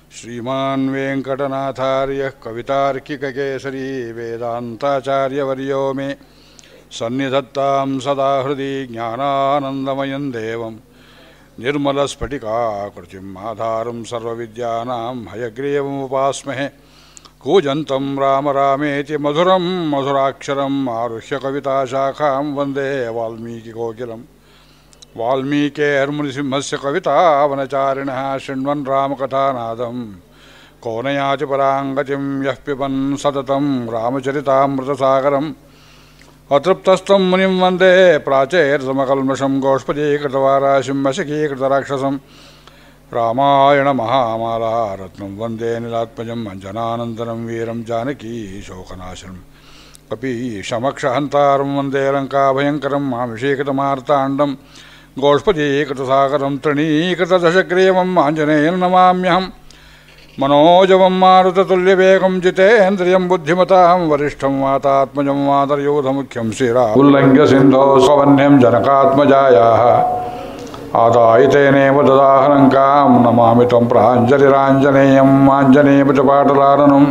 श्रीमान् वेङ्कटनाथार्यः कवितार्किककेसरी वेदान्ताचार्यवर्यो मे सन्निधत्तां सदा हृदि ज्ञानानन्दमयं देवं निर्मलस्फटिकाकृतिम् आधारं सर्वविद्यानां हयग्रीवमुपास्महे कूजन्तं राम रामेति मधुरं मधुराक्षरम् आरुह्य कविताशाखां वन्दे वाल्मीकिकोकिलम् वाल्मीकेर्मुनिसिंहस्य कवितावनचारिणः शृण्वन् रामकथानादं कोनयाति पराङ्गतिं यः पिबन् सततं रामचरितामृतसागरम् अतृप्तस्तं मुनिं वन्दे प्राचेर्समकल्मषं गोष्पदीकृतवाराशिं वशकीकृतराक्षसं रामायणमहामाला रत्नं वन्दे निलात्मजम् अञ्जनानन्दनं वीरं जानकी शोकनाशनम् कपीशमक्षहन्तारं वन्दे लङ्काभयङ्करं मामिषीकृतमार्ताण्डं गोष्पदीकृतसागरं तृणीकृतदशग्रीवम् आञ्जनेयं नमाम्यहं मनोजवं मारुततुल्यवेगं जितेन्द्रियं बुद्धिमतां वरिष्ठं वातात्मजं मातर्यूधमुख्यं श्रीरा उल्लङ्घ्य सिन्धो स्ववन्यं जनकात्मजायाः आदाय तेनेव ददाहलङ्कां नमामि त्वं प्राञ्जलिराञ्जनेयम् आञ्जनेयपटपाटलाननं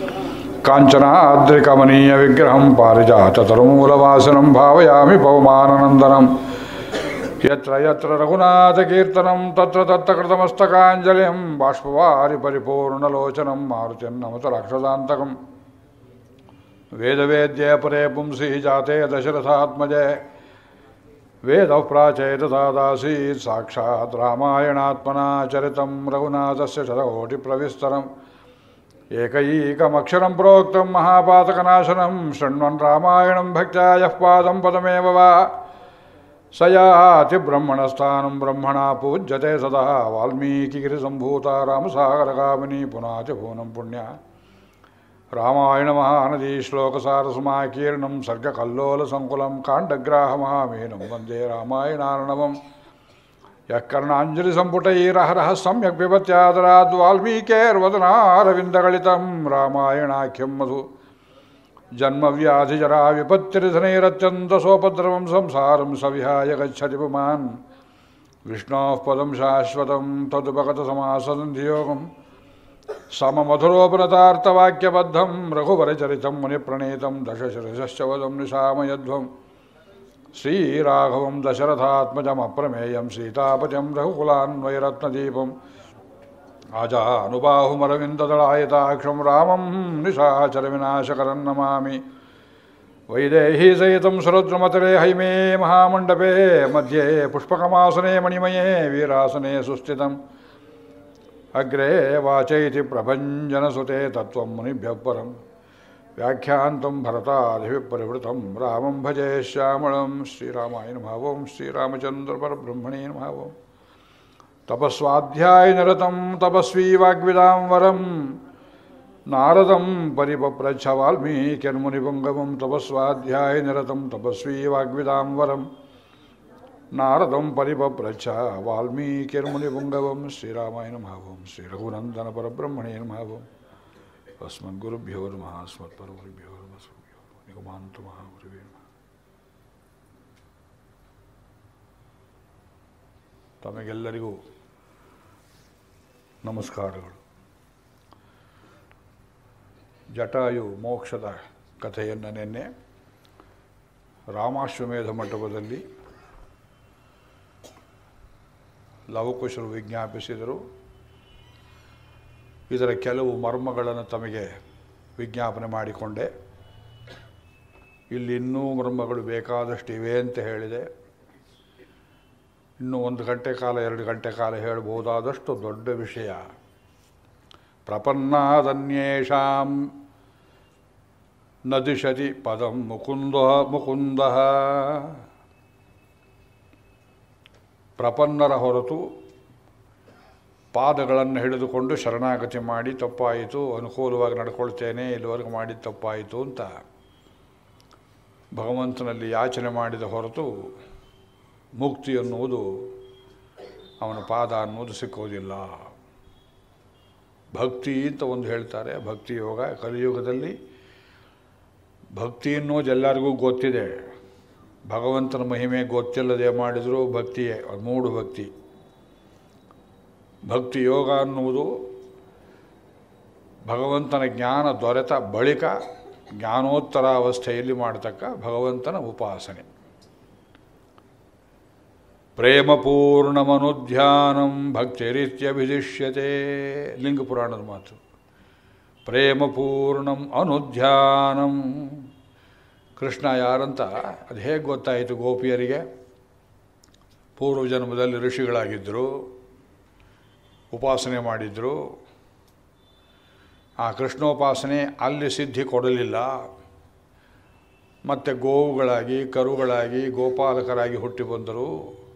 काञ्चनाद्रिकमनीयविग्रहं पारिजाततरुमूलवासनं भावयामि पवमाननन्दनं यत्र यत्र रघुनाथकीर्तनं तत्र तत्र कृतमस्तकाञ्जलिं बाष्पवारि परिपूर्णलोचनं मारुतिं नमत राक्षसान्तकम् वेदवेद्ये परे पुंसि जाते दशरथात्मजे वेदः प्राचेतसादासीत् साक्षात् रामायणात्मना चरितं रघुनाथस्य शतकोटिप्रविस्तरम् एकैकमक्षरं प्रोक्तं महापातकनाशनं शृण्वन् रामायणं भक्त्या यः पादं पदमेव वा स याति ब्रह्मणस्थानं ब्रह्मणा पूज्यते सदा वाल्मीकिगिरिसम्भूता रामसागरकामिनी पुनाति भुवनं पुण्या रामायणमहानदी श्लोकसारसमाकीर्णं सर्गकल्लोलसङ्कुलं काण्डग्राहमहामीनं वन्दे रामायणार्णवम् यः कर्णाञ्जलिसम्पुटैरहरः सम्यक् पिबत्यादराद् वाल्मीकेर्वदनारविन्दगलितं रामायणाख्यं मधु जन्मव्याधिजरा विपत्तिरिधनैरत्यन्तसोपद्रवं संसारं सविहाय गच्छति पुमान् विष्णोः पदं शाश्वतं तदुपगतसमासन्धियोगं सममधुरोपनतार्थवाक्यबद्धं रघुवरचरितं मुनिप्रणीतं दशशिरसश्च वदं निशामयध्वम् श्रीराघवं दशरथात्मजमप्रमेयं सीतापतिं रघुकुलान्वयरत्नदीपम् आजानुबाहुमरविन्ददलायताक्षं रामं निशाचरविनाशकरं नमामि वैदेहीसहितं सुरुद्रमतरे हैमे महामण्डपे मध्ये पुष्पकमासने मणिमये वीरासने सुस्थितम् अग्रे वाचैति प्रभञ्जनसुते तत्त्वं मुनिभ्यः परम् व्याख्यान्तं भरतादिविपरिवृतं रामं भजे श्यामलं श्रीरामाय नमः ओं श्रीरामचन्द्रपरब्रह्मणे नमः ओं तपस्वाध्यायनिरतं तपस्वी वाग्विदां वरं नारदं परिपप्रच्छ वाल्मीकिर्मुनिपुङ्गवं तपस्वाध्यायनिरतं तपस्वी वाग्विदां वरं नारदं परिपप्रच्छ वाल्मीकिर्मुनिपुङ्गवं श्रीरामाय नमः ओं श्रीरघुनन्दनपरब्रह्मणे नमः ओं अस्मद्गुरुभ्यो नमः अस्मत्परगुरुभ्यो नमः अस्मभ्यो निगमान्त महागुरुवे नमः ತಮಗೆಲ್ಲರಿಗೂ ನಮಸ್ಕಾರಗಳು ಜಟಾಯು ಮೋಕ್ಷದ ಕಥೆಯನ್ನು ನಿನ್ನೆ ರಾಮಾಶ್ವಮೇಧ ಮಂಟಪದಲ್ಲಿ ಲವಕುಶರು ವಿಜ್ಞಾಪಿಸಿದರು ಇದರ ಕೆಲವು ಮರ್ಮಗಳನ್ನು ತಮಗೆ ವಿಜ್ಞಾಪನೆ ಮಾಡಿಕೊಂಡೆ ಇಲ್ಲಿ ಇನ್ನೂ ಮರ್ಮಗಳು ಬೇಕಾದಷ್ಟು ಇವೆ ಅಂತ ಹೇಳಿದೆ ಇನ್ನು ಒಂದು ಗಂಟೆ ಕಾಲ ಎರಡು ಗಂಟೆ ಕಾಲ ಹೇಳಬಹುದಾದಷ್ಟು ದೊಡ್ಡ ವಿಷಯ ಪ್ರಪನ್ನಾದನ್ಯೇಷಾಂ ನದಿಶತಿ ಪದಂ ಮುಕುಂದ ಮುಕುಂದ ಪ್ರಪನ್ನರ ಹೊರತು ಪಾದಗಳನ್ನು ಹಿಡಿದುಕೊಂಡು ಶರಣಾಗತಿ ಮಾಡಿ ತಪ್ಪಾಯಿತು ಅನುಕೂಲವಾಗಿ ನಡ್ಕೊಳ್ತೇನೆ ಇಲ್ಲಿವರೆಗೂ ಮಾಡಿ ತಪ್ಪಾಯಿತು ಅಂತ ಭಗವಂತನಲ್ಲಿ ಯಾಚನೆ ಮಾಡಿದ ಹೊರತು ಮುಕ್ತಿ ಅನ್ನುವುದು ಅವನ ಪಾದ ಅನ್ನುವುದು ಸಿಕ್ಕುವುದಿಲ್ಲ ಭಕ್ತಿ ಅಂತ ಒಂದು ಹೇಳ್ತಾರೆ ಭಕ್ತಿ ಯೋಗ ಕಲಿಯುಗದಲ್ಲಿ ಭಕ್ತಿ ಅನ್ನೋದು ಎಲ್ಲರಿಗೂ ಗೊತ್ತಿದೆ ಭಗವಂತನ ಮಹಿಮೆ ಗೊತ್ತಿಲ್ಲದೆ ಮಾಡಿದರೂ ಭಕ್ತಿಯೇ ಅದು ಮೂಡು ಭಕ್ತಿ ಭಕ್ತಿ ಯೋಗ ಅನ್ನುವುದು ಭಗವಂತನ ಜ್ಞಾನ ದೊರೆತ ಬಳಿಕ ಜ್ಞಾನೋತ್ತರ ಅವಸ್ಥೆಯಲ್ಲಿ ಮಾಡತಕ್ಕ ಭಗವಂತನ ಉಪಾಸನೆ ಪ್ರೇಮಪೂರ್ಣಮನುಧ್ಯಾನಂ ಭಕ್ತಿರಿತ್ಯಭಿಧಿಷ್ಯತೆ ಲಿಂಗ ಪುರಾಣದ ಮಾತು ಪ್ರೇಮಪೂರ್ಣಂ ಅನುಧ್ಯಾನಂ ಕೃಷ್ಣ ಯಾರಂತ ಅದು ಹೇಗೆ ಗೊತ್ತಾಯಿತು ಗೋಪಿಯರಿಗೆ ಪೂರ್ವ ಜನ್ಮದಲ್ಲಿ ಋಷಿಗಳಾಗಿದ್ದರು ಉಪಾಸನೆ ಮಾಡಿದರು ಆ ಕೃಷ್ಣೋಪಾಸನೆ ಅಲ್ಲಿ ಸಿದ್ಧಿ ಕೊಡಲಿಲ್ಲ ಮತ್ತು ಗೋವುಗಳಾಗಿ ಕರುಗಳಾಗಿ ಗೋಪಾಲಕರಾಗಿ ಹುಟ್ಟಿ ಬಂದರು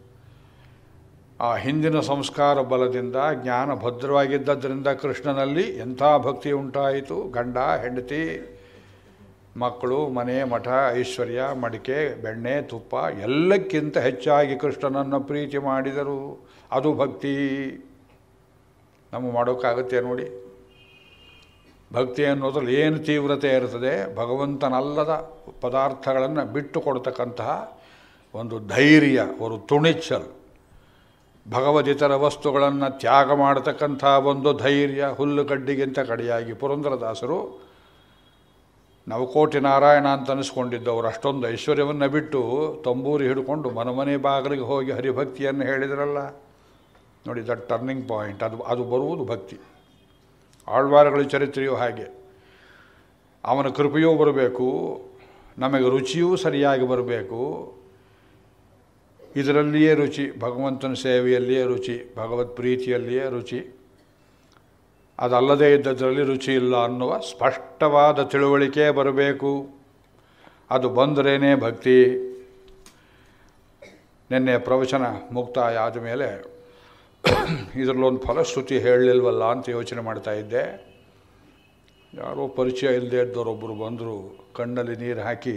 ಆ ಹಿಂದಿನ ಸಂಸ್ಕಾರ ಬಲದಿಂದ ಜ್ಞಾನ ಭದ್ರವಾಗಿದ್ದರಿಂದ ಕೃಷ್ಣನಲ್ಲಿ ಎಂಥ ಭಕ್ತಿ ಉಂಟಾಯಿತು ಗಂಡ ಹೆಂಡತಿ ಮಕ್ಕಳು ಮನೆ ಮಠ ಐಶ್ವರ್ಯ ಮಡಿಕೆ ಬೆಣ್ಣೆ ತುಪ್ಪ ಎಲ್ಲಕ್ಕಿಂತ ಹೆಚ್ಚಾಗಿ ಕೃಷ್ಣನನ್ನು ಪ್ರೀತಿ ಮಾಡಿದರು ಅದು ಭಕ್ತಿ ನಮಗೆ ಮಾಡೋಕ್ಕಾಗತ್ತೆ ನೋಡಿ ಭಕ್ತಿ ಅನ್ನೋದ್ರಲ್ಲಿ ಏನು ತೀವ್ರತೆ ಇರ್ತದೆ ಭಗವಂತನಲ್ಲದ ಪದಾರ್ಥಗಳನ್ನು ಬಿಟ್ಟು ಕೊಡ್ತಕ್ಕಂತಹ ಒಂದು ಧೈರ್ಯ ಒಂದು ತುಣಿಚ್ಚಲ್ ಭಗವದಿತರ ವಸ್ತುಗಳನ್ನು ತ್ಯಾಗ ಮಾಡತಕ್ಕಂಥ ಒಂದು ಧೈರ್ಯ ಹುಲ್ಲುಗಡ್ಡಿಗಿಂತ ಕಡೆಯಾಗಿ ಪುರಂದರದಾಸರು ನವಕೋಟಿ ನಾರಾಯಣ ಅಂತ ಅನಿಸ್ಕೊಂಡಿದ್ದವರು ಅಷ್ಟೊಂದು ಐಶ್ವರ್ಯವನ್ನು ಬಿಟ್ಟು ತಂಬೂರಿ ಹಿಡ್ಕೊಂಡು ಮನಮನೆ ಬಾಗಿಲಿಗೆ ಹೋಗಿ ಹರಿಭಕ್ತಿಯನ್ನು ಹೇಳಿದ್ರಲ್ಲ ನೋಡಿ ದಟ್ ಟರ್ನಿಂಗ್ ಪಾಯಿಂಟ್ ಅದು ಅದು ಬರುವುದು ಭಕ್ತಿ ಆಳ್ವಾರಗಳ ಚರಿತ್ರೆಯೂ ಹಾಗೆ ಅವನ ಕೃಪೆಯೂ ಬರಬೇಕು ನಮಗೆ ರುಚಿಯೂ ಸರಿಯಾಗಿ ಬರಬೇಕು ಇದರಲ್ಲಿಯೇ ರುಚಿ ಭಗವಂತನ ಸೇವೆಯಲ್ಲಿಯೇ ರುಚಿ ಭಗವತ್ ಪ್ರೀತಿಯಲ್ಲಿಯೇ ರುಚಿ ಅದಲ್ಲದೇ ಇದ್ದದರಲ್ಲಿ ರುಚಿ ಇಲ್ಲ ಅನ್ನುವ ಸ್ಪಷ್ಟವಾದ ತಿಳುವಳಿಕೆ ಬರಬೇಕು ಅದು ಬಂದರೇನೇ ಭಕ್ತಿ ನಿನ್ನೆ ಪ್ರವಚನ ಮುಕ್ತಾಯ ಆದ ಮೇಲೆ ಇದರಲ್ಲೊಂದು ಫಲಶ್ರುತಿ ಹೇಳಲಿಲ್ವಲ್ಲ ಅಂತ ಯೋಚನೆ ಮಾಡ್ತಾ ಇದ್ದೆ ಯಾರೋ ಪರಿಚಯ ಇಲ್ಲದೆ ಇದ್ದವರೊಬ್ಬರು ಬಂದರು ಕಣ್ಣಲ್ಲಿ ನೀರು ಹಾಕಿ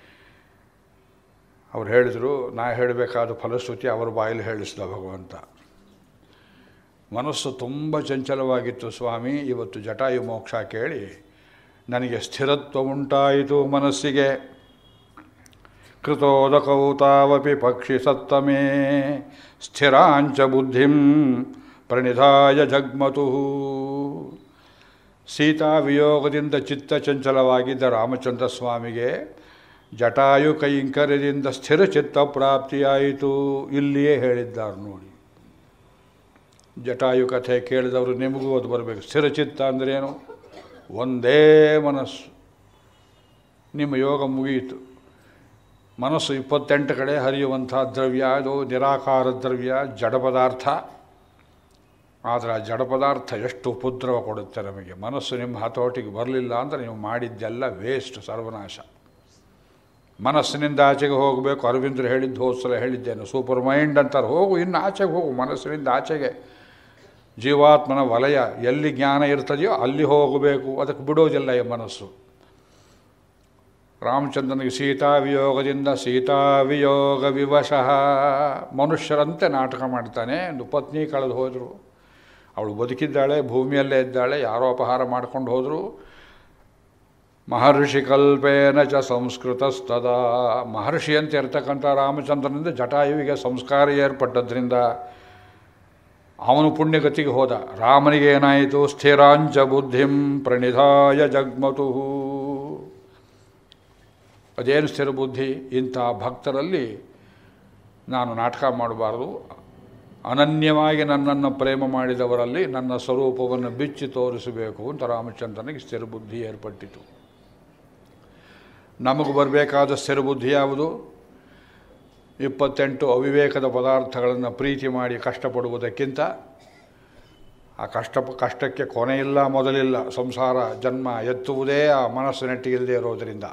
ಅವ್ರು ಹೇಳಿದರು ನಾ ಹೇಳಬೇಕಾದ ಫಲಶ್ರುತಿ ಅವರ ಬಾಯಲ್ಲಿ ಹೇಳಿಸಿದ ಭಗವಂತ ಮನಸ್ಸು ತುಂಬ ಚಂಚಲವಾಗಿತ್ತು ಸ್ವಾಮಿ ಇವತ್ತು ಜಟಾಯು ಮೋಕ್ಷ ಕೇಳಿ ನನಗೆ ಸ್ಥಿರತ್ವ ಉಂಟಾಯಿತು ಮನಸ್ಸಿಗೆ ಕೃತೋದಕೌ ತಾವಪಿ ಪಕ್ಷಿ ಸತ್ತಮೇ ಸ್ಥಿರಾಂಚ ಬುದ್ಧಿಂ ಪ್ರಣಿಧಾಯ ಜಗ್ಮತು ಸೀತಾ ವಿಯೋಗದಿಂದ ಚಿತ್ತ ಚಂಚಲವಾಗಿದ್ದ ರಾಮಚಂದ್ರ ಸ್ವಾಮಿಗೆ ಜಟಾಯು ಕೈಂಕರ್ಯದಿಂದ ಸ್ಥಿರ ಚಿತ್ತ ಪ್ರಾಪ್ತಿಯಾಯಿತು ಇಲ್ಲಿಯೇ ಹೇಳಿದ್ದಾರೆ ನೋಡಿ ಜಟಾಯು ಕಥೆ ಕೇಳಿದವರು ನಿಮಗೂ ಅದು ಬರಬೇಕು ಸ್ಥಿರಚಿತ್ತ ಅಂದ್ರೇನು ಒಂದೇ ಮನಸ್ಸು ನಿಮ್ಮ ಯೋಗ ಮುಗಿಯಿತು ಮನಸ್ಸು ಇಪ್ಪತ್ತೆಂಟು ಕಡೆ ಹರಿಯುವಂಥ ದ್ರವ್ಯ ಅದು ನಿರಾಕಾರ ದ್ರವ್ಯ ಜಡ ಪದಾರ್ಥ ಆದರೆ ಆ ಜಡ ಪದಾರ್ಥ ಎಷ್ಟು ಉಪದ್ರವ ಕೊಡುತ್ತೆ ನಮಗೆ ಮನಸ್ಸು ನಿಮ್ಮ ಹತೋಟಿಗೆ ಬರಲಿಲ್ಲ ಅಂದರೆ ನೀವು ಮಾಡಿದ್ದೆಲ್ಲ ವೇಸ್ಟ್ ಸರ್ವನಾಶ ಮನಸ್ಸಿನಿಂದ ಆಚೆಗೆ ಹೋಗಬೇಕು ಅರವಿಂದರು ಹೇಳಿದ್ದು ಹೋದ್ಸಲ ಹೇಳಿದ್ದೇನೆ ಸೂಪರ್ ಮೈಂಡ್ ಅಂತಾರೆ ಹೋಗು ಇನ್ನು ಆಚೆಗೆ ಹೋಗು ಮನಸ್ಸಿನಿಂದ ಆಚೆಗೆ ಜೀವಾತ್ಮನ ವಲಯ ಎಲ್ಲಿ ಜ್ಞಾನ ಇರ್ತದೆಯೋ ಅಲ್ಲಿ ಹೋಗಬೇಕು ಅದಕ್ಕೆ ಬಿಡೋದಿಲ್ಲ ಈ ಮನಸ್ಸು ರಾಮಚಂದ್ರನಿಗೆ ಸೀತಾ ವಿಯೋಗದಿಂದ ಸೀತಾ ವಿಯೋಗ ವಿವಶಃ ಮನುಷ್ಯರಂತೆ ನಾಟಕ ಮಾಡ್ತಾನೆ ಒಂದು ಪತ್ನಿ ಕಳೆದು ಹೋದರು ಅವಳು ಬದುಕಿದ್ದಾಳೆ ಭೂಮಿಯಲ್ಲೇ ಇದ್ದಾಳೆ ಯಾರೋ ಅಪಹಾರ ಮಾಡ್ಕೊಂಡು ಹೋದರು ಮಹರ್ಷಿ ಕಲ್ಪೇನ ಚ ಸಂಸ್ಕೃತಸ್ತದ ಮಹರ್ಷಿ ಅಂತ ಇರ್ತಕ್ಕಂಥ ರಾಮಚಂದ್ರನಿಂದ ಜಟಾಯುವಿಗೆ ಸಂಸ್ಕಾರ ಏರ್ಪಟ್ಟದ್ರಿಂದ ಅವನು ಪುಣ್ಯಗತಿಗೆ ಹೋದ ರಾಮನಿಗೆ ಏನಾಯಿತು ಸ್ಥಿರಾಂಚ ಬುದ್ಧಿಂ ಪ್ರಣಿಧಾಯ ಜಗ್ಮತು ಅದೇನು ಸ್ಥಿರ ಬುದ್ಧಿ ಇಂಥ ಭಕ್ತರಲ್ಲಿ ನಾನು ನಾಟಕ ಮಾಡಬಾರ್ದು ಅನನ್ಯವಾಗಿ ನನ್ನನ್ನು ಪ್ರೇಮ ಮಾಡಿದವರಲ್ಲಿ ನನ್ನ ಸ್ವರೂಪವನ್ನು ಬಿಚ್ಚಿ ತೋರಿಸಬೇಕು ಅಂತ ರಾಮಚಂದ್ರನಿಗೆ ಸ್ಥಿರ ಬುದ್ಧಿ ಏರ್ಪಟ್ಟಿತು ನಮಗೆ ಬರಬೇಕಾದ ಸ್ಥಿರ ಬುದ್ಧಿ ಯಾವುದು ಇಪ್ಪತ್ತೆಂಟು ಅವಿವೇಕದ ಪದಾರ್ಥಗಳನ್ನು ಪ್ರೀತಿ ಮಾಡಿ ಕಷ್ಟಪಡುವುದಕ್ಕಿಂತ ಆ ಕಷ್ಟ ಕಷ್ಟಕ್ಕೆ ಕೊನೆಯಿಲ್ಲ ಮೊದಲಿಲ್ಲ ಸಂಸಾರ ಜನ್ಮ ಎತ್ತುವುದೇ ಆ ಮನಸ್ಸು ನೆಟ್ಟಿಗಿಲ್ಲದೆ ಇರೋದರಿಂದ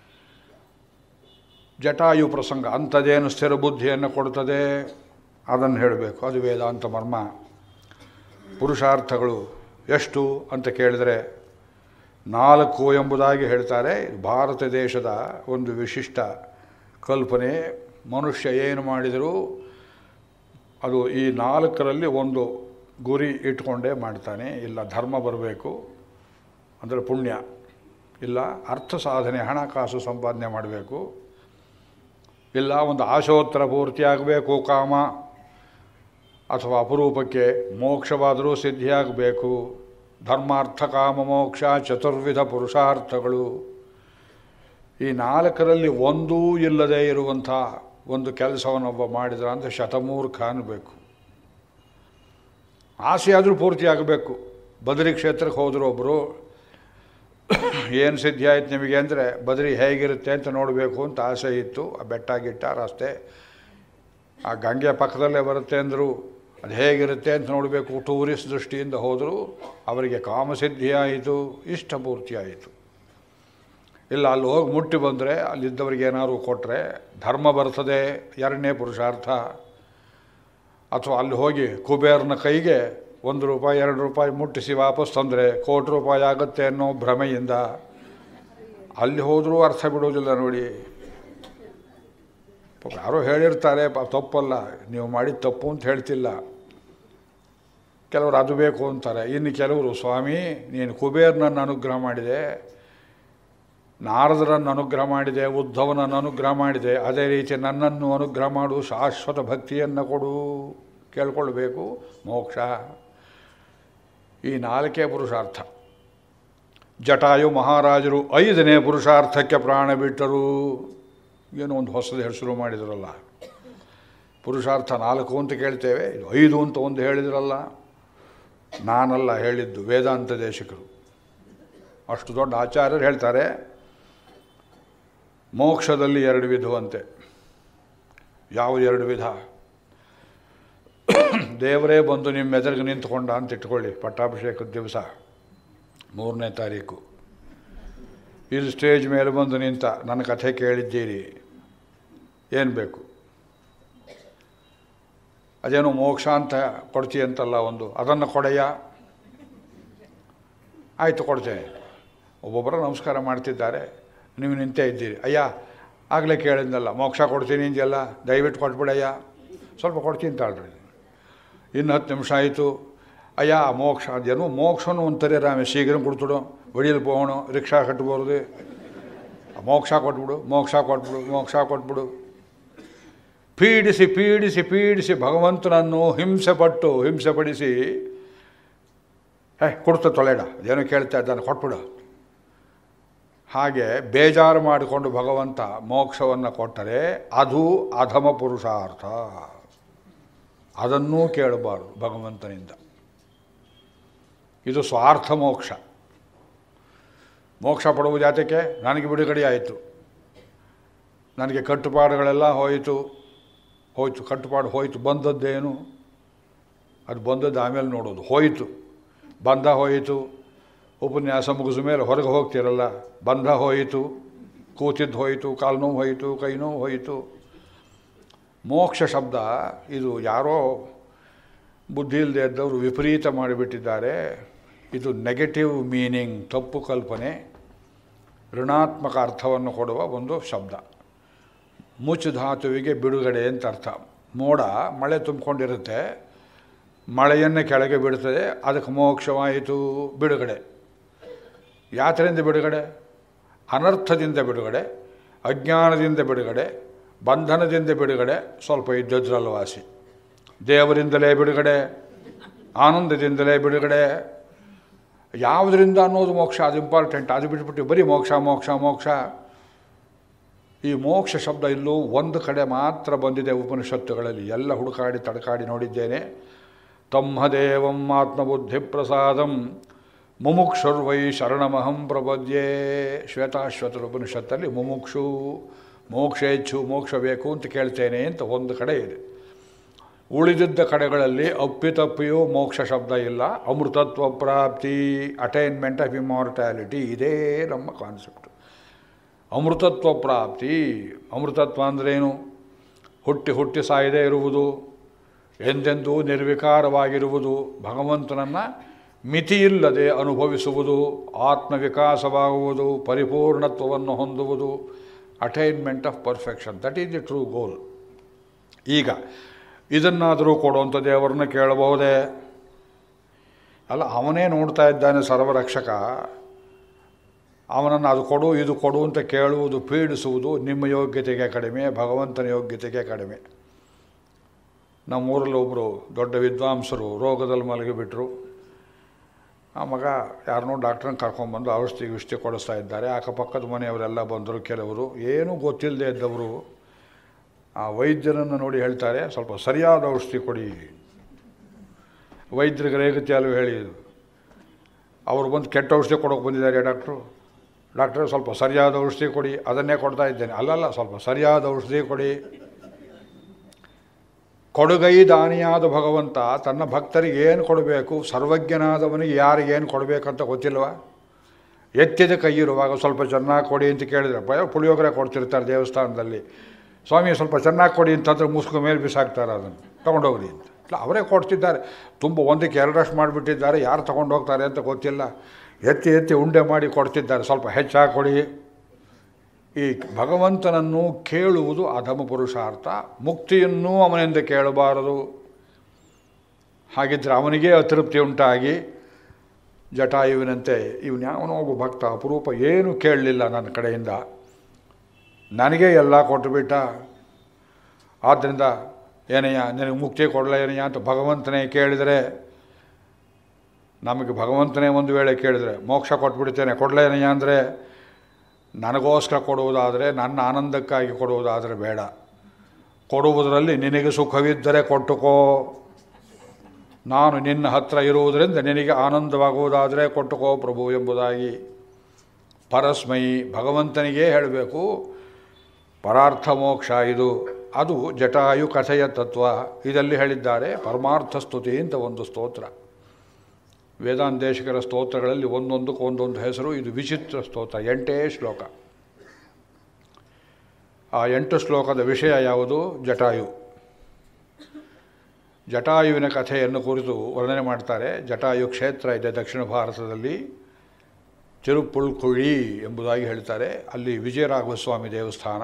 ಜಟಾಯು ಪ್ರಸಂಗ ಅಂಥದ್ದೇನು ಸ್ಥಿರ ಬುದ್ಧಿಯನ್ನು ಕೊಡ್ತದೆ ಅದನ್ನು ಹೇಳಬೇಕು ಅದು ವೇದಾಂತ ಮರ್ಮ ಪುರುಷಾರ್ಥಗಳು ಎಷ್ಟು ಅಂತ ಕೇಳಿದರೆ ನಾಲ್ಕು ಎಂಬುದಾಗಿ ಹೇಳ್ತಾರೆ ಭಾರತ ದೇಶದ ಒಂದು ವಿಶಿಷ್ಟ ಕಲ್ಪನೆ ಮನುಷ್ಯ ಏನು ಮಾಡಿದರೂ ಅದು ಈ ನಾಲ್ಕರಲ್ಲಿ ಒಂದು ಗುರಿ ಇಟ್ಕೊಂಡೇ ಮಾಡ್ತಾನೆ ಇಲ್ಲ ಧರ್ಮ ಬರಬೇಕು ಅಂದರೆ ಪುಣ್ಯ ಇಲ್ಲ ಅರ್ಥ ಸಾಧನೆ ಹಣಕಾಸು ಸಂಪಾದನೆ ಮಾಡಬೇಕು ಇಲ್ಲ ಒಂದು ಆಶೋತ್ತರ ಪೂರ್ತಿಯಾಗಬೇಕು ಕಾಮ ಅಥವಾ ಅಪರೂಪಕ್ಕೆ ಮೋಕ್ಷವಾದರೂ ಸಿದ್ಧಿಯಾಗಬೇಕು ಧರ್ಮಾರ್ಥ ಕಾಮ ಮೋಕ್ಷ ಚತುರ್ವಿಧ ಪುರುಷಾರ್ಥಗಳು ಈ ನಾಲ್ಕರಲ್ಲಿ ಒಂದೂ ಇಲ್ಲದೆ ಇರುವಂಥ ಒಂದು ಕೆಲಸವನ್ನೊಬ್ಬ ಮಾಡಿದ್ರ ಅಂತ ಶತಮೂರ್ಖ ಅನ್ನಬೇಕು ಆಸೆ ಆದರೂ ಪೂರ್ತಿ ಆಗಬೇಕು ಬದರಿ ಕ್ಷೇತ್ರಕ್ಕೆ ಹೋದ್ರು ಒಬ್ಬರು ಏನು ಸಿದ್ಧಿ ಆಯ್ತು ನಿಮಗೆ ಅಂದರೆ ಬದರಿ ಹೇಗಿರುತ್ತೆ ಅಂತ ನೋಡಬೇಕು ಅಂತ ಆಸೆ ಇತ್ತು ಆ ಬೆಟ್ಟ ಗಿಟ್ಟ ರಸ್ತೆ ಆ ಗಂಗೆ ಪಕ್ಕದಲ್ಲೇ ಬರುತ್ತೆ ಅಂದರು ಅದು ಹೇಗಿರುತ್ತೆ ಅಂತ ನೋಡಬೇಕು ಟೂರಿಸ್ಟ್ ದೃಷ್ಟಿಯಿಂದ ಹೋದರು ಅವರಿಗೆ ಕಾಮಸಿದ್ಧಿ ಆಯಿತು ಇಷ್ಟಪೂರ್ತಿ ಆಯಿತು ಇಲ್ಲ ಅಲ್ಲಿ ಹೋಗಿ ಮುಟ್ಟಿ ಬಂದರೆ ಅಲ್ಲಿದ್ದವರಿಗೆ ಏನಾದ್ರು ಕೊಟ್ಟರೆ ಧರ್ಮ ಬರ್ತದೆ ಎರಡನೇ ಪುರುಷಾರ್ಥ ಅಥವಾ ಅಲ್ಲಿ ಹೋಗಿ ಕುಬೇರನ ಕೈಗೆ ಒಂದು ರೂಪಾಯಿ ಎರಡು ರೂಪಾಯಿ ಮುಟ್ಟಿಸಿ ವಾಪಸ್ ತಂದರೆ ಕೋಟಿ ರೂಪಾಯಿ ಆಗುತ್ತೆ ಅನ್ನೋ ಭ್ರಮೆಯಿಂದ ಅಲ್ಲಿ ಹೋದರೂ ಅರ್ಥ ಬಿಡೋದಿಲ್ಲ ನೋಡಿ ಪಾಪ ಯಾರೋ ಹೇಳಿರ್ತಾರೆ ಪಾಪ ತಪ್ಪಲ್ಲ ನೀವು ಮಾಡಿದ ತಪ್ಪು ಅಂತ ಹೇಳ್ತಿಲ್ಲ ಕೆಲವರು ಅದು ಬೇಕು ಅಂತಾರೆ ಇನ್ನು ಕೆಲವರು ಸ್ವಾಮಿ ನೀನು ಕುಬೇರನನ್ನು ಅನುಗ್ರಹ ಮಾಡಿದೆ ನಾರದರನ್ನು ಅನುಗ್ರಹ ಮಾಡಿದೆ ಉದ್ಧವನನ್ನು ಅನುಗ್ರಹ ಮಾಡಿದೆ ಅದೇ ರೀತಿ ನನ್ನನ್ನು ಅನುಗ್ರಹ ಮಾಡು ಶಾಶ್ವತ ಭಕ್ತಿಯನ್ನು ಕೊಡು ಕೇಳ್ಕೊಳ್ಬೇಕು ಮೋಕ್ಷ ಈ ನಾಲ್ಕೇ ಪುರುಷಾರ್ಥ ಜಟಾಯು ಮಹಾರಾಜರು ಐದನೇ ಪುರುಷಾರ್ಥಕ್ಕೆ ಪ್ರಾಣ ಬಿಟ್ಟರು ಏನೋ ಒಂದು ಹೊಸದು ಹೆಸರು ಮಾಡಿದ್ರಲ್ಲ ಪುರುಷಾರ್ಥ ನಾಲ್ಕು ಅಂತ ಕೇಳ್ತೇವೆ ಇದು ಐದು ಅಂತ ಒಂದು ಹೇಳಿದ್ರಲ್ಲ ನಾನಲ್ಲ ಹೇಳಿದ್ದು ವೇದಾಂತ ದೇಶಿಕರು ಅಷ್ಟು ದೊಡ್ಡ ಆಚಾರ್ಯರು ಹೇಳ್ತಾರೆ ಮೋಕ್ಷದಲ್ಲಿ ಎರಡು ವಿಧವಂತೆ ಯಾವ ಎರಡು ವಿಧ ದೇವರೇ ಬಂದು ನಿಮ್ಮ ಎದುರಿಗೆ ನಿಂತ್ಕೊಂಡ ಅಂತ ಇಟ್ಕೊಳ್ಳಿ ಪಟ್ಟಾಭಿಷೇಕದ ದಿವಸ ಮೂರನೇ ತಾರೀಕು ಇದು ಸ್ಟೇಜ್ ಮೇಲೆ ಬಂದು ನಿಂತ ನನ್ನ ಕಥೆ ಕೇಳಿದ್ದೀರಿ ಏನು ಬೇಕು ಅದೇನೋ ಮೋಕ್ಷ ಅಂತ ಕೊಡ್ತೀಯಂತಲ್ಲ ಒಂದು ಅದನ್ನು ಕೊಡೆಯ ಆಯಿತು ಕೊಡ್ತೇನೆ ಒಬ್ಬೊಬ್ಬರು ನಮಸ್ಕಾರ ಮಾಡ್ತಿದ್ದಾರೆ ನೀವು ನಿಂತೇ ಇದ್ದೀರಿ ಅಯ್ಯ ಆಗಲೇ ಕೇಳಿದ್ನಲ್ಲ ಮೋಕ್ಷ ಕೊಡ್ತೀನಿ ಅಂದ್ಯಲ್ಲ ದಯವಿಟ್ಟು ಕೊಟ್ಬಿಡಯ್ಯ ಸ್ವಲ್ಪ ಕೊಡ್ತೀನಿ ತಾಳ್ರಿ ಇನ್ನು ಹತ್ತು ನಿಮಿಷ ಆಯಿತು ಅಯ್ಯ ಮೋಕ್ಷ ಅದೇನು ಮೋಕ್ಷನೂ ಒಂಥರ ರಾಮೆ ಶೀಘ್ರ ಕೊಡ್ತುಡು ಒಡಿಯಲ್ಲಿ ಹೋಗೋಣ ರಿಕ್ಷಾ ಕಟ್ಬೋದು ಮೋಕ್ಷ ಕೊಟ್ಬಿಡು ಮೋಕ್ಷ ಕೊಟ್ಬಿಡು ಮೋಕ್ಷ ಕೊಟ್ಬಿಡು ಪೀಡಿಸಿ ಪೀಡಿಸಿ ಪೀಡಿಸಿ ಭಗವಂತನನ್ನು ಹಿಂಸೆ ಪಟ್ಟು ಹಿಂಸೆ ಪಡಿಸಿ ಹೇ ಕೊಡ್ತ ತೊಳೆಡ ಏನೋ ಕೇಳ್ತಾ ಇದ್ದಾನೆ ಕೊಟ್ಬಿಡು ಹಾಗೆ ಬೇಜಾರು ಮಾಡಿಕೊಂಡು ಭಗವಂತ ಮೋಕ್ಷವನ್ನು ಕೊಟ್ಟರೆ ಅದು ಅಧಮ ಪುರುಷಾರ್ಥ ಅದನ್ನೂ ಕೇಳಬಾರದು ಭಗವಂತನಿಂದ ಇದು ಸ್ವಾರ್ಥ ಮೋಕ್ಷ ಮೋಕ್ಷ ಪಡುವುದು ಯಾತಕ್ಕೆ ನನಗೆ ಬಿಡುಗಡೆ ಆಯಿತು ನನಗೆ ಕಟ್ಟುಪಾಡುಗಳೆಲ್ಲ ಹೋಯಿತು ಹೋಯ್ತು ಕಟ್ಟುಪಾಡು ಹೋಯಿತು ಬಂದದ್ದೇನು ಅದು ಬಂದದ್ದು ಆಮೇಲೆ ನೋಡೋದು ಹೋಯಿತು ಬಂಧ ಹೋಯಿತು ಉಪನ್ಯಾಸ ಮುಗಿದ ಮೇಲೆ ಹೊರಗೆ ಹೋಗ್ತಿರಲ್ಲ ಬಂಧ ಹೋಯಿತು ಕೂತಿದ್ದು ಹೋಯಿತು ಕಾಲು ನೋವು ಹೋಯಿತು ಕೈ ನೋವು ಹೋಯಿತು ಮೋಕ್ಷ ಶಬ್ದ ಇದು ಯಾರೋ ಬುದ್ಧಿ ಇಲ್ಲದೆ ಇದ್ದವರು ವಿಪರೀತ ಮಾಡಿಬಿಟ್ಟಿದ್ದಾರೆ ಇದು ನೆಗೆಟಿವ್ ಮೀನಿಂಗ್ ತಪ್ಪು ಕಲ್ಪನೆ ಋಣಾತ್ಮಕ ಅರ್ಥವನ್ನು ಕೊಡುವ ಒಂದು ಶಬ್ದ ಮುಚ್ಚು ಧಾತುವಿಗೆ ಬಿಡುಗಡೆ ಅಂತ ಅರ್ಥ ಮೋಡ ಮಳೆ ತುಂಬಿಕೊಂಡಿರುತ್ತೆ ಮಳೆಯನ್ನು ಕೆಳಗೆ ಬಿಡುತ್ತದೆ ಅದಕ್ಕೆ ಮೋಕ್ಷವಾಯಿತು ಬಿಡುಗಡೆ ಯಾತ್ರೆಯಿಂದ ಬಿಡುಗಡೆ ಅನರ್ಥದಿಂದ ಬಿಡುಗಡೆ ಅಜ್ಞಾನದಿಂದ ಬಿಡುಗಡೆ ಬಂಧನದಿಂದ ಬಿಡುಗಡೆ ಸ್ವಲ್ಪ ಇದ್ದದ್ರಲ್ಲಿ ವಾಸಿ ದೇವರಿಂದಲೇ ಬಿಡುಗಡೆ ಆನಂದದಿಂದಲೇ ಬಿಡುಗಡೆ ಯಾವುದರಿಂದ ಅನ್ನೋದು ಮೋಕ್ಷ ಅದು ಇಂಪಾರ್ಟೆಂಟ್ ಅದು ಬಿಟ್ಬಿಟ್ಟು ಬರೀ ಮೋಕ್ಷ ಮೋಕ್ಷ ಮೋಕ್ಷ ಈ ಮೋಕ್ಷ ಶಬ್ದ ಇಲ್ಲೂ ಒಂದು ಕಡೆ ಮಾತ್ರ ಬಂದಿದೆ ಉಪನಿಷತ್ತುಗಳಲ್ಲಿ ಎಲ್ಲ ಹುಡುಕಾಡಿ ತಡಕಾಡಿ ನೋಡಿದ್ದೇನೆ ತಮ್ಮದೇವಂ ಆತ್ಮಬುದ್ಧಿ ಪ್ರಸಾದಂ ಮುಮುಕ್ಷುರ್ವೈ ಶರಣಮಹಂ ಪ್ರಪದ್ಯೆ ಶ್ವೇತಾಶ್ವತರ ಉಪನಿಷತ್ತಲ್ಲಿ ಮುಮುಕ್ಷು ಮೋಕ್ಷೇಚ್ಛು ಮೋಕ್ಷ ಬೇಕು ಅಂತ ಕೇಳ್ತೇನೆ ಅಂತ ಒಂದು ಕಡೆ ಇದೆ ಉಳಿದಿದ್ದ ಕಡೆಗಳಲ್ಲಿ ಅಪ್ಪಿತಪ್ಪಿಯೂ ಮೋಕ್ಷ ಶಬ್ದ ಇಲ್ಲ ಅಮೃತತ್ವ ಪ್ರಾಪ್ತಿ ಅಟೈನ್ಮೆಂಟ್ ಆಫ್ ಇಮಾರ್ಟ್ಯಾಲಿಟಿ ಇದೇ ನಮ್ಮ ಕಾನ್ಸೆಪ್ಟ್ ಅಮೃತತ್ವ ಪ್ರಾಪ್ತಿ ಅಮೃತತ್ವ ಅಂದ್ರೇನು ಹುಟ್ಟಿ ಹುಟ್ಟಿ ಸಾಯದೇ ಇರುವುದು ಎಂದೆಂದೂ ನಿರ್ವಿಕಾರವಾಗಿರುವುದು ಭಗವಂತನನ್ನು ಮಿತಿಯಿಲ್ಲದೆ ಅನುಭವಿಸುವುದು ಆತ್ಮವಿಕಾಸವಾಗುವುದು ಪರಿಪೂರ್ಣತ್ವವನ್ನು ಹೊಂದುವುದು attainment of perfection that is the true goal ಈಗ ಇದನ್ನಾದರೂ ಕೊಡುವಂಥ ದೇವರನ್ನ ಕೇಳಬಹುದೇ ಅಲ್ಲ ಅವನೇ ನೋಡ್ತಾ ಇದ್ದಾನೆ ಸರ್ವರಕ್ಷಕ ಅವನನ್ನು ಅದು ಕೊಡು ಇದು ಕೊಡು ಅಂತ ಕೇಳುವುದು ಪೀಡಿಸುವುದು ನಿಮ್ಮ ಯೋಗ್ಯತೆಗೆ ಕಡಿಮೆ ಭಗವಂತನ ಯೋಗ್ಯತೆಗೆ ಕಡಿಮೆ ನಮ್ಮೂರಲ್ಲಿ ಒಬ್ಬರು ದೊಡ್ಡ ವಿದ್ವಾಂಸರು ರೋಗದಲ್ಲಿ ಮಲಗಿಬಿಟ್ರು ಆ ಮಗ ಯಾರನ್ನೋ ಡಾಕ್ಟ್ರನ್ನ ಕರ್ಕೊಂಡ್ಬಂದು ಔಷಧಿ ಗಿಷ್ಧಿ ಕೊಡಿಸ್ತಾ ಇದ್ದಾರೆ ಅಕ್ಕಪಕ್ಕದ ಮನೆಯವರೆಲ್ಲ ಬಂದರು ಕೆಲವರು ಏನೂ ಗೊತ್ತಿಲ್ಲದೆ ಇದ್ದವರು ಆ ವೈದ್ಯರನ್ನು ನೋಡಿ ಹೇಳ್ತಾರೆ ಸ್ವಲ್ಪ ಸರಿಯಾದ ಔಷಧಿ ಕೊಡಿ ವೈದ್ಯರಿಗೆ ರೇಗತಿ ಅಲ್ಲೂ ಹೇಳಿ ಅವರು ಬಂದು ಕೆಟ್ಟ ಔಷಧಿ ಕೊಡೋಕೆ ಬಂದಿದ್ದಾರೆ ಡಾಕ್ಟ್ರು ಡಾಕ್ಟ್ರೆ ಸ್ವಲ್ಪ ಸರಿಯಾದ ಔಷಧಿ ಕೊಡಿ ಅದನ್ನೇ ಕೊಡ್ತಾ ಇದ್ದೇನೆ ಅಲ್ಲಲ್ಲ ಸ್ವಲ್ಪ ಸರಿಯಾದ ಔಷಧಿ ಕೊಡಿ ಕೊಡುಗೈ ದಾನಿಯಾದ ಭಗವಂತ ತನ್ನ ಭಕ್ತರಿಗೆ ಏನು ಕೊಡಬೇಕು ಸರ್ವಜ್ಞನಾದವನಿಗೆ ಯಾರಿಗೇನು ಕೊಡಬೇಕಂತ ಗೊತ್ತಿಲ್ವ ಎತ್ತಿದ ಕೈ ಇರುವಾಗ ಸ್ವಲ್ಪ ಚೆನ್ನಾಗಿ ಕೊಡಿ ಅಂತ ಕೇಳಿದ್ರೆ ಭಯ ಪುಳಿಯೋಗರೆ ಕೊಡ್ತಿರ್ತಾರೆ ದೇವಸ್ಥಾನದಲ್ಲಿ ಸ್ವಾಮಿ ಸ್ವಲ್ಪ ಚೆನ್ನಾಗಿ ಕೊಡಿ ಅಂತಂದ್ರೆ ಮುಸ್ಕು ಮೇಲೆ ಬಿಸಾಕ್ತಾರೆ ಅದನ್ನು ತೊಗೊಂಡೋಗ್ರಿ ಅಂತ ಇಲ್ಲ ಅವರೇ ಕೊಡ್ತಿದ್ದಾರೆ ತುಂಬ ಒಂದಕ್ಕೆ ಎರಡಷ್ಟು ಮಾಡಿಬಿಟ್ಟಿದ್ದಾರೆ ಯಾರು ತೊಗೊಂಡು ಹೋಗ್ತಾರೆ ಅಂತ ಗೊತ್ತಿಲ್ಲ ಎತ್ತಿ ಎತ್ತಿ ಉಂಡೆ ಮಾಡಿ ಕೊಡ್ತಿದ್ದಾರೆ ಸ್ವಲ್ಪ ಹೆಚ್ಚಾಗಿ ಕೊಡಿ ಈ ಭಗವಂತನನ್ನು ಕೇಳುವುದು ಅಧಮ ಪುರುಷಾರ್ಥ ಮುಕ್ತಿಯನ್ನೂ ಅವನಿಂದ ಕೇಳಬಾರದು ಹಾಗಿದ್ದರೆ ಅವನಿಗೇ ಅತೃಪ್ತಿ ಉಂಟಾಗಿ ಜಟಾಯುವಿನಂತೆ ಇವನು ಯಾವನೋ ಒಬ್ಬ ಭಕ್ತ ಅಪರೂಪ ಏನು ಕೇಳಲಿಲ್ಲ ನನ್ನ ಕಡೆಯಿಂದ ನನಗೆ ಎಲ್ಲ ಕೊಟ್ಟುಬಿಟ್ಟ ಆದ್ದರಿಂದ ಏನಯ್ಯ ನಿನಗೆ ಮುಕ್ತಿ ಕೊಡಲ ಏನಯ್ಯ ಅಂತ ಭಗವಂತನೇ ಕೇಳಿದರೆ ನಮಗೆ ಭಗವಂತನೇ ಒಂದು ವೇಳೆ ಕೇಳಿದರೆ ಮೋಕ್ಷ ಕೊಟ್ಬಿಡ್ತೇನೆ ಕೊಡಲೇನಯ್ಯ ಅಂದರೆ ನನಗೋಸ್ಕರ ಕೊಡುವುದಾದರೆ ನನ್ನ ಆನಂದಕ್ಕಾಗಿ ಕೊಡುವುದಾದರೆ ಬೇಡ ಕೊಡುವುದರಲ್ಲಿ ನಿನಗೆ ಸುಖವಿದ್ದರೆ ಕೊಟ್ಟುಕೋ ನಾನು ನಿನ್ನ ಹತ್ರ ಇರುವುದರಿಂದ ನಿನಗೆ ಆನಂದವಾಗುವುದಾದರೆ ಕೊಟ್ಟುಕೋ ಪ್ರಭು ಎಂಬುದಾಗಿ ಪರಸ್ಮೈ ಭಗವಂತನಿಗೇ ಹೇಳಬೇಕು ಪರಾರ್ಥ ಮೋಕ್ಷ ಇದು ಅದು ಜಟಾಯು ಕಥೆಯ ತತ್ವ ಇದರಲ್ಲಿ ಹೇಳಿದ್ದಾರೆ ಪರಮಾರ್ಥ ಸ್ತುತಿ ಅಂತ ಒಂದು ಸ್ತೋತ್ರ ವೇದಾಂತೇಶಕರ ಸ್ತೋತ್ರಗಳಲ್ಲಿ ಒಂದೊಂದಕ್ಕೆ ಒಂದೊಂದು ಹೆಸರು ಇದು ವಿಚಿತ್ರ ಸ್ತೋತ್ರ ಎಂಟೇ ಶ್ಲೋಕ ಆ ಎಂಟು ಶ್ಲೋಕದ ವಿಷಯ ಯಾವುದು ಜಟಾಯು ಜಟಾಯುವಿನ ಕಥೆಯನ್ನು ಕುರಿತು ವರ್ಣನೆ ಮಾಡ್ತಾರೆ ಜಟಾಯು ಕ್ಷೇತ್ರ ಇದೆ ದಕ್ಷಿಣ ಭಾರತದಲ್ಲಿ ತಿರುಪುಳ್ಕುಳಿ ಎಂಬುದಾಗಿ ಹೇಳ್ತಾರೆ ಅಲ್ಲಿ ವಿಜಯರಾಘವಸ್ವಾಮಿ ದೇವಸ್ಥಾನ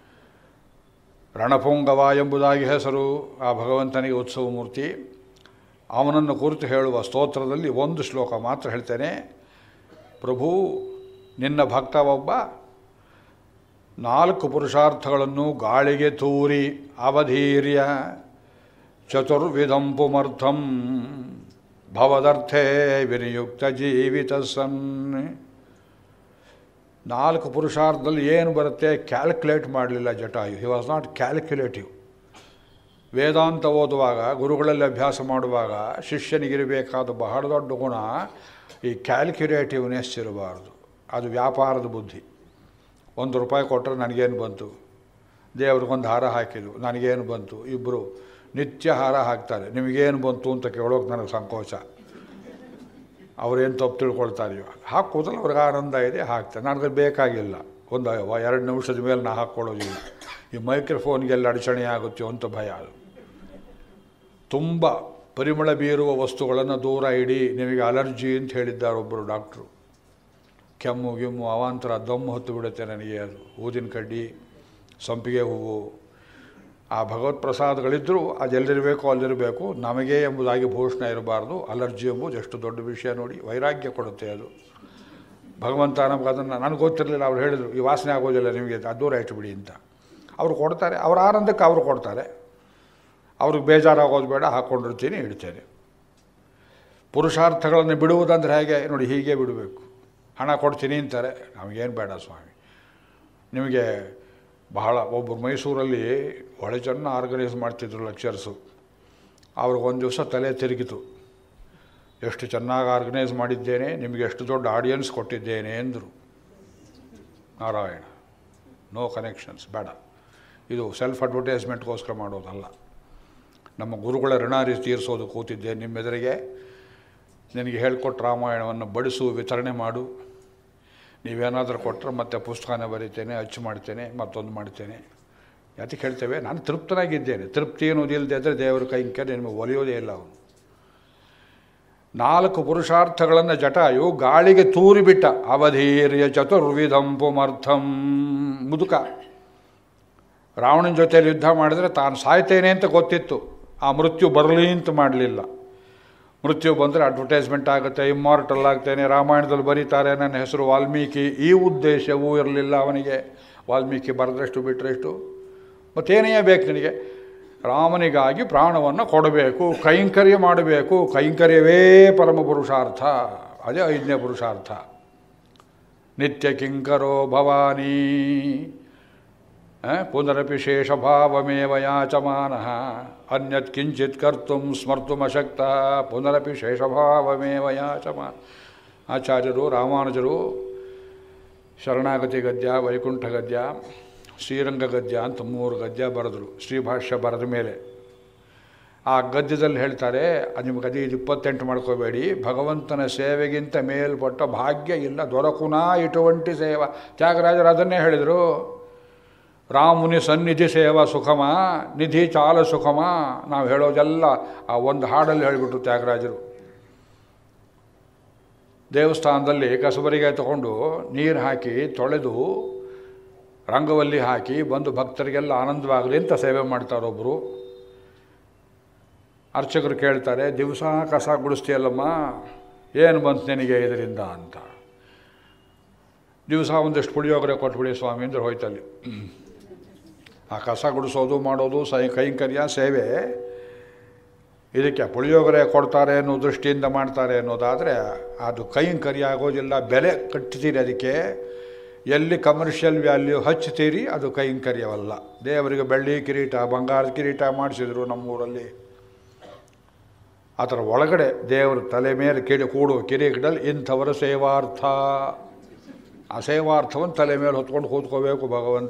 ರಣಪುಂಗವ ಎಂಬುದಾಗಿ ಹೆಸರು ಆ ಭಗವಂತನಿಗೆ ಉತ್ಸವ ಮೂರ್ತಿ ಅವನನ್ನು ಕುರಿತು ಹೇಳುವ ಸ್ತೋತ್ರದಲ್ಲಿ ಒಂದು ಶ್ಲೋಕ ಮಾತ್ರ ಹೇಳ್ತೇನೆ ಪ್ರಭು ನಿನ್ನ ಭಕ್ತ ಒಬ್ಬ ನಾಲ್ಕು ಪುರುಷಾರ್ಥಗಳನ್ನು ಗಾಳಿಗೆ ತೂರಿ ಅವಧೀರ್ಯ ಚತುರ್ವಿಧಂ ಪುಮರ್ಥಂ ಭವದರ್ಥೇ ವಿನಿಯುಕ್ತ ಜೀವಿತ ಸನ್ ನಾಲ್ಕು ಪುರುಷಾರ್ಥದಲ್ಲಿ ಏನು ಬರುತ್ತೆ ಕ್ಯಾಲ್ಕುಲೇಟ್ ಮಾಡಲಿಲ್ಲ Jatayu he was not calculative ವೇದಾಂತ ಓದುವಾಗ ಗುರುಗಳಲ್ಲಿ ಅಭ್ಯಾಸ ಮಾಡುವಾಗ ಶಿಷ್ಯನಿಗಿರಬೇಕಾದ ಬಹಳ ದೊಡ್ಡ ಗುಣ ಈ ಕ್ಯಾಲ್ಕ್ಯುಲೇಟಿವ್ನೆಸ್ ಇರಬಾರ್ದು ಅದು ವ್ಯಾಪಾರದ ಬುದ್ಧಿ ಒಂದು ರೂಪಾಯಿ ಕೊಟ್ಟರೆ ನನಗೇನು ಬಂತು ದೇವ್ರಿಗೊಂದು ಹಾರ ಹಾಕಿದ್ರು ನನಗೇನು ಬಂತು ಇಬ್ಬರು ನಿತ್ಯ ಹಾರ ಹಾಕ್ತಾರೆ ನಿಮಗೇನು ಬಂತು ಅಂತ ಕೇಳೋಕೆ ನನಗೆ ಸಂಕೋಚ ಅವರೇನು ತಪ್ಪು ತಿಳ್ಕೊಳ್ತಾರೆ ಇವಾಗ ಹಾಕೋದ್ರಲ್ಲಿ ಅವ್ರಿಗೆ ಆನಂದ ಇದೆ ಹಾಕ್ತಾರೆ ನನಗೆ ಬೇಕಾಗಿಲ್ಲ ಒಂದು ಎರಡು ನಿಮಿಷದ ಮೇಲೆ ನಾ ಹಾಕ್ಕೊಳ್ಳೋದಿಲ್ಲ ಈ ಮೈಕ್ರೋಫೋನ್ಗೆಲ್ಲ ಅಡಚಣೆ ಆಗುತ್ತೆ ಅಂತ ಭಯ ಅದು ತುಂಬ ಪರಿಮಳ ಬೀರುವ ವಸ್ತುಗಳನ್ನು ದೂರ ಇಡಿ ನಿಮಗೆ ಅಲರ್ಜಿ ಅಂತ ಹೇಳಿದ್ದಾರೆ ಒಬ್ಬರು ಡಾಕ್ಟ್ರು ಕೆಮ್ಮು ಗಿಮ್ಮು ಅವಾಂತರ ದಮ್ಮು ಹೊತ್ತು ಬಿಡುತ್ತೆ ನನಗೆ ಅದು ಊದಿನ ಕಡ್ಡಿ ಸಂಪಿಗೆ ಹೂವು ಆ ಭಗವತ್ ಪ್ರಸಾದಗಳಿದ್ದರೂ ಅದೆಲ್ಲಿರಬೇಕು ಅಲ್ಲಿರಬೇಕು ನಮಗೆ ಎಂಬುದಾಗಿ ಭೂಷಣ ಇರಬಾರ್ದು ಅಲರ್ಜಿ ಎಂಬುದು ಎಷ್ಟು ದೊಡ್ಡ ವಿಷಯ ನೋಡಿ ವೈರಾಗ್ಯ ಕೊಡುತ್ತೆ ಅದು ಭಗವಂತ ನಮ್ಗೆ ಅದನ್ನು ನನಗೆ ಗೊತ್ತಿರಲಿಲ್ಲ ಅವ್ರು ಹೇಳಿದರು ಈ ವಾಸನೆ ಆಗೋದಿಲ್ಲ ನಿಮಗೆ ಅದು ದೂರ ಇಟ್ಟುಬಿಡಿ ಅಂತ ಅವರು ಕೊಡ್ತಾರೆ ಅವರ ಆನಂದಕ್ಕೆ ಅವರು ಕೊಡ್ತಾರೆ ಅವ್ರಿಗೆ ಬೇಜಾರಾಗೋದು ಬೇಡ ಹಾಕ್ಕೊಂಡಿರ್ತೀನಿ ಇಡ್ತೇನೆ ಪುರುಷಾರ್ಥಗಳನ್ನು ಬಿಡುವುದಂದ್ರೆ ಹೇಗೆ ನೋಡಿ ಹೀಗೆ ಬಿಡಬೇಕು ಹಣ ಕೊಡ್ತೀನಿ ಅಂತಾರೆ ನಮಗೇನು ಬೇಡ ಸ್ವಾಮಿ ನಿಮಗೆ ಬಹಳ ಒಬ್ಬರು ಮೈಸೂರಲ್ಲಿ ಒಳ್ಳೆ ಚೆನ್ನ ಆರ್ಗನೈಸ್ ಮಾಡ್ತಿದ್ರು ಲೆಕ್ಚರ್ಸು ಅವ್ರಿಗೊಂದು ದಿವಸ ತಲೆ ತಿರುಗಿತು ಎಷ್ಟು ಚೆನ್ನಾಗಿ ಆರ್ಗನೈಸ್ ಮಾಡಿದ್ದೇನೆ ನಿಮಗೆ ಎಷ್ಟು ದೊಡ್ಡ ಆಡಿಯನ್ಸ್ ಕೊಟ್ಟಿದ್ದೇನೆ ಎಂದರು ನಾರಾಯಣ ನೋ ಕನೆಕ್ಷನ್ಸ್ ಬೇಡ ಇದು ಸೆಲ್ಫ್ ಅಡ್ವರ್ಟೈಸ್ಮೆಂಟ್ಗೋಸ್ಕರ ಮಾಡೋದಲ್ಲ ನಮ್ಮ ಗುರುಗಳ ಋಣಾರಿ ತೀರಿಸೋದು ಕೂತಿದ್ದೆ ನಿಮ್ಮೆದುರಿಗೆ ನಿನಗೆ ಹೇಳ್ಕೊಟ್ಟು ರಾಮಾಯಣವನ್ನು ಬಡಿಸು ವಿತರಣೆ ಮಾಡು ನೀವೇನಾದರೂ ಕೊಟ್ಟರೆ ಮತ್ತೆ ಪುಸ್ತಕನ ಬರೀತೇನೆ ಅಚ್ಚು ಮಾಡ್ತೇನೆ ಮತ್ತೊಂದು ಮಾಡ್ತೇನೆ ಯಾತಕ್ಕೆ ಹೇಳ್ತೇವೆ ನಾನು ತೃಪ್ತನಾಗಿದ್ದೇನೆ ತೃಪ್ತಿ ಅನ್ನೋದಿಲ್ಲದೆ ಅಂದರೆ ದೇವರ ಕೈಂಕರ್ಯ ನಿಮಗೆ ಒಲಿಯೋದೇ ಇಲ್ಲ ಅವನು ನಾಲ್ಕು ಪುರುಷಾರ್ಥಗಳನ್ನು ಜಟಾಯು ಗಾಳಿಗೆ ತೂರಿಬಿಟ್ಟ ಅವಧೀರ್ಯ ಚತುರ್ವಿಧಂ ಪುಮರ್ಥಂ ಮುದುಕ ರಾವಣನ ಜೊತೆಯಲ್ಲಿ ಯುದ್ಧ ಮಾಡಿದರೆ ತಾನು ಸಾಯ್ತೇನೆ ಅಂತ ಗೊತ್ತಿತ್ತು ಆ ಮೃತ್ಯು ಬರಲಿ ಅಂತ ಮಾಡಲಿಲ್ಲ ಮೃತ್ಯು ಬಂದರೆ ಅಡ್ವರ್ಟೈಸ್ಮೆಂಟ್ ಆಗುತ್ತೆ ಇಮ್ಮಾರ್ಟಲ್ ಆಗ್ತೇನೆ ರಾಮಾಯಣದಲ್ಲಿ ಬರೀತಾರೆ ನನ್ನ ಹೆಸರು ವಾಲ್ಮೀಕಿ ಈ ಉದ್ದೇಶವೂ ಇರಲಿಲ್ಲ ಅವನಿಗೆ ವಾಲ್ಮೀಕಿ ಬರೆದಷ್ಟು ಬಿಟ್ಟರೆಷ್ಟು ಮತ್ತೇನೇ ಬೇಕು ನಿನಗೆ ರಾಮನಿಗಾಗಿ ಪ್ರಾಣವನ್ನು ಕೊಡಬೇಕು ಕೈಂಕರ್ಯ ಮಾಡಬೇಕು ಕೈಂಕರ್ಯವೇ ಪರಮ ಪುರುಷಾರ್ಥ ಅದೇ ಐದನೇ ಪುರುಷಾರ್ಥ ನಿತ್ಯ ಕಿಂಕರೋ ಭವಾನಿ ಪುನರಪಿ ಶೇಷಭಾವಮೇವ ಯಾಚಮಾನ ಅನ್ಯತ್ ಕಿಂಚಿತ್ ಕರ್ತುಂ ಸ್ಮರ್ತುಮಶಕ್ತ ಪುನರಪಿ ಶೇಷಭಾವಮೇವ ಯಾಚಮಾನ ಆಚಾರ್ಯರು ರಾಮಾನುಜರು ಶರಣಾಗತಿ ಗದ್ಯ ವೈಕುಂಠ ಗದ್ಯ ಶ್ರೀರಂಗ ಗದ್ಯ ಅಂತ ಮೂರು ಗದ್ಯ ಬರೆದರು ಶ್ರೀಭಾಷ್ಯ ಬರೆದ ಮೇಲೆ ಆ ಗದ್ಯದಲ್ಲಿ ಹೇಳ್ತಾರೆ ಅದು ನಿಮಗೆ ಅದು ಇದು ಇಪ್ಪತ್ತೆಂಟು ಮಾಡ್ಕೋಬೇಡಿ ಭಗವಂತನ ಸೇವೆಗಿಂತ ಮೇಲ್ಪಟ್ಟ ಭಾಗ್ಯ ಇಲ್ಲ ದೊರಕುನಾ ಇಟುವಂಟಿ ಸೇವ ತ್ಯಾಗರಾಜರು ಅದನ್ನೇ ಹೇಳಿದರು ರಾಮುನಿ ಸನ್ನಿಧಿ ಸೇವಾ ಸುಖಮ ನಿಧಿ ಚಾಲ ಸುಖಮ ನಾವು ಹೇಳೋದೆಲ್ಲ ಆ ಒಂದು ಹಾಡಲ್ಲಿ ಹೇಳಿಬಿಟ್ರು ತ್ಯಾಗರಾಜರು ದೇವಸ್ಥಾನದಲ್ಲಿ ಕಸಬರಿಗೆ ತಗೊಂಡು ನೀರು ಹಾಕಿ ತೊಳೆದು ರಂಗವಲ್ಲಿ ಹಾಕಿ ಬಂದು ಭಕ್ತರಿಗೆಲ್ಲ ಆನಂದವಾಗಲಿ ಅಂತ ಸೇವೆ ಮಾಡ್ತಾರೊಬ್ಬರು ಅರ್ಚಕರು ಕೇಳ್ತಾರೆ ದಿವಸ ಕಸ ಗುಡಿಸ್ತೀಯಲ್ಲಮ್ಮ ಏನು ಬಂತು ನಿನಗೆ ಇದರಿಂದ ಅಂತ ದಿವಸ ಒಂದಿಷ್ಟು ಪುಳಿಯೋಗರೆ ಕೊಟ್ಬಿಡಿ ಸ್ವಾಮಿ ಅಂದ್ರೆ ಹೋಯ್ತಲ್ಲಿ ಆ ಕಸ ಗುಡಿಸೋದು ಮಾಡೋದು ಸೈ ಕೈಂಕರ್ಯ ಸೇವೆ ಇದಕ್ಕೆ ಪುಳಿಯೋಗರೆ ಕೊಡ್ತಾರೆ ಅನ್ನೋ ದೃಷ್ಟಿಯಿಂದ ಮಾಡ್ತಾರೆ ಅನ್ನೋದಾದರೆ ಅದು ಕೈಂಕರ್ಯ ಆಗೋದಿಲ್ಲ ಬೆಲೆ ಕಟ್ತೀರಿ ಅದಕ್ಕೆ ಎಲ್ಲಿ ಕಮರ್ಷಿಯಲ್ ವ್ಯಾಲ್ಯೂ ಹಚ್ತೀರಿ ಅದು ಕೈಂಕರ್ಯವಲ್ಲ ದೇವರಿಗೆ ಬೆಳ್ಳಿ ಕಿರೀಟ ಬಂಗಾರದ ಕಿರೀಟ ಮಾಡಿಸಿದ್ರು ನಮ್ಮೂರಲ್ಲಿ ಅದರ ಒಳಗಡೆ ದೇವರ ತಲೆ ಮೇಲೆ ಕಿಡಿ ಕೂಡುವ ಕಿರೀಟದಲ್ಲಿ ಇಂಥವರ ಸೇವಾರ್ಥ ಆ ಸೇವಾರ್ಥವನ್ನು ತಲೆ ಮೇಲೆ ಹೊತ್ಕೊಂಡು ಕೂತ್ಕೋಬೇಕು ಭಗವಂತ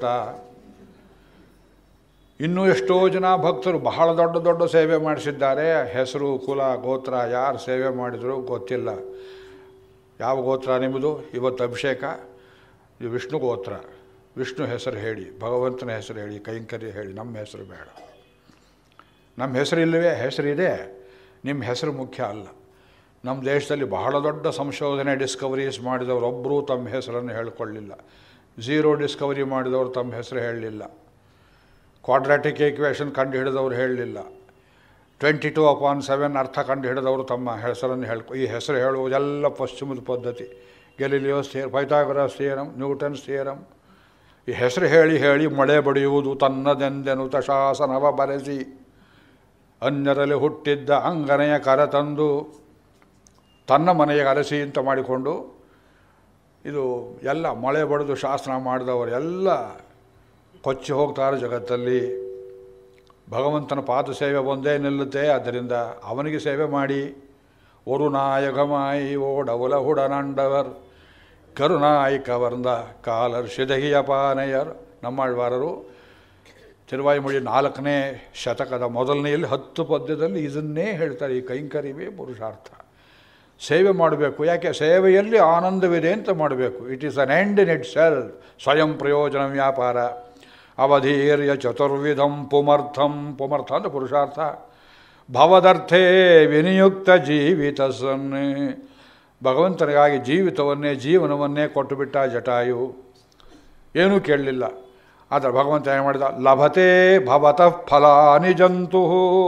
ಇನ್ನೂ ಎಷ್ಟೋ ಜನ ಭಕ್ತರು ಬಹಳ ದೊಡ್ಡ ದೊಡ್ಡ ಸೇವೆ ಮಾಡಿಸಿದ್ದಾರೆ ಹೆಸರು ಕುಲ ಗೋತ್ರ ಯಾರು ಸೇವೆ ಮಾಡಿದ್ರು ಗೊತ್ತಿಲ್ಲ ಯಾವ ಗೋತ್ರ ನಿಮ್ಮದು ಇವತ್ತು ಅಭಿಷೇಕ ಇದು ವಿಷ್ಣು ಗೋತ್ರ ವಿಷ್ಣು ಹೆಸರು ಹೇಳಿ ಭಗವಂತನ ಹೆಸರು ಹೇಳಿ ಕೈಂಕರ್ಯ ಹೇಳಿ ನಮ್ಮ ಹೆಸರು ಬೇಡ ನಮ್ಮ ಹೆಸರು ಇಲ್ಲವೇ ಹೆಸರಿದೆ ನಿಮ್ಮ ಹೆಸರು ಮುಖ್ಯ ಅಲ್ಲ ನಮ್ಮ ದೇಶದಲ್ಲಿ ಬಹಳ ದೊಡ್ಡ ಸಂಶೋಧನೆ ಡಿಸ್ಕವರೀಸ್ ಮಾಡಿದವರೊಬ್ಬರೂ ತಮ್ಮ ಹೆಸರನ್ನು ಹೇಳಿಕೊಳ್ಳಿಲ್ಲ ಝೀರೋ ಡಿಸ್ಕವರಿ ಮಾಡಿದವರು ತಮ್ಮ ಹೆಸರು ಹೇಳಲಿಲ್ಲ ಕ್ವಾಡ್ರಾಟಿಕ್ ಈಕ್ವೇಷನ್ ಕಂಡು ಹಿಡಿದವರು ಹೇಳಲಿಲ್ಲ ಟ್ವೆಂಟಿ ಟು ಅಪಾನ್ ಸೆವೆನ್ ಅರ್ಥ ಕಂಡು ಹಿಡಿದವರು ತಮ್ಮ ಹೆಸರನ್ನು ಹೇಳ್ಕೊ ಈ ಹೆಸರು ಹೇಳುವುದೆಲ್ಲ ಪಶ್ಚಿಮದ ಪದ್ಧತಿ Galileo's theory Pythagoras theorem Newton's theorem ಈ ಹೆಸರು ಹೇಳಿ ಹೇಳಿ ಮಳೆ ಬಡಿಯುವುದು ತನ್ನದೆಂದೆನುತ ಶಾಸನವ ಬರೆಸಿ ಅನ್ಯರಲ್ಲಿ ಹುಟ್ಟಿದ್ದ ಅಂಗನೆಯ ಕರ ತಂದು ತನ್ನ ಮನೆಯ ಅರಸಿ ಅಂತ ಮಾಡಿಕೊಂಡು ಇದು ಎಲ್ಲ ಮಳೆ ಬಡಿದು ಶಾಸನ ಮಾಡಿದವರು ಎಲ್ಲ ಕೊಚ್ಚಿ ಹೋಗ್ತಾರೆ ಜಗತ್ತಲ್ಲಿ ಭಗವಂತನ ಪಾದ ಸೇವೆ ಒಂದೇ ನಿಲ್ಲುತ್ತೆ ಆದ್ದರಿಂದ ಅವನಿಗೆ ಸೇವೆ ಮಾಡಿ ஒரு நாயகமாய் ஓடவுல ಹುಡನಂಡವರ್ ಕರುನಾಯಿ ಕವರ್ದ ಕಾಲರ್ ಶಿದಹಿಯ ಪಾನೆಯರ್ ನಮ್ಮಾಳ್ವಾರರು ತಿರುವಾಯಿಮೊಳಿ ನಾಲ್ಕನೇ ಶತಕದ ಮೊದಲನೆಯಲ್ಲಿ ಹತ್ತು ಪದ್ಯದಲ್ಲಿ ಇದನ್ನೇ ಹೇಳ್ತಾರೆ ಈ ಕೈಂಕರ್ಯವೇ ಪುರುಷಾರ್ಥ ಸೇವೆ ಮಾಡಬೇಕು ಯಾಕೆ ಸೇವೆಯಲ್ಲಿ ಆನಂದವಿದೆ ಅಂತ ಮಾಡಬೇಕು it is an end in itself ಸ್ವಯಂ ಪ್ರಯೋಜನ ವ್ಯಾಪಾರ ಅವಧೀರ್ಯ ಚತುರ್ವಿಧಂ ಪುಮರ್ಥಂ ಪುಮರ್ಥ ಅಂದರೆ ಪುರುಷಾರ್ಥ ಭವದರ್ಥೇ ವಿನಿಯುಕ್ತ ಜೀವಿತ ಸನ್ನೆ ಭಗವಂತನಿಗಾಗಿ ಜೀವಿತವನ್ನೇ ಜೀವನವನ್ನೇ ಕೊಟ್ಟುಬಿಟ್ಟ ಜಟಾಯು ಏನೂ ಕೇಳಲಿಲ್ಲ ಆದರೆ ಭಗವಂತ ಏನು ಮಾಡಿದ ಲಭತೆ ಭವತಃ ಫಲಾನಿ ಜಂತು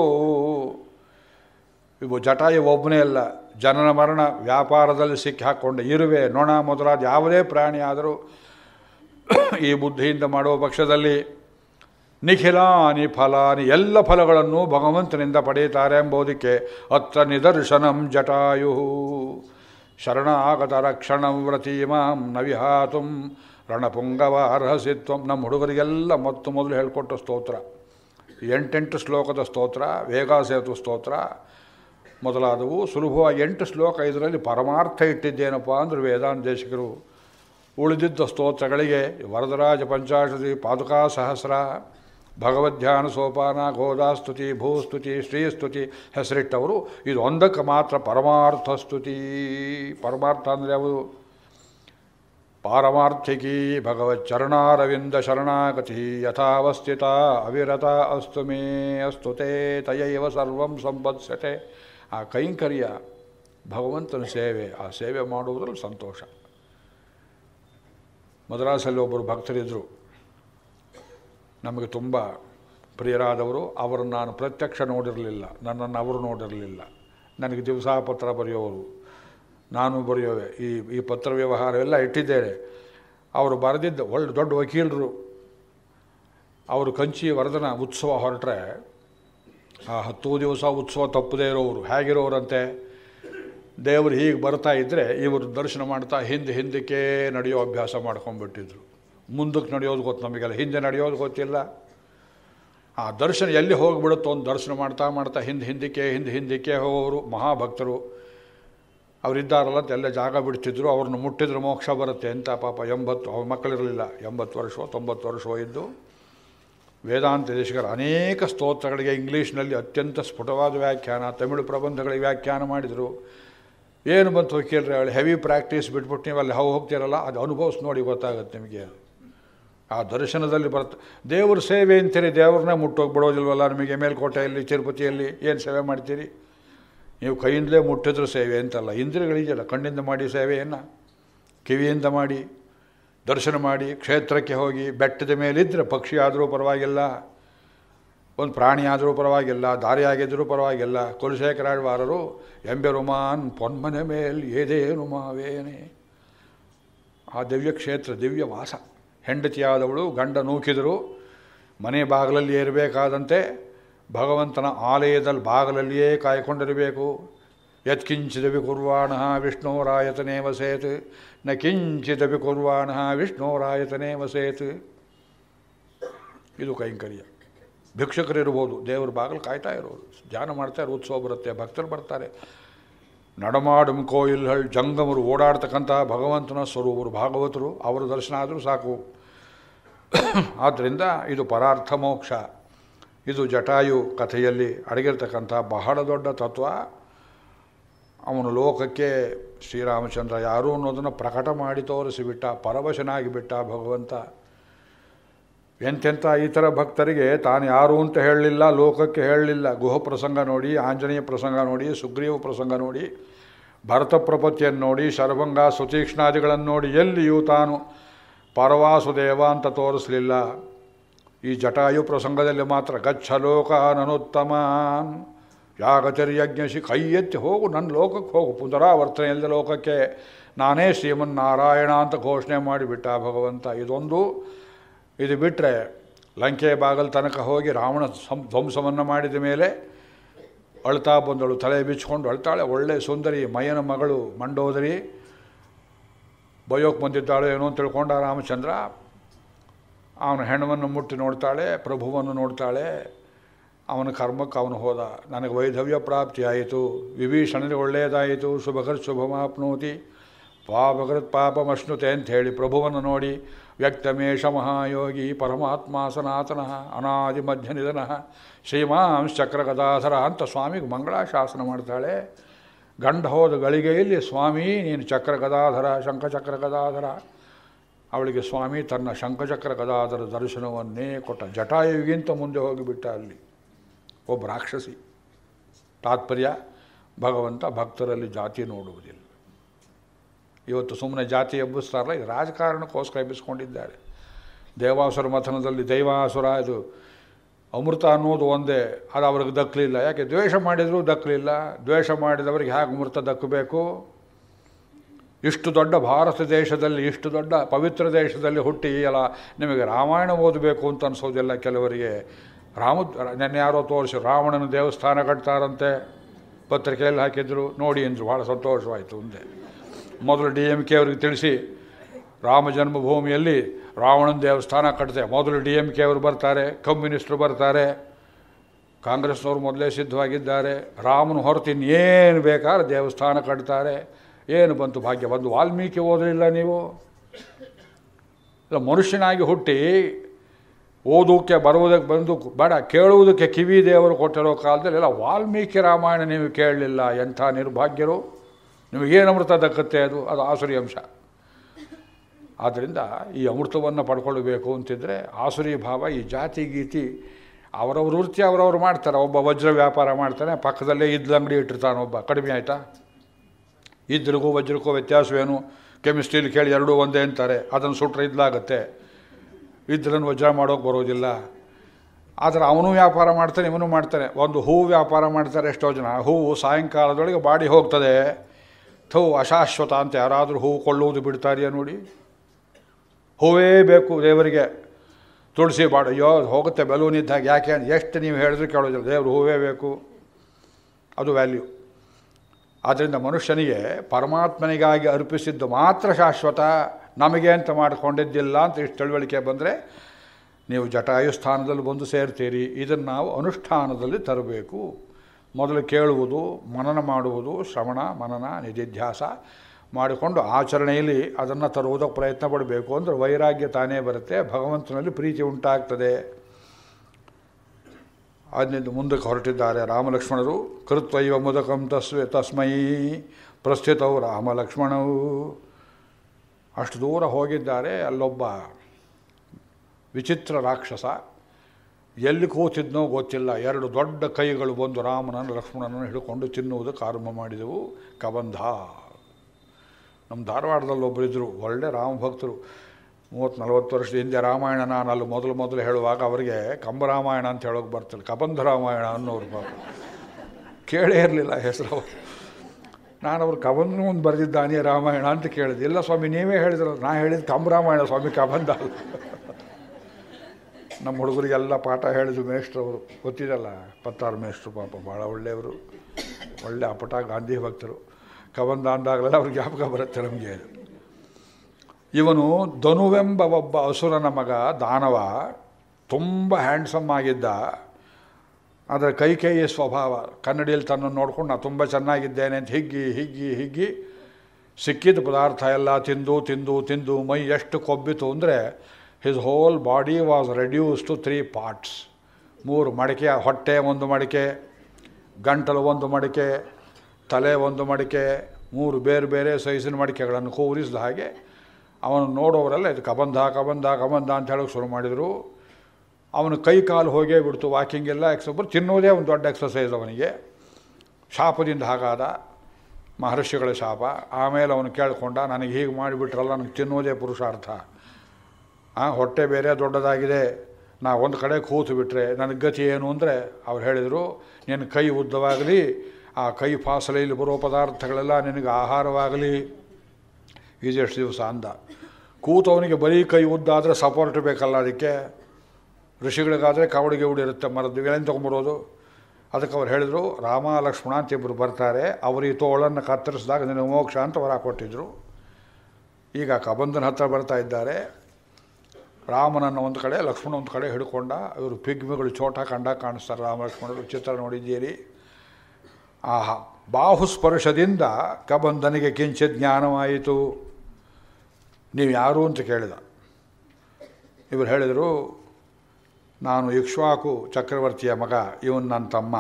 ಇವು ಜಟಾಯು ಒಬ್ಬನೇ ಅಲ್ಲ ಜನನ ಮರಣ ವ್ಯಾಪಾರದಲ್ಲಿ ಸಿಕ್ಕಿ ಹಾಕ್ಕೊಂಡು ಇರುವೆ ನೊಣ ಮೊದಲಾದ ಯಾವುದೇ ಪ್ರಾಣಿ ಆದರೂ ಈ ಬುದ್ಧಿಯಿಂದ ಮಾಡುವ ಪಕ್ಷದಲ್ಲಿ ನಿಖಿಲಾನಿ ಫಲಾನಿ ಎಲ್ಲ ಫಲಗಳನ್ನು ಭಗವಂತನಿಂದ ಪಡೆಯುತ್ತಾರೆ ಎಂಬುದಕ್ಕೆ ಅತ್ರ ನಿದರ್ಶನಂ ಜಟಾಯು ಶರಣಾಗತ ರಕ್ಷಣಂ ವ್ರತೀಮಾಂ ನವಿಹಾತು ರಣಪುಂಗವ ಅರ್ಹಸಿತ್ವಂ ನಮ್ಮ ಹುಡುಗರಿಗೆಲ್ಲ ಮತ್ತು ಮೊದಲು ಹೇಳಿಕೊಟ್ಟ ಸ್ತೋತ್ರ ಎಂಟೆಂಟು ಶ್ಲೋಕದ ಸ್ತೋತ್ರ ವೇಗಾಸೇತು ಸ್ತೋತ್ರ ಮೊದಲಾದವು ಸುಲಭವಾಗಿ ಎಂಟು ಶ್ಲೋಕ ಇದರಲ್ಲಿ ಪರಮಾರ್ಥ ಇಟ್ಟಿದ್ದೇನಪ್ಪ ಅಂದ್ರೆ ವೇದಾಂತ ದೇಶಿಕರು ಉಳಿದಿದ್ದ ಸ್ತೋತ್ರಗಳಿಗೆ ವರದರಾಜ ಪಂಚಾಶತಿ ಪಾದುಕಾ ಸಹಸ್ರ ಭಗವದ್ಧ್ಯಾನ ಸೋಪಾನ ಗೋದಾಸ್ತುತಿ ಭೂಸ್ತುತಿ ಶ್ರೀಸ್ತುತಿ ಹೆಸರಿಟ್ಟವರು ಇದು ಒಂದಕ್ಕೆ ಮಾತ್ರ ಪರಮಾರ್ಥ ಸ್ತುತಿ ಪರಮಾರ್ಥ ಅಂದರೆ ಯಾವುದು ಪಾರಮಾರ್ಥಿಕಿ ಭಗವಚ್ಚರಣಾರವಿಂದ ಶರಣಾಗತಿ ಯಥಾವಸ್ಥಿತ ಅವಿರತ ಅಸ್ತು ಮೇ ಅಸ್ತು ತೇ ತಯೈವ ಸರ್ವಂ ಸಂಬತ್ಸತೆ ಆ ಕೈಂಕರ್ಯ ಭಗವಂತನ ಸೇವೆ ಆ ಸೇವೆ ಮಾಡುವುದರಲ್ಲಿ ಸಂತೋಷ ಮದ್ರಾಸಲ್ಲಿ ಒಬ್ಬರು ಭಕ್ತರಿದ್ದರು ನಮಗೆ ತುಂಬ ಪ್ರಿಯರಾದವರು ಅವರನ್ನು ನಾನು ಪ್ರತ್ಯಕ್ಷ ನೋಡಿರಲಿಲ್ಲ ನನ್ನನ್ನು ಅವರು ನೋಡಿರಲಿಲ್ಲ ನನಗೆ ದಿವಸ ಪತ್ರ ಬರೆಯೋರು ನಾನು ಬರೆಯೋವೆ ಈ ಈ ಪತ್ರ ವ್ಯವಹಾರ ಎಲ್ಲ ಇಟ್ಟಿದ್ದೇನೆ ಅವರು ಬರೆದಿದ್ದ ಒಳ್ಳೆ ದೊಡ್ಡ ವಕೀಲರು ಅವರು ಕಂಚಿ ವರದನ ಉತ್ಸವ ಹೊರಟ್ರೆ ಆ ಹತ್ತು ದಿವಸ ಉತ್ಸವ ತಪ್ಪದೇ ಇರೋರು ಹೇಗಿರೋರಂತೆ ದೇವರು ಹೀಗೆ ಬರ್ತಾ ಇದ್ದರೆ ಇವರು ದರ್ಶನ ಮಾಡ್ತಾ ಹಿಂದೆ ಹಿಂದಕ್ಕೆ ನಡೆಯೋ ಅಭ್ಯಾಸ ಮಾಡ್ಕೊಂಡ್ಬಿಟ್ಟಿದ್ರು ಮುಂದಕ್ಕೆ ನಡೆಯೋದು ಗೊತ್ತು ನಮಗೆಲ್ಲ ಹಿಂದೆ ನಡೆಯೋದು ಗೊತ್ತಿಲ್ಲ ಆ ದರ್ಶನ ಎಲ್ಲಿ ಹೋಗಿಬಿಡುತ್ತೋ ಒಂದು ದರ್ಶನ ಮಾಡ್ತಾ ಮಾಡ್ತಾ ಹಿಂದೆ ಹಿಂದಕ್ಕೆ ಹಿಂದೆ ಹಿಂದಕ್ಕೆ ಹೋಗೋರು ಮಹಾಭಕ್ತರು ಅವರಿದ್ದಾರಲ್ಲ ಅಂತ ಎಲ್ಲ ಜಾಗ ಬಿಡ್ತಿದ್ರು ಅವ್ರನ್ನ ಮುಟ್ಟಿದ್ರೆ ಮೋಕ್ಷ ಬರುತ್ತೆ ಅಂತ ಪಾಪ ಎಂಬತ್ತು ಅವ್ರ ಮಕ್ಕಳಿರಲಿಲ್ಲ ಎಂಬತ್ತು ವರ್ಷವೋ ತೊಂಬತ್ತು ವರ್ಷವೋ ಇದ್ದು ವೇದಾಂತ ದೇಶಿಕರ ಅನೇಕ ಸ್ತೋತ್ರಗಳಿಗೆ ಇಂಗ್ಲೀಷ್ನಲ್ಲಿ ಅತ್ಯಂತ ಸ್ಫುಟವಾದ ವ್ಯಾಖ್ಯಾನ ತಮಿಳು ಪ್ರಬಂಧಗಳಿಗೆ ವ್ಯಾಖ್ಯಾನ ಮಾಡಿದರು ಏನು ಬಂತು ವಕೀಲರು ಹೇಳಿ ಹೆವಿ ಪ್ರಾಕ್ಟೀಸ್ ಬಿಟ್ಬಿಟ್ಟು ನೀವು ಅಲ್ಲಿ ಹವು ಹೋಗ್ತೀರಲ್ಲ ಅದು ಅನುಭವಿಸಿ ನೋಡಿ ಗೊತ್ತಾಗುತ್ತೆ ನಿಮಗೆ ಆ ದರ್ಶನದಲ್ಲಿ ಬರ್ತ ದೇವ್ರ ಸೇವೆ ಅಂತೀರಿ ದೇವ್ರನ್ನೇ ಮುಟ್ಟೋಗಿ ಬಿಡೋದಿಲ್ವಲ್ಲ ನಿಮಗೆ ಮೇಲ್ಕೋಟೆಯಲ್ಲಿ ತಿರುಪತಿಯಲ್ಲಿ ಏನು ಸೇವೆ ಮಾಡ್ತೀರಿ ನೀವು ಕೈಯಿಂದಲೇ ಮುಟ್ಟಿದ್ರು ಸೇವೆ ಅಂತಲ್ಲ ಇಂದ್ರಿಯಗಳಿದೆಯಲ್ಲ ಕಣ್ಣಿಂದ ಮಾಡಿ ಸೇವೆಯನ್ನು ಕಿವಿಯಿಂದ ಮಾಡಿ ದರ್ಶನ ಮಾಡಿ ಕ್ಷೇತ್ರಕ್ಕೆ ಹೋಗಿ ಬೆಟ್ಟದ ಮೇಲಿದ್ದರೆ ಪಕ್ಷಿ ಆದರೂ ಪರವಾಗಿಲ್ಲ ಒಂದು ಪ್ರಾಣಿ ಆದರೂ ಪರವಾಗಿಲ್ಲ ದಾರಿಯಾಗಿದ್ದರೂ ಪರವಾಗಿಲ್ಲ ಕುಲಶೇಖರಾಳ್ವಾರರು ಎಂಬೆರುಮಾನ್ ಪೊನ್ಮನೆ ಮೇಲ್ ಏದೇನು ಮಾವೇನೆ ಆ ದಿವ್ಯ ಕ್ಷೇತ್ರ ದಿವ್ಯ ವಾಸ ಹೆಂಡತಿಯಾದವಳು ಗಂಡ ನೂಕಿದರು ಮನೆ ಬಾಗಿಲಲ್ಲಿ ಇರಬೇಕಾದಂತೆ ಭಗವಂತನ ಆಲಯದಲ್ಲಿ ಬಾಗಿಲಲ್ಲಿಯೇ ಕಾಯ್ಕೊಂಡಿರಬೇಕು ಯತ್ಕಿಂಚಿದಪಿ ಕುರ್ವಾಣ ವಿಷ್ಣೋರಾಯತನೇ ವಸೇತ್ ನ ಕಿಂಚಿದಪಿ ಕುರ್ವಾಣ ವಿಷ್ಣೋರಾಯತನೇ ವಸೇತ್ ಇದು ಕೈಂಕರ್ಯ ಭಿಕ್ಷುಕರಿರ್ಬೋದು ದೇವ್ರ ಬಾಗಿಲು ಕಾಯ್ತಾ ಇರೋದು ಧ್ಯಾನ ಮಾಡ್ತಾರೆ ಉತ್ಸವ ಬರುತ್ತೆ ಭಕ್ತರು ಬರ್ತಾರೆ ನಡಮಾಡುಂ ಕೋಯಿಲ್ಹಳ್ ಜಂಗಮರು ಓಡಾಡ್ತಕ್ಕಂಥ ಭಗವಂತನ ಸ್ವರೂಪರು ಭಾಗವತರು ಅವರ ದರ್ಶನ ಆದರೂ ಸಾಕು ಆದ್ದರಿಂದ ಇದು ಪರಾರ್ಥ ಮೋಕ್ಷ ಇದು ಜಟಾಯು ಕಥೆಯಲ್ಲಿ ಅಡಗಿರ್ತಕ್ಕಂಥ ಬಹಳ ದೊಡ್ಡ ತತ್ವ ಅವನು ಲೋಕಕ್ಕೆ ಶ್ರೀರಾಮಚಂದ್ರ ಯಾರು ಅನ್ನೋದನ್ನು ಪ್ರಕಟ ಮಾಡಿ ತೋರಿಸಿಬಿಟ್ಟ ಪರವಶನಾಗಿ ಬಿಟ್ಟ ಭಗವಂತ ಎಂತೆಂಥ ಈ ಥರ ಭಕ್ತರಿಗೆ ತಾನು ಯಾರು ಅಂತ ಹೇಳಲಿಲ್ಲ ಲೋಕಕ್ಕೆ ಹೇಳಲಿಲ್ಲ ಗುಹ ಪ್ರಸಂಗ ನೋಡಿ ಆಂಜನೇಯ ಪ್ರಸಂಗ ನೋಡಿ ಸುಗ್ರೀವ ಪ್ರಸಂಗ ನೋಡಿ ಭರತ ಪ್ರಪತ್ತಿಯನ್ನು ನೋಡಿ ಶರಭಂಗ ಸುತೀಕ್ಷ್ಣಾದಿಗಳನ್ನು ನೋಡಿ ಎಲ್ಲಿಯೂ ತಾನು ಪರವಾಸುದೇವ ಅಂತ ತೋರಿಸಲಿಲ್ಲ ಈ ಜಟಾಯು ಪ್ರಸಂಗದಲ್ಲಿ ಮಾತ್ರ ಗಚ್ಚ ಲೋಕಾನನುತ್ತಮಾನ್ ಯಾಗಚರ್ಯಜ್ಞಶಿ ಕೈ ಎತ್ತಿ ಹೋಗು ನನ್ನ ಲೋಕಕ್ಕೆ ಹೋಗು ಪುನರಾವರ್ತನೆ ಇಲ್ಲದ ಲೋಕಕ್ಕೆ ನಾನೇ ಶ್ರೀಮನ್ನಾರಾಯಣ ಅಂತ ಘೋಷಣೆ ಮಾಡಿಬಿಟ್ಟ ಭಗವಂತ ಇದೊಂದು ಇದು ಬಿಟ್ಟರೆ ಲಂಕೆ ಬಾಗಲ್ ತನಕ ಹೋಗಿ ರಾವಣ ಸಂ ಧ್ವಂಸವನ್ನು ಮಾಡಿದ ಮೇಲೆ ಅಳ್ತಾ ಬಂದಳು ತಲೆ ಬಿಚ್ಕೊಂಡು ಅಳ್ತಾಳೆ ಒಳ್ಳೆ ಸುಂದರಿ ಮಯನ ಮಗಳು ಮಂಡೋದರಿ ಬಯೋಕ್ಕೆ ಬಂದಿದ್ದಾಳೆ ಏನೋ ಅಂತ ತಿಳ್ಕೊಂಡ ರಾಮಚಂದ್ರ ಅವನ ಹೆಣ್ಣವನ್ನು ಮುಟ್ಟಿ ನೋಡ್ತಾಳೆ ಪ್ರಭುವನ್ನು ನೋಡ್ತಾಳೆ ಅವನ ಕರ್ಮಕ್ಕೆ ಅವನು ಹೋದ ನನಗೆ ವೈಧವ್ಯ ಪ್ರಾಪ್ತಿಯಾಯಿತು ವಿಭೀಷಣನಿಗೆ ಒಳ್ಳೆಯದಾಯಿತು ಶುಭಕರ್ ಶುಭಮಾಪ್ನೋತಿ ಪಾಪಕೃತ್ ಪಾಪಮಶ್ನುತೆ ಅಂತ ಹೇಳಿ ಪ್ರಭುವನ್ನು ನೋಡಿ ವ್ಯಕ್ತಮೇಶ ಮಹಾಯೋಗಿ ಪರಮಾತ್ಮ ಸನಾತನಃ ಅನಾದಿ ಮಧ್ಯ ನಿಧನ ಶ್ರೀಮಾಂಶ ಚಕ್ರಗದಾಧರ ಅಂತ ಸ್ವಾಮಿಗೆ ಮಂಗಳಾಶಾಸನ ಮಾಡ್ತಾಳೆ ಗಂಡ ಹೋದ ಗಳಿಗೆಯಲ್ಲಿ ಸ್ವಾಮಿ ನೀನು ಚಕ್ರ ಗದಾಧರ ಶಂಖಚಕ್ರ ಗದಾಧರ ಅವಳಿಗೆ ಸ್ವಾಮಿ ತನ್ನ ಶಂಖಚಕ್ರ ಗದಾಧರ ದರ್ಶನವನ್ನೇ ಕೊಟ್ಟ ಜಟಾಯುಗಿಂತ ಮುಂದೆ ಹೋಗಿಬಿಟ್ಟ ಅಲ್ಲಿ ಒಬ್ಬ ರಾಕ್ಷಸಿ ತಾತ್ಪರ್ಯ ಭಗವಂತ ಭಕ್ತರಲ್ಲಿ ಜಾತಿ ನೋಡುವುದಿಲ್ಲ ಇವತ್ತು ಸುಮ್ಮನೆ ಜಾತಿ ಎಬ್ಬಿಸ್ತಾರಲ್ಲ ಇದು ರಾಜಕಾರಣಕ್ಕೋಸ್ಕರ ಎಬ್ಬಿಸ್ಕೊಂಡಿದ್ದಾರೆ ದೇವಾಸುರ ಮಥನದಲ್ಲಿ ದೈವಾಸುರ ಇದು ಅಮೃತ ಅನ್ನೋದು ಒಂದೇ ಅದು ಅವ್ರಿಗೆ ದಕ್ಕಲಿಲ್ಲ ಯಾಕೆ ದ್ವೇಷ ಮಾಡಿದರೂ ದಕ್ಕಲಿಲ್ಲ ದ್ವೇಷ ಮಾಡಿದವರಿಗೆ ಹೇಗೆ ಅಮೃತ ದಕ್ಕಬೇಕು ಇಷ್ಟು ದೊಡ್ಡ ಭಾರತ ದೇಶದಲ್ಲಿ ಇಷ್ಟು ದೊಡ್ಡ ಪವಿತ್ರ ದೇಶದಲ್ಲಿ ಹುಟ್ಟಿ ಅಲ್ಲ ನಿಮಗೆ ರಾಮಾಯಣ ಓದಬೇಕು ಅಂತ ಅನಿಸೋದಿಲ್ಲ ಕೆಲವರಿಗೆ ರಾಮ ನೆನ್ನೆ ಯಾರೋ ತೋರಿಸಿ ರಾವಣನ ದೇವಸ್ಥಾನ ಕಟ್ತಾರಂತೆ ಪತ್ರಿಕೆಯಲ್ಲಿ ಹಾಕಿದ್ರು ನೋಡಿ ಅಂದರು ಭಾಳ ಸಂತೋಷವಾಯಿತು ಮುಂದೆ ಮೊದಲು ಡಿ ಎಮ್ ಕೆ ಅವ್ರಿಗೆ ತಿಳಿಸಿ ರಾಮ ಜನ್ಮಭೂಮಿಯಲ್ಲಿ ರಾವಣನ ದೇವಸ್ಥಾನ ಕಟ್ಟಿದೆ ಮೊದಲು ಡಿ ಎಮ್ ಕೆ ಅವರು ಬರ್ತಾರೆ ಕಮ್ಯುನಿಸ್ಟ್ರು ಬರ್ತಾರೆ ಕಾಂಗ್ರೆಸ್ನವರು ಮೊದಲೇ ಸಿದ್ಧವಾಗಿದ್ದಾರೆ ರಾಮನ ಹೊರತು ಇನ್ನೇನು ಬೇಕಾದ್ರೆ ದೇವಸ್ಥಾನ ಕಟ್ತಾರೆ ಏನು ಬಂತು ಭಾಗ್ಯ ಬಂದು ವಾಲ್ಮೀಕಿ ಓದಲಿಲ್ಲ ನೀವು ಇಲ್ಲ ಮನುಷ್ಯನಾಗಿ ಹುಟ್ಟಿ ಓದೋಕ್ಕೆ ಬರುವುದಕ್ಕೆ ಬಂದು ಬೇಡ ಕೇಳುವುದಕ್ಕೆ ಕಿವಿ ದೇವರು ಕೊಟ್ಟಿರೋ ಕಾಲದಲ್ಲಿ ಎಲ್ಲ ವಾಲ್ಮೀಕಿ ರಾಮಾಯಣ ನೀವು ಕೇಳಲಿಲ್ಲ ಎಂಥ ನಿರ್ಭಾಗ್ಯರು ನಿಮಗೇನು ಅಮೃತ ದಕ್ಕತ್ತೆ ಅದು ಅದು ಆಸುರಿ ಅಂಶ ಆದ್ದರಿಂದ ಈ ಅಮೃತವನ್ನು ಪಡ್ಕೊಳ್ಬೇಕು ಅಂತಿದ್ರೆ ಆಸುರಿ ಭಾವ ಈ ಜಾತಿ ಗೀತಿ ಅವರವ್ರ ವೃತ್ತಿ ಅವರವ್ರು ಮಾಡ್ತಾರೆ ಒಬ್ಬ ವಜ್ರ ವ್ಯಾಪಾರ ಮಾಡ್ತಾನೆ ಪಕ್ಕದಲ್ಲೇ ಇದ್ದ ಅಂಗಡಿ ಇಟ್ಟಿರ್ತಾನೆ ಒಬ್ಬ ಕಡಿಮೆ ಆಯಿತಾ ಇದ್ರಿಗೂ ವಜ್ರಕ್ಕೂ ವ್ಯತ್ಯಾಸವೇನು ಕೆಮಿಸ್ಟ್ರಿಲಿ ಕೇಳಿ ಎರಡೂ ಒಂದೇ ಅಂತಾರೆ ಅದನ್ನು ಸುಟ್ಟರೆ ಇದ್ಲಾಗತ್ತೆ ಇದ್ರನ್ನು ವಜ್ರ ಮಾಡೋಕೆ ಬರೋದಿಲ್ಲ ಆದರೆ ಅವನು ವ್ಯಾಪಾರ ಮಾಡ್ತಾನೆ ಇವನು ಮಾಡ್ತಾನೆ ಒಂದು ಹೂವು ವ್ಯಾಪಾರ ಮಾಡ್ತಾರೆ ಎಷ್ಟೋ ಜನ ಹೂವು ಸಾಯಂಕಾಲದೊಳಗೆ ಬಾಡಿ ಹೋಗ್ತದೆ ಥೂ ಅಶಾಶ್ವತ ಅಂತ ಯಾರಾದರೂ ಹೂವು ಕೊಳ್ಳುವುದು ಬಿಡ್ತಾರಿಯಾ ನೋಡಿ ಹೂವೇ ಬೇಕು ದೇವರಿಗೆ ತುಳಸಿ ಬಾಡ ಅಯ್ಯೋ ಹೋಗುತ್ತೆ ಬೆಲೂನ್ ಇದ್ದಾಗ ಯಾಕೆ ಅಂತ ಎಷ್ಟು ನೀವು ಹೇಳಿದ್ರೆ ಕೇಳೋದಿಲ್ಲ ದೇವರು ಹೂವೇ ಬೇಕು ಅದು ವ್ಯಾಲ್ಯೂ ಆದ್ದರಿಂದ ಮನುಷ್ಯನಿಗೆ ಪರಮಾತ್ಮನಿಗಾಗಿ ಅರ್ಪಿಸಿದ್ದು ಮಾತ್ರ ಶಾಶ್ವತ ನಮಗೆ ಅಂತ ಮಾಡಿಕೊಂಡಿದ್ದಿಲ್ಲ ಅಂತ ಇಷ್ಟು ತಿಳುವಳಿಕೆ ಬಂದರೆ ನೀವು ಜಟಾಯು ಸ್ಥಾನದಲ್ಲಿ ಬಂದು ಸೇರ್ತೀರಿ ಇದನ್ನು ನಾವು ಅನುಷ್ಠಾನದಲ್ಲಿ ತರಬೇಕು ಮೊದಲು ಕೇಳುವುದು ಮನನ ಮಾಡುವುದು ಶ್ರವಣ ಮನನ ನಿಧಿಧ್ಯಾಸ ಮಾಡಿಕೊಂಡು ಆಚರಣೆಯಲ್ಲಿ ಅದನ್ನು ತರುವುದಕ್ಕೆ ಪ್ರಯತ್ನ ಪಡಬೇಕು ಅಂದರೆ ವೈರಾಗ್ಯ ತಾನೇ ಬರುತ್ತೆ ಭಗವಂತನಲ್ಲಿ ಪ್ರೀತಿ ಉಂಟಾಗ್ತದೆ ಅದರಿಂದ ಮುಂದಕ್ಕೆ ಹೊರಟಿದ್ದಾರೆ ರಾಮಲಕ್ಷ್ಮಣರು ಕೃತ್ವೈವ ಮುದಕಂ ತಸ್ವೆ ತಸ್ಮೈ ಪ್ರಸ್ಥಿತವು ರಾಮಲಕ್ಷ್ಮಣವು ಅಷ್ಟು ದೂರ ಹೋಗಿದ್ದಾರೆ ಅಲ್ಲೊಬ್ಬ ವಿಚಿತ್ರ ರಾಕ್ಷಸ ಎಲ್ಲಿ ಕೂತಿದ್ನೋ ಗೊತ್ತಿಲ್ಲ ಎರಡು ದೊಡ್ಡ ಕೈಗಳು ಬಂದು ರಾಮನನ್ನು ಲಕ್ಷ್ಮಣನನ್ನು ಹಿಡ್ಕೊಂಡು ತಿನ್ನುವುದಕ್ಕೆ ಆರಂಭ ಮಾಡಿದೆವು ಕಬಂಧ ನಮ್ಮ ಧಾರವಾಡದಲ್ಲಿ ಒಬ್ಬರಿದ್ದರು ಒಳ್ಳೆ ರಾಮ ಭಕ್ತರು ಮೂವತ್ತು ನಲವತ್ತು ವರ್ಷದ ಹಿಂದೆ ರಾಮಾಯಣ ನಾನು ಅಲ್ಲಿ ಮೊದಲು ಮೊದಲು ಹೇಳುವಾಗ ಅವರಿಗೆ ಕಂಬರಾಮಾಯಣ ಅಂತ ಹೇಳೋಕೆ ಬರ್ತಿಲ್ಲ ಕಬಂಧ ರಾಮಾಯಣ ಅನ್ನೋರು ಪಾಪ ಕೇಳೇ ಇರಲಿಲ್ಲ ಹೆಸರು ನಾನು ಅವ್ರು ಕಬಂಧನ ಒಂದು ಬರೆದಿದ್ದಾನೆ ರಾಮಾಯಣ ಅಂತ ಕೇಳಿದೆ ಇಲ್ಲ ಸ್ವಾಮಿ ನೀವೇ ಹೇಳಿದ್ರು ನಾ ಹೇಳಿದ ಕಂಬರಾಮಾಯಣ ಸ್ವಾಮಿ ಕಬಂಧ ಅಲ್ಲ ನಮ್ಮ ಹುಡುಗರಿಗೆಲ್ಲ ಪಾಠ ಹೇಳಿದ್ರು ಮೇಷ್ಟ್ರವರು ಗೊತ್ತಿದಲ್ಲ ಪತ್ತಾರು ಮೇಷ್ಟ್ರು ಪಾಪ ಭಾಳ ಒಳ್ಳೆಯವರು ಒಳ್ಳೆ ಅಪಟ ಗಾಂಧಿ ಭಕ್ತರು ಕಬಂಧ ಅಂದಾಗಲೆಲ್ಲ ಅವ್ರಿಗೆ ಜ್ಞಾಪಕ ಬರುತ್ತೆ ನಮಗೆ ಇವನು ಧನುವೆಂಬ ಒಬ್ಬ ಅಸುರನ ಮಗ ದಾನವ ತುಂಬ ಹ್ಯಾಂಡ್ಸಮ್ ಆಗಿದ್ದ ಆದರೆ ಕೈಕೇಯಿ ಸ್ವಭಾವ ಕನ್ನಡಿಯಲ್ಲಿ ತನ್ನನ್ನು ನೋಡ್ಕೊಂಡು ನಾನು ತುಂಬ ಚೆನ್ನಾಗಿದ್ದೇನೆ ಅಂತ ಹಿಗ್ಗಿ ಹಿಗ್ಗಿ ಹಿಗ್ಗಿ ಸಿಕ್ಕಿದ ಪದಾರ್ಥ ಎಲ್ಲ ತಿಂದು ತಿಂದು ತಿಂದು ಮೈ ಎಷ್ಟು ಕೊಬ್ಬಿತು ಅಂದರೆ his whole body was reduce to three parts ಮೂರು ಮಡಿಕೆ ಹೊಟ್ಟೆ ಒಂದು ಮಡಿಕೆ ಗಂಟಲು ಒಂದು ಮಡಿಕೆ ತಲೆ ಒಂದು ಮಡಿಕೆ ಮೂರು ಬೇರೆ ಬೇರೆ ಸೈಜಿನ ಮಡಿಕೆಗಳನ್ನು ಕೂರಿಸಿದ ಹಾಗೆ ಅವನು ನೋಡೋವರೆಲ್ಲ ಇದು ಕಬಂಧ ಕಬಂಧ ಕಬಂಧ ಅಂತ ಹೇಳೋಕೆ ಶುರು ಮಾಡಿದರು ಅವನು ಕೈ ಕಾಲು ಹೋಗೇ ಬಿಡ್ತು ವಾಕಿಂಗ್ ಎಲ್ಲ ಎಕ್ಸೊಬ್ಬರು ತಿನ್ನೋದೇ ಒಂದು ದೊಡ್ಡ ಎಕ್ಸಸೈಸ್ ಅವನಿಗೆ ಶಾಪದಿಂದ ಹಾಗಾದ ಮಹರ್ಷಿಗಳ ಶಾಪ ಆಮೇಲೆ ಅವನು ಕೇಳಿಕೊಂಡ ನನಗೆ ಹೀಗೆ ಮಾಡಿಬಿಟ್ರಲ್ಲ ನನಗೆ ತಿನ್ನೋದೇ ಪುರುಷಾರ್ಥ ಆ ಹೊಟ್ಟೆ ಬೇರೆ ದೊಡ್ಡದಾಗಿದೆ ನಾ ಒಂದು ಕಡೆ ಕೂತು ಬಿಟ್ಟರೆ ನನಗೆ ಗತಿ ಏನು ಅಂದರೆ ಅವ್ರು ಹೇಳಿದರು ನಿನ್ನ ಕೈ ಉದ್ದವಾಗಲಿ ಆ ಕೈ ಫಾಸಲೆಯಲ್ಲಿ ಬರೋ ಪದಾರ್ಥಗಳೆಲ್ಲ ನಿನಗೆ ಆಹಾರವಾಗಲಿ ಇದೆಷ್ಟು ದಿವಸ ಅಂದ ಕೂತವನಿಗೆ ಬರೀ ಕೈ ಉದ್ದ ಆದರೆ ಸಪೋರ್ಟ್ ಬೇಕಲ್ಲ ಅದಕ್ಕೆ ಋಷಿಗಳಿಗಾದರೆ ಕವಡಿಗೆ ಉಡಿರುತ್ತೆ ಮರದ್ದು ಎಳೆನ್ ತೊಗೊಂಬರೋದು ಅದಕ್ಕೆ ಅವ್ರು ಹೇಳಿದರು ರಾಮ ಲಕ್ಷ್ಮಣ ಅಂತ ಇಬ್ಬರು ಬರ್ತಾರೆ ಅವರು ಈ ತೋಳನ್ನು ಕತ್ತರಿಸಿದಾಗ ನಿನಗೆ ಮೋಕ್ಷ ಅಂತ ವರ ಕೊಟ್ಟಿದ್ದರು ಈಗ ಕಬಂಧನ ಹತ್ರ ಬರ್ತಾ ಇದ್ದಾರೆ ರಾಮನನ್ನು ಒಂದು ಕಡೆ ಲಕ್ಷ್ಮಣ ಒಂದು ಕಡೆ ಹಿಡ್ಕೊಂಡ ಇವರು ಪಿಗ್ಮಿಗಳು ಚೋಟ ಕಂಡ ಕಾಣಿಸ್ತಾರೆ ರಾಮ ಲಕ್ಷ್ಮಣರು ಚಿತ್ರ ನೋಡಿದ್ದೀರಿ ಆ ಬಾಹುಸ್ಪರ್ಶದಿಂದ ಕಬಂಧನಿಗೆ ಕಿಂಚಿತ್ ಜ್ಞಾನವಾಯಿತು ನೀವು ಯಾರು ಅಂತ ಕೇಳಿದ ಇವರು ಹೇಳಿದರು ನಾನು ಇಕ್ಷ್ವಾಕು ಚಕ್ರವರ್ತಿಯ ಮಗ ಇವನು ನನ್ನ ತಮ್ಮ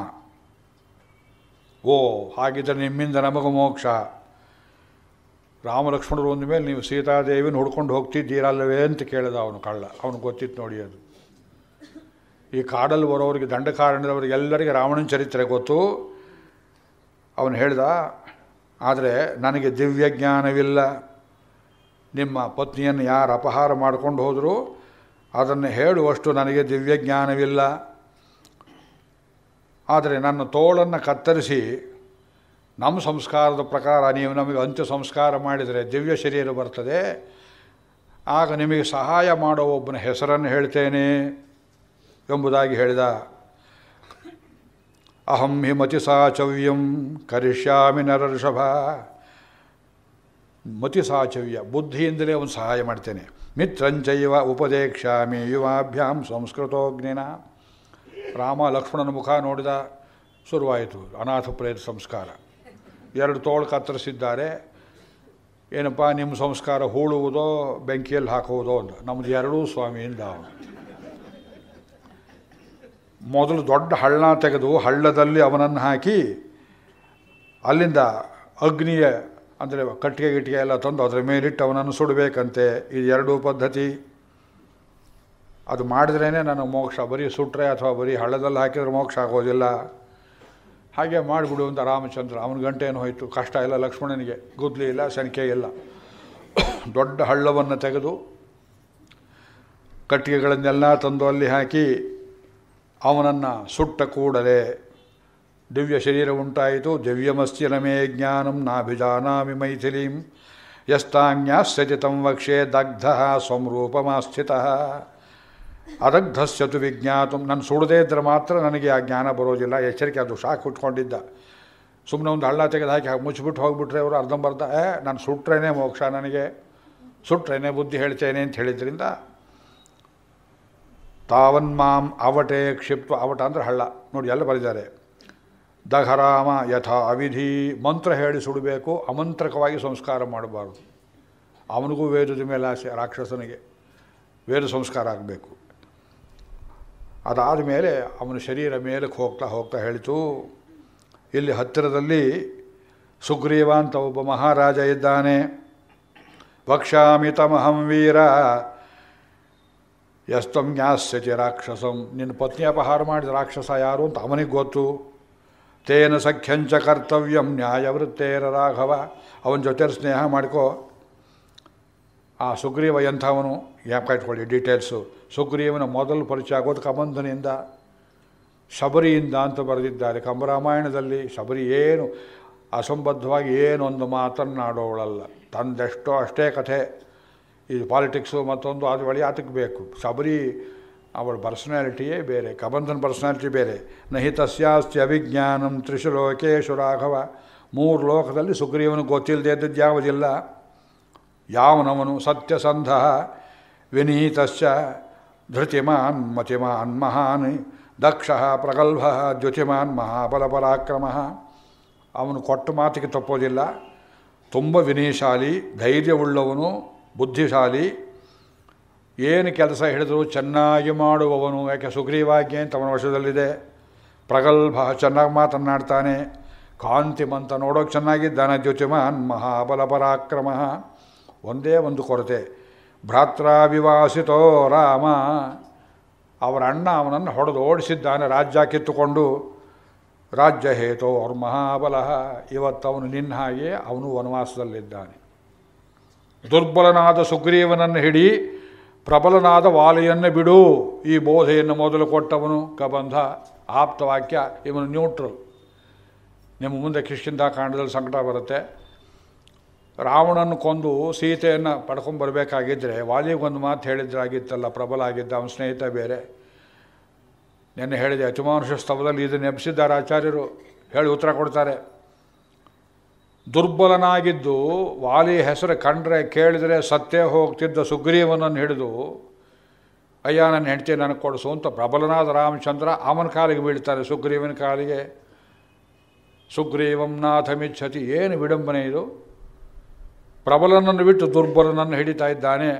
ಓ ಹಾಗಿದ್ದರೆ ನಿಮ್ಮಿಂದ ನಮಗೂ ಮೋಕ್ಷ ರಾಮಲಕ್ಷ್ಮಣರು ಒಂದ ಮೇಲೆ ನೀವು ಸೀತಾದೇವಿನ ಹುಡ್ಕೊಂಡು ಹೋಗ್ತಿದ್ದೀರಲ್ಲವೇ ಅಂತ ಕೇಳಿದ ಅವನು ಕಳ್ಳ ಅವನು ಗೊತ್ತಿತ್ತು ನೋಡಿ ಅದು ಈ ಕಾಡಲ್ಲಿ ಬರೋರಿಗೆ ದಂಡಕಾರಣ್ಯದವರಿಗೆ ಎಲ್ಲರಿಗೆ ರಾವಣನ ಚರಿತ್ರೆ ಗೊತ್ತು ಅವನು ಹೇಳ್ದ ಆದರೆ ನನಗೆ ದಿವ್ಯ ಜ್ಞಾನವಿಲ್ಲ ನಿಮ್ಮ ಪತ್ನಿಯನ್ನು ಯಾರು ಅಪಹಾರ ಮಾಡಿಕೊಂಡು ಹೋದರೂ ಅದನ್ನು ಹೇಳುವಷ್ಟು ನನಗೆ ದಿವ್ಯ ಜ್ಞಾನವಿಲ್ಲ ಆದರೆ ನನ್ನ ತೋಳನ್ನು ಕತ್ತರಿಸಿ ನಮ್ಮ ಸಂಸ್ಕಾರದ ಪ್ರಕಾರ ನೀವು ನಮಗೆ ಅಂತ್ಯ ಸಂಸ್ಕಾರ ಮಾಡಿದರೆ ದಿವ್ಯ ಶರೀರ ಬರ್ತದೆ ಆಗ ನಿಮಗೆ ಸಹಾಯ ಮಾಡೋ ಒಬ್ಬನ ಹೆಸರನ್ನು ಹೇಳ್ತೇನೆ ಎಂಬುದಾಗಿ ಹೇಳಿದ ಅಹಂ ಹಿ ಮತಿ ಸಾಚವ್ಯಂ ಕರಿಷ್ಯಾಮಿ ನರಋಷಭ ಮತಿ ಸಾಚವ್ಯ ಬುದ್ಧಿಯಿಂದಲೇ ಒಂದು ಸಹಾಯ ಮಾಡ್ತೇನೆ ಮಿತ್ರಂಚೈವ ಉಪದೇಕ್ಷಾಮಿ ಯುವಾಭ್ಯಾಂ ಸಂಸ್ಕೃತೋಗ್ನಿನ ರಾಮ ಲಕ್ಷ್ಮಣನ ಮುಖ ನೋಡಿದ ಶುರುವಾಯಿತು ಅನಾಥ ಪ್ರೇತ ಸಂಸ್ಕಾರ ಎರಡು ತೋಳು ಕತ್ತರಿಸಿದ್ದಾರೆ ಏನಪ್ಪ ನಿಮ್ಮ ಸಂಸ್ಕಾರ ಹೂಳುವುದೋ ಬೆಂಕಿಯಲ್ಲಿ ಹಾಕುವುದೋ ಅಂತ ನಮ್ಮದು ಎರಡೂ ಸ್ವಾಮಿಯಿಂದ ಅವನು ಮೊದಲು ದೊಡ್ಡ ಹಳ್ಳ ತೆಗೆದು ಹಳ್ಳದಲ್ಲಿ ಅವನನ್ನು ಹಾಕಿ ಅಲ್ಲಿಂದ ಅಗ್ನಿಯ ಅಂದರೆ ಕಟ್ಟಿಗೆ ಗಿಟ್ಟಿಗೆ ಎಲ್ಲ ತಂದು ಅದರ ಮೇಲಿಟ್ಟು ಅವನನ್ನು ಸುಡಬೇಕಂತೆ ಇದು ಎರಡೂ ಪದ್ಧತಿ ಅದು ಮಾಡಿದ್ರೇ ನನಗೆ ಮೋಕ್ಷ ಬರೀ ಸುಟ್ಟರೆ ಅಥವಾ ಬರೀ ಹಳ್ಳದಲ್ಲಿ ಹಾಕಿದ್ರೆ ಮೋಕ್ಷ ಆಗೋದಿಲ್ಲ ಹಾಗೆ ಮಾಡಿಬಿಡು ಅಂತ ರಾಮಚಂದ್ರ ಅವನ ಗಂಟೆ ಏನು ಹೋಯಿತು ಕಷ್ಟ ಇಲ್ಲ ಲಕ್ಷ್ಮಣನಿಗೆ ಗುದ್ಲಿ ಇಲ್ಲ ಸೆಣಕೆ ಇಲ್ಲ ದೊಡ್ಡ ಹಳ್ಳವನ್ನು ತೆಗೆದು ಕಟ್ಟಿಗೆಗಳನ್ನೆಲ್ಲ ತಂದು ಅಲ್ಲಿ ಹಾಕಿ ಅವನನ್ನು ಸುಟ್ಟ ಕೂಡಲೇ ದಿವ್ಯ ಶರೀರ ಉಂಟಾಯಿತು ದಿವ್ಯಮಸ್ತಿ ನಮೇ ಜ್ಞಾನಂ ನಾಭಿಜಾನಾಮಿ ಮೈಥಿಲೀಂ ಯಸ್ತಾನ್ಯಾಸ್ಯತಿ ತಂ ವಕ್ಷೆ ದಗ್ಧ ಸ್ವರೂಪಮಾಸ್ಥಿತ ಅದಗ್ಧಸ್ಯತು ವಿಜ್ಞಾತು ನಾನು ಸುಡದೇ ಇದ್ದರೆ ಮಾತ್ರ ನನಗೆ ಆ ಜ್ಞಾನ ಬರೋದಿಲ್ಲ ಎಚ್ಚರಿಕೆ ಅದು ಶಾಕ್ ಉಟ್ಕೊಂಡಿದ್ದ ಸುಮ್ಮನೆ ಒಂದು ಹಳ್ಳ ತೆಗೆದು ಹಾಕಿ ಹಾಕಿ ಮುಚ್ಚಿಬಿಟ್ಟು ಹೋಗ್ಬಿಟ್ರೆ ಅವರು ಅರ್ಧಂಬರ್ಧ ಏ ನಾನು ಸುಟ್ರೇನೆ ಮೋಕ್ಷ ನನಗೆ ಸುಟ್ರೇನೆ ಬುದ್ಧಿ ಹೇಳ್ತೇನೆ ಅಂತ ಹೇಳಿದ್ರಿಂದ ತಾವನ್ಮಾಂ ಅವಟೆ ಕ್ಷಿಪ್ತು ಅವಟ ಅಂದರೆ ಹಳ್ಳ ನೋಡಿ ಎಲ್ಲ ಬರೆದಿದ್ದಾರೆ ದಘರಾಮ ಯಥಾ ಅವಿಧಿ ಮಂತ್ರ ಹೇಳಿ ಸುಡಬೇಕು ಅಮಂತ್ರಕವಾಗಿ ಸಂಸ್ಕಾರ ಮಾಡಬಾರ್ದು ಅವನಿಗೂ ವೇದದ ಮೇಲೆ ಆಸೆ ರಾಕ್ಷಸನಿಗೆ ವೇದ ಸಂಸ್ಕಾರ ಆಗಬೇಕು ಅದಾದ ಮೇಲೆ ಅವನ ಶರೀರ ಮೇಲಕ್ಕೆ ಹೋಗ್ತಾ ಹೋಗ್ತಾ ಹೇಳಿತು ಇಲ್ಲಿ ಹತ್ತಿರದಲ್ಲಿ ಸುಗ್ರೀವ ಅಂತ ಒಬ್ಬ ಮಹಾರಾಜ ಇದ್ದಾನೆ ವಕ್ಷಾಮಿ ತಮಹಂ ವೀರ ಎಸ್ತಂ ಜ್ಞಾಸ್ಯತಿ ರಾಕ್ಷಸಂ ನಿನ್ನ ಪತ್ನಿ ಅಪಹಾರ ಮಾಡಿದ ರಾಕ್ಷಸ ಯಾರು ಅಂತ ಅವನಿಗೆ ಗೊತ್ತು ತೇನ ಸಖ್ಯಂಚ ಕರ್ತವ್ಯಂ ನ್ಯಾಯವೃತ್ತೇರ ರಾಘವ ಅವನ ಜೊತೆ ಸ್ನೇಹ ಮಾಡ್ಕೋ ಆ ಸುಗ್ರೀವ ಎಂಥವನು ಯಾಕೆ ಇಟ್ಕೊಳ್ಳಿ ಡೀಟೇಲ್ಸು ಸುಗ್ರೀವನ ಮೊದಲು ಪರಿಚಯ ಆಗೋದು ಕಬಂಧನಿಂದ ಶಬರಿಯಿಂದ ಅಂತ ಬರೆದಿದ್ದಾರೆ ಕಂಬರಾಮಾಯಣದಲ್ಲಿ ಶಬರಿ ಏನು ಅಸಂಬದ್ಧವಾಗಿ ಏನೊಂದು ಮಾತನ್ನಾಡೋಳಲ್ಲ ತಂದೆಷ್ಟೋ ಅಷ್ಟೇ ಕಥೆ ಇದು ಪಾಲಿಟಿಕ್ಸು ಮತ್ತೊಂದು ಅದು ಬಳಿ ಆತಕ್ಕೆ ಬೇಕು ಶಬರಿ ಅವಳ ಪರ್ಸನಾಲಿಟಿಯೇ ಬೇರೆ ಕಬಂಧನ ಪರ್ಸನಾಲಿಟಿ ಬೇರೆ ನಹಿ ತಸ್ಯಾಸ್ತಿ ಅವಿಜ್ಞಾನಂ ತ್ರಿಶು ಲೋಕೇಶು ರಾಘವ ಮೂರು ಲೋಕದಲ್ಲಿ ಸುಗ್ರೀವನಿಗೆ ಗೊತ್ತಿಲ್ಲದೆ ಇದ್ದದ್ದು ಯಾವುದಿಲ್ಲ ಯಾವನವನು ಸತ್ಯಸಂಧ ವಿನೀತಶ್ಚ ಧೃತಿಮಾನ್ ಮತಿಮಾನ್ ಮಹಾನ್ ದಕ್ಷ ಪ್ರಗಲ್ಭ ದ್ಯುತಿಮಾನ್ ಮಹಾಬಲಪರಾಕ್ರಮ ಅವನು ಕೊಟ್ಟ ಮಾತಿಗೆ ತಪ್ಪೋದಿಲ್ಲ ತುಂಬ ವಿನಯಶಾಲಿ ಧೈರ್ಯವುಳ್ಳವನು ಬುದ್ಧಿಶಾಲಿ ಏನು ಕೆಲಸ ಹಿಡಿದ್ರು ಚೆನ್ನಾಗಿ ಮಾಡುವವನು ಯಾಕೆ ಸುಗ್ರೀವಾಜ್ಞೆ ಅಂತ ಅವನ ವಶದಲ್ಲಿದೆ ಪ್ರಗಲ್ಭ ಚೆನ್ನಾಗಿ ಮಾತನ್ನಾಡ್ತಾನೆ ಕಾಂತಿಮಂತ ನೋಡೋಕೆ ಚೆನ್ನಾಗಿದ್ದಾನೆ ದ್ಯುತಿಮಾನ್ ಮಹಾಬಲ ಪರಾಕ್ರಮ ಒಂದೇ ಒಂದು ಕೊರತೆ ಭ್ರಾತ್ರಾವಿವಾಸಿತೋ ರಾಮ ಅವರ ಅಣ್ಣ ಅವನನ್ನು ಹೊಡೆದು ಓಡಿಸಿದ್ದಾನೆ ರಾಜ್ಯ ಕಿತ್ತುಕೊಂಡು ರಾಜ್ಯ ಹೇತೋ ಅವ್ರ ಮಹಾಬಲ ಇವತ್ತವನು ನಿನ್ನ ಹಾಗೆ ಅವನು ವನವಾಸದಲ್ಲಿದ್ದಾನೆ ದುರ್ಬಲನಾದ ಸುಗ್ರೀವನನ್ನು ಹಿಡಿ ಪ್ರಬಲನಾದ ವಾಲಿಯನ್ನು ಬಿಡು ಈ ಬೋಧೆಯನ್ನು ಮೊದಲು ಕೊಟ್ಟವನು ಕಬಂಧ ಆಪ್ತವಾಕ್ಯ ಇವನು ನ್ಯೂಟ್ರಲ್ ನಿಮ್ಮ ಮುಂದೆ ಕಿಷ್ಕಿಂದ ಕಾಂಡದಲ್ಲಿ ಸಂಕಟ ಬರುತ್ತೆ ರಾವಣನ್ನು ಕೊಂದು ಸೀತೆಯನ್ನು ಪಡ್ಕೊಂಬರ್ಬೇಕಾಗಿದ್ದರೆ ವಾಲಿಗೊಂದು ಮಾತು ಹೇಳಿದ್ರಾಗಿತ್ತಲ್ಲ ಪ್ರಬಲ ಆಗಿದ್ದ ಅವನ ಸ್ನೇಹಿತ ಬೇರೆ ನಿನ್ನೆ ಹೇಳಿದೆ ಅತಿಮಾನುಷ ಸ್ತವದಲ್ಲಿ ಇದನ್ನು ಎಬ್ಸಿದ್ದಾರೆ ಆಚಾರ್ಯರು ಹೇಳಿ ಉತ್ತರ ಕೊಡ್ತಾರೆ ದುರ್ಬಲನಾಗಿದ್ದು ವಾಲಿ ಹೆಸರು ಕಂಡ್ರೆ ಕೇಳಿದರೆ ಸತ್ತೇ ಹೋಗ್ತಿದ್ದ ಸುಗ್ರೀವನನ್ನು ಹಿಡಿದು ಅಯ್ಯ ನನ್ನ ಹೆಂಡತಿ ನನಗೆ ಕೊಡಿಸು ಅಂತ ಪ್ರಬಲನಾದ ರಾಮಚಂದ್ರ ಅವನ ಕಾಲಿಗೆ ಬೀಳ್ತಾರೆ ಸುಗ್ರೀವನ ಕಾಲಿಗೆ ಸುಗ್ರೀವಂ ನಾಥಮಿಚ್ಛತಿ ಏನು ವಿಡಂಬನೆ ಇದು ಪ್ರಬಲನನ್ನು ಬಿಟ್ಟು ದುರ್ಬಲನನ್ನು ಹಿಡಿತಾ ಇದ್ದಾನೆ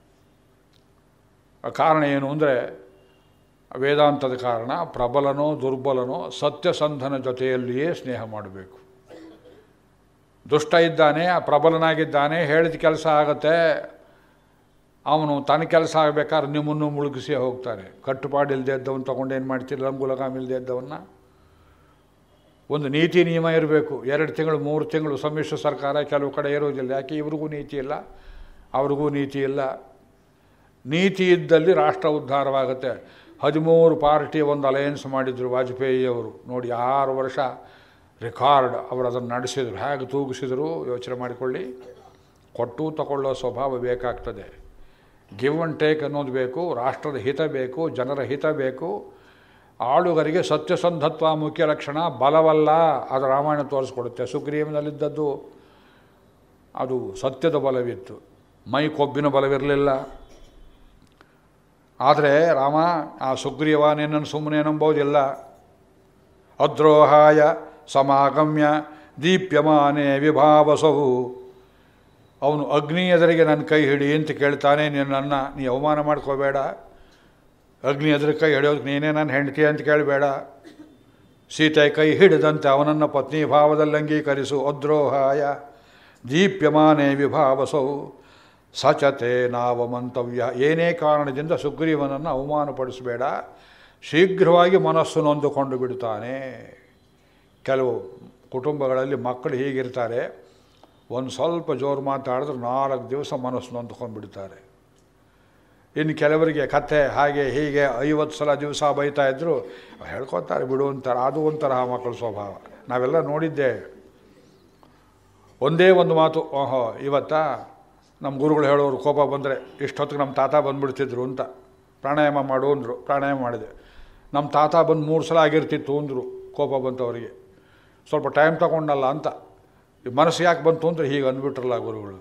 ಕಾರಣ ಏನು ಅಂದರೆ ವೇದಾಂತದ ಕಾರಣ ಪ್ರಬಲನೋ ದುರ್ಬಲನೋ ಸತ್ಯಸಂಧನ ಜೊತೆಯಲ್ಲಿಯೇ ಸ್ನೇಹ ಮಾಡಬೇಕು ದುಷ್ಟ ಇದ್ದಾನೆ ಪ್ರಬಲನಾಗಿದ್ದಾನೆ ಹೇಳಿದ ಕೆಲಸ ಆಗತ್ತೆ ಅವನು ತನ್ನ ಕೆಲಸ ಆಗಬೇಕಾದ್ರೆ ನಿಮ್ಮನ್ನು ಮುಳುಗಿಸಿ ಹೋಗ್ತಾನೆ ಕಟ್ಟುಪಾಡಿಲ್ಲದೆ ಇದ್ದವನು ತೊಗೊಂಡು ಏನು ಮಾಡ್ತೀರಿ ಲಂಗುಲಗಾಮ್ ಇಲ್ಲದೆ ಇದ್ದವನ್ನ ಒಂದು ನೀತಿ ನಿಯಮ ಇರಬೇಕು ಎರಡು ತಿಂಗಳು ಮೂರು ತಿಂಗಳು ಸಮ್ಮಿಶ್ರ ಸರ್ಕಾರ ಕೆಲವು ಕಡೆ ಇರೋದಿಲ್ಲ ಯಾಕೆ ಇವ್ರಿಗೂ ನೀತಿ ಇಲ್ಲ ಅವ್ರಿಗೂ ನೀತಿ ಇಲ್ಲ ನೀತಿ ಇದ್ದಲ್ಲಿ ರಾಷ್ಟ್ರ ಉದ್ಧಾರವಾಗುತ್ತೆ ಹದಿಮೂರು ಪಾರ್ಟಿ ಒಂದು ಅಲಯನ್ಸ್ ಮಾಡಿದರು ವಾಜಪೇಯಿಯವರು ನೋಡಿ ಆರು ವರ್ಷ ರೆಕಾರ್ಡ್ ಅವರು ಅದನ್ನು ನಡೆಸಿದರು ಹೇಗೆ ತೂಗಿಸಿದರು ಯೋಚನೆ ಮಾಡಿಕೊಳ್ಳಿ ಕೊಟ್ಟು ತಗೊಳ್ಳೋ ಸ್ವಭಾವ ಬೇಕಾಗ್ತದೆ ಗಿವ್ ಆ್ಯಂಡ್ ಟೇಕ್ ಅನ್ನೋದು ಬೇಕು ರಾಷ್ಟ್ರದ ಹಿತ ಬೇಕು ಜನರ ಹಿತ ಬೇಕು ಆಳುಗರಿಗೆ ಸತ್ಯಸಂಧತ್ವ ಮುಖ್ಯ ಲಕ್ಷಣ ಬಲವಲ್ಲ ಅದು ರಾಮಾಯಣ ತೋರಿಸ್ಕೊಡುತ್ತೆ ಸುಗ್ರೀವನಲ್ಲಿದ್ದದ್ದು ಅದು ಸತ್ಯದ ಬಲವಿತ್ತು ಮೈ ಕೊಬ್ಬಿನ ಬಲವಿರಲಿಲ್ಲ ಆದರೆ ರಾಮ ಆ ಸುಗ್ರೀವ ನಿನ್ನನ್ನು ಸುಮ್ಮನೆ ನಂಬೋದಿಲ್ಲ ಅದ್ರೋಹಾಯ ಸಮಾಗಮ್ಯ ದೀಪ್ಯಮಾನೆ ವಿಭಾವಸವು ಅವನು ಅಗ್ನಿ ಎದುರಿಗೆ ನನ್ನ ಕೈ ಹಿಡಿ ಅಂತ ಕೇಳ್ತಾನೆ ನಿನ್ನನ್ನು ನೀ ಅವಮಾನ ಮಾಡ್ಕೋಬೇಡ ಅಗ್ನಿ ಎದುರು ಕೈ ಹಿಡಿಯೋದಕ್ಕೆ ನೀನೇ ನನ್ನ ಹೆಂಡತಿ ಅಂತ ಕೇಳಬೇಡ ಸೀತೆ ಕೈ ಹಿಡಿದಂತೆ ಅವನನ್ನು ಪತ್ನಿ ಭಾವದಲ್ಲಿ ಅಂಗೀಕರಿಸು ಅದ್ರೋಹಾಯ ದೀಪ್ಯಮಾನೆ ವಿಭಾವಸವು ಸಚತೆ ನಾವ ಮಂತವ್ಯ ಏನೇ ಕಾರಣದಿಂದ ಸುಗ್ರೀವನನ್ನು ಅವಮಾನಪಡಿಸಬೇಡ ಶೀಘ್ರವಾಗಿ ಮನಸ್ಸು ನೊಂದುಕೊಂಡು ಬಿಡ್ತಾನೆ ಕೆಲವು ಕುಟುಂಬಗಳಲ್ಲಿ ಮಕ್ಕಳು ಹೀಗಿರ್ತಾರೆ ಒಂದು ಸ್ವಲ್ಪ ಜೋರು ಮಾತಾಡಿದ್ರೆ ನಾಲ್ಕು ದಿವಸ ಮನಸ್ಸು ನೊಂದ್ಕೊಂಡು ಬಿಡ್ತಾರೆ ಇನ್ನು ಕೆಲವರಿಗೆ ಕಥೆ ಹಾಗೆ ಹೀಗೆ ಐವತ್ತು ಸಲ ದಿವಸ ಬೈತಾ ಇದ್ದರು ಹೇಳ್ಕೊತಾರೆ ಬಿಡು ಅಂತಾರೆ ಅದು ಒಂಥರ ಮಕ್ಕಳ ಸ್ವಭಾವ ನಾವೆಲ್ಲ ನೋಡಿದ್ದೇವೆ ಒಂದೇ ಒಂದು ಮಾತು ಓಹೋ ಇವತ್ತಾ ನಮ್ಮ ಗುರುಗಳು ಹೇಳೋರು ಕೋಪ ಬಂದರೆ ಇಷ್ಟೊತ್ತಿಗೆ ನಮ್ಮ ತಾತ ಬಂದುಬಿಡ್ತಿದ್ರು ಅಂತ ಪ್ರಾಣಾಯಾಮ ಮಾಡು ಅಂದರು ಪ್ರಾಣಾಯಾಮ ಮಾಡಿದೆ ನಮ್ಮ ತಾತ ಬಂದು ಮೂರು ಸಲ ಆಗಿರ್ತಿತ್ತು ಅಂದರು ಕೋಪ ಬಂತವರಿಗೆ ಸ್ವಲ್ಪ ಟೈಮ್ ತಗೊಂಡಲ್ಲ ಅಂತ ಈ ಮನಸ್ಸು ಯಾಕೆ ಬಂತು ಅಂದರೆ ಹೀಗೆ ಅಂದ್ಬಿಟ್ರಲ್ಲ ಗುರುಗಳು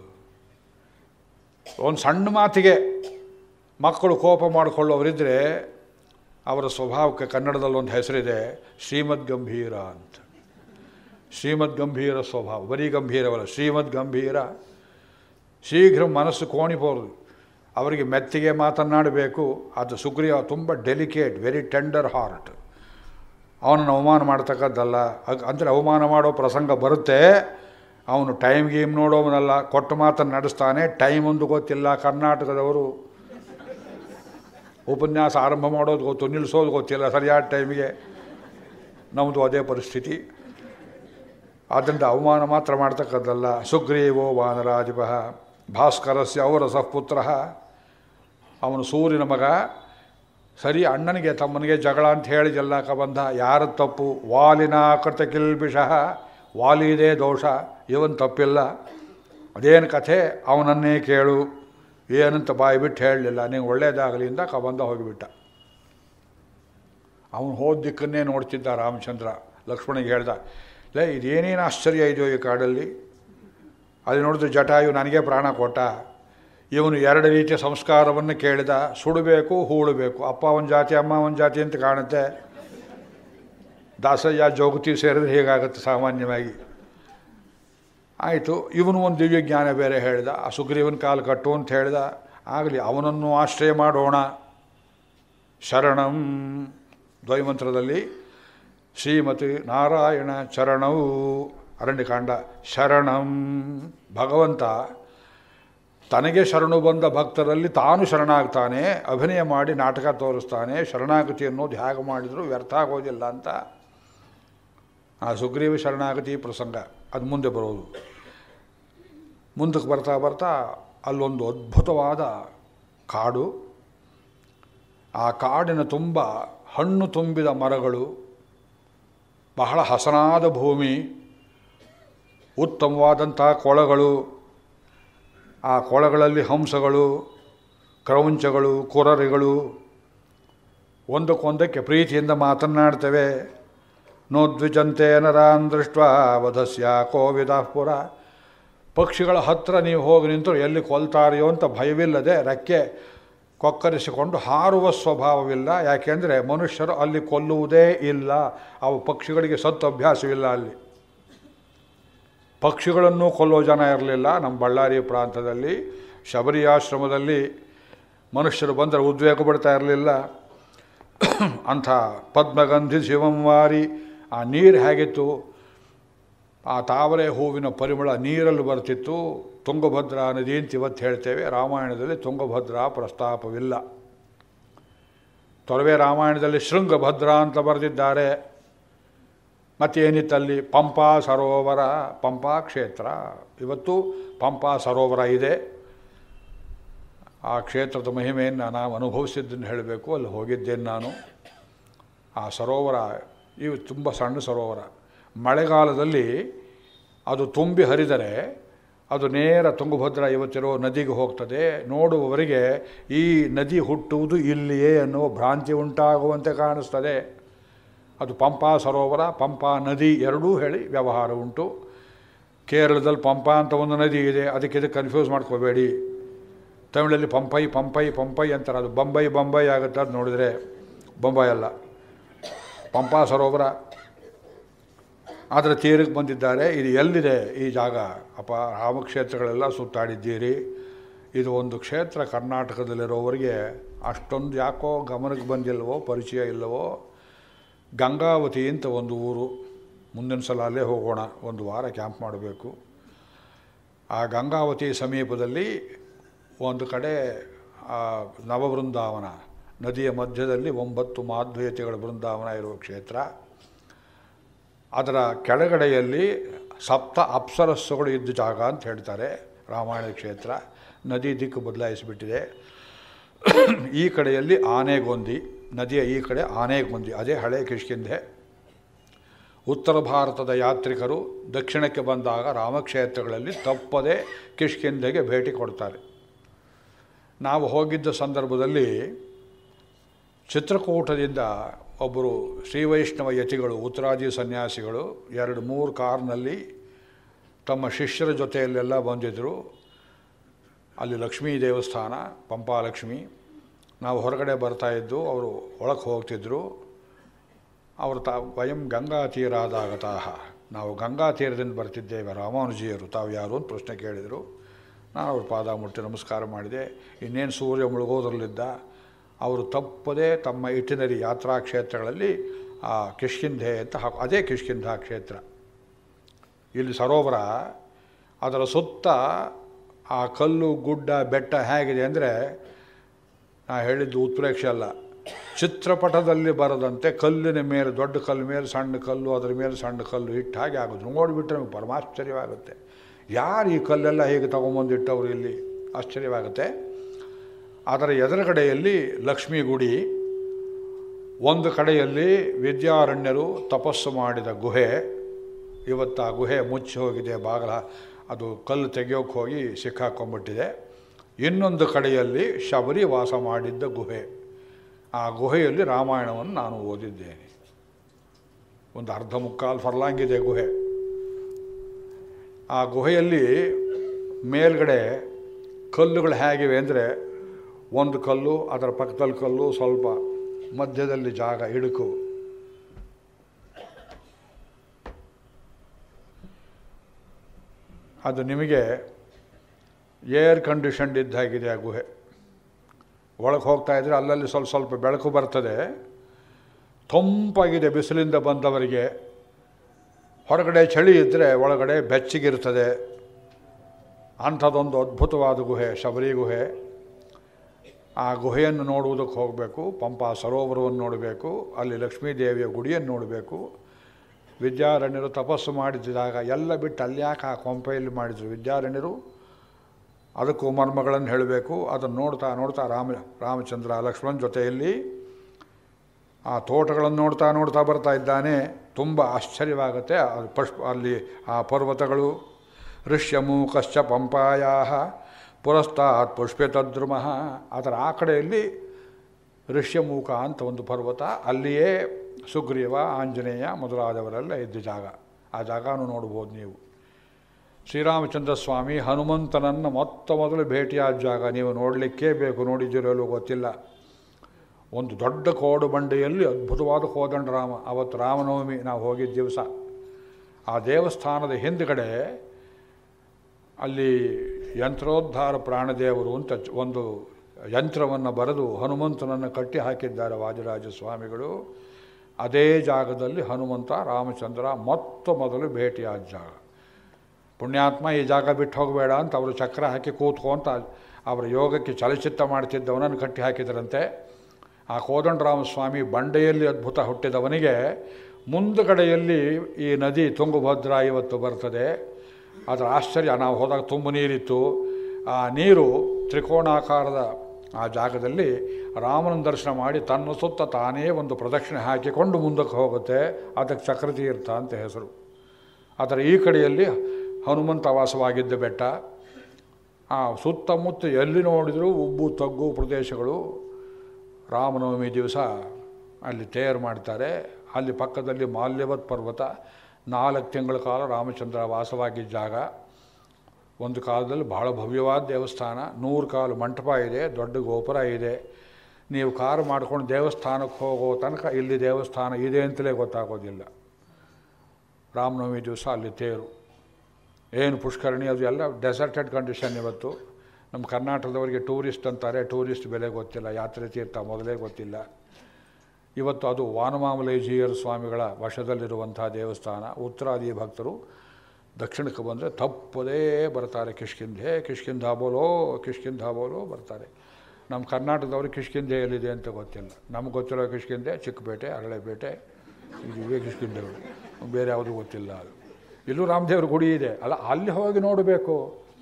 ಒಂದು ಸಣ್ಣ ಮಾತಿಗೆ ಮಕ್ಕಳು ಕೋಪ ಮಾಡಿಕೊಳ್ಳೋರಿದ್ದರೆ ಅವರ ಸ್ವಭಾವಕ್ಕೆ ಕನ್ನಡದಲ್ಲಿ ಒಂದು ಹೆಸರಿದೆ ಶ್ರೀಮದ್ ಗಂಭೀರ ಅಂತ ಶ್ರೀಮದ್ ಗಂಭೀರ ಸ್ವಭಾವ ಬರೀ ಗಂಭೀರವಲ್ಲ ಶ್ರೀಮದ್ ಗಂಭೀರ ಶೀಘ್ರ ಮನಸ್ಸು ಕೋಣಿಬೋದು ಅವರಿಗೆ ಮೆತ್ತಿಗೆ ಮಾತನಾಡಬೇಕು ಅದು ಸುಗ್ರೀವ ತುಂಬ ಡೆಲಿಕೇಟ್ ವೆರಿ ಟೆಂಡರ್ ಹಾರ್ಟ್ ಅವನನ್ನು ಅವಮಾನ ಮಾಡ್ತಕ್ಕದ್ದಲ್ಲ ಅಗ್- ಅಂದರೆ ಅವಮಾನ ಮಾಡೋ ಪ್ರಸಂಗ ಬರುತ್ತೆ ಅವನು ಟೈಮ್ ಗೀಮ್ ನೋಡೋವನಲ್ಲ ಕೊಟ್ಟ ಮಾತನ್ನು ನಡೆಸ್ತಾನೆ ಟೈಮ್ ಒಂದು ಗೊತ್ತಿಲ್ಲ ಕರ್ನಾಟಕದವರು ಉಪನ್ಯಾಸ ಆರಂಭ ಮಾಡೋದು ಗೊತ್ತು ನಿಲ್ಲಿಸೋದು ಗೊತ್ತಿಲ್ಲ ಸರಿಯಾದ ಟೈಮಿಗೆ ನಮ್ಮದು ಅದೇ ಪರಿಸ್ಥಿತಿ ಆದ್ದರಿಂದ ಅವಮಾನ ಮಾತ್ರ ಮಾಡ್ತಕ್ಕದ್ದಲ್ಲ ಸುಗ್ರೀವೋ ವಾನರಾಜಿಪ ಭಾಸ್ಕರಸ್ಯ ಅವರ ಸಹಪುತ್ರ ಅವನು ಸೂರ್ಯನ ಮಗ ಸರಿ ಅಣ್ಣನಿಗೆ ತಮ್ಮನಿಗೆ ಜಗಳ ಅಂತ ಹೇಳಿ ಜಲ್ಲಾಕ ಬಂದ ಯಾರ ತಪ್ಪು ವಾಲಿನ ಕೃತ ಕಿಲ್ಬಿಷಃ ವಾಲಿದೇ ದೋಷ ಇವನ್ ತಪ್ಪಿಲ್ಲ ಅದೇನು ಕಥೆ ಅವನನ್ನೇ ಕೇಳು ಏನಂತ ಬಾಯಿ ಬಿಟ್ಟು ಹೇಳಲಿಲ್ಲ ನೀವು ಒಳ್ಳೇದಾಗಲಿ ಅಂತ ಕ ಬಂದ ಹೋಗಿಬಿಟ್ಟ ಅವನು ಹೋದ ದಿಕ್ಕನ್ನೇ ನೋಡ್ತಿದ್ದ ರಾಮಚಂದ್ರ ಲಕ್ಷ್ಮಣಿಗೆ ಹೇಳ್ದ ಲೇ ಇದೇನೇನು ಆಶ್ಚರ್ಯ ಇದೆಯೋ ಈ ಕಾಡಲ್ಲಿ ಅಲ್ಲಿ ನೋಡಿದ್ರೆ ಜಟಾಯು ನನಗೆ ಪ್ರಾಣ ಕೊಟ್ಟ ಇವನು ಎರಡು ರೀತಿಯ ಸಂಸ್ಕಾರವನ್ನು ಕೇಳಿದ ಸುಡಬೇಕು ಹೂಳಬೇಕು ಅಪ್ಪ ಒಂದು ಜಾತಿ ಅಮ್ಮ ಒಂದು ಜಾತಿ ಅಂತ ಕಾಣುತ್ತೆ ದಾಸಯ್ಯ ಜೋಗತಿ ಸೇರಿದ್ರೆ ಹೀಗಾಗುತ್ತೆ ಸಾಮಾನ್ಯವಾಗಿ ಆಯಿತು ಇವನು ಒಂದು ದಿವ್ಯ ಜ್ಞಾನ ಬೇರೆ ಹೇಳಿದ ಆ ಸುಗ್ರೀವನ ಕಾಲು ಕಟ್ಟು ಅಂತ ಹೇಳಿದ ಆಗಲಿ ಅವನನ್ನು ಆಶ್ರಯ ಮಾಡೋಣ ಶರಣಂ ದ್ವೈಮಂತ್ರದಲ್ಲಿ ಶ್ರೀಮತಿ ನಾರಾಯಣ ಚರಣವು ಅರಣ್ಯಕಾಂಡ ಶರಣಂ ಭಗವಂತ ತನಗೆ ಶರಣು ಬಂದ ಭಕ್ತರಲ್ಲಿ ತಾನು ಶರಣಾಗ್ತಾನೆ ಅಭಿನಯ ಮಾಡಿ ನಾಟಕ ತೋರಿಸ್ತಾನೆ ಶರಣಾಗತಿ ಅನ್ನೋದು ಹೇಗೆ ಮಾಡಿದರೂ ವ್ಯರ್ಥ ಆಗೋದಿಲ್ಲ ಅಂತ ಆ ಸುಗ್ರೀವ ಶರಣಾಗತಿ ಪ್ರಸಂಗ ಅದು ಮುಂದೆ ಬರೋದು ಮುಂದಕ್ಕೆ ಬರ್ತಾ ಬರ್ತಾ ಅಲ್ಲೊಂದು ಅದ್ಭುತವಾದ ಕಾಡು ಆ ಕಾಡಿನ ತುಂಬ ಹಣ್ಣು ತುಂಬಿದ ಮರಗಳು ಬಹಳ ಹಸನಾದ ಭೂಮಿ ಉತ್ತಮವಾದಂಥ ಕೊಳಗಳು ಆ ಕೊಳಗಳಲ್ಲಿ ಹಂಸಗಳು ಕ್ರೌಂಚಗಳು ಕುರರಿಗಳು ಒಂದಕ್ಕೊಂದಕ್ಕೆ ಪ್ರೀತಿಯಿಂದ ಮಾತನಾಡ್ತವೆ ನೋದ್ವಿಜಂತೆ ನರಾನ್ ದೃಷ್ಟ ವಧಸ್ಯ ಕೋವಿದಾಪುರ ಪಕ್ಷಿಗಳ ಹತ್ರ ನೀವು ಹೋಗಿ ನಿಂತು ಎಲ್ಲಿ ಕೊಲ್ತಾರೆಯೋ ಅಂತ ಭಯವಿಲ್ಲದೆ ರೆಕ್ಕೆ ಕೊಕ್ಕರಿಸಿಕೊಂಡು ಹಾರುವ ಸ್ವಭಾವವಿಲ್ಲ ಯಾಕೆಂದರೆ ಮನುಷ್ಯರು ಅಲ್ಲಿ ಕೊಲ್ಲುವುದೇ ಇಲ್ಲ ಅವು ಪಕ್ಷಿಗಳಿಗೆ ಸತ್ತು ಅಭ್ಯಾಸವಿಲ್ಲ ಅಲ್ಲಿ ಪಕ್ಷಿಗಳನ್ನು ಕೊಲ್ಲೋ ಜನ ಇರಲಿಲ್ಲ ನಮ್ಮ ಬಳ್ಳಾರಿ ಪ್ರಾಂತದಲ್ಲಿ ಶಬರಿ ಆಶ್ರಮದಲ್ಲಿ ಮನುಷ್ಯರು ಬಂದರೆ ಉದ್ವೇಗ ಪಡ್ತಾ ಇರಲಿಲ್ಲ ಅಂಥ ಪದ್ಮಗಂಧಿ ಶಿವಂವಾರಿ ಆ ನೀರು ಹೇಗಿತ್ತು ಆ ತಾವರೆ ಹೂವಿನ ಪರಿಮಳ ನೀರಲ್ಲಿ ಬರ್ತಿತ್ತು ತುಂಗಭದ್ರಾ ನದಿ ಅಂತ ಇವತ್ತು ಹೇಳ್ತೇವೆ ರಾಮಾಯಣದಲ್ಲಿ ತುಂಗಭದ್ರಾ ಪ್ರಸ್ತಾಪವಿಲ್ಲ ತೊರವೆ ರಾಮಾಯಣದಲ್ಲಿ ಶೃಂಗಭದ್ರಾ ಅಂತ ಬರೆದಿದ್ದಾರೆ ಮತ್ತೇನಿತ್ತಲ್ಲಿ ಪಂಪಾ ಸರೋವರ ಪಂಪಾ ಕ್ಷೇತ್ರ ಇವತ್ತು ಪಂಪಾ ಸರೋವರ ಇದೆ ಆ ಕ್ಷೇತ್ರದ ಮಹಿಮೆಯನ್ನು ನಾವು ಅನುಭವಿಸಿದ್ದನ್ನು ಹೇಳಬೇಕು ಅಲ್ಲಿ ಹೋಗಿದ್ದೇನೆ ನಾನು ಆ ಸರೋವರ ಇವು ತುಂಬ ಸಣ್ಣ ಸರೋವರ ಮಳೆಗಾಲದಲ್ಲಿ ಅದು ತುಂಬಿ ಹರಿದರೆ ಅದು ನೇರ ತುಂಗಭದ್ರಾ ಇವತ್ತಿರೋ ನದಿಗೆ ಹೋಗ್ತದೆ ನೋಡುವವರಿಗೆ ಈ ನದಿ ಹುಟ್ಟುವುದು ಇಲ್ಲಿಯೇ ಅನ್ನುವ ಭ್ರಾಂತಿ ಉಂಟಾಗುವಂತೆ ಕಾಣಿಸ್ತದೆ ಅದು ಪಂಪಾ ಸರೋವರ ಪಂಪಾ ನದಿ ಎರಡೂ ಹೇಳಿ ವ್ಯವಹಾರ ಉಂಟು ಕೇರಳದಲ್ಲಿ ಪಂಪಾ ಅಂತ ಒಂದು ನದಿ ಇದೆ ಅದಕ್ಕೆ ಇದಕ್ಕೆ ಕನ್ಫ್ಯೂಸ್ ಮಾಡ್ಕೋಬೇಡಿ ತಮಿಳಲ್ಲಿ ಪಂಪೈ ಪಂಪೈ ಪಂಪೈ ಅಂತಾರೆ ಅದು ಬೊಂಬೈ ಬೊಂಬೈ ಆಗುತ್ತೆ ಅದು ನೋಡಿದರೆ ಬೊಂಬೈ ಅಲ್ಲ ಪಂಪಾ ಸರೋವರ ಆದರೆ ತೀರಕ್ಕೆ ಬಂದಿದ್ದಾರೆ ಇದು ಎಲ್ಲಿದೆ ಈ ಜಾಗ ಅಪ್ಪ ರಾಮಕ್ಷೇತ್ರಗಳೆಲ್ಲ ಸುತ್ತಾಡಿದ್ದೀರಿ ಇದು ಒಂದು ಕ್ಷೇತ್ರ ಕರ್ನಾಟಕದಲ್ಲಿರೋವರಿಗೆ ಅಷ್ಟೊಂದು ಯಾಕೋ ಗಮನಕ್ಕೆ ಬಂದಿಲ್ಲವೋ ಪರಿಚಯ ಇಲ್ಲವೋ ಗಂಗಾವತಿ ಅಂತ ಒಂದು ಊರು ಮುಂದಿನ ಸಲ ಅಲ್ಲೇ ಹೋಗೋಣ ಒಂದು ವಾರ ಕ್ಯಾಂಪ್ ಮಾಡಬೇಕು ಆ ಗಂಗಾವತಿ ಸಮೀಪದಲ್ಲಿ ಒಂದು ಕಡೆ ಆ ನವಬೃಂದಾವನ ನದಿಯ ಮಧ್ಯದಲ್ಲಿ ಒಂಬತ್ತು ಮಾಧ್ವೀಯತೆಗಳ ಬೃಂದಾವನ ಇರುವ ಕ್ಷೇತ್ರ ಅದರ ಕೆಳಗಡೆಯಲ್ಲಿ ಸಪ್ತ ಅಪ್ಸರಸ್ಸುಗಳು ಇದ್ದ ಜಾಗ ಅಂತ ಹೇಳ್ತಾರೆ ರಾಮಾಯಣ ಕ್ಷೇತ್ರ ನದಿ ದಿಕ್ಕು ಬದಲಾಯಿಸಿಬಿಟ್ಟಿದೆ ಈ ಕಡೆಯಲ್ಲಿ ಆನೆಗೊಂದಿ ನದಿಯ ಈ ಕಡೆ ಆನೆಗೊಂದಿ ಅದೇ ಹಳೆ ಕಿಷ್ಕಿಂದೆ ಉತ್ತರ ಭಾರತದ ಯಾತ್ರಿಕರು ದಕ್ಷಿಣಕ್ಕೆ ಬಂದಾಗ ರಾಮಕ್ಷೇತ್ರಗಳಲ್ಲಿ ತಪ್ಪದೆ ಕಿಷ್ಕಿಂದೆಗೆ ಭೇಟಿ ಕೊಡ್ತಾರೆ ನಾವು ಹೋಗಿದ್ದ ಸಂದರ್ಭದಲ್ಲಿ ಚಿತ್ರಕೂಟದಿಂದ ಒಬ್ಬರು ಶ್ರೀವೈಷ್ಣವ ಯತಿಗಳು ಉತ್ತರಾದಿ ಸನ್ಯಾಸಿಗಳು ಎರಡು ಮೂರು ಕಾರ್ನಲ್ಲಿ ತಮ್ಮ ಶಿಷ್ಯರ ಜೊತೆಯಲ್ಲೆಲ್ಲ ಬಂದಿದ್ದರು ಅಲ್ಲಿ ಲಕ್ಷ್ಮೀ ದೇವಸ್ಥಾನ ಪಂಪಾಲಕ್ಷ್ಮಿ ನಾವು ಹೊರಗಡೆ ಬರ್ತಾ ಇದ್ದು ಅವರು ಒಳಗೆ ಹೋಗ್ತಿದ್ರು ಅವರು ತಾ ವಯಂ ಗಂಗಾ ತೀರಾದಾಗತಾಹ ನಾವು ಗಂಗಾ ತೀರದಿಂದ ಬರ್ತಿದ್ದೇವೆ ರಾಮಾನುಜಿಯರು ತಾವು ಯಾರು ಅಂತ ಪ್ರಶ್ನೆ ಕೇಳಿದರು ನಾನು ಅವ್ರ ಪಾದ ಮುಟ್ಟಿ ನಮಸ್ಕಾರ ಮಾಡಿದೆ ಇನ್ನೇನು ಸೂರ್ಯ ಮುಳುಗೋದ್ರಲ್ಲಿದ್ದ ಅವರು ತಪ್ಪದೇ ತಮ್ಮ ಇಟಿನರಿ ಯಾತ್ರಾ ಕ್ಷೇತ್ರಗಳಲ್ಲಿ ಆ ಕಿಷ್ಕಿಂಧೆ ಅಂತ ಹಾಕು ಅದೇ ಕಿಷ್ಕಿಂಧ ಕ್ಷೇತ್ರ ಇಲ್ಲಿ ಸರೋವರ ಅದರ ಸುತ್ತ ಆ ಕಲ್ಲು ಗುಡ್ಡ ಬೆಟ್ಟ ಹೇಗಿದೆ ಅಂದರೆ ನಾ ಹೇಳಿದ್ದು ಉತ್ಪ್ರೇಕ್ಷೆ ಅಲ್ಲ ಚಿತ್ರಪಟದಲ್ಲಿ ಬರದಂತೆ ಕಲ್ಲಿನ ಮೇಲೆ ದೊಡ್ಡ ಕಲ್ಲು ಮೇಲೆ ಸಣ್ಣ ಕಲ್ಲು ಅದರ ಮೇಲೆ ಸಣ್ಣ ಕಲ್ಲು ಇಟ್ಟು ಹಾಗೆ ಆಗೋದು ನೋಡಿಬಿಟ್ರೆ ನಮಗೆ ಪರಮಾಶ್ಚರ್ಯವಾಗುತ್ತೆ ಯಾರು ಈ ಕಲ್ಲೆಲ್ಲ ಹೇಗೆ ತೊಗೊಂಬಂದಿಟ್ಟವರು ಇಲ್ಲಿ ಆಶ್ಚರ್ಯವಾಗುತ್ತೆ ಅದರ ಎದುರುಗಡೆಯಲ್ಲಿ ಲಕ್ಷ್ಮೀ ಗುಡಿ ಒಂದು ಕಡೆಯಲ್ಲಿ ವಿದ್ಯಾರಣ್ಯರು ತಪಸ್ಸು ಮಾಡಿದ ಗುಹೆ ಇವತ್ತು ಆ ಗುಹೆ ಮುಚ್ಚಿ ಹೋಗಿದೆ ಬಾಗಲ ಅದು ಕಲ್ಲು ತೆಗೆಯೋಕ್ಕೆ ಹೋಗಿ ಸಿಕ್ಕಾಕೊಂಡ್ಬಿಟ್ಟಿದೆ ಇನ್ನೊಂದು ಕಡೆಯಲ್ಲಿ ಶಬರಿ ವಾಸ ಮಾಡಿದ್ದ ಗುಹೆ ಆ ಗುಹೆಯಲ್ಲಿ ರಾಮಾಯಣವನ್ನು ನಾನು ಓದಿದ್ದೇನೆ ಒಂದು ಅರ್ಧ ಮುಕ್ಕಾಲು ಫರ್ಲಾಂಗಿದೆ ಗುಹೆ ಆ ಗುಹೆಯಲ್ಲಿ ಮೇಲ್ಗಡೆ ಕಲ್ಲುಗಳು ಹೇಗಿವೆ ಅಂದರೆ ಒಂದು ಕಲ್ಲು ಅದರ ಪಕ್ಕದಲ್ಲಿ ಕಲ್ಲು ಸ್ವಲ್ಪ ಮಧ್ಯದಲ್ಲಿ ಜಾಗ ಇಡುಕು ಅದು ನಿಮಗೆ ಏರ್ ಕಂಡೀಷನ್ಡ್ ಇದ್ದಾಗಿದೆ ಆ ಗುಹೆ ಒಳಗೆ ಹೋಗ್ತಾ ಇದ್ರೆ ಅಲ್ಲಲ್ಲಿ ಸ್ವಲ್ಪ ಸ್ವಲ್ಪ ಬೆಳಕು ಬರ್ತದೆ ತಂಪಾಗಿದೆ ಬಿಸಿಲಿಂದ ಬಂದವರಿಗೆ ಹೊರಗಡೆ ಚಳಿ ಇದ್ದರೆ ಒಳಗಡೆ ಬೆಚ್ಚಗಿರ್ತದೆ ಅಂಥದ್ದೊಂದು ಅದ್ಭುತವಾದ ಗುಹೆ ಶಬರಿ ಗುಹೆ ಆ ಗುಹೆಯನ್ನು ನೋಡುವುದಕ್ಕೆ ಹೋಗಬೇಕು ಪಂಪಾ ಸರೋವರವನ್ನು ನೋಡಬೇಕು ಅಲ್ಲಿ ಲಕ್ಷ್ಮೀದೇವಿಯ ಗುಡಿಯನ್ನು ನೋಡಬೇಕು ವಿದ್ಯಾರಣ್ಯರು ತಪಸ್ಸು ಮಾಡಿದಾಗ ಎಲ್ಲ ಬಿಟ್ಟು ಅಲ್ಲಿ ಯಾಕೆ ಆ ಕೊಂಪೆಯಲ್ಲಿ ಮಾಡಿದರು ವಿದ್ಯಾರಣ್ಯರು ಅದಕ್ಕೂ ಮರ್ಮಗಳನ್ನು ಹೇಳಬೇಕು ಅದನ್ನು ನೋಡ್ತಾ ನೋಡ್ತಾ ರಾಮ ರಾಮಚಂದ್ರ ಲಕ್ಷ್ಮಣನ ಜೊತೆಯಲ್ಲಿ ಆ ತೋಟಗಳನ್ನು ನೋಡ್ತಾ ನೋಡ್ತಾ ಬರ್ತಾ ಇದ್ದಾನೆ ತುಂಬ ಆಶ್ಚರ್ಯವಾಗುತ್ತೆ ಅದು ಪುಷ್ಪ ಅಲ್ಲಿ ಆ ಪರ್ವತಗಳು ಋಷ್ಯಮೂಕಶ್ಚ ಪಂಪಾಯಾ ಪುರಸ್ತಾತ್ ಪುಷ್ಪತದ್ರುಮಃ ಅದರ ಆ ಕಡೆಯಲ್ಲಿ ಋಷ್ಯಮೂಕ ಅಂತ ಒಂದು ಪರ್ವತ ಅಲ್ಲಿಯೇ ಸುಗ್ರೀವ ಆಂಜನೇಯ ಮೊದಲಾದವರೆಲ್ಲ ಇದ್ದ ಜಾಗ ಆ ಜಾಗನೂ ನೋಡ್ಬೋದು ನೀವು ಶ್ರೀರಾಮಚಂದ್ರ ಸ್ವಾಮಿ ಹನುಮಂತನನ್ನು ಮೊತ್ತ ಮೊದಲು ಭೇಟಿಯಾದ ಜಾಗ ನೀವು ನೋಡಲಿಕ್ಕೇ ಬೇಕು ನೋಡಿದ್ದೀರೋ ಗೊತ್ತಿಲ್ಲ ಒಂದು ದೊಡ್ಡ ಕೋಡು ಬಂಡೆಯಲ್ಲಿ ಅದ್ಭುತವಾದ ಕೋದಂಡ ರಾಮ ಅವತ್ತು ರಾಮನವಮಿ ನಾವು ಹೋಗಿದ್ದ ದಿವಸ ಆ ದೇವಸ್ಥಾನದ ಹಿಂದುಗಡೆ ಅಲ್ಲಿ ಯಂತ್ರೋದ್ಧಾರ ಪ್ರಾಣದೇವರು ಅಂತ ಚ- ಒಂದು ಯಂತ್ರವನ್ನು ಬರೆದು ಹನುಮಂತನನ್ನು ಕಟ್ಟಿ ಹಾಕಿದ್ದಾರೆ ವಾದಿರಾಜ ಸ್ವಾಮಿಗಳು ಅದೇ ಜಾಗದಲ್ಲಿ ಹನುಮಂತ ರಾಮಚಂದ್ರ ಮೊತ್ತ ಮೊದಲು ಭೇಟಿಯಾದ ಜಾಗ ಪುಣ್ಯಾತ್ಮ ಈ ಜಾಗ ಬಿಟ್ಟು ಹೋಗಬೇಡ ಅಂತ ಅವರು ಚಕ್ರ ಹಾಕಿ ಕೂತ್ಕೊಂತ ಅವರ ಯೋಗಕ್ಕೆ ಚಲಚಿತ್ತ ಮಾಡ್ತಿದ್ದವನನ್ನು ಕಟ್ಟಿ ಹಾಕಿದರಂತೆ ಆ ಕೋದಂಡರಾಮ ಸ್ವಾಮಿ ಬಂಡೆಯಲ್ಲಿ ಅದ್ಭುತ ಹುಟ್ಟಿದವನಿಗೆ ಮುಂದುಗಡೆಯಲ್ಲಿ ಈ ನದಿ ತುಂಗಭದ್ರಾ ಇವತ್ತು ಬರ್ತದೆ ಅದರ ಆಶ್ಚರ್ಯ ನಾವು ಹೋದಾಗ ತುಂಬ ನೀರಿತ್ತು ಆ ನೀರು ತ್ರಿಕೋಣಾಕಾರದ ಆ ಜಾಗದಲ್ಲಿ ರಾಮನ ದರ್ಶನ ಮಾಡಿ ತನ್ನ ಸುತ್ತ ತಾನೇ ಒಂದು ಪ್ರದಕ್ಷಿಣೆ ಹಾಕಿಕೊಂಡು ಮುಂದಕ್ಕೆ ಹೋಗುತ್ತೆ ಅದಕ್ಕೆ ಚಕ್ರತೀರ್ಥ ಅಂತ ಹೆಸರು ಅದರ ಈ ಕಡೆಯಲ್ಲಿ ಹನುಮಂತ ವಾಸವಾಗಿದ್ದ ಬೆಟ್ಟ ಆ ಸುತ್ತಮುತ್ತ ಎಲ್ಲಿ ನೋಡಿದರೂ ಉಬ್ಬು ತಗ್ಗು ಪ್ರದೇಶಗಳು ರಾಮನವಮಿ ದಿವಸ ಅಲ್ಲಿ ತೇರು ಮಾಡ್ತಾರೆ ಅಲ್ಲಿ ಪಕ್ಕದಲ್ಲಿ ಮಾಲ್ಯವತ್ ಪರ್ವತ ನಾಲ್ಕು ತಿಂಗಳ ಕಾಲ ರಾಮಚಂದ್ರ ವಾಸವಾಗಿದ್ದ ಜಾಗ ಒಂದು ಕಾಲದಲ್ಲಿ ಬಹಳ ಭವ್ಯವಾದ ದೇವಸ್ಥಾನ ನೂರು ಕಾಲು ಮಂಟಪ ಇದೆ ದೊಡ್ಡ ಗೋಪುರ ಇದೆ ನೀವು ಕಾರು ಮಾಡ್ಕೊಂಡು ದೇವಸ್ಥಾನಕ್ಕೆ ಹೋಗೋ ತನಕ ಇಲ್ಲಿ ದೇವಸ್ಥಾನ ಇದೆ ಅಂತಲೇ ಗೊತ್ತಾಗೋದಿಲ್ಲ ರಾಮನವಮಿ ದಿವಸ ಅಲ್ಲಿ ತೇರು ಏನು ಪುಷ್ಕರಣಿ ಅದು ಎಲ್ಲ ಡೆಸರ್ಟೆಡ್ ಕಂಡೀಷನ್ ಇವತ್ತು ನಮ್ಮ ಕರ್ನಾಟಕದವರಿಗೆ ಟೂರಿಸ್ಟ್ ಅಂತಾರೆ ಟೂರಿಸ್ಟ್ ಬೆಲೆ ಗೊತ್ತಿಲ್ಲ ಯಾತ್ರೆ ತೀರ್ಥ ಮೊದಲೇ ಗೊತ್ತಿಲ್ಲ ಇವತ್ತು ಅದು ವಾನಮಾಮಲೇಜಿಯರ್ ಸ್ವಾಮಿಗಳ ವಶದಲ್ಲಿರುವಂಥ ದೇವಸ್ಥಾನ ಉತ್ತರಾದಿ ಭಕ್ತರು ದಕ್ಷಿಣಕ್ಕೆ ಬಂದರೆ ತಪ್ಪದೇ ಬರ್ತಾರೆ ಕಿಷ್ಕಿಂಧೆ ಕಿಷ್ಕಿಂಧ ಬೋಲೋ ಕಿಷ್ಕಿಂಧ ಬೋಲೋ ಬರ್ತಾರೆ ನಮ್ಮ ಕರ್ನಾಟಕದವ್ರಿಗೆ ಕಿಷ್ಕಿಂಧೆ ಎಲ್ಲಿದೆ ಅಂತ ಗೊತ್ತಿಲ್ಲ ನಮ್ಗೆ ಗೊತ್ತಿರೋ ಕಿಷ್ಕಿಂಧೆ ಚಿಕ್ಕಪೇಟೆ ಅರಳೆಪೇಟೆ ಇದು ಇವೇ ಕಿಷ್ಕಿಂಧೆಗಳು ಬೇರೆ ಯಾವುದೂ ಗೊತ್ತಿಲ್ಲ ಅದು ಇಲ್ಲೂ ರಾಮದೇವ್ರ ಗುಡಿ ಇದೆ ಅಲ್ಲ ಅಲ್ಲಿ ಹೋಗಿ ನೋಡಬೇಕು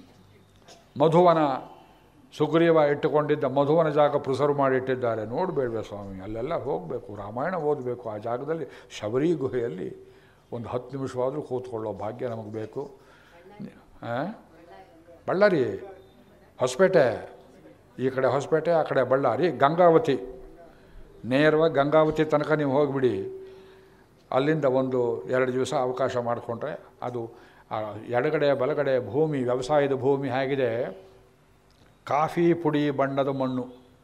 ಮಧುವನ ಸುಗ್ರೀವ ಇಟ್ಟುಕೊಂಡಿದ್ದ ಮಧುವನ ಜಾಗ ಪ್ರಿಸರ್ವ್ ಮಾಡಿಟ್ಟಿದ್ದಾರೆ ನೋಡಬೇಡ್ವೆ ಸ್ವಾಮಿ ಅಲ್ಲೆಲ್ಲ ಹೋಗಬೇಕು ರಾಮಾಯಣ ಓದಬೇಕು ಆ ಜಾಗದಲ್ಲಿ ಶಬರಿ ಗುಹೆಯಲ್ಲಿ ಒಂದು ಹತ್ತು ನಿಮಿಷವಾದರೂ ಕೂತ್ಕೊಳ್ಳೋ ಭಾಗ್ಯ ನಮಗೆ ಬೇಕು ಆ? ಬಳ್ಳಾರಿ ಹೊಸಪೇಟೆ ಈ ಕಡೆ ಹೊಸಪೇಟೆ ಆ ಕಡೆ ಬಳ್ಳಾರಿ ಗಂಗಾವತಿ ನೇರವಾಗಿ ಗಂಗಾವತಿ ತನಕ ನೀವು ಹೋಗಿಬಿಡಿ ಅಲ್ಲಿಂದ ಒಂದು ಎರಡು ದಿವಸ ಅವಕಾಶ ಮಾಡಿಕೊಂಡ್ರೆ ಅದು ಆ ಎಡಗಡೆ ಬಲಗಡೆ ಭೂಮಿ ವ್ಯವಸಾಯದ ಭೂಮಿ ಹೇಗಿದೆ ಕಾಫಿ ಪುಡಿ ಬಣ್ಣದ ಮಣ್ಣು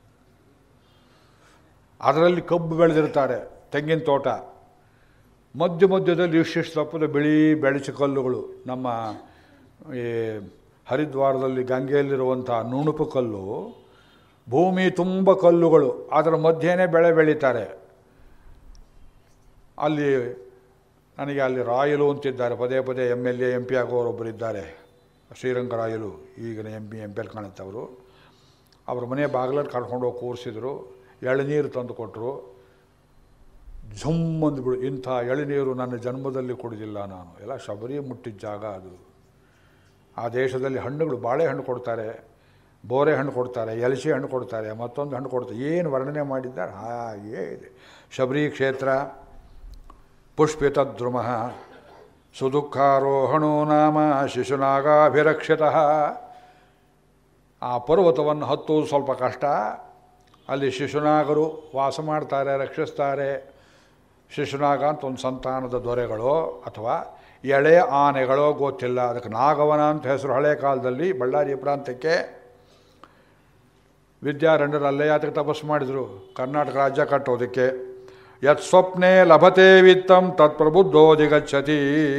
ಅದರಲ್ಲಿ ಕಬ್ಬು ಬೆಳೆದಿರ್ತಾರೆ ತೆಂಗಿನ ತೋಟ ಮಧ್ಯ ಮಧ್ಯದಲ್ಲಿ ಇಷ್ಟಿಷ್ಟು ದಪ್ಪದ ಬಿಳಿ ಬೆಳಚು ಕಲ್ಲುಗಳು ನಮ್ಮ ಈ ಹರಿದ್ವಾರದಲ್ಲಿ ಗಂಗೆಯಲ್ಲಿರುವಂಥ ನುಣುಪು ಕಲ್ಲು ಭೂಮಿ ತುಂಬ ಕಲ್ಲುಗಳು ಅದರ ಮಧ್ಯೆನೇ ಬೆಳೆ ಬೆಳೀತಾರೆ ಅಲ್ಲಿ ನನಗೆ ಅಲ್ಲಿ ರಾಯಲು ಅಂತಿದ್ದಾರೆ ಪದೇ ಪದೇ M L A M P ಆಗೋರೊಬ್ಬರಿದ್ದಾರೆ ಶ್ರೀರಂಗ ರಾಯಲು ಈಗಿನ M P M P L ಕಾಣುತ್ತೆ ಅವರು ಅವ್ರ ಮನೆ ಬಾಗಿಲಲ್ಲಿ ಕರ್ಕೊಂಡು ಹೋಗಿ ಕೂರಿಸಿದ್ರು ಎಳನೀರು ತಂದು ಕೊಟ್ಟರು ಝುಮ್ ಅಂದ್ಬಿಡು ಇಂಥ ಎಳನೀರು ನನ್ನ ಜನ್ಮದಲ್ಲಿ ಕುಡಿದಿಲ್ಲ ನಾನು ಎಲ್ಲ ಶಬರಿ ಮುಟ್ಟಿದ ಜಾಗ ಅದು ಆ ದೇಶದಲ್ಲಿ ಹಣ್ಣುಗಳು ಬಾಳೆಹಣ್ಣು ಕೊಡ್ತಾರೆ ಬೋರೆ ಹಣ್ಣು ಕೊಡ್ತಾರೆ ಎಲಚಿ ಹಣ್ಣು ಕೊಡ್ತಾರೆ ಮತ್ತೊಂದು ಹಣ್ಣು ಕೊಡ್ತಾರೆ ಏನು ವರ್ಣನೆ ಮಾಡಿದ್ದಾರೆ ಹಾಗೇ ಇದೆ ಶಬರಿ ಕ್ಷೇತ್ರ ಪುಷ್ಪಿತದ್ರುಮ ಸುದುಃಖಾರೋಹಣೋ ನಾಮ ಶಿಶುನಾಗಾಭಿರಕ್ಷಿತ ಆ ಪರ್ವತವನ್ನು ಹತ್ತುವುದು ಸ್ವಲ್ಪ ಕಷ್ಟ ಅಲ್ಲಿ ಶಿಶುನಾಗರು ವಾಸ ಮಾಡ್ತಾರೆ ರಕ್ಷಿಸ್ತಾರೆ ಶಿಶುನಾಗ ಅಂತ ಒಂದು ಸಂತಾನದ ದೊರೆಗಳು ಅಥವಾ ಎಳೆ ಆನೆಗಳೋ ಗೊತ್ತಿಲ್ಲ ಅದಕ್ಕೆ ನಾಗವನ ಅಂತ ಹೆಸರು ಹಳೆ ಕಾಲದಲ್ಲಿ ಬಳ್ಳಾರಿ ಪ್ರಾಂತ್ಯಕ್ಕೆ ವಿದ್ಯಾರಣ್ಯರು ಅಲ್ಲೇ ಯಾತಕ್ಕೆ ತಪಸ್ಸು ಮಾಡಿದರು ಕರ್ನಾಟಕ ರಾಜ್ಯ ಕಟ್ಟೋದಕ್ಕೆ ಯತ್ ಸ್ವಪ್ನೆ ಲಭತೆ ವಿತ್ತಂ ತತ್ಪ್ರಬುದ್ಧೋದಿಗಚ್ಚತಿ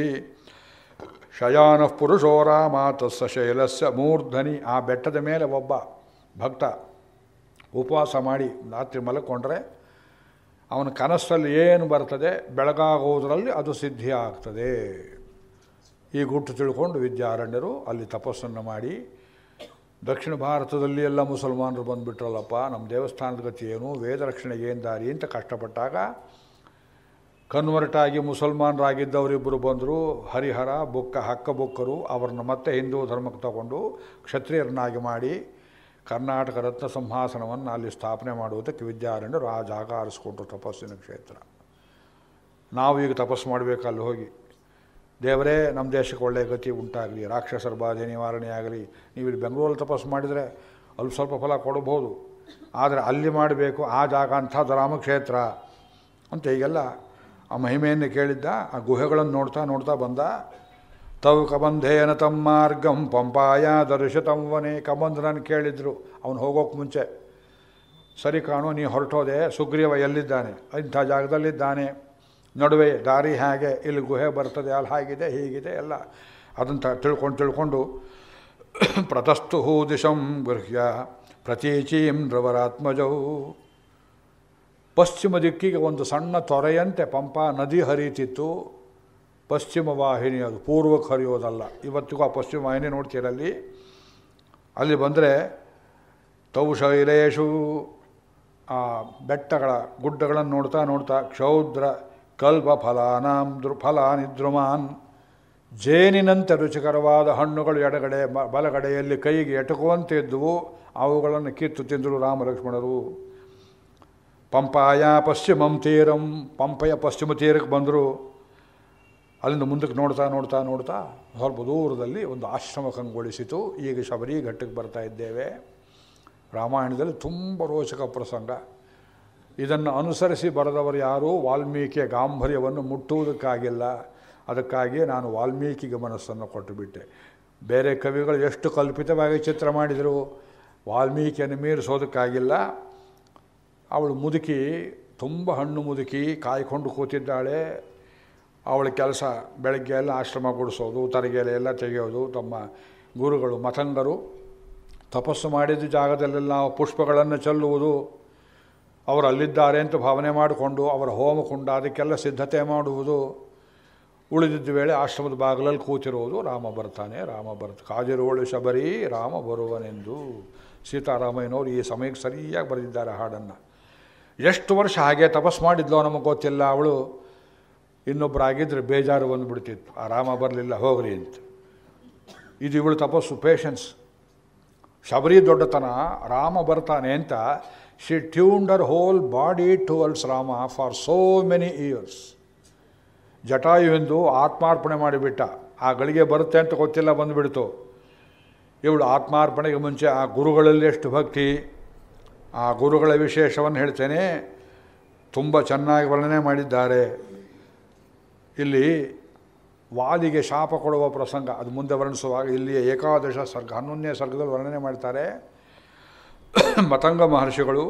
ಶಯಾನ ಪುರುಷೋ ರಾಮ ತಸ್ಸ ಶೈಲಸ್ಯ ಮೂರ್ಧನಿ ಆ ಬೆಟ್ಟದ ಮೇಲೆ ಒಬ್ಬ ಭಕ್ತ ಉಪವಾಸ ಮಾಡಿ ರಾತ್ರಿ ಮಲ್ಕೊಂಡ್ರೆ ಅವನ ಕನಸಲ್ಲಿ ಏನು ಬರ್ತದೆ ಬೆಳಗಾಗುವುದರಲ್ಲಿ ಅದು ಸಿದ್ಧಿ ಆಗ್ತದೆ ಈ ಗುಟ್ಟು ತಿಳ್ಕೊಂಡು ವಿದ್ಯಾರಣ್ಯರು ಅಲ್ಲಿ ತಪಸ್ಸನ್ನು ಮಾಡಿ ದಕ್ಷಿಣ ಭಾರತದಲ್ಲಿ ಎಲ್ಲ ಮುಸಲ್ಮಾನರು ಬಂದುಬಿಟ್ರಲ್ಲಪ್ಪ ನಮ್ಮ ದೇವಸ್ಥಾನದ ಗತಿ ಏನು ವೇದ ರಕ್ಷಣೆಗೆ ಏನು ದಾರಿ ಅಂತ ಕಷ್ಟಪಟ್ಟಾಗ ಕನ್ವರ್ಟ್ ಆಗಿ ಮುಸಲ್ಮಾನರಾಗಿದ್ದವರಿಬ್ಬರು ಬಂದರು ಹರಿಹರ ಬುಕ್ಕ ಹಕ್ಕ ಬುಕ್ಕರು ಅವ್ರನ್ನ ಮತ್ತೆ ಹಿಂದೂ ಧರ್ಮಕ್ಕೆ ತಗೊಂಡು ಕ್ಷತ್ರಿಯರನ್ನಾಗಿ ಮಾಡಿ ಕರ್ನಾಟಕ ರತ್ನ ಸಿಂಹಾಸನವನ್ನು ಅಲ್ಲಿ ಸ್ಥಾಪನೆ ಮಾಡುವುದಕ್ಕೆ ವಿದ್ಯಾರಣ್ಯರು ಆ ಜಾಗ ಆರಿಸ್ಕೊಂಡ್ರು ತಪಸ್ಸಿನ ಕ್ಷೇತ್ರ ನಾವು ಈಗ ತಪಸ್ಸು ಮಾಡಬೇಕು ಅಲ್ಲಿ ಹೋಗಿ ದೇವರೇ ನಮ್ಮ ದೇಶಕ್ಕೆ ಒಳ್ಳೆಯ ಗತಿ ಉಂಟಾಗಲಿ ರಾಕ್ಷಸರ ಬಾಧೆ ನಿವಾರಣೆ ಆಗಲಿ ನೀವು ಇಲ್ಲಿ ಬೆಂಗಳೂರಲ್ಲಿ ತಪಸ್ಸು ಮಾಡಿದರೆ ಅಲ್ಲಿ ಸ್ವಲ್ಪ ಫಲ ಕೊಡಬಹುದು ಆದರೆ ಅಲ್ಲಿ ಮಾಡಬೇಕು ಆ ಜಾಗ ಅಂಥದ್ದು ರಾಮಕ್ಷೇತ್ರ ಅಂತ ಹೀಗೆಲ್ಲ ಆ ಮಹಿಮೆಯನ್ನು ಕೇಳಿದ್ದ ಆ ಗುಹೆಗಳನ್ನು ನೋಡ್ತಾ ನೋಡ್ತಾ ಬಂದ ತವು ಕಬಂಧೇನ ತಮ್ಮ ಮಾರ್ಗಂ ಪಂಪಾಯ ದರ್ಶತಂ ವನೆ ಕಬಂಧನನ್ನು ಕೇಳಿದ್ರು ಅವನು ಹೋಗೋಕ್ಕೆ ಮುಂಚೆ ಸರಿ ಕಾಣು ನೀ ಹೊರಟೋದೆ ಸುಗ್ರೀವ ಎಲ್ಲಿದ್ದಾನೆ ಇಂಥ ಜಾಗದಲ್ಲಿದ್ದಾನೆ ನಡುವೆ ದಾರಿ ಹೇಗೆ ಇಲ್ಲಿ ಗುಹೆ ಬರ್ತದೆ ಅಲ್ಲಿ ಹಾಗಿದೆ ಹೀಗಿದೆ ಎಲ್ಲ ಅದಂತ ತಿಳ್ಕೊಂಡು ತಿಳ್ಕೊಂಡು ಪ್ರತಸ್ತು ಹೂ ದಿಶಂ ಗೃಹ್ಯ ಪ್ರತೀಚೀಂ ಧ್ರುವರಾತ್ಮಜೌ ಪಶ್ಚಿಮ ದಿಕ್ಕಿಗೆ ಒಂದು ಸಣ್ಣ ತೊರೆಯಂತೆ ಪಂಪಾ ನದಿ ಹರಿತಿತ್ತು ಪಶ್ಚಿಮ ವಾಹಿನಿ ಅದು ಪೂರ್ವಕ್ಕೆ ಹರಿಯೋದಲ್ಲ ಇವತ್ತಿಗೂ ಆ ಪಶ್ಚಿಮ ವಾಹಿನಿ ನೋಡ್ತೀರಲ್ಲಿ ಅಲ್ಲಿ ಬಂದರೆ ತೌ ಶೈಲೇಶು ಆ ಬೆಟ್ಟಗಳ ಗುಡ್ಡಗಳನ್ನು ನೋಡ್ತಾ ನೋಡ್ತಾ ಕ್ಷೌದ್ರ ಕಲ್ಪ ಫಲಾನಾಂ ಫಲಾನಿದ್ರುಮಾನ್ ಜೇನಿನಂತೆ ರುಚಿಕರವಾದ ಹಣ್ಣುಗಳು ಎಡಗಡೆ ಬ- ಬಲಗಡೆಯಲ್ಲಿ ಕೈಗೆ ಎಟುಕುವಂತೆ ಇದ್ದುವು ಅವುಗಳನ್ನು ಕಿತ್ತು ತಿಂದರು ರಾಮ ಲಕ್ಷ್ಮಣರು ಪಂಪಾಯ ಪಶ್ಚಿಮಂ ತೀರಂ ಪಂಪೆಯ ಪಶ್ಚಿಮ ತೀರಕ್ಕೆ ಬಂದರು ಅಲ್ಲಿಂದ ಮುಂದಕ್ಕೆ ನೋಡ್ತಾ ನೋಡ್ತಾ ನೋಡ್ತಾ ಸ್ವಲ್ಪ ದೂರದಲ್ಲಿ ಒಂದು ಆಶ್ರಮ ಕಂಗೊಳಿಸಿತು ಈಗ ಶಬರಿ ಘಟ್ಟಕ್ಕೆ ಬರ್ತಾ ಇದ್ದೇವೆ ರಾಮಾಯಣದಲ್ಲಿ ತುಂಬ ರೋಚಕ ಪ್ರಸಂಗ ಇದನ್ನು ಅನುಸರಿಸಿ ಬರೆದವರು ಯಾರೂ ವಾಲ್ಮೀಕಿಯ ಗಾಂಭರ್ಯವನ್ನು ಮುಟ್ಟುವುದಕ್ಕಾಗಿಲ್ಲ ಅದಕ್ಕಾಗಿ ನಾನು ವಾಲ್ಮೀಕಿಗೆ ಮನಸ್ಸನ್ನು ಕೊಟ್ಟುಬಿಟ್ಟೆ ಬೇರೆ ಕವಿಗಳು ಎಷ್ಟು ಕಲ್ಪಿತವಾಗಿ ಚಿತ್ರ ಮಾಡಿದರು ವಾಲ್ಮೀಕಿಯನ್ನು ಮೀರಿಸೋದಕ್ಕಾಗಿಲ್ಲ ಅವಳು ಮುದುಕಿ ತುಂಬ ಹಣ್ಣು ಮುದುಕಿ ಕಾಯ್ಕೊಂಡು ಕೂತಿದ್ದಾಳೆ ಅವಳ ಕೆಲಸ ಬೆಳಗ್ಗೆ ಎಲ್ಲ ಆಶ್ರಮ ಗುಡಿಸೋದು ತರಗೆಲೆ ಎಲ್ಲ ತೆಗೆಯೋದು ತಮ್ಮ ಗುರುಗಳು ಮತಂಗರು ತಪಸ್ಸು ಮಾಡಿದ ಜಾಗದಲ್ಲೆಲ್ಲ ಪುಷ್ಪಗಳನ್ನು ಚೆಲ್ಲುವುದು ಅವರು ಅಲ್ಲಿದ್ದಾರೆ ಅಂತ ಭಾವನೆ ಮಾಡಿಕೊಂಡು ಅವರ ಹೋಮಕುಂಡ ಅದಕ್ಕೆಲ್ಲ ಸಿದ್ಧತೆ ಮಾಡುವುದು ಉಳಿದಿದ್ದ ವೇಳೆ ಆಶ್ರಮದ ಬಾಗಿಲಲ್ಲಿ ಕೂತಿರುವುದು ರಾಮ ಬರ್ತಾನೆ ರಾಮ ಬರ್ತ ಕಾದಿರೋಳು ಶಬರಿ ರಾಮ ಬರುವನೆಂದು ಸೀತಾರಾಮಯ್ಯನವರು ಈ ಸಮಯಕ್ಕೆ ಸರಿಯಾಗಿ ಬರೆದಿದ್ದಾರೆ ಹಾಡನ್ನು ಎಷ್ಟು ವರ್ಷ ಹಾಗೆ ತಪಸ್ಸು ಮಾಡಿದ್ಲೋ ನಮಗೆ ಗೊತ್ತಿಲ್ಲ ಅವಳು ಇನ್ನೊಬ್ಬರಾಗಿದ್ದರೆ ಬೇಜಾರು ಬಂದುಬಿಡ್ತಿತ್ತು ಆ ರಾಮ ಬರಲಿಲ್ಲ ಹೋಗ್ರಿ ಅಂತ ಇದು ಇವಳು ತಪಸ್ಸು ಪೇಷನ್ಸ್ ಶಬರಿ ದೊಡ್ಡತನ ರಾಮ ಬರ್ತಾನೆ ಅಂತ she tuned her whole body towards Rama for so many years ಜಟಾಯುವೆಂದು ಆತ್ಮಾರ್ಪಣೆ ಮಾಡಿಬಿಟ್ಟ ಆ ಗಳಿಗೆ ಬರುತ್ತೆ ಅಂತ ಗೊತ್ತಿಲ್ಲ ಬಂದುಬಿಡ್ತು ಇವಳು ಆತ್ಮಾರ್ಪಣೆಗೆ ಮುಂಚೆ ಆ ಗುರುಗಳಲ್ಲಿ ಎಷ್ಟು ಭಕ್ತಿ ಆ ಗುರುಗಳ ವಿಶೇಷವನ್ನು ಹೇಳ್ತೇನೆ ತುಂಬ ಚೆನ್ನಾಗಿ ವರ್ಣನೆ ಮಾಡಿದ್ದಾರೆ ಇಲ್ಲಿ ವಾಲಿಗೆ ಶಾಪ ಕೊಡುವ ಪ್ರಸಂಗ ಅದು ಮುಂದೆ ವರ್ಣಿಸುವಾಗ ಇಲ್ಲಿಯ ಏಕಾದಶ ಸರ್ಗ ಹನ್ನೊಂದನೇ ಸರ್ಗದಲ್ಲಿ ವರ್ಣನೆ ಮಾಡ್ತಾರೆ ಮತಂಗ ಮಹರ್ಷಿಗಳು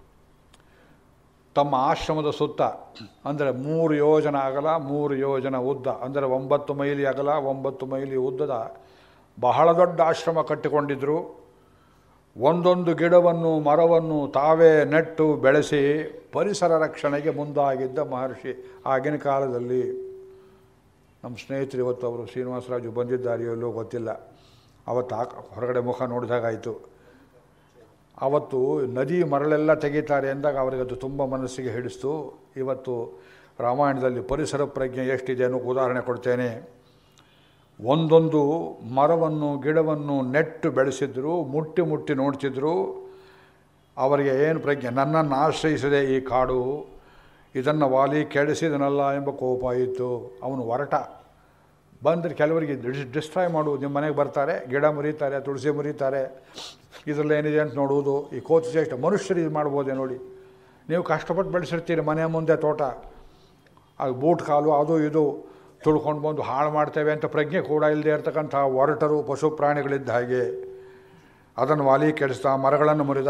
ತಮ್ಮ ಆಶ್ರಮದ ಸುತ್ತ ಅಂದರೆ ಮೂರು ಯೋಜನ ಅಗಲ ಮೂರು ಯೋಜನ ಉದ್ದ ಅಂದರೆ ಒಂಬತ್ತು ಮೈಲಿ ಅಗಲ ಒಂಬತ್ತು ಮೈಲಿ ಉದ್ದದ ಬಹಳ ದೊಡ್ಡ ಆಶ್ರಮ ಕಟ್ಟಿಕೊಂಡಿದ್ದರು ಒಂದೊಂದು ಗಿಡವನ್ನು ಮರವನ್ನು ತಾವೇ ನೆಟ್ಟು ಬೆಳೆಸಿ ಪರಿಸರ ರಕ್ಷಣೆಗೆ ಮುಂದಾಗಿದ್ದ ಮಹರ್ಷಿ ಆಗಿನ ಕಾಲದಲ್ಲಿ ನಮ್ಮ ಸ್ನೇಹಿತರು ಇವತ್ತು ಅವರು ಶ್ರೀನಿವಾಸರಾಜು ಬಂದಿದ್ದಾರೆಯೋ ಇಲ್ಲೋ ಗೊತ್ತಿಲ್ಲ ಅವತ್ತು ಆ ಹೊರಗಡೆ ಮುಖ ನೋಡಿದಾಗಾಯಿತು ಅವತ್ತು ನದಿ ಮರಳೆಲ್ಲ ತೆಗಿತಾರೆ ಎಂದಾಗ ಅವರಿಗೆ ಅದು ತುಂಬ ಮನಸ್ಸಿಗೆ ಹಿಡಿಸ್ತು ಇವತ್ತು ರಾಮಾಯಣದಲ್ಲಿ ಪರಿಸರ ಪ್ರಜ್ಞೆ ಎಷ್ಟಿದೆ ಅನ್ನೋ ಉದಾಹರಣೆ ಕೊಡ್ತೇನೆ ಒಂದೊಂದು ಮರವನ್ನು ಗಿಡವನ್ನು ನೆಟ್ಟು ಬೆಳೆಸಿದ್ರು ಮುಟ್ಟಿ ಮುಟ್ಟಿ ನೋಡ್ತಿದ್ರು ಅವರಿಗೆ ಏನು ಪ್ರಜ್ಞೆ ನನ್ನನ್ನು ಆಶ್ರಯಿಸಿದೆ ಈ ಕಾಡು ಇದನ್ನು ವಾಲಿ ಕೆಡಿಸಿದನಲ್ಲ ಎಂಬ ಕೋಪ ಇತ್ತು ಅವನು ಹೊರಟ ಬಂದರೆ ಕೆಲವರಿಗೆ ಡಿಸ್ ಡಿಸ್ಟ್ರಾಯ್ ಮಾಡುವುದು ನಿಮ್ಮ ಮನೆಗೆ ಬರ್ತಾರೆ ಗಿಡ ಮುರಿತಾರೆ ತುಳಸಿ ಮುರಿತಾರೆ ಇದರಲ್ಲಿ ಏನಿದೆ ಅಂತ ನೋಡುವುದು ಈ ಕೋತಿ ಚೇಷ್ಟ ಮನುಷ್ಯರು ಇದು ಮಾಡ್ಬೋದೇ ನೋಡಿ ನೀವು ಕಷ್ಟಪಟ್ಟು ಬೆಳೆಸಿರ್ತೀರಿ ಮನೆ ಮುಂದೆ ತೋಟ ಅದು ಬೂಟ್ ಕಾಲು ಅದು ಇದು ತುಳ್ಕೊಂಡು ಬಂದು ಹಾಳು ಮಾಡ್ತೇವೆ ಅಂತ ಪ್ರಜ್ಞೆ ಕೂಡ ಇಲ್ಲದೆ ಇರತಕ್ಕಂಥ ಒರಟರು ಪಶು ಪ್ರಾಣಿಗಳಿದ್ದ ಹಾಗೆ ಅದನ್ನು ವಾಲಿ ಕೆಡಿಸ್ದ ಮರಗಳನ್ನು ಮುರಿದ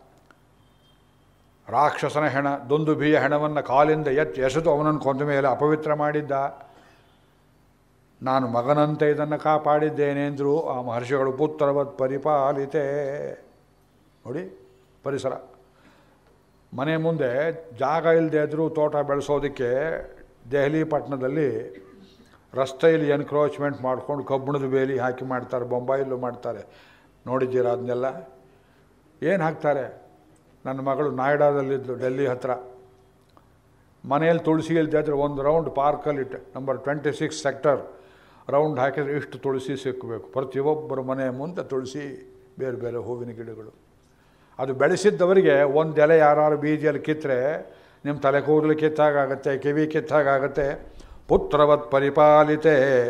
ರಾಕ್ಷಸನ ಹೆಣ ದುಂದುಬಿಯ ಹೆಣವನ್ನು ಕಾಲಿಂದ ಎತ್ತಿ ಎಸೆದು ಅವನನ್ನು ಕೊಂದ ಮೇಲೆ ಅಪವಿತ್ರ ಮಾಡಿದ್ದ ನಾನು ಮಗನಂತೆ ಇದನ್ನು ಕಾಪಾಡಿದ್ದೇನೆ ಎಂದರು ಆ ಮಹರ್ಷಿಗಳು ಪುತ್ರವತ್ ಪರಿಪಾಲಿತೆ ನೋಡಿ ಪರಿಸರ ಮನೆ ಮುಂದೆ ಜಾಗ ಇಲ್ಲದೆ ಇದ್ದರೂ ತೋಟ ಬೆಳೆಸೋದಕ್ಕೆ ದೆಹಲಿ ಪಟ್ಟಣದಲ್ಲಿ ರಸ್ತೆಯಲ್ಲಿ ಎನ್ಕ್ರೋಚ್ಮೆಂಟ್ ಮಾಡ್ಕೊಂಡು ಕಬ್ಬಿಣದ ಬೇಲಿ ಹಾಕಿ ಮಾಡ್ತಾರೆ ಬೊಂಬಾಯಿಲ್ಲೂ ಮಾಡ್ತಾರೆ ನೋಡಿದ್ದೀರಾ ಅದನ್ನೆಲ್ಲ ಏನು ಹಾಕ್ತಾರೆ ನನ್ನ ಮಗಳು ನಾಯ್ಡಾದಲ್ಲಿದ್ದು ಡೆಲ್ಲಿ ಹತ್ರ ಮನೆಯಲ್ಲಿ ತುಳಸಿ ಇಲ್ಲದೆ ಇದ್ರೆ ಒಂದು ರೌಂಡ್ ಪಾರ್ಕಲ್ಲಿ number twenty six sector round ಹಾಕಿದರೆ ಇಷ್ಟು ತುಳಸಿ ಸಿಕ್ಕಬೇಕು ಪ್ರತಿಯೊಬ್ಬರ ಮನೆ ಮುಂದೆ ತುಳಸಿ ಬೇರೆ ಬೇರೆ ಹೂವಿನ ಗಿಡಗಳು ಅದು ಬೆಳೆಸಿದ್ದವರಿಗೆ ಒಂದು ಎಲೆ ಯಾರು ಬೀದಿಯಲ್ಲಿ ಕಿತ್ತರೆ ನಿಮ್ಮ ತಲೆ ಕೂದಲು ಕಿತ್ತಾಗತ್ತೆ ಕಿವಿ ಕಿತ್ತಾಗತ್ತೆ ಪುತ್ರವತ್ ಪರಿಪಾಲಿತೆ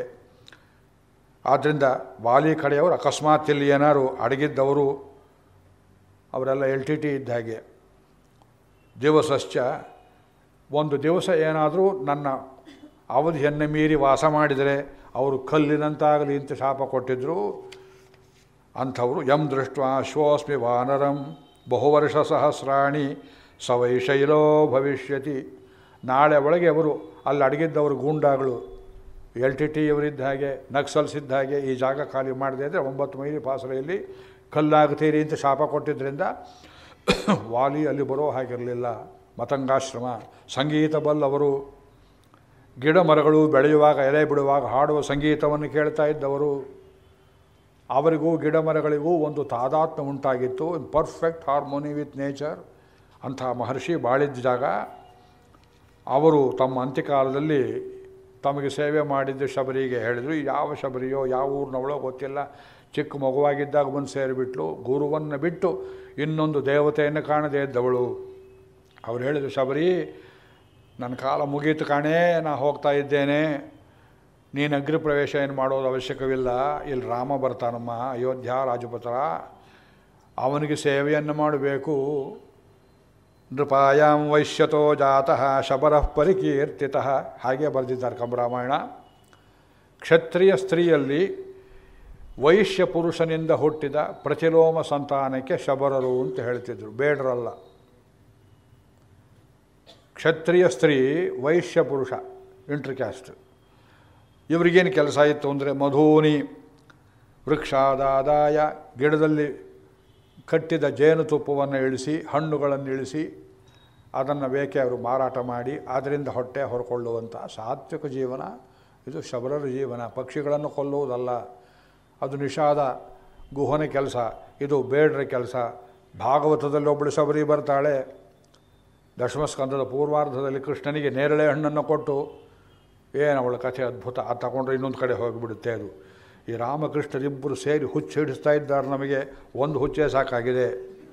ಆದ್ದರಿಂದ ವಾಲಿ ಕಡೆಯವರು ಅಕಸ್ಮಾತ್ ಇಲ್ಲಿ ಏನಾರು ಅಡಗಿದ್ದವರು ಅವರೆಲ್ಲ ಎಲ್ ಟಿ ಟಿ ಇದ್ದ ಹಾಗೆ ದಿವಸಶ್ಚ ಒಂದು ದಿವಸ ಏನಾದರೂ ನನ್ನ ಅವಧಿಯನ್ನು ಮೀರಿ ವಾಸ ಮಾಡಿದರೆ ಅವರು ಕಲ್ಲಿನಂತಾಗಲಿ ಅಂತ ಶಾಪ ಕೊಟ್ಟಿದ್ದರು ಅಂಥವರು ಯಂ ದೃಷ್ಟ ಅಶ್ವೋಸ್ಮಿ ವಾನರಂ ಬಹುವರ್ಷ ಸಹಸ್ರಾಣಿ ಸವೈಶೈಲೋ ಭವಿಷ್ಯತಿ ನಾಳೆ ಒಳಗೆ ಅವರು ಅಲ್ಲಿ ಅಡಗಿದ್ದವರು ಗೂಂಡಾಗಳು ಎಲ್ ಟಿ ಟಿ ಇವರಿದ್ದ ಹಾಗೆ ನಕ್ಸಲ್ಸ್ ಇದ್ದ ಹಾಗೆ ಈ ಜಾಗ ಖಾಲಿ ಮಾಡದೆ ಅಂದರೆ ಒಂಬತ್ತು ಮೈಲಿ ಪಾಸರೆಯಲ್ಲಿ ಕಲ್ಲಾಗ್ತೀರಿ ಅಂತ ಶಾಪ ಕೊಟ್ಟಿದ್ದರಿಂದ ವಾಲಿ ಅಲ್ಲಿ ಬರೋ ಹಾಗಿರಲಿಲ್ಲ ಮತಂಗಾಶ್ರಮ ಸಂಗೀತ ಬಲ್ಲವರು ಗಿಡ ಮರಗಳು ಬೆಳೆಯುವಾಗ ಎಲೆ ಬಿಡುವಾಗ ಹಾಡುವ ಸಂಗೀತವನ್ನು ಕೇಳ್ತಾ ಇದ್ದವರು ಅವರಿಗೂ ಗಿಡ ಮರಗಳಿಗೂ ಒಂದು ತಾದಾತ್ಮ್ಯ ಉಂಟಾಗಿತ್ತು ಪರ್ಫೆಕ್ಟ್ ಹಾರ್ಮೋನಿ ವಿತ್ ನೇಚರ್ ಅಂಥ ಮಹರ್ಷಿ ಬಾಳಿದ್ದ ಜಾಗ ಅವರು ತಮ್ಮ ಅಂತ್ಯಕಾಲದಲ್ಲಿ ತಮಗೆ ಸೇವೆ ಮಾಡಿದ್ದು ಶಬರಿಗೆ ಹೇಳಿದರು ಯಾವ ಶಬರಿಯೋ ಯಾವ ಊರಿನವಳೋ ಗೊತ್ತಿಲ್ಲ ಚಿಕ್ಕ ಮಗುವಾಗಿದ್ದಾಗ ಬಂದು ಸೇರಿಬಿಟ್ಲು ಗುರುವನ್ನು ಬಿಟ್ಟು ಇನ್ನೊಂದು ದೇವತೆಯನ್ನು ಕಾಣದೇ ಇದ್ದವಳು ಅವ್ರು ಹೇಳಿದರು ಶಬರಿ ನನ್ನ ಕಾಲ ಮುಗೀತು ಕಾಣೇ ನಾ ಹೋಗ್ತಾ ಇದ್ದೇನೆ ನೀನು ಅಗ್ರಿ ಪ್ರವೇಶ ಏನು ಮಾಡೋದು ಅವಶ್ಯಕವಿಲ್ಲ ಇಲ್ಲಿ ರಾಮ ಬರ್ತಾನಮ್ಮ ಅಯೋಧ್ಯ ರಾಜಪುತ್ರ ಅವನಿಗೆ ಸೇವೆಯನ್ನು ಮಾಡಬೇಕು ನೃಪಾಯಾಂ ವೈಶ್ಯತೋ ಜಾತಃ ಶಬರಃ ಪರಿಕೀರ್ತಿತಃ ಹಾಗೆ ಬರೆದಿದ್ದಾರೆ ಕಂಬರಾಮಾಯಣ ಕ್ಷತ್ರಿಯ ಸ್ತ್ರೀಯಲ್ಲಿ ವೈಶ್ಯ ಪುರುಷನಿಂದ ಹುಟ್ಟಿದ ಪ್ರತಿಲೋಮ ಸಂತಾನಕ್ಕೆ ಶಬರರು ಅಂತ ಹೇಳ್ತಿದ್ರು ಬೇಡರಲ್ಲ ಕ್ಷತ್ರಿಯ ಸ್ತ್ರೀ ವೈಶ್ಯ ಪುರುಷ ಇಂಟರ್ಕ್ಯಾಸ್ಟ್ ಇವರಿಗೇನು ಕೆಲಸ ಇತ್ತು ಅಂದರೆ ಮಧೂನಿ ವೃಕ್ಷಾದಾದಾಯ ಗಿಡದಲ್ಲಿ ಕಟ್ಟಿದ ಜೇನುತುಪ್ಪವನ್ನು ಇಳಿಸಿ ಹಣ್ಣುಗಳನ್ನು ಇಳಿಸಿ ಅದನ್ನು ಬೇಕೆ ಅವರು ಮಾರಾಟ ಮಾಡಿ ಅದರಿಂದ ಹೊಟ್ಟೆ ಹೊರಕೊಳ್ಳುವಂಥ ಸಾತ್ವಿಕ ಜೀವನ ಇದು ಶಬರರ ಜೀವನ ಪಕ್ಷಿಗಳನ್ನು ಕೊಲ್ಲುವುದಲ್ಲ ಅದು ನಿಷಾದ ಗುಹನ ಕೆಲಸ ಇದು ಬೇಡರ ಕೆಲಸ ಭಾಗವತದಲ್ಲಿ ಒಬ್ಬಳು ಶಬರಿ ಬರ್ತಾಳೆ ದಶಮಸ್ಕಂದದ ಪೂರ್ವಾರ್ಧದಲ್ಲಿ ಕೃಷ್ಣನಿಗೆ ನೇರಳೆ ಹಣ್ಣನ್ನು ಕೊಟ್ಟು ಏನು ಅವಳ ಕಥೆ ಅದ್ಭುತ ಅದು ತಗೊಂಡ್ರೆ ಇನ್ನೊಂದು ಕಡೆ ಹೋಗಿಬಿಡುತ್ತೆ ಅದು ಈ ರಾಮಕೃಷ್ಣರಿಬ್ಬರು ಸೇರಿ ಹುಚ್ಚು ಹಿಡಿಸ್ತಾ ಇದ್ದಾರೆ ನಮಗೆ ಒಂದು ಹುಚ್ಚೇ ಸಾಕಾಗಿದೆ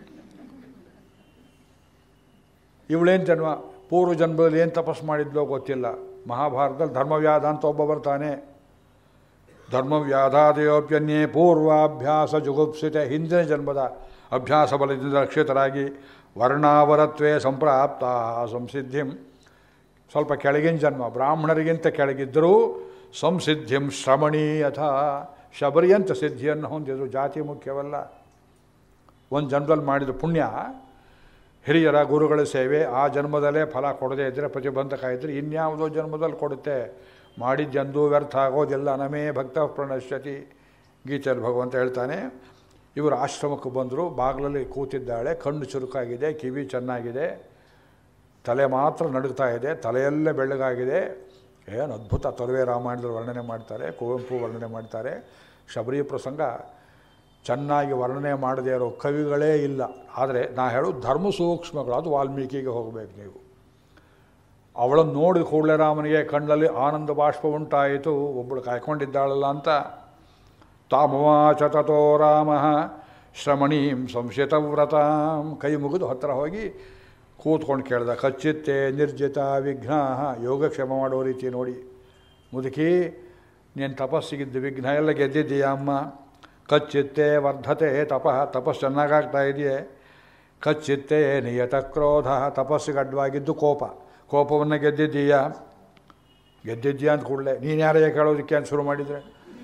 ಇವಳೇನು ಜನ್ಮ ಪೂರ್ವ ಜನ್ಮದಲ್ಲಿ ಏನು ತಪಸ್ಸು ಮಾಡಿದ್ಲೋ ಗೊತ್ತಿಲ್ಲ ಮಹಾಭಾರತದಲ್ಲಿ ಧರ್ಮವ್ಯಾಧ ಅಂತ ಒಬ್ಬ ಬರ್ತಾನೆ ಧರ್ಮವ್ಯಾಧಾದಯೋಪ್ಯನ್ಯೇ ಪೂರ್ವಾಭ್ಯಾಸ ಜುಗುಪ್ಸಿತೆ ಹಿಂದಿನ ಜನ್ಮದ ಅಭ್ಯಾಸ ಬಲದಿಂದ ರಕ್ಷಿತರಾಗಿ ವರ್ಣಾವರತ್ವೇ ಸಂಪ್ರಾಪ್ತ ಸಂಸಿದ್ಧಿಂ ಸ್ವಲ್ಪ ಕೆಳಗಿನ ಜನ್ಮ ಬ್ರಾಹ್ಮಣರಿಗಿಂತ ಕೆಳಗಿದ್ದರೂ ಸಂಸಿದ್ಧಿಂ ಶ್ರಮಣಿ ಅಥ ಶಬರಿಯಂತ ಸಿದ್ಧಿಯನ್ನು ಹೊಂದಿದ್ರು ಜಾತಿ ಮುಖ್ಯವಲ್ಲ ಒಂದು ಜನ್ಮದಲ್ಲಿ ಮಾಡಿದ ಪುಣ್ಯ ಹಿರಿಯರ ಗುರುಗಳ ಸೇವೆ ಆ ಜನ್ಮದಲ್ಲೇ ಫಲ ಕೊಡದೇ ಇದ್ದರೆ ಪ್ರತಿಬಂಧಕ ಇದ್ದರೆ ಇನ್ಯಾವುದೋ ಜನ್ಮದಲ್ಲಿ ಕೊಡುತ್ತೆ ಮಾಡಿದ್ದೆಂದೂ ವ್ಯರ್ಥ ಆಗೋದಿಲ್ಲ ನಮೇ ಭಕ್ತ ಪ್ರಣಶ್ಯತಿ ಗೀತೆಯಲ್ಲಿ ಭಗವಂತ ಹೇಳ್ತಾನೆ ಇವರು ಆಶ್ರಮಕ್ಕೆ ಬಂದರು ಬಾಗಿಲಲ್ಲಿ ಕೂತಿದ್ದಾಳೆ ಕಣ್ಣು ಚುರುಕಾಗಿದೆ ಕಿವಿ ಚೆನ್ನಾಗಿದೆ ತಲೆ ಮಾತ್ರ ನಡುಗ್ತಾ ಇದೆ ತಲೆಯಲ್ಲೇ ಬೆಳ್ಳಗಾಗಿದೆ ಏನು ಅದ್ಭುತ ತೊಲವೆ ರಾಮಾಯಣದಲ್ಲಿ ವರ್ಣನೆ ಮಾಡ್ತಾರೆ ಕುವೆಂಪು ವರ್ಣನೆ ಮಾಡ್ತಾರೆ ಶಬರಿ ಪ್ರಸಂಗ ಚೆನ್ನಾಗಿ ವರ್ಣನೆ ಮಾಡದೇ ಇರೋ ಕವಿಗಳೇ ಇಲ್ಲ ಆದರೆ ನಾ ಹೇಳೋ ಧರ್ಮ ಸೂಕ್ಷ್ಮಗಳು ಅದು ವಾಲ್ಮೀಕಿಗೆ ಹೋಗಬೇಕು ನೀವು ಅವಳನ್ನು ನೋಡಿದ ಕೂಡಲೇ ರಾಮನಿಗೆ ಕಣ್ಣಲ್ಲಿ ಆನಂದ ಬಾಷ್ಪ ಉಂಟಾಯಿತು ಒಬ್ಬಳು ಕಾಯ್ಕೊಂಡಿದ್ದಾಳಲ್ಲ ಅಂತ ತಾಮವಾಚ ತಥೋ ರಾಮ ಶ್ರಮಣೀಂ ಸಂಶಿತವ್ರತಾಂ ಕೈ ಮುಗಿದು ಹತ್ತಿರ ಹೋಗಿ ಕೂತ್ಕೊಂಡು ಕೇಳ್ದ ಕಚ್ಚಿತ್ತೆ ನಿರ್ಜಿತ ವಿಘ್ನ ಯೋಗಕ್ಷೇಮ ಮಾಡೋ ರೀತಿ ನೋಡಿ ಮುದುಕಿ ನೀನು ತಪಸ್ಸಿಗಿದ್ದು ವಿಘ್ನ ಎಲ್ಲ ಗೆದ್ದಿದ್ದೀಯ ಅಮ್ಮ ಕಚ್ಚಿತ್ತೆ ವರ್ಧತೆ ತಪಃ ತಪಸ್ಸು ಚೆನ್ನಾಗಾಗ್ತಾ ಇದೆಯೇ ಕಚ್ಚಿತ್ತೆ ನಿಯತ ಕ್ರೋಧ ತಪಸ್ಸಿಗೆ ಅಡ್ಡವಾಗಿದ್ದು ಕೋಪ ಕೋಪವನ್ನು ಗೆದ್ದಿದ್ದೀಯಾ ಗೆದ್ದಿದ್ದೀಯಾ ಅಂತ ಕೂಡಲೇ ನೀನು ಯಾರೇ ಕೇಳೋದಕ್ಕೆ ಅಂತ ಶುರು ಮಾಡಿದರೆ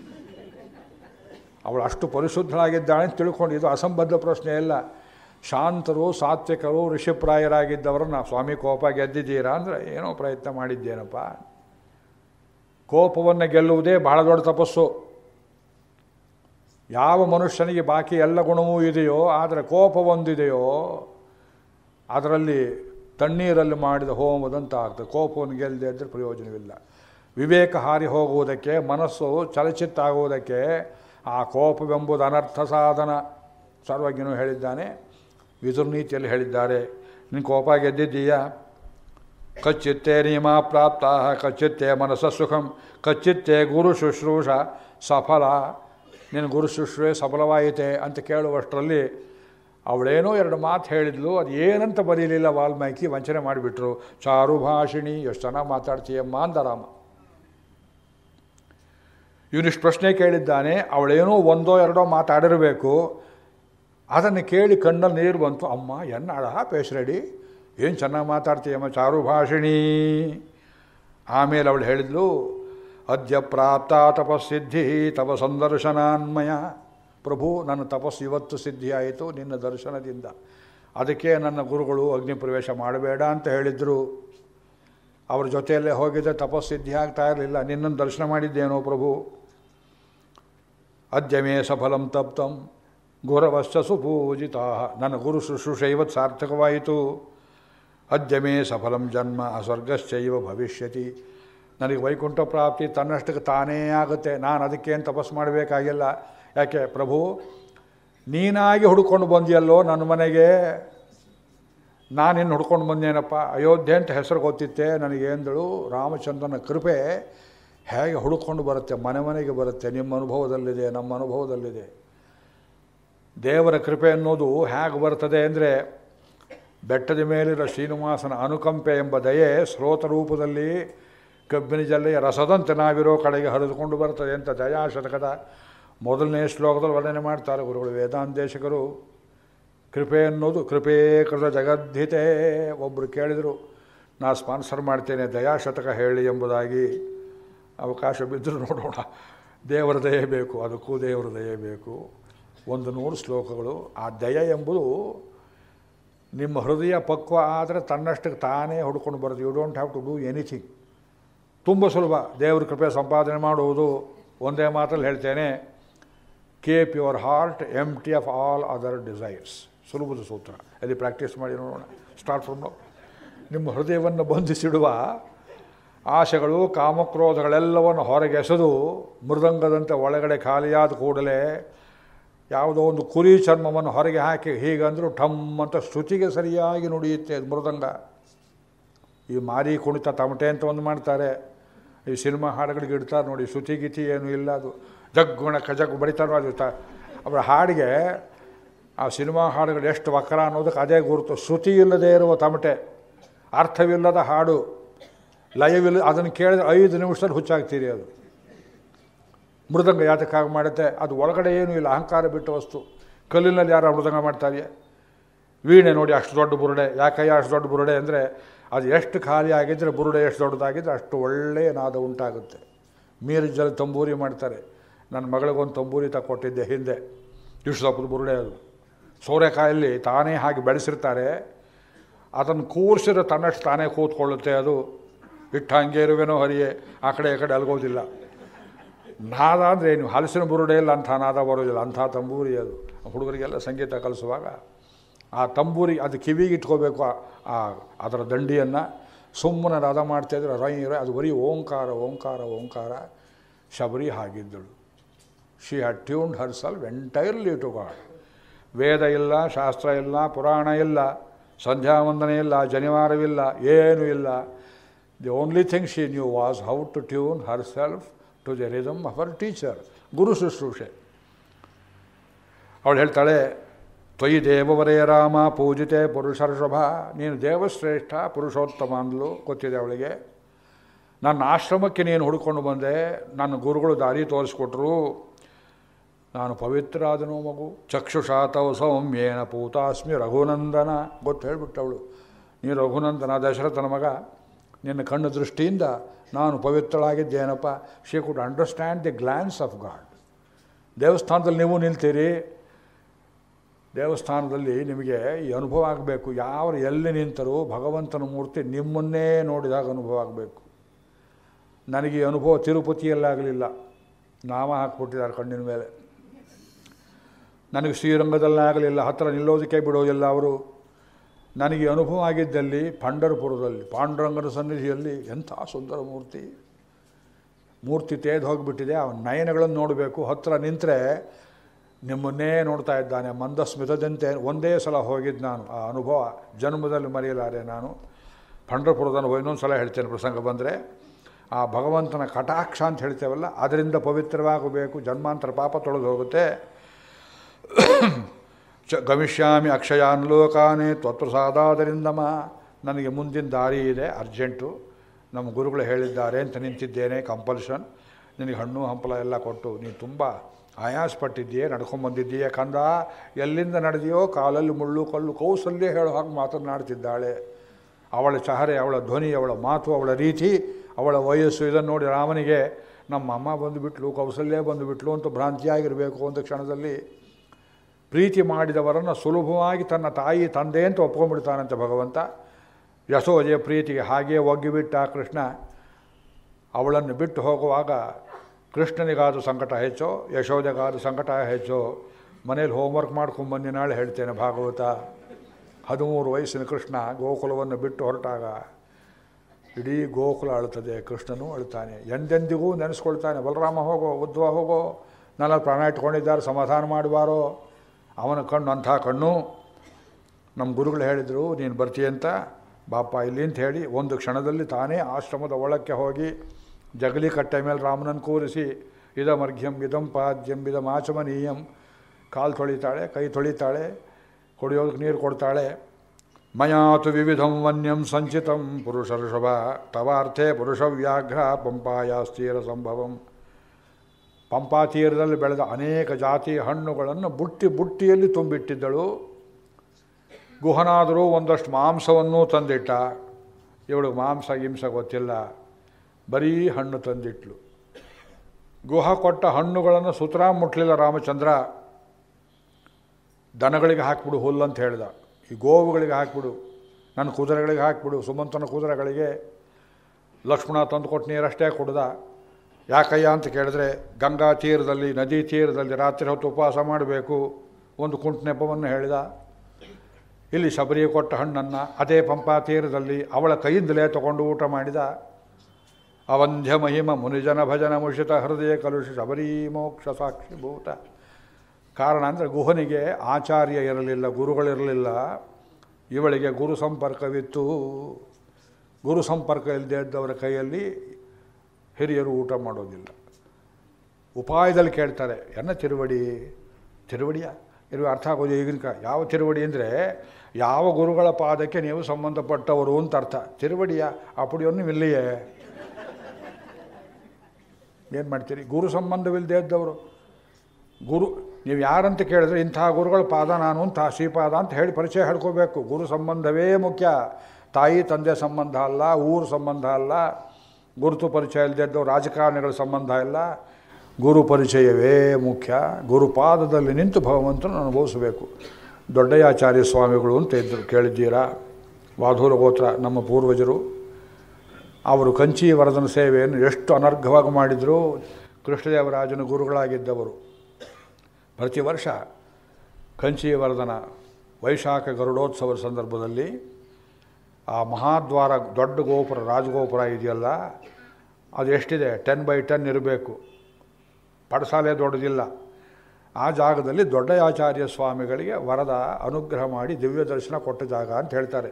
ಅವಳು ಅಷ್ಟು ಪರಿಶುದ್ಧಳಾಗಿದ್ದಾಳೆ ಅಂತ ತಿಳ್ಕೊಂಡು ಇದು ಅಸಂಬದ್ಧ ಪ್ರಶ್ನೆ ಇಲ್ಲ ಶಾಂತರು ಸಾತ್ವಿಕರು ಋಷಿಪ್ರಾಯರಾಗಿದ್ದವರನ್ನ ಸ್ವಾಮಿ ಕೋಪ ಗೆದ್ದಿದ್ದೀರಾ ಅಂದರೆ ಏನೋ ಪ್ರಯತ್ನ ಮಾಡಿದ್ದೇನಪ್ಪ ಕೋಪವನ್ನು ಗೆಲ್ಲುವುದೇ ಬಹಳ ದೊಡ್ಡ ತಪಸ್ಸು ಯಾವ ಮನುಷ್ಯನಿಗೆ ಬಾಕಿ ಎಲ್ಲ ಗುಣವೂ ಇದೆಯೋ ಆದರೆ ಕೋಪ ಒಂದಿದೆಯೋ ಅದರಲ್ಲಿ ತಣ್ಣೀರಲ್ಲಿ ಮಾಡಿದ ಹೋಮದಂತ ಆಗ್ತದೆ ಕೋಪವನ್ನು ಗೆಲ್ಲದೆ ಇದ್ದರೆ ಪ್ರಯೋಜನವಿಲ್ಲ ವಿವೇಕ ಹಾರಿ ಹೋಗುವುದಕ್ಕೆ ಮನಸ್ಸು ಚಲಚಿತ್ತ ಆಗುವುದಕ್ಕೆ ಆ ಕೋಪವೆಂಬುದು ಅನರ್ಥ ಸಾಧನ ಸರ್ವಜ್ಞನು ಹೇಳಿದ್ದಾನೆ ವಿದುರ್ನೀತಿಯಲ್ಲಿ ಹೇಳಿದ್ದಾರೆ ನಿನ್ನ ಕೋಪ ಗೆದ್ದಿದ್ದೀಯಾ ಕಚ್ಚಿತ್ತೆ ನಿಯಮ ಪ್ರಾಪ್ತ ಕಚ್ಚಿತ್ತೆ ಮನಸ್ಸ ಸುಖಂ ಕಚ್ಚಿತ್ತೆ ಗುರು ಶುಶ್ರೂಷ ಸಫಲ ನಿನ್ನ ಗುರು ಶುಶ್ರೂಷೆ ಸಫಲವಾಯಿತೆ ಅಂತ ಕೇಳುವಷ್ಟರಲ್ಲಿ ಅವಳೇನೋ ಎರಡು ಮಾತು ಹೇಳಿದ್ಲು ಅದು ಏನಂತ ಬರೀಲಿಲ್ಲ ವಾಲ್ಮೀಕಿ ವಂಚನೆ ಮಾಡಿಬಿಟ್ರು ಚಾರು ಭಾಷಿಣಿ ಎಷ್ಟು ಚೆನ್ನಾಗಿ ಮಾತಾಡ್ತೀಯಮ್ಮ ಅಂದ ರಾಮ ಇವನಿಷ್ಟು ಪ್ರಶ್ನೆ ಕೇಳಿದ್ದಾನೆ ಅವಳೇನೋ ಒಂದೋ ಎರಡೋ ಮಾತಾಡಿರಬೇಕು ಅದನ್ನು ಕೇಳಿ ಕಣ್ಣಲ್ಲಿ ನೀರು ಬಂತು ಅಮ್ಮ ಎನ್ನಾಳ ಪೇಶ್ರೆಡಿ ಏನು ಚೆನ್ನಾಗಿ ಮಾತಾಡ್ತೀಯಮ್ಮ ಚಾರು ಭಾಷಿಣಿ ಆಮೇಲೆ ಅವಳು ಹೇಳಿದ್ಲು ಅದ್ಯ ಪ್ರಾಪ್ತ ತಪಸ್ಸಿದ್ಧಿ ತವ ಸಂದರ್ಶನಾನ್ಮಯ ಪ್ರಭು ನನ್ನ ತಪಸ್ಸು ಇವತ್ತು ಸಿದ್ಧಿಯಾಯಿತು ನಿನ್ನ ದರ್ಶನದಿಂದ ಅದಕ್ಕೆ ನನ್ನ ಗುರುಗಳು ಅಗ್ನಿ ಪ್ರವೇಶ ಮಾಡಬೇಡ ಅಂತ ಹೇಳಿದರು ಅವ್ರ ಜೊತೆಯಲ್ಲೇ ಹೋಗಿದ್ದೆ ತಪಸ್ಸಿದ್ಧಿ ಆಗ್ತಾ ಇರಲಿಲ್ಲ ನಿನ್ನನ್ನು ದರ್ಶನ ಮಾಡಿದ್ದೇನೋ ಪ್ರಭು ಅದ್ಯಮೇ ಸಫಲಂ ತಪ್ತಂ ಗುರವಶ್ಚ ಸುಪೂಜಿತ ನನ್ನ ಗುರು ಶುಶ್ರೂಷೆ ಇವತ್ತು ಸಾರ್ಥಕವಾಯಿತು ಅದ್ಯಮೇ ಸಫಲಂ ಜನ್ಮ ಸ್ವರ್ಗಶ್ಚೈವ ಭವಿಷ್ಯತಿ ನನಗೆ ವೈಕುಂಠ ಪ್ರಾಪ್ತಿ ತನ್ನಷ್ಟಕ್ಕೆ ತಾನೇ ಆಗುತ್ತೆ ನಾನು ಅದಕ್ಕೇನು ತಪಸ್ಸು ಮಾಡಬೇಕಾಗಿಲ್ಲ ಯಾಕೆ ಪ್ರಭು ನೀನಾಗಿ ಹುಡ್ಕೊಂಡು ಬಂದಿಯಲ್ಲೋ ನನ್ನ ಮನೆಗೆ ನಾನಿನ್ನು ಹುಡ್ಕೊಂಡು ಬಂದೇನಪ್ಪ ಅಯೋಧ್ಯೆ ಅಂತ ಹೆಸರು ಗೊತ್ತಿತ್ತೆ ನನಗೇಂದಳು ರಾಮಚಂದ್ರನ ಕೃಪೆ ಹೇಗೆ ಹುಡುಕೊಂಡು ಬರುತ್ತೆ ಮನೆ ಮನೆಗೆ ಬರುತ್ತೆ ನಿಮ್ಮ ಅನುಭವದಲ್ಲಿದೆ ನಮ್ಮ ಅನುಭವದಲ್ಲಿದೆ ದೇವರ ಕೃಪೆ ಅನ್ನೋದು ಹೇಗೆ ಬರ್ತದೆ ಅಂದರೆ ಬೆಟ್ಟದ ಮೇಲಿರೋ ಶ್ರೀನಿವಾಸನ ಅನುಕಂಪೆ ಎಂಬ ದಯೆ ಸ್ರೋತ ರೂಪದಲ್ಲಿ ಕಬ್ಬಿನ ಜಲ್ಲೆಯ ರಸದಂತೆ ನಾವಿರೋ ಕಡೆಗೆ ಹರಿದುಕೊಂಡು ಬರ್ತದೆ ಅಂತ ದಯಾಶತಕದ ಮೊದಲನೇ ಶ್ಲೋಕದಲ್ಲಿ ವರ್ಣನೆ ಮಾಡ್ತಾರೆ ಗುರುಗಳು ವೇದಾಂತೇಶಕರು ಕೃಪೆ ಅನ್ನೋದು ಕೃಪೇ ಕೃತ ಜಗದ್ಧಿತೆ ಒಬ್ಬರು ಕೇಳಿದರು ನಾ ಸ್ಪಾನ್ಸರ್ ಮಾಡ್ತೇನೆ ದಯಾಶತಕ ಹೇಳಿ ಎಂಬುದಾಗಿ ಅವಕಾಶ ಬಿದ್ದರೂ ನೋಡೋಣ ದೇವರ ದಯೆ ಬೇಕು ಅದಕ್ಕೂ ದೇವರ ದಯೆ ಬೇಕು ಒಂದು ನೂರು ಶ್ಲೋಕಗಳು ಆ ದಯೆ ಎಂಬುದು ನಿಮ್ಮ ಹೃದಯ ಪಕ್ವ ಆದರೆ ತನ್ನಷ್ಟಕ್ಕೆ ತಾನೇ ಹುಡ್ಕೊಂಡು ಬರೋದು you don't have to do anything ತುಂಬ ಸುಲಭ ದೇವ್ರ ಕೃಪೆ ಸಂಪಾದನೆ ಮಾಡುವುದು ಒಂದೇ ಮಾತಲ್ಲಿ ಹೇಳ್ತೇನೆ keep your heart empty of all other desires ಸುಲಭದ ಸೂತ್ರ ಅಲ್ಲಿ ಪ್ರಾಕ್ಟೀಸ್ ಮಾಡಿ ನೋಡೋಣ ಸ್ಟಾರ್ಟ್ ಫ್ರಮ್ ನೋ ನಿಮ್ಮ ಹೃದಯವನ್ನು ಬಂಧಿಸಿಡುವ ಆಶೆಗಳು ಕಾಮಕ್ರೋಧಗಳೆಲ್ಲವನ್ನು ಹೊರಗೆ ಎಸೆದು ಮೃದಂಗದಂತೆ ಒಳಗಡೆ ಖಾಲಿಯಾದ ಕೂಡಲೇ ಯಾವುದೋ ಒಂದು ಕುರಿ ಚರ್ಮವನ್ನು ಹೊರಗೆ ಹಾಕಿ ಹೀಗಂದರೂ ಠಮ್ ಅಂತ ಶ್ರುತಿಗೆ ಸರಿಯಾಗಿ ನುಡಿಯುತ್ತೆ ಅದು ಮೃದಂಗ ಈ ಮಾರಿ ಕುಣಿತ ತಮಟೆ ಅಂತ ಒಂದು ಮಾಡ್ತಾರೆ ಈ ಸಿನಿಮಾ ಹಾಡುಗಳಿಗೆ ಇಡ್ತಾರೆ ನೋಡಿ ಶ್ರುತಿ ಗೀತಿ ಏನೂ ಇಲ್ಲ ಅದು ಜಗ್ಗುಣ ಕಜಗ್ ಬಡಿತಾರೋ ಅದು ತ ಅವರ ಹಾಡಿಗೆ ಆ ಸಿನಿಮಾ ಹಾಡುಗಳು ಎಷ್ಟು ವಕ್ರ ಅನ್ನೋದಕ್ಕೆ ಅದೇ ಗುರುತು ಶ್ರುತಿ ಇಲ್ಲದೇ ಇರುವ ತಮಟೆ ಅರ್ಥವಿಲ್ಲದ ಹಾಡು ಲಯವಿಲ್ಲ ಅದನ್ನು ಕೇಳಿದ್ರೆ ಐದು ನಿಮಿಷದಲ್ಲಿ ಹುಚ್ಚಾಗ್ತೀರಿ ಅದು ಮೃದಂಗ ಯಾತಕ್ಕಾಗಿ ಮಾಡುತ್ತೆ ಅದು ಒಳಗಡೆ ಏನೂ ಇಲ್ಲ ಅಹಂಕಾರ ಬಿಟ್ಟ ವಸ್ತು ಕಲ್ಲಿನಲ್ಲಿ ಯಾರು ಮೃದಂಗ ಮಾಡ್ತಾರೆ ವೀಣೆ ನೋಡಿ ಅಷ್ಟು ದೊಡ್ಡ ಬುರುಡೆ ಯಾಕಯ್ಯ ಅಷ್ಟು ದೊಡ್ಡ ಬುರುಡೆ ಅಂದರೆ ಅದು ಎಷ್ಟು ಖಾಲಿ ಆಗಿದ್ದರೆ ಬುರುಡೆ ಎಷ್ಟು ದೊಡ್ಡದಾಗಿದ್ದರೆ ಅಷ್ಟು ಒಳ್ಳೆಯ ನಾದ ಉಂಟಾಗುತ್ತೆ ಮೀರಜ್ಜಲ್ಲಿ ತಂಬೂರಿ ಮಾಡ್ತಾರೆ ನನ್ನ ಮಗಳಿಗೊಂದು ತಂಬೂರಿ ತಗೊಟ್ಟಿದ್ದೆ ಹಿಂದೆ ಇಷ್ಟು ದಪ್ಪದ ಬುರುಡೆ ಅದು ಸೋರೆಕಾಯಲ್ಲಿ ತಾನೇ ಹಾಗೆ ಬೆಳೆಸಿರ್ತಾರೆ ಅದನ್ನು ಕೂರಿಸಿದ್ರೆ ತನ್ನಷ್ಟು ತಾನೇ ಕೂತ್ಕೊಳ್ಳುತ್ತೆ ಅದು ಇಟ್ಟು ಹಂಗೆ ಇರುವೆನೋ ಹರಿಯೇ ಆ ಕಡೆ ಈ ಕಡೆ ಅಲ್ಗೋದಿಲ್ಲ ನಾದ ಅಂದರೆ ನೀವು ಹಲಸಿನ ಬುರುಡೆಯಲ್ಲಿ ಅಂಥ ನಾದ ಬರೋದಿಲ್ಲ ಅಂಥ ತಂಬೂರಿ ಅದು ಹುಡುಗರಿಗೆಲ್ಲ ಸಂಗೀತ ಕಲಿಸುವಾಗ ಆ ತಂಬೂರಿ ಅದು ಕಿವಿಗೆ ಇಟ್ಕೋಬೇಕು ಆ- ಆ ಅದರ ದಂಡಿಯನ್ನು ಸುಮ್ಮನೆ ನಾದ ಮಾಡ್ತಾಯಿದ್ರೆ ರೈ ರೈ ಅದು ಬರೀ ಓಂಕಾರ ಓಂಕಾರ ಓಂಕಾರ ಶಬರಿ ಹಾಗಿದ್ದಳು she had tuned herself entirely to God ವೇದ ಇಲ್ಲ ಶಾಸ್ತ್ರ ಇಲ್ಲ ಪುರಾಣ ಇಲ್ಲ ಸಂಧ್ಯಾವಂದನೆ ಇಲ್ಲ ಜನಿವಾರವಿಲ್ಲ ಏನೂ ಇಲ್ಲ the only thing she knew was how to tune herself to the rhythm of her teacher ಗುರು ಶುಶ್ರೂಷೆ ಅವಳು ಹೇಳ್ತಾಳೆ ತ್ವಯಿ ದೇವವರೇ ರಾಮ ಪೂಜಿತೆ ಪುರುಷರ್ಷಭ ನೀನು ದೇವಶ್ರೇಷ್ಠ ಪುರುಷೋತ್ತಮ ಅಂದ್ಲು ಗೊತ್ತಿದೆ ಅವಳಿಗೆ ನನ್ನ ಆಶ್ರಮಕ್ಕೆ ನೀನು ಹುಡ್ಕೊಂಡು ಬಂದೆ ನನ್ನ ಗುರುಗಳು ದಾರಿ ತೋರಿಸ್ಕೊಟ್ರು ನಾನು ಪವಿತ್ರಾದನು ಮಗು ಚಕ್ಷುಷಾತೌ ಸೌಮ್ಯೇನ ಪೂತಾಸ್ಮಿ ರಘುನಂದನ ಗೊತ್ತು ಹೇಳ್ಬಿಟ್ಟವಳು ನೀ ರಘುನಂದನ ದಶರಥನ ಮಗ ನಿನ್ನ ಕಣ್ಣು ದೃಷ್ಟಿಯಿಂದ ನಾನು ಪವಿತ್ರಳಾಗಿದ್ದೇನಪ್ಪ she could understand the glance of God ದೇವಸ್ಥಾನದಲ್ಲಿ ನೀವು ನಿಲ್ತೀರಿ ದೇವಸ್ಥಾನದಲ್ಲಿ ನಿಮಗೆ ಈ ಅನುಭವ ಆಗಬೇಕು ಯಾವ ಎಲ್ಲಿ ನಿಂತರೂ ಭಗವಂತನ ಮೂರ್ತಿ ನಿಮ್ಮನ್ನೇ ನೋಡಿದಾಗ ಅನುಭವ ಆಗಬೇಕು ನನಗೆ ಈ ಅನುಭವ ತಿರುಪತಿಯಲ್ಲಾಗಲಿಲ್ಲ ನಾಮ ಹಾಕ್ಬಿಟ್ಟಿದ್ದಾರೆ ಕಣ್ಣಿನ ಮೇಲೆ ನನಗೆ ಶ್ರೀರಂಗದಲ್ಲೇ ಆಗಲಿಲ್ಲ ಹತ್ತಿರ ನಿಲ್ಲೋದಕ್ಕೆ ಬಿಡೋದಿಲ್ಲ ಅವರು ನನಗೆ ಈ ಅನುಭವ ಆಗಿದ್ದಲ್ಲಿ ಪಂಡರಪುರದಲ್ಲಿ ಪಾಂಡುರಂಗನ ಸನ್ನಿಧಿಯಲ್ಲಿ ಎಂಥ ಸುಂದರ ಮೂರ್ತಿ ಮೂರ್ತಿ ತೇದು ಹೋಗಿಬಿಟ್ಟಿದೆ ಆ ನಯನಗಳನ್ನು ನೋಡಬೇಕು ಹತ್ತಿರ ನಿಂತರೆ ನಿಮ್ಮನ್ನೇ ನೋಡ್ತಾ ಇದ್ದಾನೆ ಮಂದಸ್ಮಿತದಂತೆ ಒಂದೇ ಸಲ ಹೋಗಿದ್ದು ನಾನು ಆ ಅನುಭವ ಜನ್ಮದಲ್ಲಿ ಮರೆಯಲಾರೆ ನಾನು ಪಂಡರಪುರದ ಅನುಭವ ಇನ್ನೊಂದು ಸಲ ಹೇಳ್ತೇನೆ ಪ್ರಸಂಗ ಬಂದರೆ ಆ ಭಗವಂತನ ಕಟಾಕ್ಷ ಅಂತ ಹೇಳ್ತೇವಲ್ಲ ಅದರಿಂದ ಪವಿತ್ರವಾಗಬೇಕು ಜನ್ಮಾಂತರ ಪಾಪ ತೊಳೆದು ಹೋಗುತ್ತೆ ಚ ಗಮಿಷ್ಯಾಮಿ ಅಕ್ಷಯಾನ್ ಲೋಕಾನೇ ತ್ವತ್ಪ್ರಸಾದಾದರಿಂದಮ ನನಗೆ ಮುಂದಿನ ದಾರಿ ಇದೆ ಅರ್ಜೆಂಟು ನಮ್ಮ ಗುರುಗಳು ಹೇಳಿದ್ದಾರೆ ಅಂತ ನಿಂತಿದ್ದೇನೆ ಕಂಪಲ್ಷನ್ ನಿನಗೆ ಹಣ್ಣು ಹಂಪಲ ಎಲ್ಲ ಕೊಟ್ಟು ನೀನು ತುಂಬ ಆಯಾಸಪಟ್ಟಿದ್ದೀಯೇ ನಡ್ಕೊಂಬಂದಿದ್ದೀಯೇ ಕಂದ ಎಲ್ಲಿಂದ ನಡೆದಿಯೋ ಕಾಲಲ್ಲಿ ಮುಳ್ಳು ಕಲ್ಲು ಕೌಸಲ್ಯ ಹೇಳೋ ಹಾಗೆ ಮಾತನಾಡ್ತಿದ್ದಾಳೆ ಅವಳ ಚಹರೆ ಅವಳ ಧ್ವನಿ ಅವಳ ಮಾತು ಅವಳ ರೀತಿ ಅವಳ ವಯಸ್ಸು ಇದನ್ನು ನೋಡಿ ರಾಮನಿಗೆ ನಮ್ಮ ಅಮ್ಮ ಬಂದುಬಿಟ್ಲು ಕೌಸಲ್ಯ ಬಂದುಬಿಟ್ಲು ಅಂತ ಭ್ರಾಂತಿಯಾಗಿರಬೇಕು ಅಂತ ಕ್ಷಣದಲ್ಲಿ ಪ್ರೀತಿ ಮಾಡಿದವರನ್ನು ಸುಲಭವಾಗಿ ತನ್ನ ತಾಯಿ ತಂದೆ ಅಂತ ಒಪ್ಕೊಂಡ್ಬಿಡ್ತಾನಂತೆ ಭಗವಂತ ಯಶೋದೆಯ ಪ್ರೀತಿಗೆ ಹಾಗೇ ಒಗ್ಗಿಬಿಟ್ಟ ಕೃಷ್ಣ ಅವಳನ್ನು ಬಿಟ್ಟು ಹೋಗುವಾಗ ಕೃಷ್ಣನಿಗಾದ ಸಂಕಟ ಹೆಚ್ಚೋ ಯಶೋದೆಗಾದ ಸಂಕಟ ಹೆಚ್ಚೋ ಮನೇಲಿ ಹೋಮ್ವರ್ಕ್ ಮಾಡ್ಕೊಂಬಂದು ನಾಳೆ ಹೇಳ್ತೇನೆ ಭಾಗವತ ಹದಿಮೂರು ವಯಸ್ಸಿನ ಕೃಷ್ಣ ಗೋಕುಲವನ್ನು ಬಿಟ್ಟು ಹೊರಟಾಗ ಇಡೀ ಗೋಕುಲ ಅಳುತ್ತದೆ ಕೃಷ್ಣನೂ ಅಳ್ತಾನೆ ಎಂದೆಂದಿಗೂ ನೆನೆಸ್ಕೊಳ್ತಾನೆ ಬಲರಾಮ ಹೋಗೋ ಉದ್ವ ಹೋಗೋ ನನ್ನ ಪ್ರಾಣ ಇಟ್ಕೊಂಡಿದ್ದಾರೆ ಸಮಾಧಾನ ಮಾಡುವಾರೋ ಅವನ ಕಣ್ಣು ಅಂಥ ಕಣ್ಣು ನಮ್ಮ ಗುರುಗಳು ಹೇಳಿದರು ನೀನು ಬರ್ತೀಯಂತ ಬಾಪ ಇಲ್ಲಿ ಅಂತ ಹೇಳಿ ಒಂದು ಕ್ಷಣದಲ್ಲಿ ತಾನೇ ಆಶ್ರಮದ ಒಳಕ್ಕೆ ಹೋಗಿ ಜಗಲಿ ಕಟ್ಟೆ ಮೇಲೆ ರಾಮನನ್ನು ಕೂರಿಸಿ ಇದಮರ್ಘ್ಯಂ ಇದಂ ಪಾದ್ಯಂ ಇದಂ ಆಚಮನೀಯಂ ಕಾಲು ತೊಳಿತಾಳೆ ಕೈ ತೊಳಿತಾಳೆ ಕುಡಿಯೋದಕ್ಕೆ ನೀರು ಕೊಡ್ತಾಳೆ ಮಯಾತು ವಿವಿಧಂ ವನ್ಯಂ ಸಂಚಿತಂ ಪುರುಷರ್ಷಭ ತವಾರ್ಥೆ ಪುರುಷ ವ್ಯಾಘ್ರ ಪಂಪಾಯಾಸ್ತೀರ ಸಂಭವಂ ಪಂಪಾ ತೀರದಲ್ಲಿ ಬೆಳೆದ ಅನೇಕ ಜಾತಿ ಹಣ್ಣುಗಳನ್ನು ಬುಟ್ಟಿ ಬುಟ್ಟಿಯಲ್ಲಿ ತುಂಬಿಟ್ಟಿದ್ದಳು ಗುಹನಾದರೂ ಒಂದಷ್ಟು ಮಾಂಸವನ್ನೂ ತಂದಿಟ್ಟ ಇವಳಿಗೆ ಮಾಂಸ ಗಿಂಸ ಗೊತ್ತಿಲ್ಲ ಬರೀ ಹಣ್ಣು ತಂದಿಟ್ಲು ಗುಹ ಕೊಟ್ಟ ಹಣ್ಣುಗಳನ್ನು ಸುತರಾ ಮುಟ್ಲಿಲ್ಲ ರಾಮಚಂದ್ರ ದನಗಳಿಗೆ ಹಾಕ್ಬಿಡು ಹುಲ್ಲು ಅಂತ ಹೇಳ್ದ ಈ ಗೋವುಗಳಿಗೆ ಹಾಕ್ಬಿಡು ನನ್ನ ಕುದುರೆಗಳಿಗೆ ಹಾಕ್ಬಿಡು ಸುಮಂತನ ಕುದುರೆಗಳಿಗೆ ಲಕ್ಷ್ಮಣ ತಂದುಕೊಟ್ಟು ನೀರಷ್ಟೇ ಕುಡ್ದ ಯಾಕಯ್ಯ ಅಂತ ಕೇಳಿದ್ರೆ ಗಂಗಾ ತೀರದಲ್ಲಿ ನದಿ ತೀರದಲ್ಲಿ ರಾತ್ರಿ ಹೊತ್ತು ಉಪವಾಸ ಮಾಡಬೇಕು ಒಂದು ಕುಂಟು ನೆಪವನ್ನು ಹೇಳಿದ ಇಲ್ಲಿ ಶಬರಿ ಕೊಟ್ಟ ಹಣ್ಣನ್ನು ಅದೇ ಪಂಪಾ ತೀರದಲ್ಲಿ ಅವಳ ಕೈಯಿಂದಲೇ ತಗೊಂಡು ಊಟ ಮಾಡಿದ ಅವಂಧ್ಯ ಮಹಿಮ ಮುನಿಜನ ಭಜನ ಮುಷಿತ ಹೃದಯ ಕಲುಷ ಶಬರಿ ಮೋಕ್ಷ ಸಾಕ್ಷಿಭೂತ ಕಾರಣ ಅಂದರೆ ಗುಹನಿಗೆ ಆಚಾರ್ಯ ಇರಲಿಲ್ಲ ಗುರುಗಳಿರಲಿಲ್ಲ ಇವಳಿಗೆ ಗುರು ಸಂಪರ್ಕವಿತ್ತು ಗುರು ಸಂಪರ್ಕ ಇಲ್ಲದೆ ಇದ್ದವರ ಕೈಯಲ್ಲಿ ಹಿರಿಯರು ಊಟ ಮಾಡೋದಿಲ್ಲ ಉಪಾಯದಲ್ಲಿ ಕೇಳ್ತಾರೆ ಎನ್ನ ತಿರುವಡಿ ತಿರುವಡಿಯ ಇರುವ ಅರ್ಥ ಆಗೋದು ಈಗಿನ ಕಾ ಯಾವ ತಿರುವಡಿ ಅಂದರೆ ಯಾವ ಗುರುಗಳ ಪಾದಕ್ಕೆ ನೀವು ಸಂಬಂಧಪಟ್ಟವರು ಅಂತ ಅರ್ಥ ತಿರುವಡಿಯ ಆ ಪುಡಿಯನ್ನು ಇಲ್ಲಿಯೇ ಏನು ಮಾಡ್ತೀರಿ ಗುರು ಸಂಬಂಧವಿಲ್ಲದೆ ಇದ್ದವರು ಗುರು ನೀವು ಯಾರಂತ ಕೇಳಿದ್ರೆ ಇಂತಹ ಗುರುಗಳ ಪಾದ ನಾನು ಅಂತಹ ಶ್ರೀಪಾದ ಅಂತ ಹೇಳಿ ಪರಿಚಯ ಹೇಳ್ಕೋಬೇಕು ಗುರು ಸಂಬಂಧವೇ ಮುಖ್ಯ ತಾಯಿ ತಂದೆ ಸಂಬಂಧ ಅಲ್ಲ ಊರು ಸಂಬಂಧ ಅಲ್ಲ ಗುರುತು ಪರಿಚಯ ಇಲ್ಲದೆ ಇದ್ದವು ರಾಜಕಾರಣಿಗಳ ಸಂಬಂಧ ಇಲ್ಲ ಗುರು ಪರಿಚಯವೇ ಮುಖ್ಯ ಗುರುಪಾದದಲ್ಲಿ ನಿಂತು ಭಗವಂತನ ಅನುಭವಿಸಬೇಕು ದೊಡ್ಡಯಾಚಾರ್ಯ ಸ್ವಾಮಿಗಳು ಅಂತ ಇದ್ದರು ಕೇಳಿದ್ದೀರಾ ವಾಧೂರ ಗೋತ್ರ ನಮ್ಮ ಪೂರ್ವಜರು ಅವರು ಕಂಚಿ ವರದನ ಸೇವೆಯನ್ನು ಎಷ್ಟು ಅನರ್ಘವಾಗಿ ಮಾಡಿದರು ಕೃಷ್ಣದೇವರಾಜನ ಗುರುಗಳಾಗಿದ್ದವರು ಪ್ರತಿ ವರ್ಷ ಕಂಚಿ ವರದನ ವೈಶಾಖ ಗರುಡೋತ್ಸವದ ಸಂದರ್ಭದಲ್ಲಿ ಆ ಮಹಾದ್ವಾರ ದೊಡ್ಡ ಗೋಪುರ ರಾಜಗೋಪುರ ಇದೆಯಲ್ಲ ಅದು ಎಷ್ಟಿದೆ ಟೆನ್ ಬೈ ಟೆನ್ ಇರಬೇಕು ಪಡಸಾಲೆ ದೊಡ್ಡದಿಲ್ಲ ಆ ಜಾಗದಲ್ಲಿ ದೊಡ್ಡಯಾಚಾರ್ಯ ಸ್ವಾಮಿಗಳಿಗೆ ವರದ ಅನುಗ್ರಹ ಮಾಡಿ ದಿವ್ಯ ದರ್ಶನ ಕೊಟ್ಟ ಜಾಗ ಅಂತ ಹೇಳ್ತಾರೆ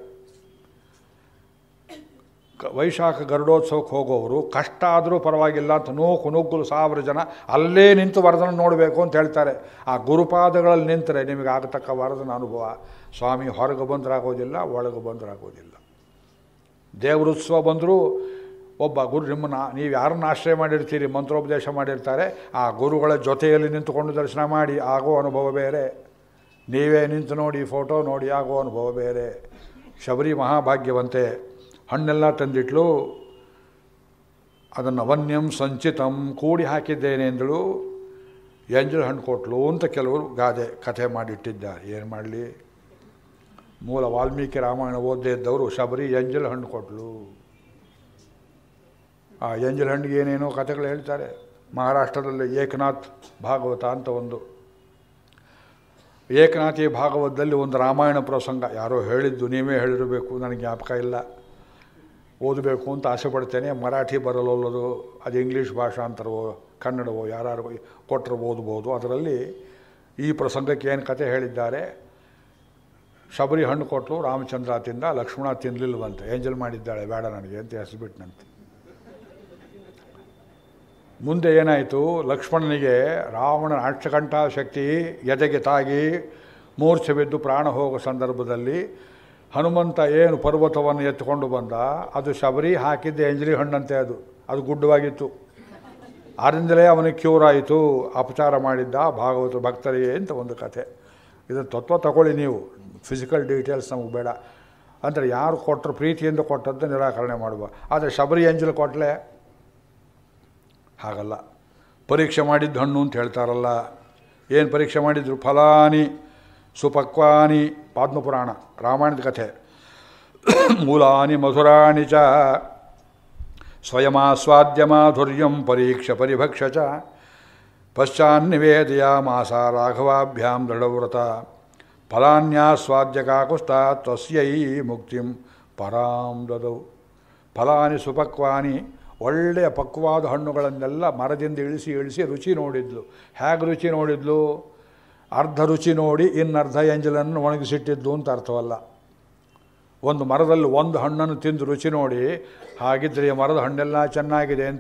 ಕ- ವೈಶಾಖ ಗರುಡೋತ್ಸವಕ್ಕೆ ಹೋಗೋರು ಕಷ್ಟ ಆದರೂ ಪರವಾಗಿಲ್ಲ ಅಂತ ನೂಕು ನುಗ್ಗಲು ಸಾವಿರ ಜನ ಅಲ್ಲೇ ನಿಂತು ವರದನ ನೋಡಬೇಕು ಅಂತ ಹೇಳ್ತಾರೆ ಆ ಗುರುಪಾದಗಳಲ್ಲಿ ನಿಂತರೆ ನಿಮಗೆ ಆಗತಕ್ಕ ವರದನ ಅನುಭವ ಸ್ವಾಮಿ ಹೊರಗೆ ಬಂದರಾಗೋದಿಲ್ಲ ಒಳಗೆ ಬಂದರಾಗೋದಿಲ್ಲ ದೇವರುತ್ಸವ ಬಂದರೂ ಒಬ್ಬ ಗುರು ನಿಮ್ಮನ್ನ ನೀವು ಯಾರನ್ನ ಆಶ್ರಯ ಮಾಡಿರ್ತೀರಿ ಮಂತ್ರೋಪದೇಶ ಮಾಡಿರ್ತಾರೆ ಆ ಗುರುಗಳ ಜೊತೆಯಲ್ಲಿ ನಿಂತುಕೊಂಡು ದರ್ಶನ ಮಾಡಿ ಆಗೋ ಅನುಭವ ಬೇರೆ ನೀವೇ ನಿಂತು ನೋಡಿ ಫೋಟೋ ನೋಡಿ ಆಗೋ ಅನುಭವ ಬೇರೆ ಶಬರಿ ಮಹಾಭಾಗ್ಯವಂತೆ ಹಣ್ಣೆಲ್ಲ ತಂದಿಟ್ಲು ಅದನ್ನು ವನ್ಯಂ ಸಂಚಿತಂ ಕೂಡಿ ಹಾಕಿದ್ದೇನೆ ಎಂದಳು ಎಂಜಲ್ ಹಣ್ಣು ಕೊಟ್ಲು ಅಂತ ಕೆಲವರು ಗಾದೆ ಕಥೆ ಮಾಡಿಟ್ಟಿದ್ದಾರೆ ಏನು ಮಾಡಲಿ ಮೂಲ ವಾಲ್ಮೀಕಿ ರಾಮಾಯಣ ಓದದೇ ಇದ್ದವರು ಶಬರಿ ಎಂಜಲ್ ಹಣ್ಣು ಕೊಟ್ಲು ಆ ಎಂಜಲ್ ಹಣ್ಣಿಗೆ ಏನೇನೋ ಕಥೆಗಳು ಹೇಳ್ತಾರೆ ಮಹಾರಾಷ್ಟ್ರದಲ್ಲಿ ಏಕನಾಥ್ ಭಾಗವತ ಅಂತ ಒಂದು ಏಕನಾಥಿ ಭಾಗವತದಲ್ಲಿ ಒಂದು ರಾಮಾಯಣ ಪ್ರಸಂಗ ಯಾರೋ ಹೇಳಿದ್ದು ನೀವೇ ಹೇಳಿರಬೇಕು ನನಗೆ ಜ್ಞಾಪಕ ಇಲ್ಲ ಓದಬೇಕು ಅಂತ ಆಸೆ ಪಡ್ತೇನೆ ಮರಾಠಿ ಬರಲೋಲ್ಲದು ಅದು ಇಂಗ್ಲೀಷ್ ಭಾಷಾಂತರವೋ ಕನ್ನಡವೋ ಯಾರು ಕೊಟ್ಟರೆ ಓದ್ಬೋದು ಅದರಲ್ಲಿ ಈ ಪ್ರಸಂಗಕ್ಕೆ ಏನು ಕತೆ ಹೇಳಿದ್ದಾರೆ ಶಬರಿ ಹಣ್ಣು ಕೊಟ್ಟಲು ರಾಮಚಂದ್ರ ತಿಂದ ಲಕ್ಷ್ಮಣ ತಿನ್ನಲಿಲ್ವಂತೆ ಏಂಜಲ್ ಮಾಡಿದ್ದಾಳೆ ಬೇಡ ನನಗೆ ಅಂತ ಹೆಸರುಬಿಟ್ನಂತೆ ಮುಂದೆ ಏನಾಯಿತು ಲಕ್ಷ್ಮಣನಿಗೆ ರಾವಣನ ಅಕ್ಷಕಂಠ ಶಕ್ತಿ ಎದೆಗೆ ತಾಗಿ ಮೂರ್ಛೆ ಬಿದ್ದು ಪ್ರಾಣ ಹೋಗೋ ಸಂದರ್ಭದಲ್ಲಿ ಹನುಮಂತ ಏನು ಪರ್ವತವನ್ನು ಎತ್ತಿಕೊಂಡು ಬಂದ ಅದು ಶಬರಿ ಹಾಕಿದ್ದ ಎಂಜಲಿ ಹಣ್ಣಂತೆ ಅದು ಅದು ಗುಡ್ಡವಾಗಿತ್ತು ಆದ್ದರಿಂದಲೇ ಅವನಿಗೆ ಕ್ಯೂರ್ ಆಯಿತು ಅಪಚಾರ ಮಾಡಿದ್ದ ಭಾಗವತ ಭಕ್ತರಿಗೆ ಅಂತ ಒಂದು ಕಥೆ ಇದರ ತತ್ವ ತಗೊಳ್ಳಿ ನೀವು ಫಿಸಿಕಲ್ ಡೀಟೇಲ್ಸ್ ನಮಗೆ ಬೇಡ ಅಂದರೆ ಯಾರು ಕೊಟ್ಟರು ಪ್ರೀತಿಯಿಂದ ಕೊಟ್ಟದ್ದು ನಿರಾಕರಣೆ ಮಾಡುವ ಆದರೆ ಶಬರಿ ಎಂಜಲು ಕೊಟ್ಟಲೆ ಹಾಗಲ್ಲ ಪರೀಕ್ಷೆ ಮಾಡಿದ್ದು ಹಣ್ಣು ಅಂತ ಹೇಳ್ತಾರಲ್ಲ ಏನು ಪರೀಕ್ಷೆ ಮಾಡಿದ್ರು ಫಲಾನಿ ಸುಪಕ್ವಾನಿ ಪಾದ್ಮಪುರಾಣ ರಾಮಾಯಣದ ಕಥೆ ಮೂಲಾನಿ ಮಧುರಾಣಿ ಚ ಸ್ವಯಮಾಸ್ವಾದ್ಯ ಮಾಧುರ್ಯಂ ಪರೀಕ್ಷ ಪರಿಭಕ್ಷ ಚ ಪಶ್ಚಾನ್ನಿವೇದಯಾಮಾಸ ರಾಘವಾಭ್ಯಾಂ ದೃಢವ್ರತ ಫಲಾನ್ಯಾಸ್ವಾದ್ಯ ಕಾಕುಸ್ತ ತಸ್ಯೈ ಮುಕ್ತಿಂ ಪರಾಂ ದದೌ ಫಲಾನಿ ಸುಪಕ್ವಾನಿ ಒಳ್ಳೆಯ ಪಕ್ವಾದ ಹಣ್ಣುಗಳನ್ನೆಲ್ಲ ಮರದಿಂದ ಇಳಿಸಿ ಇಳಿಸಿ ರುಚಿ ನೋಡಿದ್ಲು ಹೇಗೆ ರುಚಿ ನೋಡಿದ್ಲು ಅರ್ಧ ರುಚಿ ನೋಡಿ ಇನ್ನರ್ಧ ಎಂಜಲನ್ನು ಒಣಗಿಸಿಟ್ಟಿದ್ದು ಅಂತ ಅರ್ಥವಲ್ಲ ಒಂದು ಮರದಲ್ಲಿ ಒಂದು ಹಣ್ಣನ್ನು ತಿಂದು ರುಚಿ ನೋಡಿ ಹಾಗಿದ್ರೆ ಈ ಮರದ ಹಣ್ಣೆಲ್ಲ ಚೆನ್ನಾಗಿದೆ ಅಂತ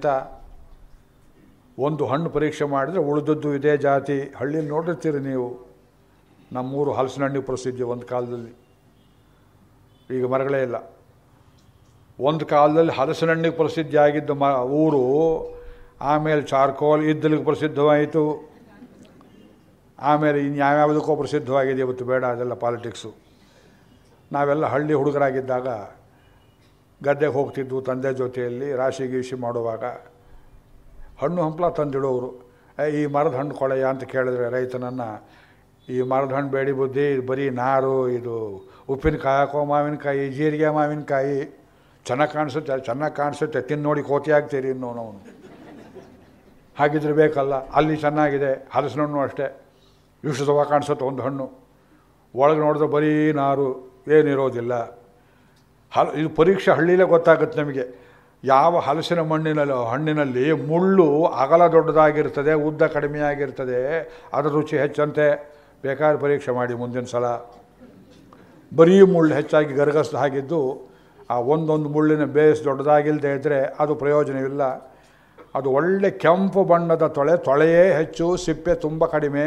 ಒಂದು ಹಣ್ಣು ಪರೀಕ್ಷೆ ಮಾಡಿದರೆ ಉಳಿದದ್ದು ಇದೇ ಜಾತಿ ಹಳ್ಳಿಯಲ್ಲಿ ನೋಡಿರ್ತೀರಿ ನೀವು ನಮ್ಮೂರು ಹಲಸಿನ ಹಣ್ಣಿಗೆ ಪ್ರಸಿದ್ಧಿ ಒಂದು ಕಾಲದಲ್ಲಿ ಈಗ ಮರಗಳೇ ಇಲ್ಲ ಒಂದು ಕಾಲದಲ್ಲಿ ಹಲಸಿನ ಹಣ್ಣಿಗೆ ಪ್ರಸಿದ್ಧಿ ಆಗಿದ್ದ ಮ ಊರು ಆಮೇಲೆ ಚಾರ್ಕೋಲ್ ಇದ್ದಲಿಗೆ ಪ್ರಸಿದ್ಧವಾಯಿತು ಆಮೇಲೆ ಇನ್ನು ಯಾವ್ಯಾವುದಕ್ಕೋ ಪ್ರಸಿದ್ಧವಾಗಿದೆ ಇವತ್ತು ಬೇಡ ಅದೆಲ್ಲ ಪಾಲಿಟಿಕ್ಸು ನಾವೆಲ್ಲ ಹಳ್ಳಿ ಹುಡುಗರಾಗಿದ್ದಾಗ ಗದ್ದೆಗೆ ಹೋಗ್ತಿದ್ವು ತಂದೆ ಜೊತೆಯಲ್ಲಿ ರಾಶಿ ಗೀಶಿ ಮಾಡುವಾಗ ಹಣ್ಣು ಹಂಪಲ ತಂದಿಡೋರು ಏ, ಈ ಮರದ ಹಣ್ಣು ಕೊಳೆಯ ಅಂತ ಕೇಳಿದ್ರೆ ರೈತನನ್ನು ಈ ಮರದ ಹಣ್ಣು ಬೇಡಿ ಬುದ್ಧಿ ಇದು ಬರೀ ನಾರು ಇದು ಉಪ್ಪಿನಕಾಯಿ ಹಾಕೋ ಮಾವಿನಕಾಯಿ ಜೀರಿಗೆ ಮಾವಿನಕಾಯಿ ಚೆನ್ನಾಗಿ ಕಾಣಿಸುತ್ತೆ ಚೆನ್ನಾಗಿ ಕಾಣಿಸುತ್ತೆ ತಿಂದು ನೋಡಿ ಕೋತಿ ಆಗ್ತೀರಿ ಇನ್ನೋನು ಅವನು ಹಾಗಿದ್ರೆ ಬೇಕಲ್ಲ ಅಲ್ಲಿ ಚೆನ್ನಾಗಿದೆ ಹಲಸಿನ ಹಣ್ಣು ಅಷ್ಟೇ ಇಷ್ಟು ಸವ ಕಾಣಿಸುತ್ತೆ ಒಂದು ಹಣ್ಣು ಒಳಗೆ ನೋಡಿದ್ರೆ ಬರೀ ನಾರು ಏನಿರೋದಿಲ್ಲ ಹಲ್ ಇದು ಪರೀಕ್ಷೆ ಹಳ್ಳಿಲೇ ಗೊತ್ತಾಗುತ್ತೆ ನಮಗೆ ಯಾವ ಹಲಸಿನ ಮಣ್ಣಿನಲ್ಲಿ ಹಣ್ಣಿನಲ್ಲಿ ಮುಳ್ಳು ಅಗಲ ದೊಡ್ಡದಾಗಿರ್ತದೆ ಉದ್ದ ಕಡಿಮೆಯಾಗಿರ್ತದೆ ಅದರ ರುಚಿ ಹೆಚ್ಚಂತೆ ಬೇಕಾದ್ರೆ ಪರೀಕ್ಷೆ ಮಾಡಿ ಮುಂದಿನ ಸಲ ಬರೀ ಮುಳ್ಳು ಹೆಚ್ಚಾಗಿ ಗರಗಸ್ದು ಹಾಗಿದ್ದು ಆ ಒಂದೊಂದು ಮುಳ್ಳಿನ ಬೇಸ್ ದೊಡ್ಡದಾಗಿಲ್ಲದೆ ಇದ್ದರೆ ಅದು ಪ್ರಯೋಜನವಿಲ್ಲ ಅದು ಒಳ್ಳೆ ಕೆಂಪು ಬಣ್ಣದ ತೊಳೆ ತೊಳೆಯೇ ಹೆಚ್ಚು ಸಿಪ್ಪೆ ತುಂಬ ಕಡಿಮೆ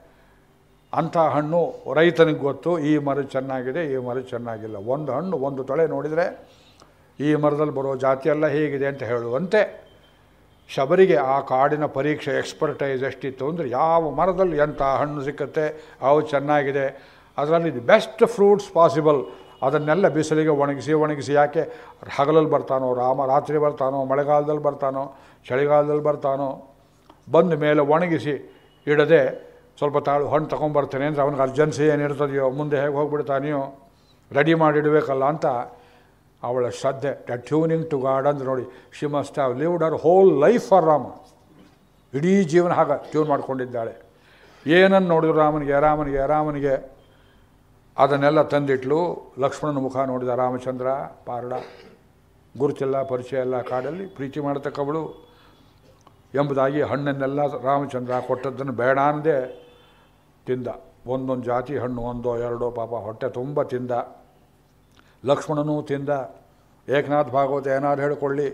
ಅಂಥ ಹಣ್ಣು ರೈತನಿಗೆ ಗೊತ್ತು ಈ ಮರ ಚೆನ್ನಾಗಿದೆ ಈ ಮರ ಚೆನ್ನಾಗಿಲ್ಲ ಒಂದು ಹಣ್ಣು ಒಂದು ತೊಳೆ ನೋಡಿದರೆ ಈ ಮರದಲ್ಲಿ ಬರೋ ಜಾತಿ ಎಲ್ಲ ಹೇಗಿದೆ ಅಂತ ಹೇಳುವಂತೆ ಶಬರಿಗೆ ಆ ಕಾಡಿನ ಪರೀಕ್ಷೆ ಎಕ್ಸ್ಪರ್ಟೈಸ್ ಎಷ್ಟಿತ್ತು ಅಂದರೆ ಯಾವ ಮರದಲ್ಲಿ ಎಂಥ ಹಣ್ಣು ಸಿಕ್ಕತ್ತೆ ಅವು ಚೆನ್ನಾಗಿದೆ ಅದರಲ್ಲಿ ದಿ ಬೆಸ್ಟ್ ಫ್ರೂಟ್ಸ್ ಪಾಸಿಬಲ್ ಅದನ್ನೆಲ್ಲ ಬಿಸಿಲಿಗೆ ಒಣಗಿಸಿ ಒಣಗಿಸಿ ಯಾಕೆ ಹಗಲಲ್ಲಿ ಬರ್ತಾನೋ ರಾಮ ರಾತ್ರಿ ಬರ್ತಾನೋ ಮಳೆಗಾಲದಲ್ಲಿ ಬರ್ತಾನೋ ಚಳಿಗಾಲದಲ್ಲಿ ಬರ್ತಾನೋ ಬಂದ ಮೇಲೆ ಒಣಗಿಸಿ ಇಡದೆ ಸ್ವಲ್ಪ ತಾಳು ಹಣ್ಣು ತೊಗೊಂಬರ್ತೇನೆ ಅಂದರೆ ಅವನಿಗೆ ಅರ್ಜೆನ್ಸಿ ಏನಿರ್ತದೆಯೋ ಮುಂದೆ ಹೇಗೆ ಹೋಗ್ಬಿಡ್ತಾನೆಯೋ ರೆಡಿ ಮಾಡಿಡಬೇಕಲ್ಲ ಅಂತ ಅವಳ ಶ್ರದ್ಧೆ ಟ್ಯೂನಿಂಗ್ ಟು ಗಾಡ್ ಅಂದ್ರೆ ನೋಡಿ she must have lived our whole life for Rama ಇಡೀ ಜೀವನ ಹಾಗ ಟ್ಯೂನ್ ಮಾಡ್ಕೊಂಡಿದ್ದಾಳೆ ಏನನ್ನು ನೋಡಿದ್ರು ರಾಮನಿಗೆ ರಾಮನಿಗೆ ರಾಮನಿಗೆ ಅದನ್ನೆಲ್ಲ ತಂದಿಟ್ಲು ಲಕ್ಷ್ಮಣನ ಮುಖ ನೋಡಿದ ರಾಮಚಂದ್ರ ಪಾರಡ ಗುರುತಿಲ್ಲ ಪರಿಚಯ ಎಲ್ಲ ಕಾಡಲ್ಲಿ ಪ್ರೀತಿ ಮಾಡತಕ್ಕವಳು ಎಂಬುದಾಗಿ ಹಣ್ಣನ್ನೆಲ್ಲ ರಾಮಚಂದ್ರ ಕೊಟ್ಟದ್ದನ್ನು ಬೇಡ ಅಂದೇ ತಿಂದ ಒಂದೊಂದು ಜಾತಿ ಹಣ್ಣು ಒಂದೋ ಎರಡೋ ಪಾಪ ಹೊಟ್ಟೆ ತುಂಬ ತಿಂದ ಲಕ್ಷ್ಮಣನೂ ತಿಂದ ಏಕನಾಥ್ ಭಾಗವತ ಏನಾದ್ರು ಹೇಳಿಕೊಳ್ಳಿ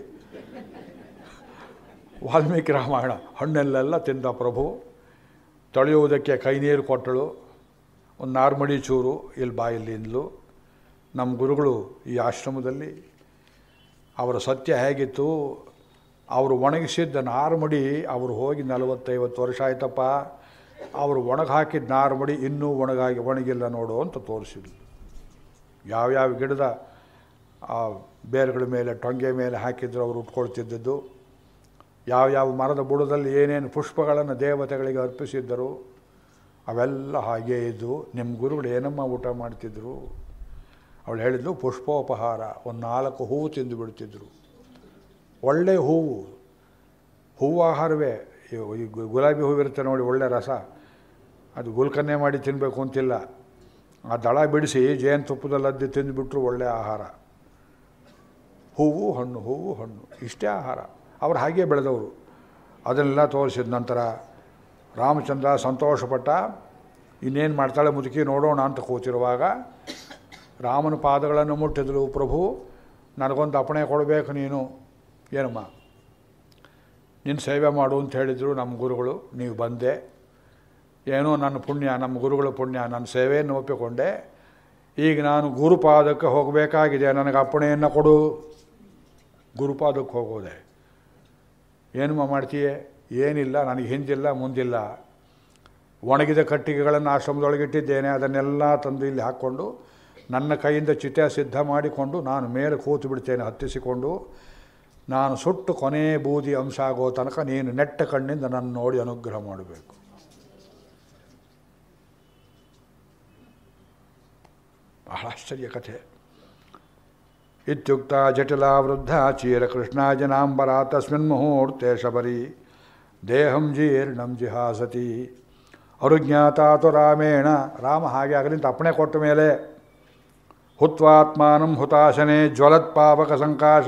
ವಾಲ್ಮೀಕಿ ರಾಮಾಯಣ ಹಣ್ಣೆಲ್ಲೆಲ್ಲ ತಿಂದ ಪ್ರಭು ತೊಳೆಯುವುದಕ್ಕೆ ಕೈ ನೀರು ಕೊಟ್ಟಳು ಒಂದು ನಾರ್ಮಡಿ ಚೂರು ಇಲ್ಲಿ ಬಾಯಿಲ್ಲಿಂದಲು ನಮ್ಮ ಗುರುಗಳು ಈ ಆಶ್ರಮದಲ್ಲಿ ಅವರ ಸತ್ಯ ಹೇಗಿತ್ತು ಅವರು ಒಣಗಿಸಿದ್ದ ನಾರ್ಮಡಿ ಅವರು ಹೋಗಿ ನಲವತ್ತೈವತ್ತು ವರ್ಷ ಆಯ್ತಪ್ಪ ಅವರು ಒಣಗಿ ಹಾಕಿದ ನಾರ್ಮಡಿ ಇನ್ನೂ ಒಣಗಾಗಿ ಒಣಗಿಲ್ಲ ನೋಡು ಅಂತ ತೋರಿಸಿದ್ರು ಯಾವ್ಯಾವ ಗಿಡದ ಆ ಬೇರುಗಳ ಮೇಲೆ ಟೊಂಗೆ ಮೇಲೆ ಹಾಕಿದ್ರು ಅವರು ಉಟ್ಕೊಳ್ತಿದ್ದದ್ದು ಯಾವ್ಯಾವ ಮರದ ಬುಡದಲ್ಲಿ ಏನೇನು ಪುಷ್ಪಗಳನ್ನು ದೇವತೆಗಳಿಗೆ ಅರ್ಪಿಸಿದ್ದರು ಅವೆಲ್ಲ ಹಾಗೇ ಇದ್ದು ನಿಮ್ಮ ಗುರುಗಳು ಏನಮ್ಮ ಊಟ ಮಾಡ್ತಿದ್ರು ಅವಳು ಹೇಳಿದ್ಲು ಪುಷ್ಪೋಪಹಾರ ಒಂದು ನಾಲ್ಕು ಹೂವು ತಿಂದು ಬಿಡ್ತಿದ್ರು ಒಳ್ಳೆ ಹೂವು ಹೂವು ಆಹಾರವೇ ಈ ಗು- ಗುಲಾಬಿ ಹೂವಿರುತ್ತೆ ನೋಡಿ ಒಳ್ಳೆ ರಸ ಅದು ಗುಲ್ಕನ್ನೆ ಮಾಡಿ ತಿನ್ನಬೇಕು ಅಂತಿಲ್ಲ ಆ ದಳ ಬಿಡಿಸಿ ಜೇನುತುಪ್ಪದಲ್ಲಿ ಅದ್ದಿ ತಿಂದುಬಿಟ್ರು ಒಳ್ಳೆಯ ಆಹಾರ ಹೂವು ಹಣ್ಣು ಹೂವು ಹಣ್ಣು ಇಷ್ಟೇ ಆಹಾರ ಅವ್ರು ಹಾಗೇ ಬೆಳೆದವರು ಅದನ್ನೆಲ್ಲ ತೋರಿಸಿದ ನಂತರ ರಾಮಚಂದ್ರ ಸಂತೋಷಪಟ್ಟ ಇನ್ನೇನು ಮಾಡ್ತಾಳೆ ಮುದುಕಿ ನೋಡೋಣ ಅಂತ ಕೂತಿರುವಾಗ ರಾಮನ ಪಾದಗಳನ್ನು ಮುಟ್ಟಿದಳು ಪ್ರಭು ನನಗೊಂದು ಅಪ್ಪಣೆ ಕೊಡಬೇಕು ನೀನು ಏನಮ್ಮ ನಿನ್ನ ಸೇವೆ ಮಾಡು ಅಂತ ಹೇಳಿದರು ನಮ್ಮ ಗುರುಗಳು ನೀವು ಬಂದೆ ಏನೋ ನನ್ನ ಪುಣ್ಯ ನಮ್ಮ ಗುರುಗಳ ಪುಣ್ಯ ನನ್ನ ಸೇವೆಯನ್ನು ಒಪ್ಪಿಕೊಂಡೆ ಈಗ ನಾನು ಗುರುಪಾದಕ್ಕೆ ಹೋಗಬೇಕಾಗಿದೆ ನನಗೆ ಅಪ್ಪಣೆಯನ್ನು ಕೊಡು ಗುರುಪಾದಕ್ಕೆ ಹೋಗೋದೆ ಏನಮ್ಮ ಮಾಡ್ತೀಯೇ ಏನಿಲ್ಲ ನನಗೆ ಹಿಂದಿಲ್ಲ ಮುಂದಿಲ್ಲ ಒಣಗಿದ ಕಟ್ಟಿಗೆಗಳನ್ನು ಆಶ್ರಮದೊಳಗಿಟ್ಟಿದ್ದೇನೆ ಅದನ್ನೆಲ್ಲ ತಂದು ಇಲ್ಲಿ ಹಾಕ್ಕೊಂಡು ನನ್ನ ಕೈಯಿಂದ ಚಿತೆ ಸಿದ್ಧ ಮಾಡಿಕೊಂಡು ನಾನು ಮೇಲೆ ಕೂತು ಬಿಡ್ತೇನೆ ಹತ್ತಿಸಿಕೊಂಡು ನಾನು ಸುಟ್ಟು ಕೊನೆ ಬೂದಿ ಅಂಶ ಆಗೋ ತನಕ ನೀನು ನೆಟ್ಟ ಕಣ್ಣಿಂದ ನನ್ನ ನೋಡಿ ಅನುಗ್ರಹ ಮಾಡಬೇಕು ಬಹಳ ಆಶ್ಚರ್ಯ ಕಥೆ ಇತ್ಯುಕ್ತ ಜಟಿಲ ವೃದ್ಧ ಚೀರಕೃಷ್ಣ ಜನಾಂಬರ ತಸ್ಮಿನ್ ಮುಹೂರ್ತೆ ಶಬರಿ ದೇಹಂ ಜೀರ್ಣಂ ಜಿಹಾಸತಿ ಅರುಜ್ಞಾತಾತು ರಾಮೇಣ ರಾಮ ಹಾಗೆ ಆಗಲಿಂತ ಅಪ್ಪಣೆ ಕೊಟ್ಟ ಮೇಲೆ ಹುತ್ವಾತ್ಮಾನಂ ಹುತಾಶನೆ ಜ್ವಲತ್ ಪಾಪಕ ಸಂಕಾಶ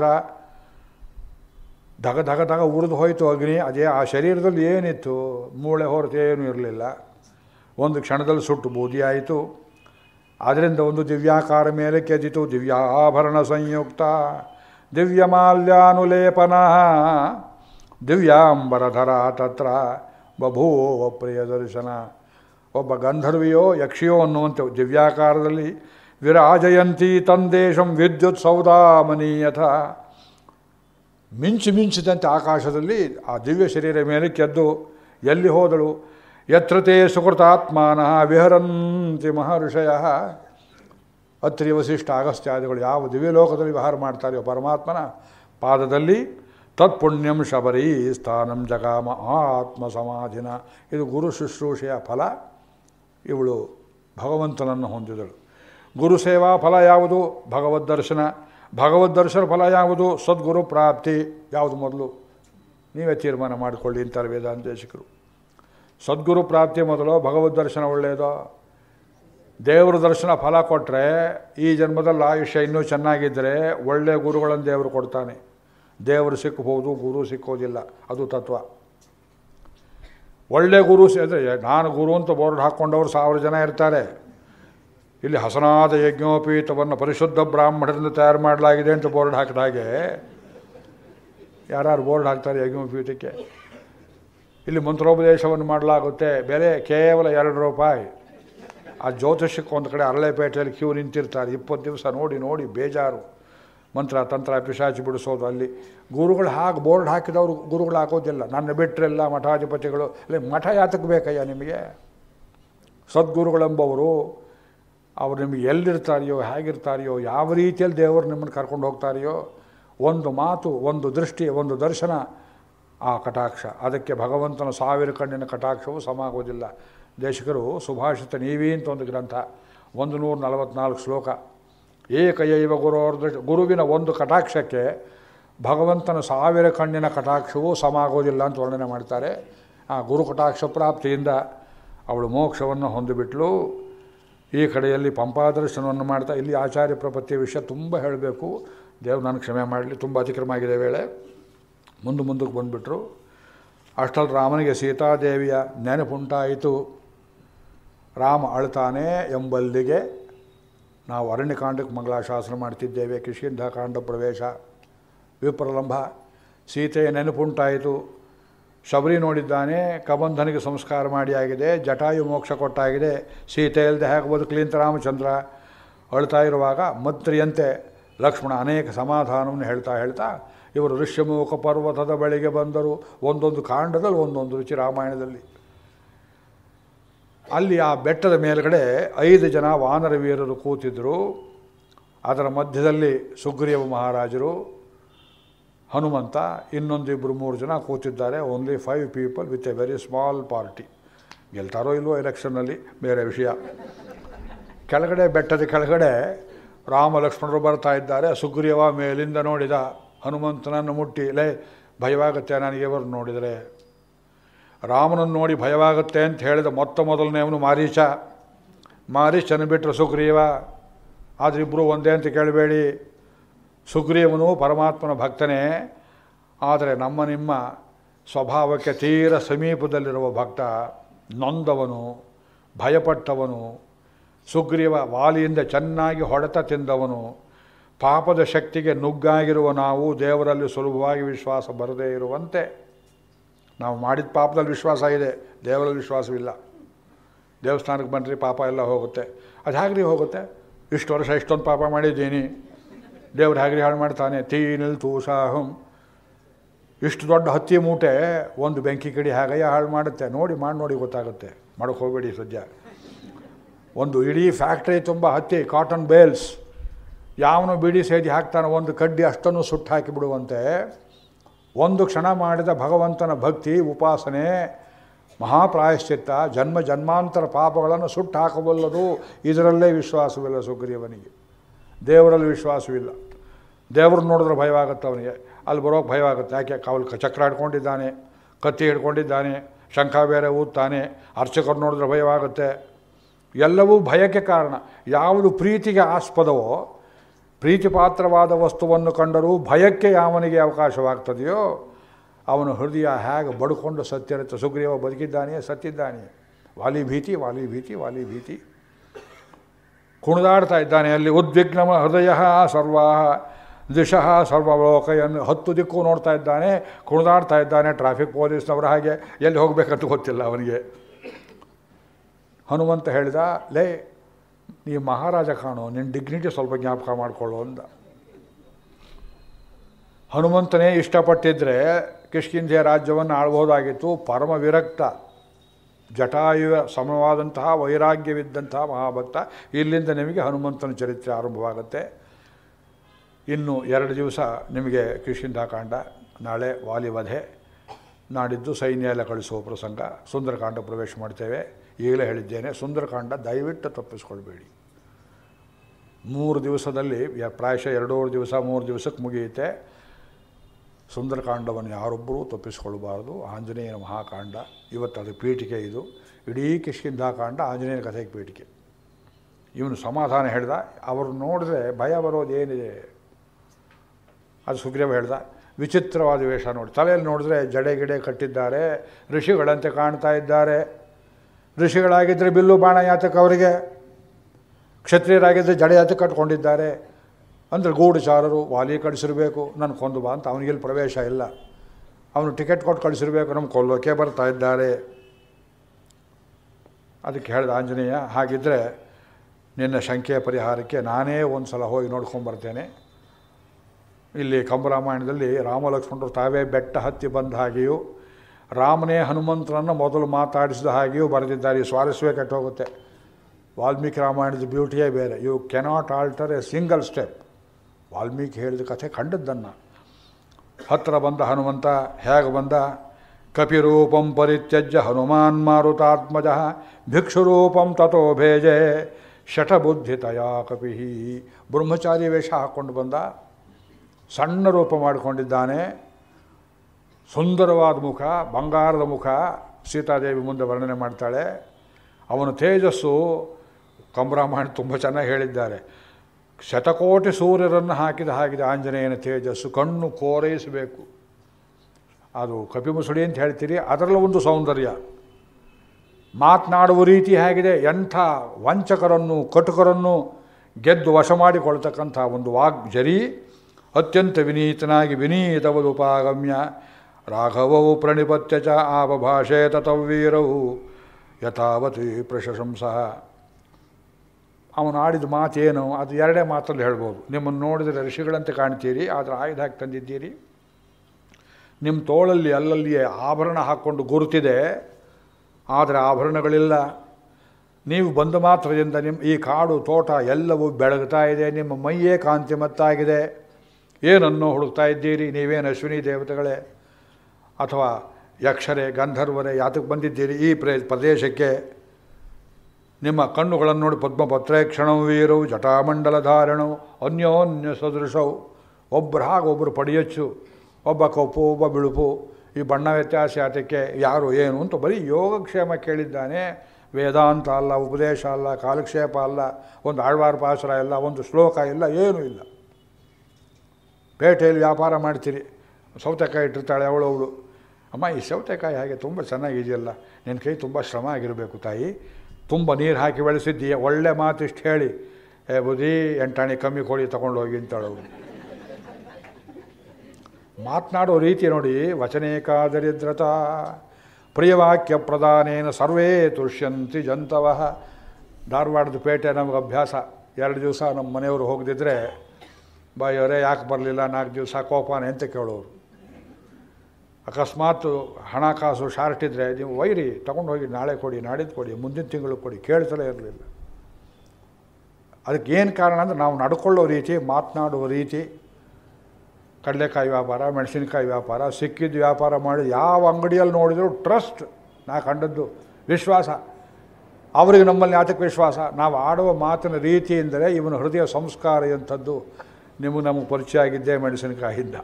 ಧಗ ಧಗ ಧಗ ಉರಿದು ಹೋಯಿತು ಅಗ್ನಿ ಅದೇ ಆ ಶರೀರದಲ್ಲಿ ಏನಿತ್ತು ಮೂಳೆ ಹೊರತು ಏನೂ ಇರಲಿಲ್ಲ ಒಂದು ಕ್ಷಣದಲ್ಲಿ ಸುಟ್ಟು ಬೂದಿಯಾಯಿತು ಅದರಿಂದ ಒಂದು ದಿವ್ಯಾಕಾರ ಮೇಲೆ ಕೆದಿತು ದಿವ್ಯಾಭರಣ ಸಂಯುಕ್ತ ದಿವ್ಯಮಾಲ್ಯಾನುಲೇಪನ ದಿವ್ಯಾಂಬರಧರ ತತ್ರ ಬಭೂವ ಪ್ರಿಯ ದರ್ಶನ ಒಬ್ಬ ಗಂಧರ್ವಿಯೋ ಯಕ್ಷಿಯೋ ಅನ್ನುವಂತೆ ದಿವ್ಯಾಕಾರದಲ್ಲಿ ವಿರಾಜಯಂತಿ ತಂದೇಶಂ ವಿದ್ಯುತ್ ಸೌದಾಮನೀಯಥ ಮಿಂಚು ಮಿಂಚಿದಂತೆ ಆಕಾಶದಲ್ಲಿ ಆ ದಿವ್ಯ ಶರೀರ ಮೇಲೆ ಕೆದ್ದು ಎಲ್ಲಿ ಹೋದಳು ಯತ್ರತೆ ಸುಕೃತಾತ್ಮಾನ ವಿಹರಂತಿ ಮಹರ್ಷಯ ಅತ್ರಿ ವಸಿಷ್ಠ ಅಗಸ್ತ್ಯಾದಿಗಳು ಯಾವ ದಿವ್ಯಲೋಕದಲ್ಲಿ ವಿಹಾರ ಮಾಡ್ತಾರೆಯೋ ಪರಮಾತ್ಮನ ಪಾದದಲ್ಲಿ ತತ್ಪುಣ್ಯಂ ಶಬರಿ ಸ್ಥಾನಂ ಜಗಾಮ ಆತ್ಮ ಸಮಾಧಿನ ಇದು ಗುರು ಶುಶ್ರೂಷೆಯ ಫಲ ಇವಳು ಭಗವಂತನನ್ನು ಹೊಂದಿದಳು ಗುರು ಸೇವಾ ಫಲ ಯಾವುದು ಭಗವದ್ ದರ್ಶನ ಭಗವದ್ ದರ್ಶನ ಫಲ ಯಾವುದು ಸದ್ಗುರು ಪ್ರಾಪ್ತಿ ಯಾವುದು ಮೊದಲು ನೀವೇ ತೀರ್ಮಾನ ಮಾಡಿಕೊಳ್ಳಿ ಅಂತಾರೆ ವೇದಾಂತೇಶಿಕರು ಸದ್ಗುರು ಪ್ರಾಪ್ತಿ ಮೊದಲು ಭಗವದ್ ದರ್ಶನ ಒಳ್ಳೆಯದೋ ದೇವರ ದರ್ಶನ ಫಲ ಕೊಟ್ಟರೆ ಈ ಜನ್ಮದಲ್ಲಿ ಆಯುಷ್ಯ ಇನ್ನೂ ಚೆನ್ನಾಗಿದ್ದರೆ ಒಳ್ಳೆಯ ಗುರುಗಳನ್ನು ದೇವರು ಕೊಡ್ತಾನೆ ದೇವರು ಸಿಕ್ಕಬಹುದು ಗುರು ಸಿಕ್ಕೋದಿಲ್ಲ ಅದು ತತ್ವ ಒಳ್ಳೆ ಗುರು ಅಂದರೆ ನಾನು ಗುರು ಅಂತ ಬೋರ್ಡ್ ಹಾಕ್ಕೊಂಡವರು ಸಾವಿರ ಜನ ಇರ್ತಾರೆ ಇಲ್ಲಿ ಹಸನಾದ ಯಜ್ಞೋಪೀತವನ್ನು ಪರಿಶುದ್ಧ ಬ್ರಾಹ್ಮಣರಿಂದ ತಯಾರು ಮಾಡಲಾಗಿದೆ ಅಂತ ಬೋರ್ಡ್ ಹಾಕಿದ ಹಾಗೆ ಯಾರು ಬೋರ್ಡ್ ಹಾಕ್ತಾರೆ ಯಜ್ಞೋಪೀತಕ್ಕೆ ಇಲ್ಲಿ ಮಂತ್ರೋಪದೇಶವನ್ನು ಮಾಡಲಾಗುತ್ತೆ ಬೆಲೆ ಕೇವಲ ಎರಡು ರೂಪಾಯಿ ಆ ಜ್ಯೋತಿಷಕ್ಕೆ ಒಂದು ಕಡೆ ಅರಳೆಪೇಟೆಯಲ್ಲಿ ಕ್ಯೂ ನಿಂತಿರ್ತಾರೆ ಇಪ್ಪತ್ತು ದಿವಸ ನೋಡಿ ನೋಡಿ ಬೇಜಾರು ಮಂತ್ರ ತಂತ್ರ ಪಿಶಾಚಿ ಬಿಡಿಸೋದು ಅಲ್ಲಿ ಗುರುಗಳು ಹಾಕಿ ಬೋರ್ಡ್ ಹಾಕಿದವರು ಗುರುಗಳು ಹಾಕೋದಿಲ್ಲ ನನ್ನ ಬಿಟ್ಟರೆಲ್ಲ ಮಠಾಧಿಪತಿಗಳು ಅಲ್ಲೇ ಮಠ ಯಾತಕ್ಕೆ ಬೇಕಯ್ಯ ನಿಮಗೆ ಸದ್ಗುರುಗಳೆಂಬವರು ಅವ್ರು ನಿಮಗೆ ಎಲ್ಲಿರ್ತಾರೆಯೋ ಹೇಗಿರ್ತಾರೆಯೋ ಯಾವ ರೀತಿಯಲ್ಲಿ ದೇವರು ನಿಮ್ಮನ್ನು ಕರ್ಕೊಂಡು ಹೋಗ್ತಾರೆಯೋ ಒಂದು ಮಾತು ಒಂದು ದೃಷ್ಟಿ ಒಂದು ದರ್ಶನ ಆ ಕಟಾಕ್ಷ ಅದಕ್ಕೆ ಭಗವಂತನ ಸಾವಿರ ಕಣ್ಣಿನ ಕಟಾಕ್ಷವು ಸಮ ಆಗೋದಿಲ್ಲ ದೇಶಕರು ಸುಭಾಷಿತ ನೀವಿ ಅಂತ ಒಂದು ಗ್ರಂಥ ಒಂದು ನೂರ ನಲವತ್ನಾಲ್ಕು ಶ್ಲೋಕ ಏಕಯೈವ ಗುರುವರ್ಧ ಗುರುವಿನ ಒಂದು ಕಟಾಕ್ಷಕ್ಕೆ ಭಗವಂತನ ಸಾವಿರ ಕಣ್ಣಿನ ಕಟಾಕ್ಷವೂ ಸಮ ಆಗೋದಿಲ್ಲ ಅಂತ ವರ್ಣನೆ ಮಾಡ್ತಾರೆ ಆ ಗುರು ಕಟಾಕ್ಷ ಪ್ರಾಪ್ತಿಯಿಂದ ಅವಳು ಮೋಕ್ಷವನ್ನು ಹೊಂದಿಬಿಟ್ಲು ಈ ಕಡೆಯಲ್ಲಿ ಪಂಪಾದರ್ಶನವನ್ನು ಮಾಡ್ತಾ ಇಲ್ಲಿ ಆಚಾರ್ಯ ಪ್ರಪತ್ತಿಯ ವಿಷಯ ತುಂಬ ಹೇಳಬೇಕು ದೇವ್ರು ನಾನು ಕ್ಷಮೆ ಮಾಡಲಿ ತುಂಬ ಅತಿಕ್ರಮ ಆಗಿದೆ ವೇಳೆ ಮುಂದೆ ಮುಂದಕ್ಕೆ ಬಂದುಬಿಟ್ರು ಅಷ್ಟಲ್ಲಿ ರಾಮನಿಗೆ ಸೀತಾದೇವಿಯ ನೆನಪುಂಟಾಯಿತು ರಾಮ ಅಳ್ತಾನೆ ಎಂಬಲ್ಲಿಗೆ ನಾವು ಅರಣ್ಯಕಾಂಡಕ್ಕೆ ಮಂಗಳಾಶಾಸನ ಮಾಡ್ತಿದ್ದೇವೆ ಕಿಷ್ಕಿಂಧ ಕಾಂಡ ಪ್ರವೇಶ ವಿಪ್ರಲಂಬ ಸೀತೆಯ ನೆನಪುಂಟಾಯಿತು ಶಬರಿ ನೋಡಿದ್ದಾನೆ ಕಬಂಧನಿಗೆ ಸಂಸ್ಕಾರ ಮಾಡಿ ಆಗಿದೆ ಜಟಾಯು ಮೋಕ್ಷ ಕೊಟ್ಟಾಗಿದೆ ಸೀತೆ ಇಲ್ಲದೆ ಹೇಗೆ ಬದುಕಲಿ ಅಂತ ರಾಮಚಂದ್ರ ಅಳ್ತಾ ಇರುವಾಗ ಮಂತ್ರಿಯಂತೆ ಲಕ್ಷ್ಮಣ ಅನೇಕ ಸಮಾಧಾನವನ್ನು ಹೇಳ್ತಾ ಹೇಳ್ತಾ ಇವರು ಋಷ್ಯಮುಖ ಪರ್ವತದ ಬಳಿಗೆ ಬಂದರು ಒಂದೊಂದು ಕಾಂಡದಲ್ಲಿ ಒಂದೊಂದು ರುಚಿ ರಾಮಾಯಣದಲ್ಲಿ ಅಲ್ಲಿ ಆ ಬೆಟ್ಟದ ಮೇಲ್ಗಡೆ ಐದು ಜನ ವಾನರ ವೀರರು ಕೂತಿದ್ದರು ಅದರ ಮಧ್ಯದಲ್ಲಿ ಸುಗ್ರೀವ ಮಹಾರಾಜರು ಹನುಮಂತ ಇನ್ನೊಂದು ಇಬ್ಬರು ಮೂರು ಜನ ಕೂತಿದ್ದಾರೆ only five people with a very small party ಗೆಲ್ತಾರೋ ಇಲ್ವೋ ಎಲೆಕ್ಷನ್ನಲ್ಲಿ ಬೇರೆ ವಿಷಯ ಕೆಳಗಡೆ ಬೆಟ್ಟದ ಕೆಳಗಡೆ ರಾಮ ಲಕ್ಷ್ಮಣರು ಬರ್ತಾ ಇದ್ದಾರೆ ಸುಗ್ರೀವ ಮೇಲಿಂದ ನೋಡಿದ ಹನುಮಂತನನ್ನು ಮುಟ್ಟಿ ಲೇ ಭಯವಾಗುತ್ತೆ ನನಗೆ ಇವರು ನೋಡಿದರೆ ರಾಮನನ್ನು ನೋಡಿ ಭಯವಾಗುತ್ತೆ ಅಂತ ಹೇಳಿದ ಮೊತ್ತ ಮೊದಲನೇವನು ಮಾರೀಚ ಮಾರೀಚನ ಬಿಟ್ಟರು ಸುಗ್ರೀವ ಆದರೆ ಇಬ್ಬರು ಒಂದೇ ಅಂತ ಕೇಳಬೇಡಿ ಸುಗ್ರೀವನು ಪರಮಾತ್ಮನ ಭಕ್ತನೇ ಆದರೆ ನಮ್ಮ ನಿಮ್ಮ ಸ್ವಭಾವಕ್ಕೆ ತೀರ ಸಮೀಪದಲ್ಲಿರುವ ಭಕ್ತ ನೊಂದವನು ಭಯಪಟ್ಟವನು ಸುಗ್ರೀವ ವಾಲಿಯಿಂದ ಚೆನ್ನಾಗಿ ಹೊಡೆತ ತಿಂದವನು ಪಾಪದ ಶಕ್ತಿಗೆ ನುಗ್ಗಾಗಿರುವ ನಾವು ದೇವರಲ್ಲಿ ಸುಲಭವಾಗಿ ವಿಶ್ವಾಸ ಬರದೇ ಇರುವಂತೆ ನಾವು ಮಾಡಿದ ಪಾಪದಲ್ಲಿ ವಿಶ್ವಾಸ ಇದೆ ದೇವರಲ್ಲಿ ವಿಶ್ವಾಸವಿಲ್ಲ ದೇವಸ್ಥಾನಕ್ಕೆ ಬಂದ್ರಿ ಪಾಪ ಎಲ್ಲ ಹೋಗುತ್ತೆ ಅದು ಹೇಗ್ರಿ ಹೋಗುತ್ತೆ ಇಷ್ಟು ವರ್ಷ ಇಷ್ಟೊಂದು ಪಾಪ ಮಾಡಿದ್ದೀನಿ ದೇವ್ರು ಹೇಗ್ರಿ ಹಾಳು ಮಾಡ್ತಾನೆ ತೀನಿಲ್ ತೂಸಾಹಂ ಇಷ್ಟು ದೊಡ್ಡ ಹತ್ತಿ ಮೂಟೆ ಒಂದು ಬೆಂಕಿ ಕಡಿ ಹಾಗಯ್ಯ ಹಾಳು ಮಾಡುತ್ತೆ ನೋಡಿ ಮಾಡಿ ನೋಡಿ ಗೊತ್ತಾಗುತ್ತೆ ಮಾಡೋಕ್ಕೆ ಹೋಗಬೇಡಿ ಸದ್ಯ ಒಂದು ಇಡೀ ಫ್ಯಾಕ್ಟ್ರಿ ತುಂಬ ಹತ್ತಿ ಕಾಟನ್ ಬೇಲ್ಸ್ ಯಾವನು ಬಿಡಿ ಸೇದಿ ಹಾಕ್ತಾನೆ ಒಂದು ಕಡ್ಡಿ ಅಷ್ಟನ್ನು ಸುಟ್ಟು ಹಾಕಿಬಿಡುವಂತೆ ಒಂದು ಕ್ಷಣ ಮಾಡಿದ ಭಗವಂತನ ಭಕ್ತಿ ಉಪಾಸನೆ ಮಹಾಪ್ರಾಯಶ್ಚಿತ್ತ ಜನ್ಮ ಜನ್ಮಾಂತರ ಪಾಪಗಳನ್ನು ಸುಟ್ಟು ಹಾಕಬಲ್ಲದು ಇದರಲ್ಲೇ ವಿಶ್ವಾಸವಿಲ್ಲ ಸುಗ್ರೀವನಿಗೆ ದೇವರಲ್ಲಿ ವಿಶ್ವಾಸವಿಲ್ಲ ದೇವ್ರು ನೋಡಿದ್ರೆ ಭಯವಾಗುತ್ತೆ ಅವನಿಗೆ ಅಲ್ಲಿ ಬರೋಕ್ಕೆ ಭಯವಾಗುತ್ತೆ ಯಾಕೆ ಕಾವಲು ಚಕ್ರ ಹಿಡ್ಕೊಂಡಿದ್ದಾನೆ ಕತ್ತಿ ಹಿಡ್ಕೊಂಡಿದ್ದಾನೆ ಶಂಖ ಬೇರೆ ಊದ್ತಾನೆ ಅರ್ಚಕರು ನೋಡಿದ್ರೆ ಭಯವಾಗುತ್ತೆ ಎಲ್ಲವೂ ಭಯಕ್ಕೆ ಕಾರಣ ಯಾವುದು ಪ್ರೀತಿಗೆ ಆಸ್ಪದವೋ ಪ್ರೀತಿಪಾತ್ರವಾದ ವಸ್ತುವನ್ನು ಕಂಡರೂ ಭಯಕ್ಕೆ ಯಾವನಿಗೆ ಅವಕಾಶವಾಗ್ತದೆಯೋ ಅವನ ಹೃದಯ ಹೇಗೆ ಬಡ್ಕೊಂಡು ಸತ್ತಿರುತ್ತೆ ಸುಗ್ರೀವ ಬದುಕಿದ್ದಾನೆಯೇ ಸತ್ತಿದ್ದಾನೆ ವಾಲಿ ಭೀತಿ ವಾಲಿ ಭೀತಿ ವಾಲಿ ಭೀತಿ ಕುಣಿದಾಡ್ತಾ ಇದ್ದಾನೆ ಅಲ್ಲಿ ಉದ್ವಿಗ್ನಮ ಹೃದಯ ಸರ್ವ ದಿಶಃ ಸರ್ವಲೋಕಯನ್ನು ಹತ್ತು ದಿಕ್ಕು ನೋಡ್ತಾ ಇದ್ದಾನೆ ಕುಣಿದಾಡ್ತಾ ಇದ್ದಾನೆ ಟ್ರಾಫಿಕ್ ಪೊಲೀಸ್ನವರ ಹಾಗೆ ಎಲ್ಲಿ ಹೋಗಬೇಕಂತ ಗೊತ್ತಿಲ್ಲ ಅವನಿಗೆ ಹನುಮಂತ ಹೇಳಿದ ಲೇ ನೀ ಮಹಾರಾಜ ಕಾಣೋ ನಿನ್ನ ಡಿಗ್ನಿಟಿ ಸ್ವಲ್ಪ ಜ್ಞಾಪಕ ಮಾಡಿಕೊಳ್ಳು ಅಂದ ಹನುಮಂತನೇ ಇಷ್ಟಪಟ್ಟಿದ್ದರೆ ಕಿಷ್ಕಿಂಧೆ ರಾಜ್ಯವನ್ನು ಆಳ್ಬೋದಾಗಿತ್ತು ಪರಮ ವಿರಕ್ತ ಜಟಾಯುವ ಸಮವಾದಂತಹ ವೈರಾಗ್ಯವಿದ್ದಂತಹ ಮಹಾಭಕ್ತ ಇಲ್ಲಿಂದ ನಿಮಗೆ ಹನುಮಂತನ ಚರಿತ್ರೆ ಆರಂಭವಾಗುತ್ತೆ ಇನ್ನು ಎರಡು ದಿವಸ ನಿಮಗೆ ಕಿಷ್ಕಿಂಧಾಕಾಂಡ ನಾಳೆ ವಾಲಿವಧೆ ನಾಡಿದ್ದು ಸೈನ್ಯ ಎಲ್ಲ ಕಳಿಸುವ ಪ್ರಸಂಗ ಸುಂದರಕಾಂಡ ಪ್ರವೇಶ ಮಾಡ್ತೇವೆ ಈಗಲೇ ಹೇಳಿದ್ದೇನೆ ಸುಂದರಕಾಂಡ ದಯವಿಟ್ಟು ತಪ್ಪಿಸ್ಕೊಳ್ಬೇಡಿ ಮೂರು ದಿವಸದಲ್ಲಿ ಯ- ಪ್ರಾಯಶಃ ಎರಡೂವರೆ ದಿವಸ ಮೂರು ದಿವಸಕ್ಕೆ ಮುಗಿಯುತ್ತೆ ಸುಂದರಕಾಂಡವನ್ನು ಯಾರೊಬ್ಬರೂ ತಪ್ಪಿಸ್ಕೊಳ್ಬಾರ್ದು ಆಂಜನೇಯನ ಮಹಾಕಾಂಡ ಇವತ್ತು ಅದು ಪೀಠಿಕೆ ಇದು ಇಡೀ ಕಿಷ್ಕಿಂಧಾಕಾಂಡ ಆಂಜನೇಯನ ಕಥೆಗೆ ಪೀಠಿಕೆ ಇವನು ಸಮಾಧಾನ ಹೇಳ್ದ ಅವರು ನೋಡಿದ್ರೆ ಭಯ ಬರೋದು ಏನಿದೆ ಅದು ಸುಗ್ರೀವ ಹೇಳ್ದ ವಿಚಿತ್ರವಾದ ವೇಷ ನೋಡಿ ತಲೆಯಲ್ಲಿ ನೋಡಿದ್ರೆ ಜಡೆ ಗಿಡೆ ಕಟ್ಟಿದ್ದಾರೆ ಋಷಿಗಳಂತೆ ಕಾಣ್ತಾ ಇದ್ದಾರೆ ಋಷಿಗಳಾಗಿದ್ದರೆ ಬಿಲ್ಲು ಬಾಣ ಯಾತಕ್ಕೆ ಅವರಿಗೆ ಕ್ಷತ್ರಿಯರಾಗಿದ್ದರೆ ಜಡೆ ಯಾತಕ್ಕೆ ಕಟ್ಕೊಂಡಿದ್ದಾರೆ ಅಂದರೆ ಗೂಢಚಾರರು ವಾಲಿ ಕಳಿಸಿರಬೇಕು ನನ್ನ ಕೊಂದು ಬಾ ಅಂತ ಅವನಿಗೆಲ್ಲಿ ಪ್ರವೇಶ ಇಲ್ಲ ಅವನು ಟಿಕೆಟ್ ಕೊಟ್ಟು ಕಳಿಸಿರಬೇಕು ನಮ್ಮ ಕೊಲ್ಲೋಕೆ ಬರ್ತಾ ಇದ್ದಾರೆ ಅದಕ್ಕೆ ಹೇಳ್ದ ಆಂಜನೇಯ ಹಾಗಿದ್ದರೆ ನಿನ್ನ ಶಂಕೆಯ ಪರಿಹಾರಕ್ಕೆ ನಾನೇ ಒಂದು ಸಲ ಹೋಗಿ ನೋಡ್ಕೊಂಬರ್ತೇನೆ ಇಲ್ಲಿ ಕಂಬರಾಮಾಯಣದಲ್ಲಿ ರಾಮಲಕ್ಷ್ಮಣರು ತಾವೇ ಬೆಟ್ಟ ಹತ್ತಿ ಬಂದ ಹಾಗೆಯೂ ರಾಮನೇ ಹನುಮಂತನನ್ನು ಮೊದಲು ಮಾತಾಡಿಸಿದ ಹಾಗೆಯೂ ಬರೆದಿದ್ದಾರೆ ಈ ಸ್ವಾರಸ್ಯವೇ ಕೆಟ್ಟೋಗುತ್ತೆ ವಾಲ್ಮೀಕಿ ರಾಮಾಯಣದ ಬ್ಯೂಟಿಯೇ ಬೇರೆ you cannot alter a single step Valmiki ಹೇಳಿದ ಕಥೆ ಕಂಡದ್ದನ್ನು ಹತ್ತಿರ ಬಂದ ಹನುಮಂತ ಹೇಗೆ ಬಂದ ಕಪಿರೂಪಂ ಪರಿತ್ಯಜ್ಯ ಹನುಮಾನ್ ಮಾರುತಾತ್ಮಜ ಭಿಕ್ಷುರೂಪಂ ತಥೋ ಭೇಜೆ ಶಠಬುದ್ಧಿತಯಾ ಕಪಿ ಬ್ರಹ್ಮಚಾರಿ ವೇಷ ಹಾಕ್ಕೊಂಡು ಬಂದ ಸಣ್ಣ ರೂಪ ಮಾಡಿಕೊಂಡಿದ್ದಾನೆ ಸುಂದರವಾದ ಮುಖ ಬಂಗಾರದ ಮುಖ ಸೀತಾದೇವಿ ಮುಂದೆ ವರ್ಣನೆ ಮಾಡ್ತಾಳೆ ಅವನ ತೇಜಸ್ಸು ಕಂಬರಾಮಾಯಣ ತುಂಬ ಚೆನ್ನಾಗಿ ಹೇಳಿದ್ದಾರೆ ಶತಕೋಟಿ ಸೂರ್ಯರನ್ನು ಹಾಕಿದ ಹಾಕಿದ ಆಂಜನೇಯನ ತೇಜಸ್ಸು ಕಣ್ಣು ಕೋರೈಸಬೇಕು ಅದು ಕಪಿಮುಸುಡಿ ಅಂತ ಹೇಳ್ತೀರಿ ಅದರಲ್ಲೂ ಒಂದು ಸೌಂದರ್ಯ ಮಾತನಾಡುವ ರೀತಿ ಹೇಗಿದೆ ಎಂಥ ವಂಚಕರನ್ನು ಕಟುಕರನ್ನು ಗೆದ್ದು ವಶ ಮಾಡಿಕೊಳ್ತಕ್ಕಂಥ ಒಂದು ವಾಗ್ಜರಿ ಅತ್ಯಂತ ವಿನೀತನಾಗಿ ವಿನೀತವದುಪಾಗಮ್ಯ ರಾಘವವು ಪ್ರಣಿಪತ್ಯ ಚ ಆವಭಾಷೆ ತತವೀರವು ಯಥಾವತಿ ಪ್ರಶಂಸಃ ಅವನು ಆಡಿದ ಮಾತೇನು ಅದು ಎರಡೇ ಮಾತಲ್ಲಿ ಹೇಳ್ಬೋದು ನಿಮ್ಮನ್ನು ನೋಡಿದರೆ ಋಷಿಗಳಂತೆ ಕಾಣ್ತೀರಿ ಆದರೆ ಆಯುಧ ಹಾಕಿ ತಂದಿದ್ದೀರಿ ನಿಮ್ಮ ತೋಳಲ್ಲಿ ಅಲ್ಲಲ್ಲಿಯೇ ಆಭರಣ ಹಾಕ್ಕೊಂಡು ಗುರುತಿದೆ ಆದರೆ ಆಭರಣಗಳಿಲ್ಲ ನೀವು ಬಂದ ಮಾತ್ರದಿಂದ ನಿಮ್ಮ ಈ ಕಾಡು ತೋಟ ಎಲ್ಲವೂ ಬೆಳಗ್ತಾ ಇದೆ ನಿಮ್ಮ ಮೈಯೇ ಕಾಂತಿಮತ್ತಾಗಿದೆ ಏನನ್ನು ಹುಡುಕ್ತಾ ಇದ್ದೀರಿ ನೀವೇನು ಅಶ್ವಿನಿ ದೇವತೆಗಳೇ ಅಥವಾ ಯಕ್ಷರೇ ಗಂಧರ್ವರೇ ಯಾತಕ್ಕೆ ಬಂದಿದ್ದೀರಿ ಈ ಪ್ರೇ ಪ್ರದೇಶಕ್ಕೆ ನಿಮ್ಮ ಕಣ್ಣುಗಳನ್ನು ನೋಡಿ ಪದ್ಮಪತ್ರೇಕ್ಷಣವು ವೀರವು ಜಟಾಮಂಡಲ ಧಾರಣವು ಅನ್ಯೋನ್ಯ ಸದೃಶವು ಒಬ್ಬರು ಹಾಗೆ ಒಬ್ಬರು ಪಡಿಯಚ್ಚು ಒಬ್ಬ ಕಪ್ಪು ಒಬ್ಬ ಬಿಳುಪು ಈ ಬಣ್ಣ ವ್ಯತ್ಯಾಸ ಯಾತಕ್ಕೆ ಯಾರು ಏನು ಅಂತ ಬರೀ ಯೋಗಕ್ಷೇಮ ಕೇಳಿದ್ದಾನೆ ವೇದಾಂತ ಅಲ್ಲ ಉಪದೇಶ ಅಲ್ಲ ಕಾಲಕ್ಷೇಪ ಅಲ್ಲ ಒಂದು ಆಳ್ವಾರ ಪಾಸುರ ಇಲ್ಲ ಒಂದು ಶ್ಲೋಕ ಇಲ್ಲ ಏನೂ ಇಲ್ಲ ಪೇಟೆಯಲ್ಲಿ ವ್ಯಾಪಾರ ಮಾಡ್ತೀರಿ ಸೌತೆಕಾಯಿ ಇಟ್ಟಿರ್ತಾಳೆ ಅವಳು ಅವಳು ಅಮ್ಮ ಈ ಸೌತೆಕಾಯಿ ಹಾಗೆ ತುಂಬ ಚೆನ್ನಾಗಿದೆಯಲ್ಲ ನಿನ್ನ ಕೈ ತುಂಬ ಶ್ರಮ ಆಗಿರಬೇಕು ತಾಯಿ ತುಂಬ ನೀರು ಹಾಕಿ ಬೆಳೆಸಿದ್ದೀಯ ಒಳ್ಳೆ ಮಾತಿಷ್ಟು ಹೇಳಿ ಏ ಬುದ್ಧಿ ಎಂಟಾಣಿ ಕಮ್ಮಿ ಕೋಳಿ ತಗೊಂಡು ಹೋಗಿ ಅಂತಾಳವು ಮಾತನಾಡೋ ರೀತಿ ನೋಡಿ ವಚನೇಕಾದರಿದ್ರತ ಪ್ರಿಯವಾಕ್ಯ ಪ್ರಧಾನೇನ ಸರ್ವೇ ತುಷ್ಯಂತಿ ಜಂತವ ಧಾರವಾಡದ ಪೇಟೆ ನಮಗೆ ಅಭ್ಯಾಸ ಎರಡು ದಿವಸ ನಮ್ಮ ಮನೆಯವರು ಹೋಗದಿದ್ದರೆ ಬಾಯವರೇ ಯಾಕೆ ಬರಲಿಲ್ಲ ನಾಲ್ಕು ದಿವಸ ಕೋಪಾನೆ ಅಂತ ಕೇಳೋರು ಅಕಸ್ಮಾತ್ ಹಣಕಾಸು ಶಾರ್ಟ್ ಇದ್ದರೆ ನೀವು ವೈರಿ ತಗೊಂಡು ಹೋಗಿ ನಾಳೆ ಕೊಡಿ ನಾಡಿದ್ದು ಕೊಡಿ ಮುಂದಿನ ತಿಂಗಳು ಕೊಡಿ ಕೇಳ್ತಲೇ ಇರಲಿಲ್ಲ ಅದಕ್ಕೆ ಏನು ಕಾರಣ ಅಂದರೆ ನಾವು ನಡ್ಕೊಳ್ಳೋ ರೀತಿ ಮಾತನಾಡುವ ರೀತಿ ಕಡಲೆಕಾಯಿ ವ್ಯಾಪಾರ ಮೆಣಸಿನಕಾಯಿ ವ್ಯಾಪಾರ ಸಿಕ್ಕಿದ್ದು ವ್ಯಾಪಾರ ಮಾಡಿ ಯಾವ ಅಂಗಡಿಯಲ್ಲಿ ನೋಡಿದರೂ ಟ್ರಸ್ಟ್ ನಾ ಕಂಡದ್ದು ವಿಶ್ವಾಸ ಅವರಿಗೆ ನಮ್ಮಲ್ಲಿ ಯಾತಕ್ಕೆ ವಿಶ್ವಾಸ ನಾವು ಆಡುವ ಮಾತಿನ ರೀತಿ ಎಂದರೆ ಇವನ ಹೃದಯ ಸಂಸ್ಕಾರ ಎಂಥದ್ದು ನಿಮಗೆ ನಮಗೆ ಪರಿಚಯ ಆಗಿದ್ದೇ ಮೆಣಸಿನಕಾಯಿಂದ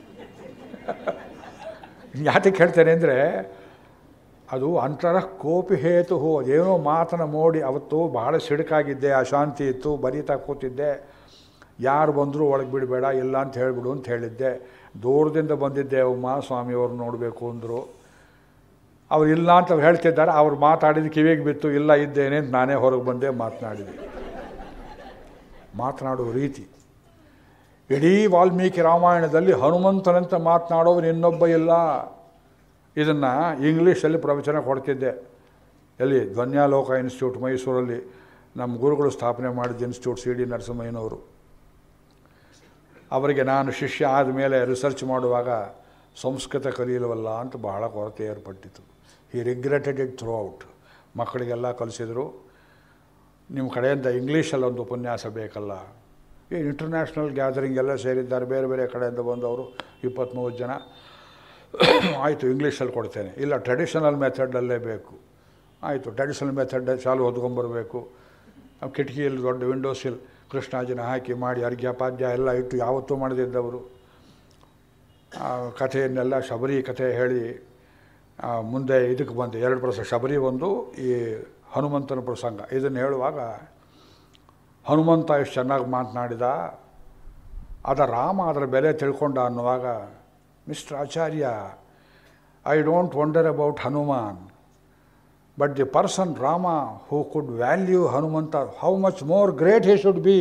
ಯಾತಕ್ಕೆ ಹೇಳ್ತೇನೆ ಅಂದರೆ ಅದು ಅಂತರ ಕೋಪಿ ಹೇತು ಅದೇನೋ ಮಾತನ್ನು ನೋಡಿ ಅವತ್ತು ಬಹಳ ಸಿಡುಕಾಗಿದ್ದೆ ಅಶಾಂತಿ ಇತ್ತು ಬರೀತಾ ಕೂತಿದ್ದೆ ಯಾರು ಬಂದರೂ ಒಳಗೆ ಬಿಡಬೇಡ ಇಲ್ಲ ಅಂತ ಹೇಳಿಬಿಡು ಅಂತ ಹೇಳಿದ್ದೆ ದೂರದಿಂದ ಬಂದಿದ್ದೆ ಉಮ್ಮ ಸ್ವಾಮಿಯವ್ರು ನೋಡಬೇಕು ಅಂದರು ಅವ್ರು ಇಲ್ಲ ಅಂತ ಅವ್ರು ಹೇಳ್ತಿದ್ದಾರೆ ಅವ್ರು ಮಾತಾಡಿದ ಕಿವಿಗೆ ಬಿತ್ತು ಇಲ್ಲ ಇದ್ದೇನೆ ಅಂತ ನಾನೇ ಹೊರಗೆ ಬಂದೆ ಮಾತನಾಡಿದೆ ಮಾತನಾಡುವ ರೀತಿ ಇಡೀ ವಾಲ್ಮೀಕಿ ರಾಮಾಯಣದಲ್ಲಿ ಹನುಮಂತನಂತ ಮಾತನಾಡೋರು ಇನ್ನೊಬ್ಬ ಇಲ್ಲ ಇದನ್ನು ಇಂಗ್ಲೀಷಲ್ಲಿ ಪ್ರವಚನ ಕೊಡ್ತಿದ್ದೆ ಎಲ್ಲಿ ಧ್ವನ್ಯಾಲೋಕ ಇನ್ಸ್ಟಿಟ್ಯೂಟ್ ಮೈಸೂರಲ್ಲಿ ನಮ್ಮ ಗುರುಗಳು ಸ್ಥಾಪನೆ ಮಾಡಿದ ಇನ್ಸ್ಟಿಟ್ಯೂಟ್ ಸಿ ಡಿ ನರಸಿಂಹಯ್ಯನವರು ಅವರಿಗೆ ನಾನು ಶಿಷ್ಯ ಆದಮೇಲೆ ರಿಸರ್ಚ್ ಮಾಡುವಾಗ ಸಂಸ್ಕೃತ ಕಲಿಯಲ್ವಲ್ಲ ಅಂತ ಬಹಳ ಕೊರತೆ ಏರ್ಪಟ್ಟಿತು ಈ ರಿಗ್ರೆಟೆಡ್ ಇಟ್ ಥ್ರೂ ಔಟ್ ಮಕ್ಕಳಿಗೆಲ್ಲ ಕಲಿಸಿದರು ನಿಮ್ಮ ಕಡೆಯಿಂದ ಇಂಗ್ಲೀಷಲ್ಲಿ ಒಂದು ಉಪನ್ಯಾಸ ಬೇಕಲ್ಲ ಈ ಇಂಟರ್ನ್ಯಾಷನಲ್ ಗ್ಯಾದರಿಂಗ್ ಎಲ್ಲ ಸೇರಿದ್ದಾರೆ ಬೇರೆ ಬೇರೆ ಕಡೆಯಿಂದ ಬಂದವರು ಇಪ್ಪತ್ತ್ಮೂವತ್ತು ಜನ ಆಯಿತು ಇಂಗ್ಲೀಷಲ್ಲಿ ಕೊಡ್ತೇನೆ ಇಲ್ಲ ಟ್ರೆಡಿಷನಲ್ ಮೆಥಡಲ್ಲೇ ಬೇಕು ಆಯಿತು ಟ್ರೆಡಿಷನಲ್ ಮೆಥಡ್ ಚಾಲು ಹೊದ್ಕೊಂಬರ್ಬೇಕು ಕಿಟಕಿಯಲ್ಲಿ ದೊಡ್ಡ ವಿಂಡೋಸಿಲ್ ಕೃಷ್ಣಾಜಿನ ಹಾಕಿ ಮಾಡಿ ಅರ್ಘ್ಯ ಪಾದ್ಯ ಎಲ್ಲ ಇಟ್ಟು ಯಾವತ್ತೂ ಮಾಡದಿದ್ದವರು ಕಥೆಯನ್ನೆಲ್ಲ ಶಬರಿ ಕಥೆ ಹೇಳಿ ಮುಂದೆ ಇದಕ್ಕೆ ಬಂದೆ ಎರಡು ಪ್ರಸಂಗ ಶಬರಿ ಒಂದು ಈ ಹನುಮಂತನ ಪ್ರಸಂಗ ಇದನ್ನು ಹೇಳುವಾಗ ಹನುಮಂತ ಎಷ್ಟು ಚೆನ್ನಾಗಿ ಮಾತನಾಡಿದ ಅದ ರಾಮ ಅದರ ಬೆಲೆ ತಿಳ್ಕೊಂಡ ಅನ್ನುವಾಗ mister Acharya I don't wonder about Hanuman but the person Rama who could value Hanumantha how much more great he should be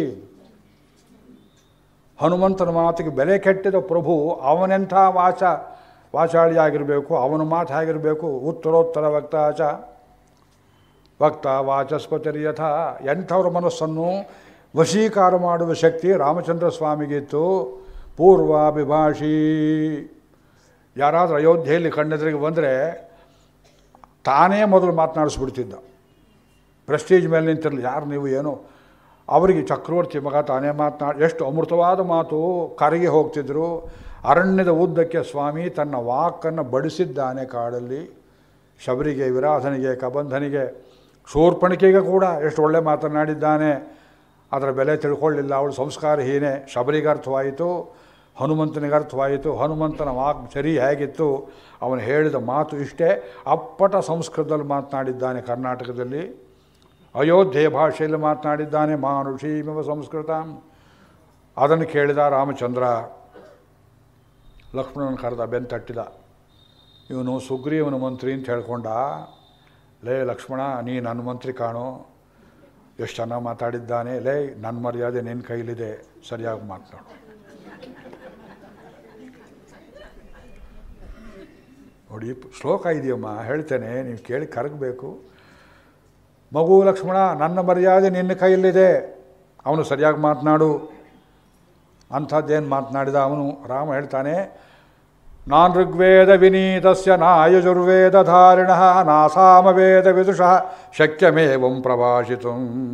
ಹನುಮಂತನ ಮಾತಿಗೆ ಬೆಲೆ ಕೆಟ್ಟಿದ ಪ್ರಭು ಅವನೆಂಥ ವಾಚ ವಾಚಾಳಿಯಾಗಿರಬೇಕು ಅವನ ಮಾತು ಹೇಗಿರಬೇಕು ಉತ್ತರೋತ್ತರ ವಕ್ತಾಚ ವಕ್ತ ವಾಚಸ್ಪತಿರ್ ಯಥ ಎಂಥವ್ರ ಮನಸ್ಸನ್ನು ವಶೀಕಾರ ಮಾಡುವ ಶಕ್ತಿ ರಾಮಚಂದ್ರ ಸ್ವಾಮಿಗಿತ್ತು ಪೂರ್ವಾಭಿಭಾಷಿ ಯಾರಾದರೂ ಅಯೋಧ್ಯೆಯಲ್ಲಿ ಕಣ್ಣೆದುರಿಗೆ ಬಂದರೆ ತಾನೇ ಮೊದಲು ಮಾತನಾಡಿಸ್ಬಿಡ್ತಿದ್ದ ಪ್ರೆಸ್ಟೀಜ್ ಮೇಲೆ ನಿಂತಿರಲಿ ಯಾರು ನೀವು ಏನು ಅವರಿಗೆ ಚಕ್ರವರ್ತಿ ಮಗ ತಾನೇ ಮಾತನಾಡಿ ಎಷ್ಟು ಅಮೃತವಾದ ಮಾತು ಕರಗಿ ಹೋಗ್ತಿದ್ರು ಅರಣ್ಯದ ಉದ್ದಕ್ಕೆ ಸ್ವಾಮಿ ತನ್ನ ವಾಕನ್ನು ಬಡಿಸಿದ್ದಾನೆ ಕಾಡಲ್ಲಿ ಶಬರಿಗೆ ವಿರಾಧನಿಗೆ ಕಬಂಧನಿಗೆ ಶೂರ್ಪಣಿಕೆಗೆ ಕೂಡ ಎಷ್ಟು ಒಳ್ಳೆ ಮಾತನಾಡಿದ್ದಾನೆ ಅದರ ಬೆಲೆ ತಿಳ್ಕೊಳ್ಳಿಲ್ಲ ಅವಳು ಸಂಸ್ಕಾರಹೀನೆ ಶಬರಿಗೆ ಅರ್ಥವಾಯಿತು ಹನುಮಂತನಿಗೆ ಅರ್ಥವಾಯಿತು ಹನುಮಂತನ ವಾಕ್ ಸರಿ ಹೇಗಿತ್ತು ಅವನು ಹೇಳಿದ ಮಾತು ಇಷ್ಟೇ ಅಪ್ಪಟ ಸಂಸ್ಕೃತದಲ್ಲಿ ಮಾತನಾಡಿದ್ದಾನೆ ಕರ್ನಾಟಕದಲ್ಲಿ ಅಯೋಧ್ಯೆಯ ಭಾಷೆಯಲ್ಲಿ ಮಾತನಾಡಿದ್ದಾನೆ ಮಾನುಷೀಮಿವ ಸಂಸ್ಕೃತ ಅದನ್ನು ಕೇಳಿದ ರಾಮಚಂದ್ರ ಲಕ್ಷ್ಮಣನ ಕರೆದ ಬೆಂತಟ್ಟಿದ ಇವನು ಸುಗ್ರೀವನ ಮಂತ್ರಿ ಅಂತ ಹೇಳ್ಕೊಂಡ ಲೇ ಲಕ್ಷ್ಮಣ ನೀ ನನ್ನ ಮಂತ್ರಿ ಕಾಣು ಎಷ್ಟು ಚೆನ್ನಾಗಿ ಮಾತಾಡಿದ್ದಾನೆ ಲೇ ನನ್ನ ಮರ್ಯಾದೆ ನಿನ್ನ ಕೈಲಿದೆ ಸರಿಯಾಗಿ ಮಾತನಾಡು ನೋಡಿ ಶ್ಲೋಕ ಇದೆಯಮ್ಮ ಹೇಳ್ತೇನೆ ನೀವು ಕೇಳಿ ಕರಗಬೇಕು ಮಗು ಲಕ್ಷ್ಮಣ ನನ್ನ ಮರ್ಯಾದೆ ನಿನ್ನ ಕೈಯಲ್ಲಿದೆ ಅವನು ಸರಿಯಾಗಿ ಮಾತನಾಡು ಅಂಥದ್ದೇನು ಮಾತನಾಡಿದ ಅವನು ರಾಮ ಹೇಳ್ತಾನೆ ನಾನ್ ಋಗ್ವೇದ ವಿನೀತಸ್ಯ ನಾಯಜುರ್ವೇದ ಧಾರಿಣ ನಾ ಸಾಮವೇದ ವಿದುಷಃ ಶಕ್ಯಮೇವಂ ಪ್ರಭಾಷಿತು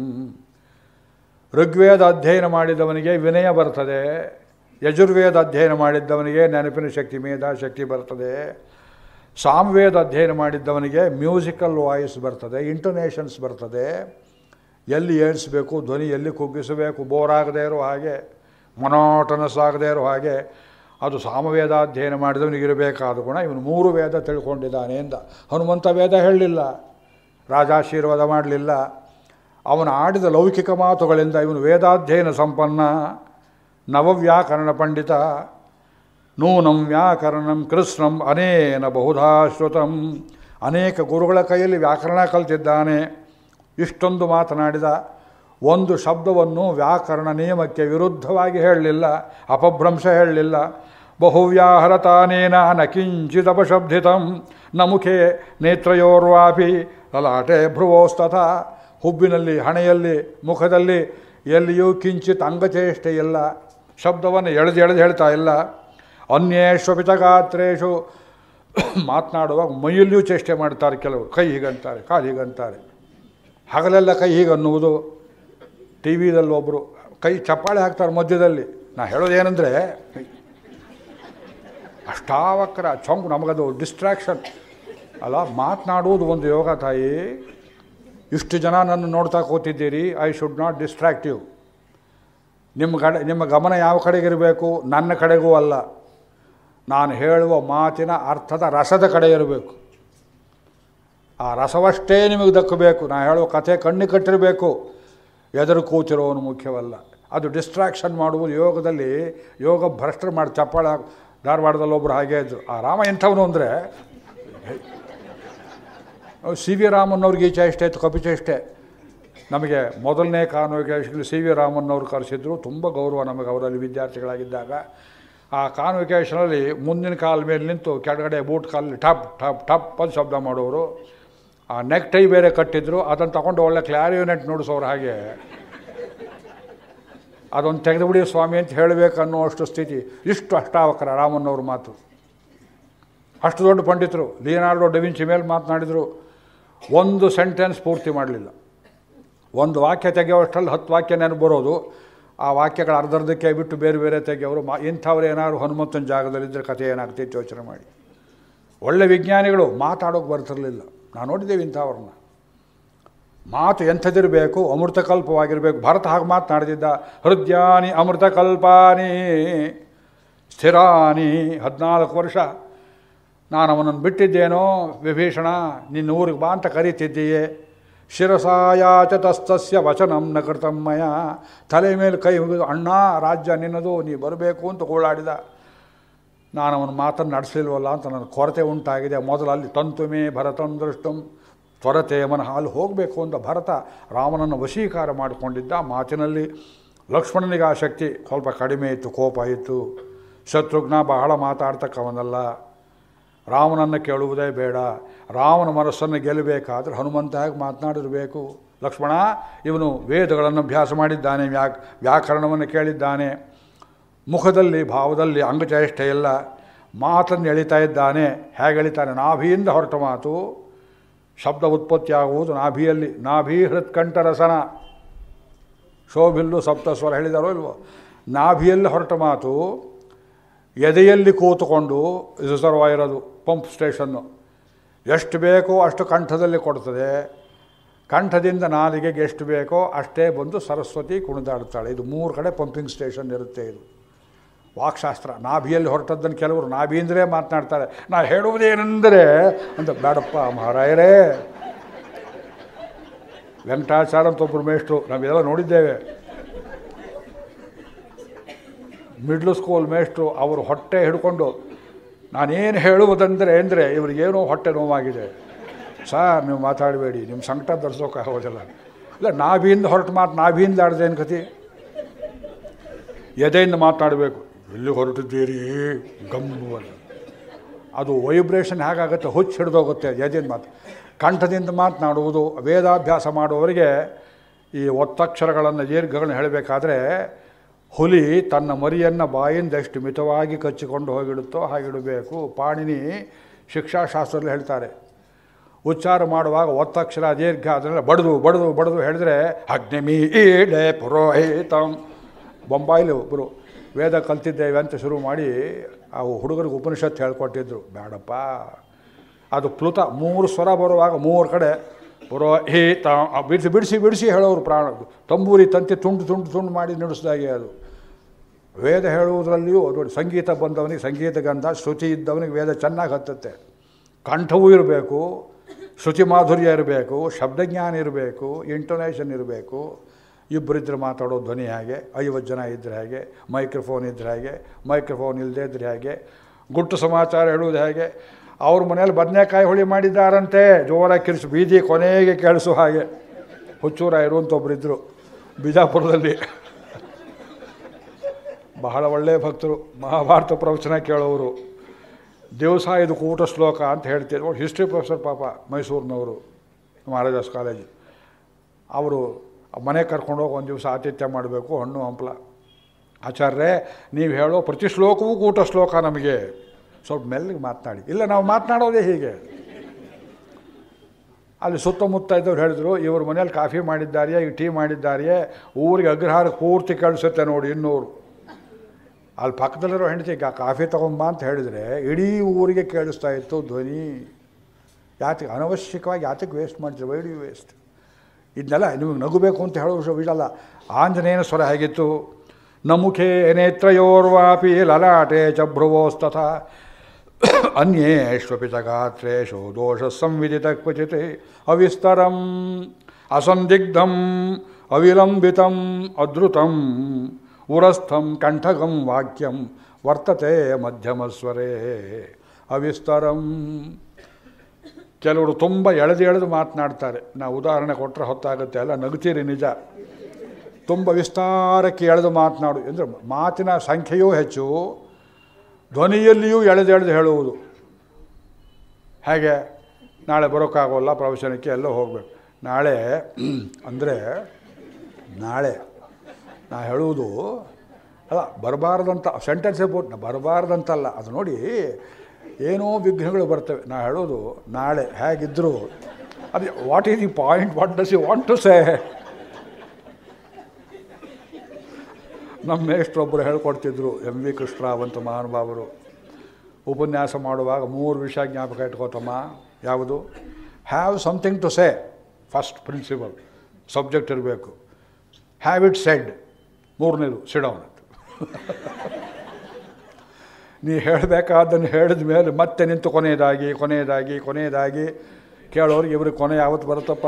ಋಗ್ವೇದ ಅಧ್ಯಯನ ಮಾಡಿದವನಿಗೆ ವಿನಯ ಬರ್ತದೆ ಯಜುರ್ವೇದ ಅಧ್ಯಯನ ಮಾಡಿದ್ದವನಿಗೆ ನೆನಪಿನ ಶಕ್ತಿ ಮೇಧ ಶಕ್ತಿ ಬರ್ತದೆ ಸಾಮವೇದ ಅಧ್ಯಯನ ಮಾಡಿದ್ದವನಿಗೆ ಮ್ಯೂಸಿಕಲ್ ವಾಯ್ಸ್ ಬರ್ತದೆ ಇಂಟೊನೇಷನ್ಸ್ ಬರ್ತದೆ ಎಲ್ಲಿ ಏಳಿಸಬೇಕು ಧ್ವನಿ ಎಲ್ಲಿ ಕುಗ್ಗಿಸಬೇಕು ಬೋರಾಗದೇ ಇರೋ ಹಾಗೆ ಮೊನೋಟನಸ್ ಆಗದೇ ಇರೋ ಹಾಗೆ ಅದು ಸಾಮವೇದ ಅಧ್ಯಯನ ಮಾಡಿದವನಿಗಿರಬೇಕಾದ ಗುಣ ಇವನು ಮೂರು ವೇದ ತಿಳ್ಕೊಂಡಿದ್ದಾನೆ ಎಂದ ಹನುಮಂತ ವೇದ ಹೇಳಲಿಲ್ಲ ರಾಜಾಶೀರ್ವಾದ ಮಾಡಲಿಲ್ಲ ಅವನು ಆಡಿದ ಲೌಕಿಕ ಮಾತುಗಳಿಂದ ಇವನು ವೇದಾಧ್ಯಯನ ಸಂಪನ್ನ ನವವ್ಯಾಕರಣ ಪಂಡಿತ ನೂನಂ ವ್ಯಾಕರಣಂ ಕೃಷ್ಣಂ ಅನೇನ ಬಹುಧಾ ಶ್ರುತಂ ಅನೇಕ ಗುರುಗಳ ಕೈಯಲ್ಲಿ ವ್ಯಾಕರಣ ಕಲ್ತಿದ್ದಾನೆ ಇಷ್ಟೊಂದು ಮಾತನಾಡಿದ ಒಂದು ಶಬ್ದವನ್ನು ವ್ಯಾಕರಣ ನಿಯಮಕ್ಕೆ ವಿರುದ್ಧವಾಗಿ ಹೇಳಲಿಲ್ಲ ಅಪಭ್ರಂಶ ಹೇಳಲಿಲ್ಲ ಬಹುವ್ಯಾಹರತಾನೇನ ನ ಕಿಂಚಿದಪಶಬ್ದಿತಂ ನ ಮುಖೆ ನೇತ್ರಯೋರ್ವಾಪಿ ಲಲಾಟೆ ಭ್ರುವೋಸ್ತಥ ಹುಬ್ಬಿನಲ್ಲಿ ಹಣೆಯಲ್ಲಿ ಮುಖದಲ್ಲಿ ಎಲ್ಲಿಯೂ ಕಿಂಚಿತ್ ಅಂಗಚೇಷ್ಟೆ ಇಲ್ಲ ಶಬ್ದವನ್ನು ಎಳೆದು ಎಳೆದು ಹೇಳ್ತಾ ಇಲ್ಲ ಅನ್ಯೇಶ್ವಪಿತ ಗಾತ್ರೇಶು ಮಾತನಾಡುವಾಗ ಮೈಯಲ್ಲಿಯೂ ಚೇಷ್ಟೆ ಮಾಡ್ತಾರೆ ಕೆಲವರು ಕೈ ಹೀಗಂತಾರೆ ಕಾಲು ಹೀಗಂತಾರೆ ಹಗಲೆಲ್ಲ ಕೈ ಹೀಗನ್ನುವುದು ಟಿ ವಿದಲ್ಲಿ ಒಬ್ಬರು ಕೈ ಚಪ್ಪಾಳೆ ಹಾಕ್ತಾರೆ ಮಧ್ಯದಲ್ಲಿ ನಾ ಹೇಳೋದೇನೆಂದರೆ ಅಷ್ಟಾವಕ್ರ ಚೊಂಕು ನಮಗದು ಡಿಸ್ಟ್ರಾಕ್ಷನ್ ಅಲ್ಲ ಮಾತನಾಡುವುದು ಒಂದು ಯೋಗ ತಾಯಿ ಇಷ್ಟು ಜನ ನನ್ನ ನೋಡ್ತಾ ಕೂತಿದ್ದೀರಿ I should not distract you ನಿಮ್ಮ ಕಡೆ ನಿಮ್ಮ ಗಮನ ಯಾವ ಕಡೆಗಿರಬೇಕು ನನ್ನ ಕಡೆಗೂ ಅಲ್ಲ ನಾನು ಹೇಳುವ ಮಾತಿನ ಅರ್ಥದ ರಸದ ಕಡೆ ಇರಬೇಕು ಆ ರಸವಷ್ಟೇ ನಿಮಗೆ ದಕ್ಕಬೇಕು ನಾನು ಹೇಳುವ ಕಥೆ ಕಣ್ಣು ಕಟ್ಟಿರಬೇಕು ಎದುರು ಕೂತಿರೋನು ಮುಖ್ಯವಲ್ಲ ಅದು ಡಿಸ್ಟ್ರಾಕ್ಷನ್ ಮಾಡುವುದು ಯೋಗದಲ್ಲಿ ಯೋಗ ಭ್ರಷ್ಟರು ಮಾಡಿ ಚಪ್ಪಾಳೆ ಹಾಕ್- ಧಾರವಾಡದಲ್ಲಿ ಒಬ್ಬರು ಹಾಗೆ ಇದ್ದರು ಆ ರಾಮ ಎಂಥವನು ಅಂದರೆ ಸಿ ವಿ ರಾಮನ್ನವ್ರಿಗೆ ಈ ಚೇಷ್ಟೆ ಇತ್ತು ಕಪಿ ಚೇಷ್ಟೆ ನಮಗೆ ಮೊದಲನೇ ಕಾನ್ವೊಕೇಶನ್ ಸಿ ವಿ ರಾಮನ್ನವರು ಕರೆಸಿದ್ರು ತುಂಬ ಗೌರವ ನಮಗೆ ಅವರಲ್ಲಿ ವಿದ್ಯಾರ್ಥಿಗಳಾಗಿದ್ದಾಗ ಆ ಕಾನ್ವೊಕೇಶನಲ್ಲಿ ಮುಂದಿನ ಕಾಲ ಮೇಲೆ ನಿಂತು ಕೆಳಗಡೆ ಬೂಟ್ ಕಾಲಲ್ಲಿ ಟಪ್ ಟಪ್ ಟಪ್ ಅಂತ ಶಬ್ದ ಮಾಡೋರು ಆ ನೆಕ್ ಟೈ ಬೇರೆ ಕಟ್ಟಿದ್ರು ಅದನ್ನು ತಗೊಂಡು ಒಳ್ಳೆ ಕ್ಲಾರಿಯೋನೆಟ್ ನುಡಿಸೋರು ಹಾಗೆ ಅದೊಂದು ತೆಗೆದುಬಿಡಿ ಸ್ವಾಮಿ ಅಂತ ಹೇಳಬೇಕು ಅನ್ನುವಷ್ಟು ಸ್ಥಿತಿ ಇಷ್ಟು ಅಷ್ಟಾವಕರ ರಾಮನ್ನವ್ರ ಮಾತು ಅಷ್ಟು ದೊಡ್ಡ ಪಂಡಿತರು ಲಿಯನಾರ್ಡೋ ಡೆವಿನ್ಸಿ ಮೇಲೆ ಮಾತನಾಡಿದರು ಒಂದು ಸೆಂಟೆನ್ಸ್ ಪೂರ್ತಿ ಮಾಡಲಿಲ್ಲ ಒಂದು ವಾಕ್ಯ ತೆಗೆಯುವಷ್ಟರಲ್ಲಿ ಹತ್ತು ವಾಕ್ಯ ನೆನಪು ಬರೋದು ಆ ವಾಕ್ಯಗಳ ಅರ್ಧರ್ಧಕ್ಕೆ ಬಿಟ್ಟು ಬೇರೆ ಬೇರೆ ತೆಗೆಯೋರು ಮಾ ಇಂಥವ್ರು ಏನಾದ್ರು ಹನುಮಂತನ ಜಾಗದಲ್ಲಿದ್ದರೆ ಕಥೆ ಏನಾಗ್ತಿತ್ತು ಯೋಚನೆ ಮಾಡಿ ಒಳ್ಳೆ ವಿಜ್ಞಾನಿಗಳು ಮಾತಾಡೋಕೆ ಬರ್ತಿರಲಿಲ್ಲ ನಾನು ನೋಡಿದ್ದೇವೆ ಇಂಥವ್ರನ್ನ ಮಾತು ಎಂಥದಿರಬೇಕು ಅಮೃತಕಲ್ಪವಾಗಿರಬೇಕು ಭರತ ಹಾಗೆ ಮಾತನಾಡ್ತಿದ್ದ ಹೃದಯಾನಿ ಅಮೃತಕಲ್ಪಾನಿ ಸ್ಥಿರಾನಿ ಹದಿನಾಲ್ಕು ವರ್ಷ ನಾನು ಅವನನ್ನು ಬಿಟ್ಟಿದ್ದೇನೋ ವಿಭೀಷಣ ನಿನ್ನ ಊರಿಗೆ ಬಾ ಅಂತ ಕರೀತಿದ್ದೀಯೇ ಶಿರಸಾಯಾಚ ತಸ್ತಸ್ಯ ವಚನಂ ನ ಕೃತಮ್ಮಯ ತಲೆ ಮೇಲೆ ಕೈ ಮುಗಿದು ಅಣ್ಣ ರಾಜ್ಯ ನಿನ್ನದು ನೀ ಬರಬೇಕು ಅಂತ ಗೋಳಾಡಿದ ನಾನು ಅವನ ಮಾತನ್ನು ನಡೆಸಲಿಲ್ವಲ್ಲ ಅಂತ ನನ್ನ ಕೊರತೆ ಉಂಟಾಗಿದೆ ಮೊದಲು ಅಲ್ಲಿ ತಂತುಮೇ ಭರತಂ ದೃಷ್ಟಂ ತ್ವರತೆ ಮನಃ ಅಲ್ಲಿ ಹೋಗಬೇಕು ಅಂತ ಭರತ ರಾಮನನ್ನು ವಶೀಕಾರ ಮಾಡಿಕೊಂಡಿದ್ದ ಮಾತಿನಲ್ಲಿ ಲಕ್ಷ್ಮಣನಿಗೆ ಆ ಶಕ್ತಿ ಸ್ವಲ್ಪ ಕಡಿಮೆ ಇತ್ತು ಕೋಪ ಇತ್ತು ಶತ್ರುಘ್ನ ಬಹಳ ಮಾತಾಡ್ತಕ್ಕವನಲ್ಲ ರಾಮನನ್ನು ಕೇಳುವುದೇ ಬೇಡ ರಾಮನ ಮನಸ್ಸನ್ನು ಗೆಲ್ಲಬೇಕಾದ್ರೆ ಹನುಮಂತ ಹೇಗೆ ಮಾತನಾಡಿರಬೇಕು ಲಕ್ಷ್ಮಣ ಇವನು ವೇದಗಳನ್ನು ಅಭ್ಯಾಸ ಮಾಡಿದ್ದಾನೆ ವ್ಯಾಕ್ ವ್ಯಾಕರಣವನ್ನು ಕೇಳಿದ್ದಾನೆ ಮುಖದಲ್ಲಿ ಭಾವದಲ್ಲಿ ಅಂಗಚೇಷ್ಟೆ ಎಲ್ಲ ಮಾತನ್ನು ಎಳಿತಾ ಇದ್ದಾನೆ ಹೇಗೆ ಎಳಿತಾನೆ ನಾಭಿಯಿಂದ ಹೊರಟ ಮಾತು ಶಬ್ದ ಉತ್ಪತ್ತಿಯಾಗುವುದು ನಾಭಿಯಲ್ಲಿ ನಾಭಿ ಹೃತ್ಕಂಠರಸನ ಶೋಭಿಲ್ಲು ಸಪ್ತಸ್ವರ ಹೇಳಿದಾರೋ ಇಲ್ವೋ ನಾಭಿಯಲ್ಲಿ ಹೊರಟ ಮಾತು ಎದೆಯಲ್ಲಿ ಕೂತುಕೊಂಡು ರಿಸರ್ವಾಯರ್ ಅದು ಪಂಪ್ ಸ್ಟೇಷನ್ನು ಎಷ್ಟು ಬೇಕೋ ಅಷ್ಟು ಕಂಠದಲ್ಲಿ ಕೊಡ್ತದೆ ಕಂಠದಿಂದ ನಾಲಿಗೆಗೆ ಎಷ್ಟು ಬೇಕೋ ಅಷ್ಟೇ ಬಂದು ಸರಸ್ವತಿ ಕುಣಿದಾಡ್ತಾಳೆ ಇದು ಮೂರು ಕಡೆ ಪಂಪಿಂಗ್ ಸ್ಟೇಷನ್ ಇರುತ್ತೆ ಇದು ವಾಕ್ಶಾಸ್ತ್ರ ನಾಭಿಯಲ್ಲಿ ಹೊರಟದ್ದನ್ನು ಕೆಲವರು ನಾಭಿ ಅಂದರೆ ಮಾತನಾಡ್ತಾರೆ ನಾ ಹೇಳುವುದೇನೆಂದರೆ ಅಂತ ಬೇಡಪ್ಪ ಮಹಾರಾಯರೇ ವೆಂಕಟಾಚಾರ ಅಂತ ಒಬ್ಬರು ಮೇಷ್ಟ್ರು ನಾವೆಲ್ಲ ನೋಡಿದ್ದೇವೆ ಮಿಡ್ಲ್ ಸ್ಕೂಲ್ ಮೇಷ್ಟ್ರು ಅವರು ಹೊಟ್ಟೆ ಹಿಡ್ಕೊಂಡು ನಾನೇನು ಹೇಳುವುದಂದರೆ ಅಂದರೆ ಇವ್ರಿಗೇನೋ ಹೊಟ್ಟೆ ನೋವಾಗಿದೆ ಸಾರ್ ನೀವು ಮಾತಾಡಬೇಡಿ ನಿಮ್ಮ ಸಂಕಟ ಧರಿಸೋಕ್ಕಾಗೋದಿಲ್ಲ ಇಲ್ಲ ನಾಭಿಯಿಂದ ಹೊರಟು ಮಾತು ನಾಭಿಯಿಂದ ಆಡ್ದೇನು ಕತಿ ಎದೆಯಿಂದ ಮಾತನಾಡಬೇಕು ಎಲ್ಲಿ ಹೊರಟಿದ್ದೀರಿ ಗಮ್ಮು ಅಂತ ಅದು ವೈಬ್ರೇಷನ್ ಹೇಗಾಗುತ್ತೆ ಹುಚ್ಚು ಹಿಡಿದೋಗುತ್ತೆ ಎದೆಯಿಂದ ಮಾತು ಕಂಠದಿಂದ ಮಾತನಾಡುವುದು ವೇದಾಭ್ಯಾಸ ಮಾಡುವವರಿಗೆ ಈ ಒತ್ತಕ್ಷರಗಳನ್ನು ದೀರ್ಘಗಳನ್ನು ಹೇಳಬೇಕಾದ್ರೆ ಹುಲಿ ತನ್ನ ಮರಿಯನ್ನು ಬಾಯಿಂದ ಎಷ್ಟು ಮಿತವಾಗಿ ಕಚ್ಚಿಕೊಂಡು ಹೋಗಿಡುತ್ತೋ ಹಾಗಿಡಬೇಕು ಪಾಣಿನಿ ಶಿಕ್ಷಾಶಾಸ್ತ್ರದಲ್ಲಿ ಹೇಳ್ತಾರೆ ಉಚ್ಚಾರ ಮಾಡುವಾಗ ಒತ್ತಕ್ಷರ ದೀರ್ಘ ಅದನ್ನೆಲ್ಲ ಬಡ್ದು ಬಡ್ದು ಬಡ್ದು ಹೇಳಿದ್ರೆ ಅಗ್ನಿಮಿ ಈಡೆ ಪುರೋಹಿತಂ ಬೊಂಬಾಯಿಲಿ ಒಬ್ಬರು ವೇದ ಕಲ್ತಿದ್ದೇವೆ ಅಂತ ಶುರು ಮಾಡಿ ಆ ಹುಡುಗರಿಗೆ ಉಪನಿಷತ್ತು ಹೇಳ್ಕೊಟ್ಟಿದ್ರು ಬೇಡಪ್ಪ ಅದು ಪ್ಲುತ ಮೂರು ಸ್ವರ ಬರುವಾಗ ಮೂರು ಕಡೆ ಪುರೋಹಿತ ಬಿಡಿಸಿ ಬಿಡಿಸಿ ಬಿಡಿಸಿ ಹೇಳೋರು ಪ್ರಾಣ ತಂಬೂರಿ ತಂತಿ ತುಂಡು ತುಂಡು ತುಂಡು ಮಾಡಿ ನುಡಿಸ್ದಾಗೆ ಅದು ವೇದ ಹೇಳುವುದರಲ್ಲಿಯೂ ನೋಡಿ ಸಂಗೀತ ಬಂದವನಿಗೆ ಸಂಗೀತ ಗಂಧ ಶ್ರುತಿ ಇದ್ದವನಿಗೆ ವೇದ ಚೆನ್ನಾಗಿ ಹತ್ತುತ್ತೆ ಕಂಠವೂ ಇರಬೇಕು ಶ್ರುತಿ ಮಾಧುರ್ಯ ಇರಬೇಕು ಶಬ್ದಜ್ಞಾನ ಇರಬೇಕು ಇಂಟೊನೇಷನ್ ಇರಬೇಕು ಇಬ್ಬರಿದ್ರೆ ಮಾತಾಡೋ ಧ್ವನಿ ಹಾಗೆ ಐವತ್ತು ಜನ ಇದ್ದರೆ ಹಾಗೆ ಮೈಕ್ರೋಫೋನ್ ಇದ್ದರೆ ಹಾಗೆ ಮೈಕ್ರೋಫೋನ್ ಇಲ್ಲದೇ ಇದ್ದರೆ ಹಾಗೆ ಗುಟ್ಟು ಸಮಾಚಾರ ಹೇಳುವುದು ಹೇಗೆ ಅವ್ರ ಮನೇಲಿ ಬದನೆಕಾಯಿ ಹುಳಿ ಮಾಡಿದ್ದಾರಂತೆ ಜೋರಾಗಿ ಕಿರಿಸು ಬೀದಿ ಕೊನೆಗೆ ಕೇಳಿಸೋ ಹಾಗೆ ಹುಚ್ಚೂರ ಇರುವಂಥ ಒಬ್ಬರಿದ್ದರು ಬಿಜಾಪುರದಲ್ಲಿ ಬಹಳ ಒಳ್ಳೆಯ ಭಕ್ತರು ಮಹಾಭಾರತ ಪ್ರವಚನ ಕೇಳೋರು ದಿವಸ ಇದು ಕೂಟ ಶ್ಲೋಕ ಅಂತ ಹೇಳ್ತಿದ್ರು ಹಿಸ್ಟ್ರಿ ಪ್ರೊಫೆಸರ್ ಪಾಪ ಮೈಸೂರಿನವರು ಮಹಾರಾಜಾಸ್ ಕಾಲೇಜ್ ಅವರು ಮನೆ ಕರ್ಕೊಂಡೋಗಿ ಒಂದು ದಿವಸ ಆತಿಥ್ಯ ಮಾಡಬೇಕು ಹಣ್ಣು ಹಂಪಲ ಆಚಾರ್ಯರೇ ನೀವು ಹೇಳೋ ಪ್ರತಿ ಶ್ಲೋಕವೂ ಕೂಟ ಶ್ಲೋಕ ನಮಗೆ ಸ್ವಲ್ಪ ಮೆಲ್ಲಗೆ ಮಾತನಾಡಿ ಇಲ್ಲ ನಾವು ಮಾತನಾಡೋದೇ ಹೀಗೆ ಅಲ್ಲಿ ಸುತ್ತಮುತ್ತ ಇದ್ದವ್ರು ಹೇಳಿದ್ರು ಇವ್ರ ಮನೇಲಿ ಕಾಫಿ ಮಾಡಿದ್ದಾರೆಯೇ ಈಗ ಟೀ ಮಾಡಿದ್ದಾರೆಯೇ ಊರಿಗೆ ಅಗ್ರಹಾರ ಪೂರ್ತಿ ಕಳಿಸುತ್ತೆ ನೋಡಿ ಇನ್ನೂರು ಅಲ್ಲಿ ಪಕ್ಕದಲ್ಲಿರೋ ಹೆಂಡತಿ ಕಾ ಕಾಫಿ ತಗೊಂಬ ಅಂತ ಹೇಳಿದರೆ ಇಡೀ ಊರಿಗೆ ಕೇಳಿಸ್ತಾ ಇತ್ತು ಧ್ವನಿ ಯಾತಕ್ಕೆ ಅನವಶ್ಯಕವಾಗಿ ಯಾತಕ್ಕೆ ವೇಸ್ಟ್ ಮಾಡ್ತೀರಿ ವೈ ಡು ವೇಸ್ಟ್ ಇದನ್ನೆಲ್ಲ ನಿಮಗೆ ನಗುಬೇಕು ಅಂತ ಹೇಳೋ ವಿಷಯ ವಿಷಲ್ಲ ಆಂಜನೇಯನ ಸ್ವರ ಹೇಗಿತ್ತು ನಮುಖೇ ನೇತ್ರಯೋರ್ವಾಪಿ ಲಲಾಟೆ ಚ ಭ್ರುವೋಸ್ತಥ ಅನ್ಯೇಷ್ವಪಿ ಚ ಗಾತ್ರೇಶು ದೋಷ ಸಂವಿದಿತ ಕ್ವಚಿತ್ ಅವಿಸ್ತರಂ ಅಸಂದಿಗ್ಧಂ ಅವಿಲಂಬಿತಂ ಅದ್ರುತಂ ಉರಸ್ಥಂ ಕಂಠಗಂ ವಾಕ್ಯಂ ವರ್ತತೆ ಮಧ್ಯಮಸ್ವರೇ ಅವಿಸ್ತರಂ ಕೆಲವರು ತುಂಬ ಎಳೆದು ಎಳೆದು ಮಾತನಾಡ್ತಾರೆ ನಾವು ಉದಾಹರಣೆ ಕೊಟ್ಟರೆ ಹೊತ್ತಾಗುತ್ತೆ ಅಲ್ಲ ನಗುತ್ತೀರಿ ನಿಜ ತುಂಬ ವಿಸ್ತಾರಕ್ಕೆ ಎಳೆದು ಮಾತನಾಡು ಅಂದರೆ ಮಾತಿನ ಸಂಖ್ಯೆಯೂ ಹೆಚ್ಚು ಧ್ವನಿಯಲ್ಲಿಯೂ ಎಳೆದು ಎಳೆದು ಹೇಳುವುದು ಹೇಗೆ ನಾಳೆ ಬರೋಕ್ಕಾಗೋಲ್ಲ ಪ್ರವಚನಕ್ಕೆ ಎಲ್ಲೋ ಹೋಗಬೇಕು ನಾಳೆ ಅಂದರೆ ನಾಳೆ ನಾ ಹೇಳುವುದು ಅಲ್ಲ ಬರಬಾರ್ದಂತ ಸೆಂಟೆನ್ಸೇ ಬೋಟ್ ಬರಬಾರ್ದಂತಲ್ಲ ಅದು ನೋಡಿ ಏನೋ ವಿಘ್ನಗಳು ಬರ್ತವೆ ನಾ ಹೇಳೋದು ನಾಳೆ ಹೇಗಿದ್ದರೂ ಅದು what is the point what does you want to say ನಮ್ಮ ಮೇಷ್ಟ್ರೊಬ್ಬರು ಹೇಳ್ಕೊಡ್ತಿದ್ರು ಎಂ ವಿ ಕೃಷ್ಣರಾವ್ ಅಂತ ಮಹಾನುಭಾವರು ಉಪನ್ಯಾಸ ಮಾಡುವಾಗ ಮೂರು ವಿಷಯ ಜ್ಞಾಪಕ ಇಟ್ಕೋತಮ್ಮ ಯಾವುದು have something to say first principal subject ಇರಬೇಕು ಹ್ಯಾವ್ ಇಟ್ ಸೆಡ್ ಮೂರನೇದು ಸಿಡೌನ್ ಅಂತ ನೀ ಹೇಳಬೇಕಾದ್ದನ್ನು ಹೇಳಿದ ಮೇಲೆ ಮತ್ತೆ ನಿಂತು ಕೊನೆಯದಾಗಿ ಕೊನೆಯದಾಗಿ ಕೊನೆಯದಾಗಿ ಕೇಳೋರಿಗೆ ಇವ್ರಿಗೆ ಕೊನೆ ಯಾವತ್ತು ಬರುತ್ತಪ್ಪ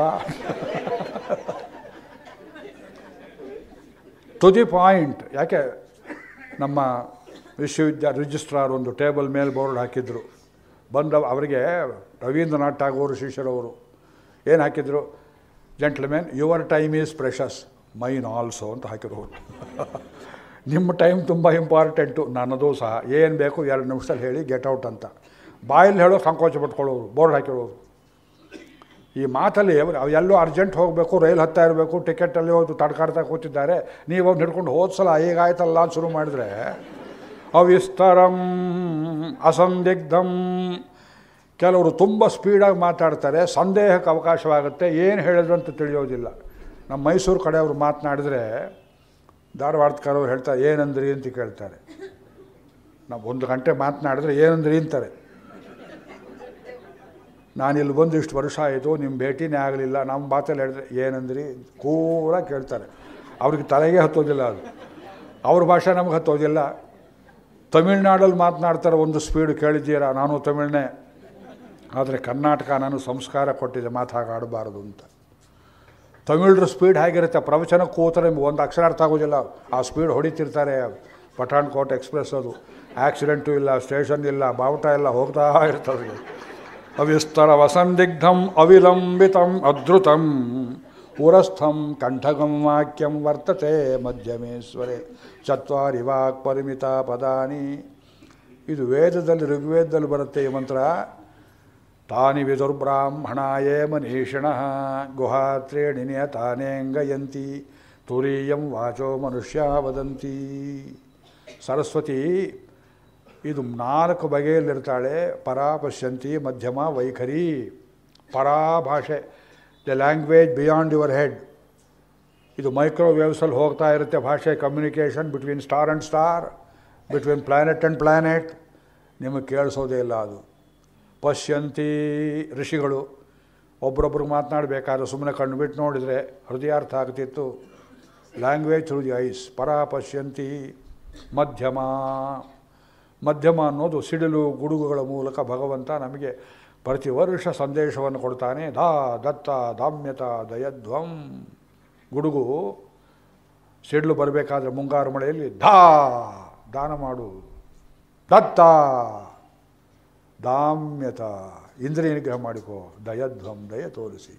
ಟು ದಿ ಪಾಯಿಂಟ್ ಯಾಕೆ ನಮ್ಮ ವಿಶ್ವವಿದ್ಯಾಲಯ ರಿಜಿಸ್ಟ್ರಾರ್ ಒಂದು ಟೇಬಲ್ ಮೇಲೆ ಬೋರ್ಡ್ ಹಾಕಿದ್ರು ಬಂದ ಅವರಿಗೆ ರವೀಂದ್ರನಾಥ್ ಟಾಗೋರು ಶಿಷ್ಯರವರು ಏನು ಹಾಕಿದ್ರು gentlemen your time is precious mine also ಅಂತ ಹಾಕಿರೋರು ನಿಮ್ಮ ಟೈಮ್ ತುಂಬ ಇಂಪಾರ್ಟೆಂಟು ನನ್ನದು ಸಹ ಏನು ಬೇಕು ಎರಡು ನಿಮಿಷದಲ್ಲಿ ಹೇಳಿ ಗೆಟ್ ಔಟ್ ಅಂತ ಬಾಯಲ್ಲಿ ಹೇಳೋ ಸಂಕೋಚ ಪಟ್ಕೊಳ್ಳೋರು ಬೋರ್ಡ್ ಹಾಕಿರೋರು ಈ ಮಾತಲ್ಲಿ ಅವ್ರು ಎಲ್ಲೋ ಅರ್ಜೆಂಟ್ ಹೋಗಬೇಕು ರೈಲ್ ಹತ್ತಾ ಇರಬೇಕು ಟಿಕೆಟಲ್ಲಿ ಹೋದು ತಡ್ಕಾಡ್ತಾ ಕೂತಿದ್ದಾರೆ ನೀವು ಅವ್ನು ಹಿಡ್ಕೊಂಡು ಹೋದ ಸಲ ಹೀಗಾಯ್ತಲ್ಲ ಅಂತ ಶುರು ಮಾಡಿದ್ರೆ ಅವಿಸ್ತರಂ ಅಸಂದಿಗ್ಧಂ ಕೆಲವರು ತುಂಬ ಸ್ಪೀಡಾಗಿ ಮಾತಾಡ್ತಾರೆ ಸಂದೇಹಕ್ಕೆ ಅವಕಾಶವಾಗುತ್ತೆ ಏನು ಹೇಳಿದ್ರು ಅಂತ ತಿಳಿಯೋದಿಲ್ಲ ನಮ್ಮ ಮೈಸೂರು ಕಡೆಯವರು ಮಾತನಾಡಿದ್ರೆ ಧಾರವಾಡದವ್ರು ಹೇಳ್ತಾರೆ ಏನಂದ್ರಿ ಅಂತ ಕೇಳ್ತಾರೆ ನಾವು ಒಂದು ಗಂಟೆ ಮಾತನಾಡಿದ್ರೆ ಏನಂದ್ರಿ ಅಂತಾರೆ ನಾನಿಲ್ಲಿ ಬಂದು ಇಷ್ಟು ವರ್ಷ ಆಯಿತು ನಿಮ್ಮ ಭೇಟಿನೇ ಆಗಲಿಲ್ಲ ನಮ್ಮ ಮಾತಲ್ಲಿ ಹೇಳಿದ್ರೆ ಏನಂದ್ರಿ ಕೂಲ ಕೇಳ್ತಾರೆ ಅವ್ರಿಗೆ ತಲೆಗೆ ಹತ್ತೋದಿಲ್ಲ ಅದು ಅವ್ರ ಭಾಷೆ ನಮಗೆ ಹತ್ತೋದಿಲ್ಲ ತಮಿಳ್ನಾಡಲ್ಲಿ ಮಾತನಾಡ್ತಾರೆ ಒಂದು ಸ್ಪೀಡ್ ಕೇಳಿದ್ದೀರಾ ನಾನು ತಮಿಳ್ನೇ ಆದರೆ ಕರ್ನಾಟಕ ನಾನು ಸಂಸ್ಕಾರ ಕೊಟ್ಟಿದೆ ಮಾತಾಡಬಾರದು ಅಂತ ತಮಿಳ್ರ ಸ್ಪೀಡ್ ಹೇಗಿರುತ್ತೆ ಪ್ರವಚನ ಕೂತರೆ ನಿಮ್ಗೆ ಒಂದು ಅಕ್ಷರ ಅರ್ಥ ಆಗೋದಿಲ್ಲ ಆ ಸ್ಪೀಡ್ ಹೊಡಿತಿರ್ತಾರೆ ಪಠಾಣ್ಕೋಟ್ ಎಕ್ಸ್ಪ್ರೆಸ್ ಅದು ಆಕ್ಸಿಡೆಂಟು ಇಲ್ಲ ಸ್ಟೇಷನ್ ಇಲ್ಲ ಬಾವುಟ ಎಲ್ಲ ಹೋಗ್ತಾ ಇರ್ತದೆ ಅವಿಸ್ತರ ವಸಂದಿಗ್ಧಂ ಅವಿಲಂಬಿತಂ ಅದ್ರುತಂ ಪುರಸ್ಥಂ ಕಂಠಗಂ ವಾಕ್ಯಂ ವರ್ತತೆ ಮಧ್ಯಮೇಶ್ವರೆ ಚತ್ವಾರಿ ವಾಕ್ ಪರಿಮಿತ ಪದಾನಿ ಇದು ವೇದದಲ್ಲಿ ಋಗ್ವೇದದಲ್ಲಿ ಬರುತ್ತೆ ಈ ಮಂತ್ರ ತಾನಿ ವಿದುರ್ಬ್ರಾಹ್ಮಣಾಯೇ ಮನೀಷಿಣ ಗುಹಾತ್ರೇಣಿ ನಿಯತಾನೇಂಗಯಂತಿ ತುರೀಯಂ ವಾಚೋ ಮನುಷ್ಯ ವದಂತಿ ಸರಸ್ವತಿ ಇದು ನಾಲ್ಕು ಬಗೆಯಲ್ಲಿರ್ತಾಳೆ ಪರಾ ಪಶ್ಯಂತಿ ಮಧ್ಯಮ ವೈಖರಿ ಪರಾ ಭಾಷೆ the language beyond your head ಇದು ಮೈಕ್ರೋವೇವ್ಸಲ್ಲಿ ಹೋಗ್ತಾ ಇರುತ್ತೆ ಭಾಷೆ communication between star and star between planet and planet ನಿಮಗೆ ಕೇಳಿಸೋದೇ ಇಲ್ಲ ಅದು ಪಶ್ಯಂತಿ ಋಷಿಗಳು ಒಬ್ರೊಬ್ರಿಗೆ ಮಾತನಾಡಬೇಕಾದ್ರೆ ಸುಮ್ಮನೆ ಕಣ್ಣು ಬಿಟ್ಟು ನೋಡಿದರೆ ಹೃದಯಾರ್ಥ ಆಗ್ತಿತ್ತು ಲ್ಯಾಂಗ್ವೇಜ್ ಥ್ರೂ ದಿ ಐಸ್ ಪರಾ ಪಶ್ಯಂತಿ ಮಧ್ಯಮ ಮಧ್ಯಮ ಅನ್ನೋದು ಸಿಡಿಲು ಗುಡುಗುಗಳ ಮೂಲಕ ಭಗವಂತ ನಮಗೆ ಪ್ರತಿ ವರ್ಷ ಸಂದೇಶವನ್ನು ಕೊಡ್ತಾನೆ ಧಾ ದತ್ತ ದಾಮ್ಯತ ದಯಧ್ವಂ ಗುಡುಗು ಸಿಡಿಲು ಬರಬೇಕಾದ್ರೆ ಮುಂಗಾರು ಮಳೆಯಲ್ಲಿ ಧಾ ದಾನ ಮಾಡು ದತ್ತ ದಾಮ್ಯತ ಇಂದ್ರಿಯ ನಿಗ್ರಹ ಮಾಡಿಕೋ ದಯಧ್ವಂ ದಯ ತೋರಿಸಿ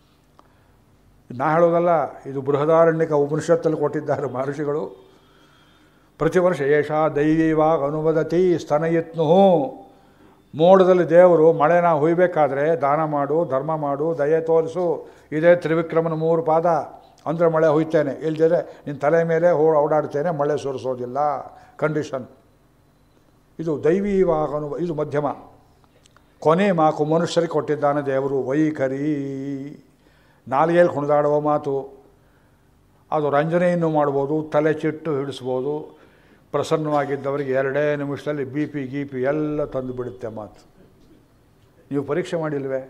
ನಾ ಹೇಳೋದಲ್ಲ ಇದು ಬೃಹದಾರಣ್ಯಕ ಉಪನಿಷತ್ತಲ್ಲಿ ಕೊಟ್ಟಿದ್ದಾರೆ ಮಹರ್ಷಿಗಳು ಪ್ರತಿ ವರ್ಷ ಏಷ ದೈವೀವಾಗ ಅನುವದತಿ ಸ್ತನಯತ್ನು ಮೋಡದಲ್ಲಿ ದೇವರು ಮಳೆನ ಹುಯ್ಬೇಕಾದ್ರೆ ದಾನ ಮಾಡು ಧರ್ಮ ಮಾಡು ದಯೆ ತೋರಿಸು ಇದೇ ತ್ರಿವಿಕ್ರಮನ ಮೂರು ಪಾದ ಅಂದರೆ ಮಳೆ ಹುಯ್ತೇನೆ ಇಲ್ದಿದ್ರೆ ನಿನ್ನ ತಲೆ ಮೇಲೆ ಹೋ ಓಡಾಡ್ತೇನೆ ಮಳೆ ಸುರಿಸೋದಿಲ್ಲ ಕಂಡೀಷನ್ ಇದು ದೈವೀವಾಗ ಅನು ಇದು ಮಧ್ಯಮ ಕೊನೆ ಮಾಕು ಮನುಷ್ಯರಿಗೆ ಕೊಟ್ಟಿದ್ದಾನೆ ದೇವರು ವೈಖರಿ ನಾಲಿಗೆಯಲ್ಲಿ ಕುಣಿದಾಡುವ ಮಾತು ಅದು ರಂಜನೆಯನ್ನು ಮಾಡ್ಬೋದು ತಲೆ ಚಿಟ್ಟು ಹಿಡಿಸ್ಬೋದು ಪ್ರಸನ್ನವಾಗಿದ್ದವರಿಗೆ ಎರಡೇ ನಿಮಿಷದಲ್ಲಿ ಬಿ ಪಿ ಗಿ ಪಿ ಎಲ್ಲ ತಂದು ಬಿಡುತ್ತೆ ಮಾತು ನೀವು ಪರೀಕ್ಷೆ ಮಾಡಿಲ್ವೇ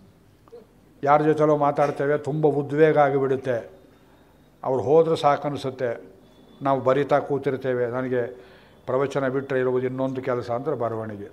ಯಾರ ಜೊತೆಲೋ ಮಾತಾಡ್ತೇವೆ ತುಂಬ ಉದ್ವೇಗ ಆಗಿಬಿಡುತ್ತೆ ಅವ್ರು ಹೋದ್ರೆ ಸಾಕನ್ನಿಸುತ್ತೆ ನಾವು ಬರಿತಾ ಕೂತಿರ್ತೇವೆ ನನಗೆ ಪ್ರವಚನ ಬಿಟ್ಟರೆ ಇರುವುದು ಇನ್ನೊಂದು ಕೆಲಸ ಅಂದರೆ ಬರವಣಿಗೆ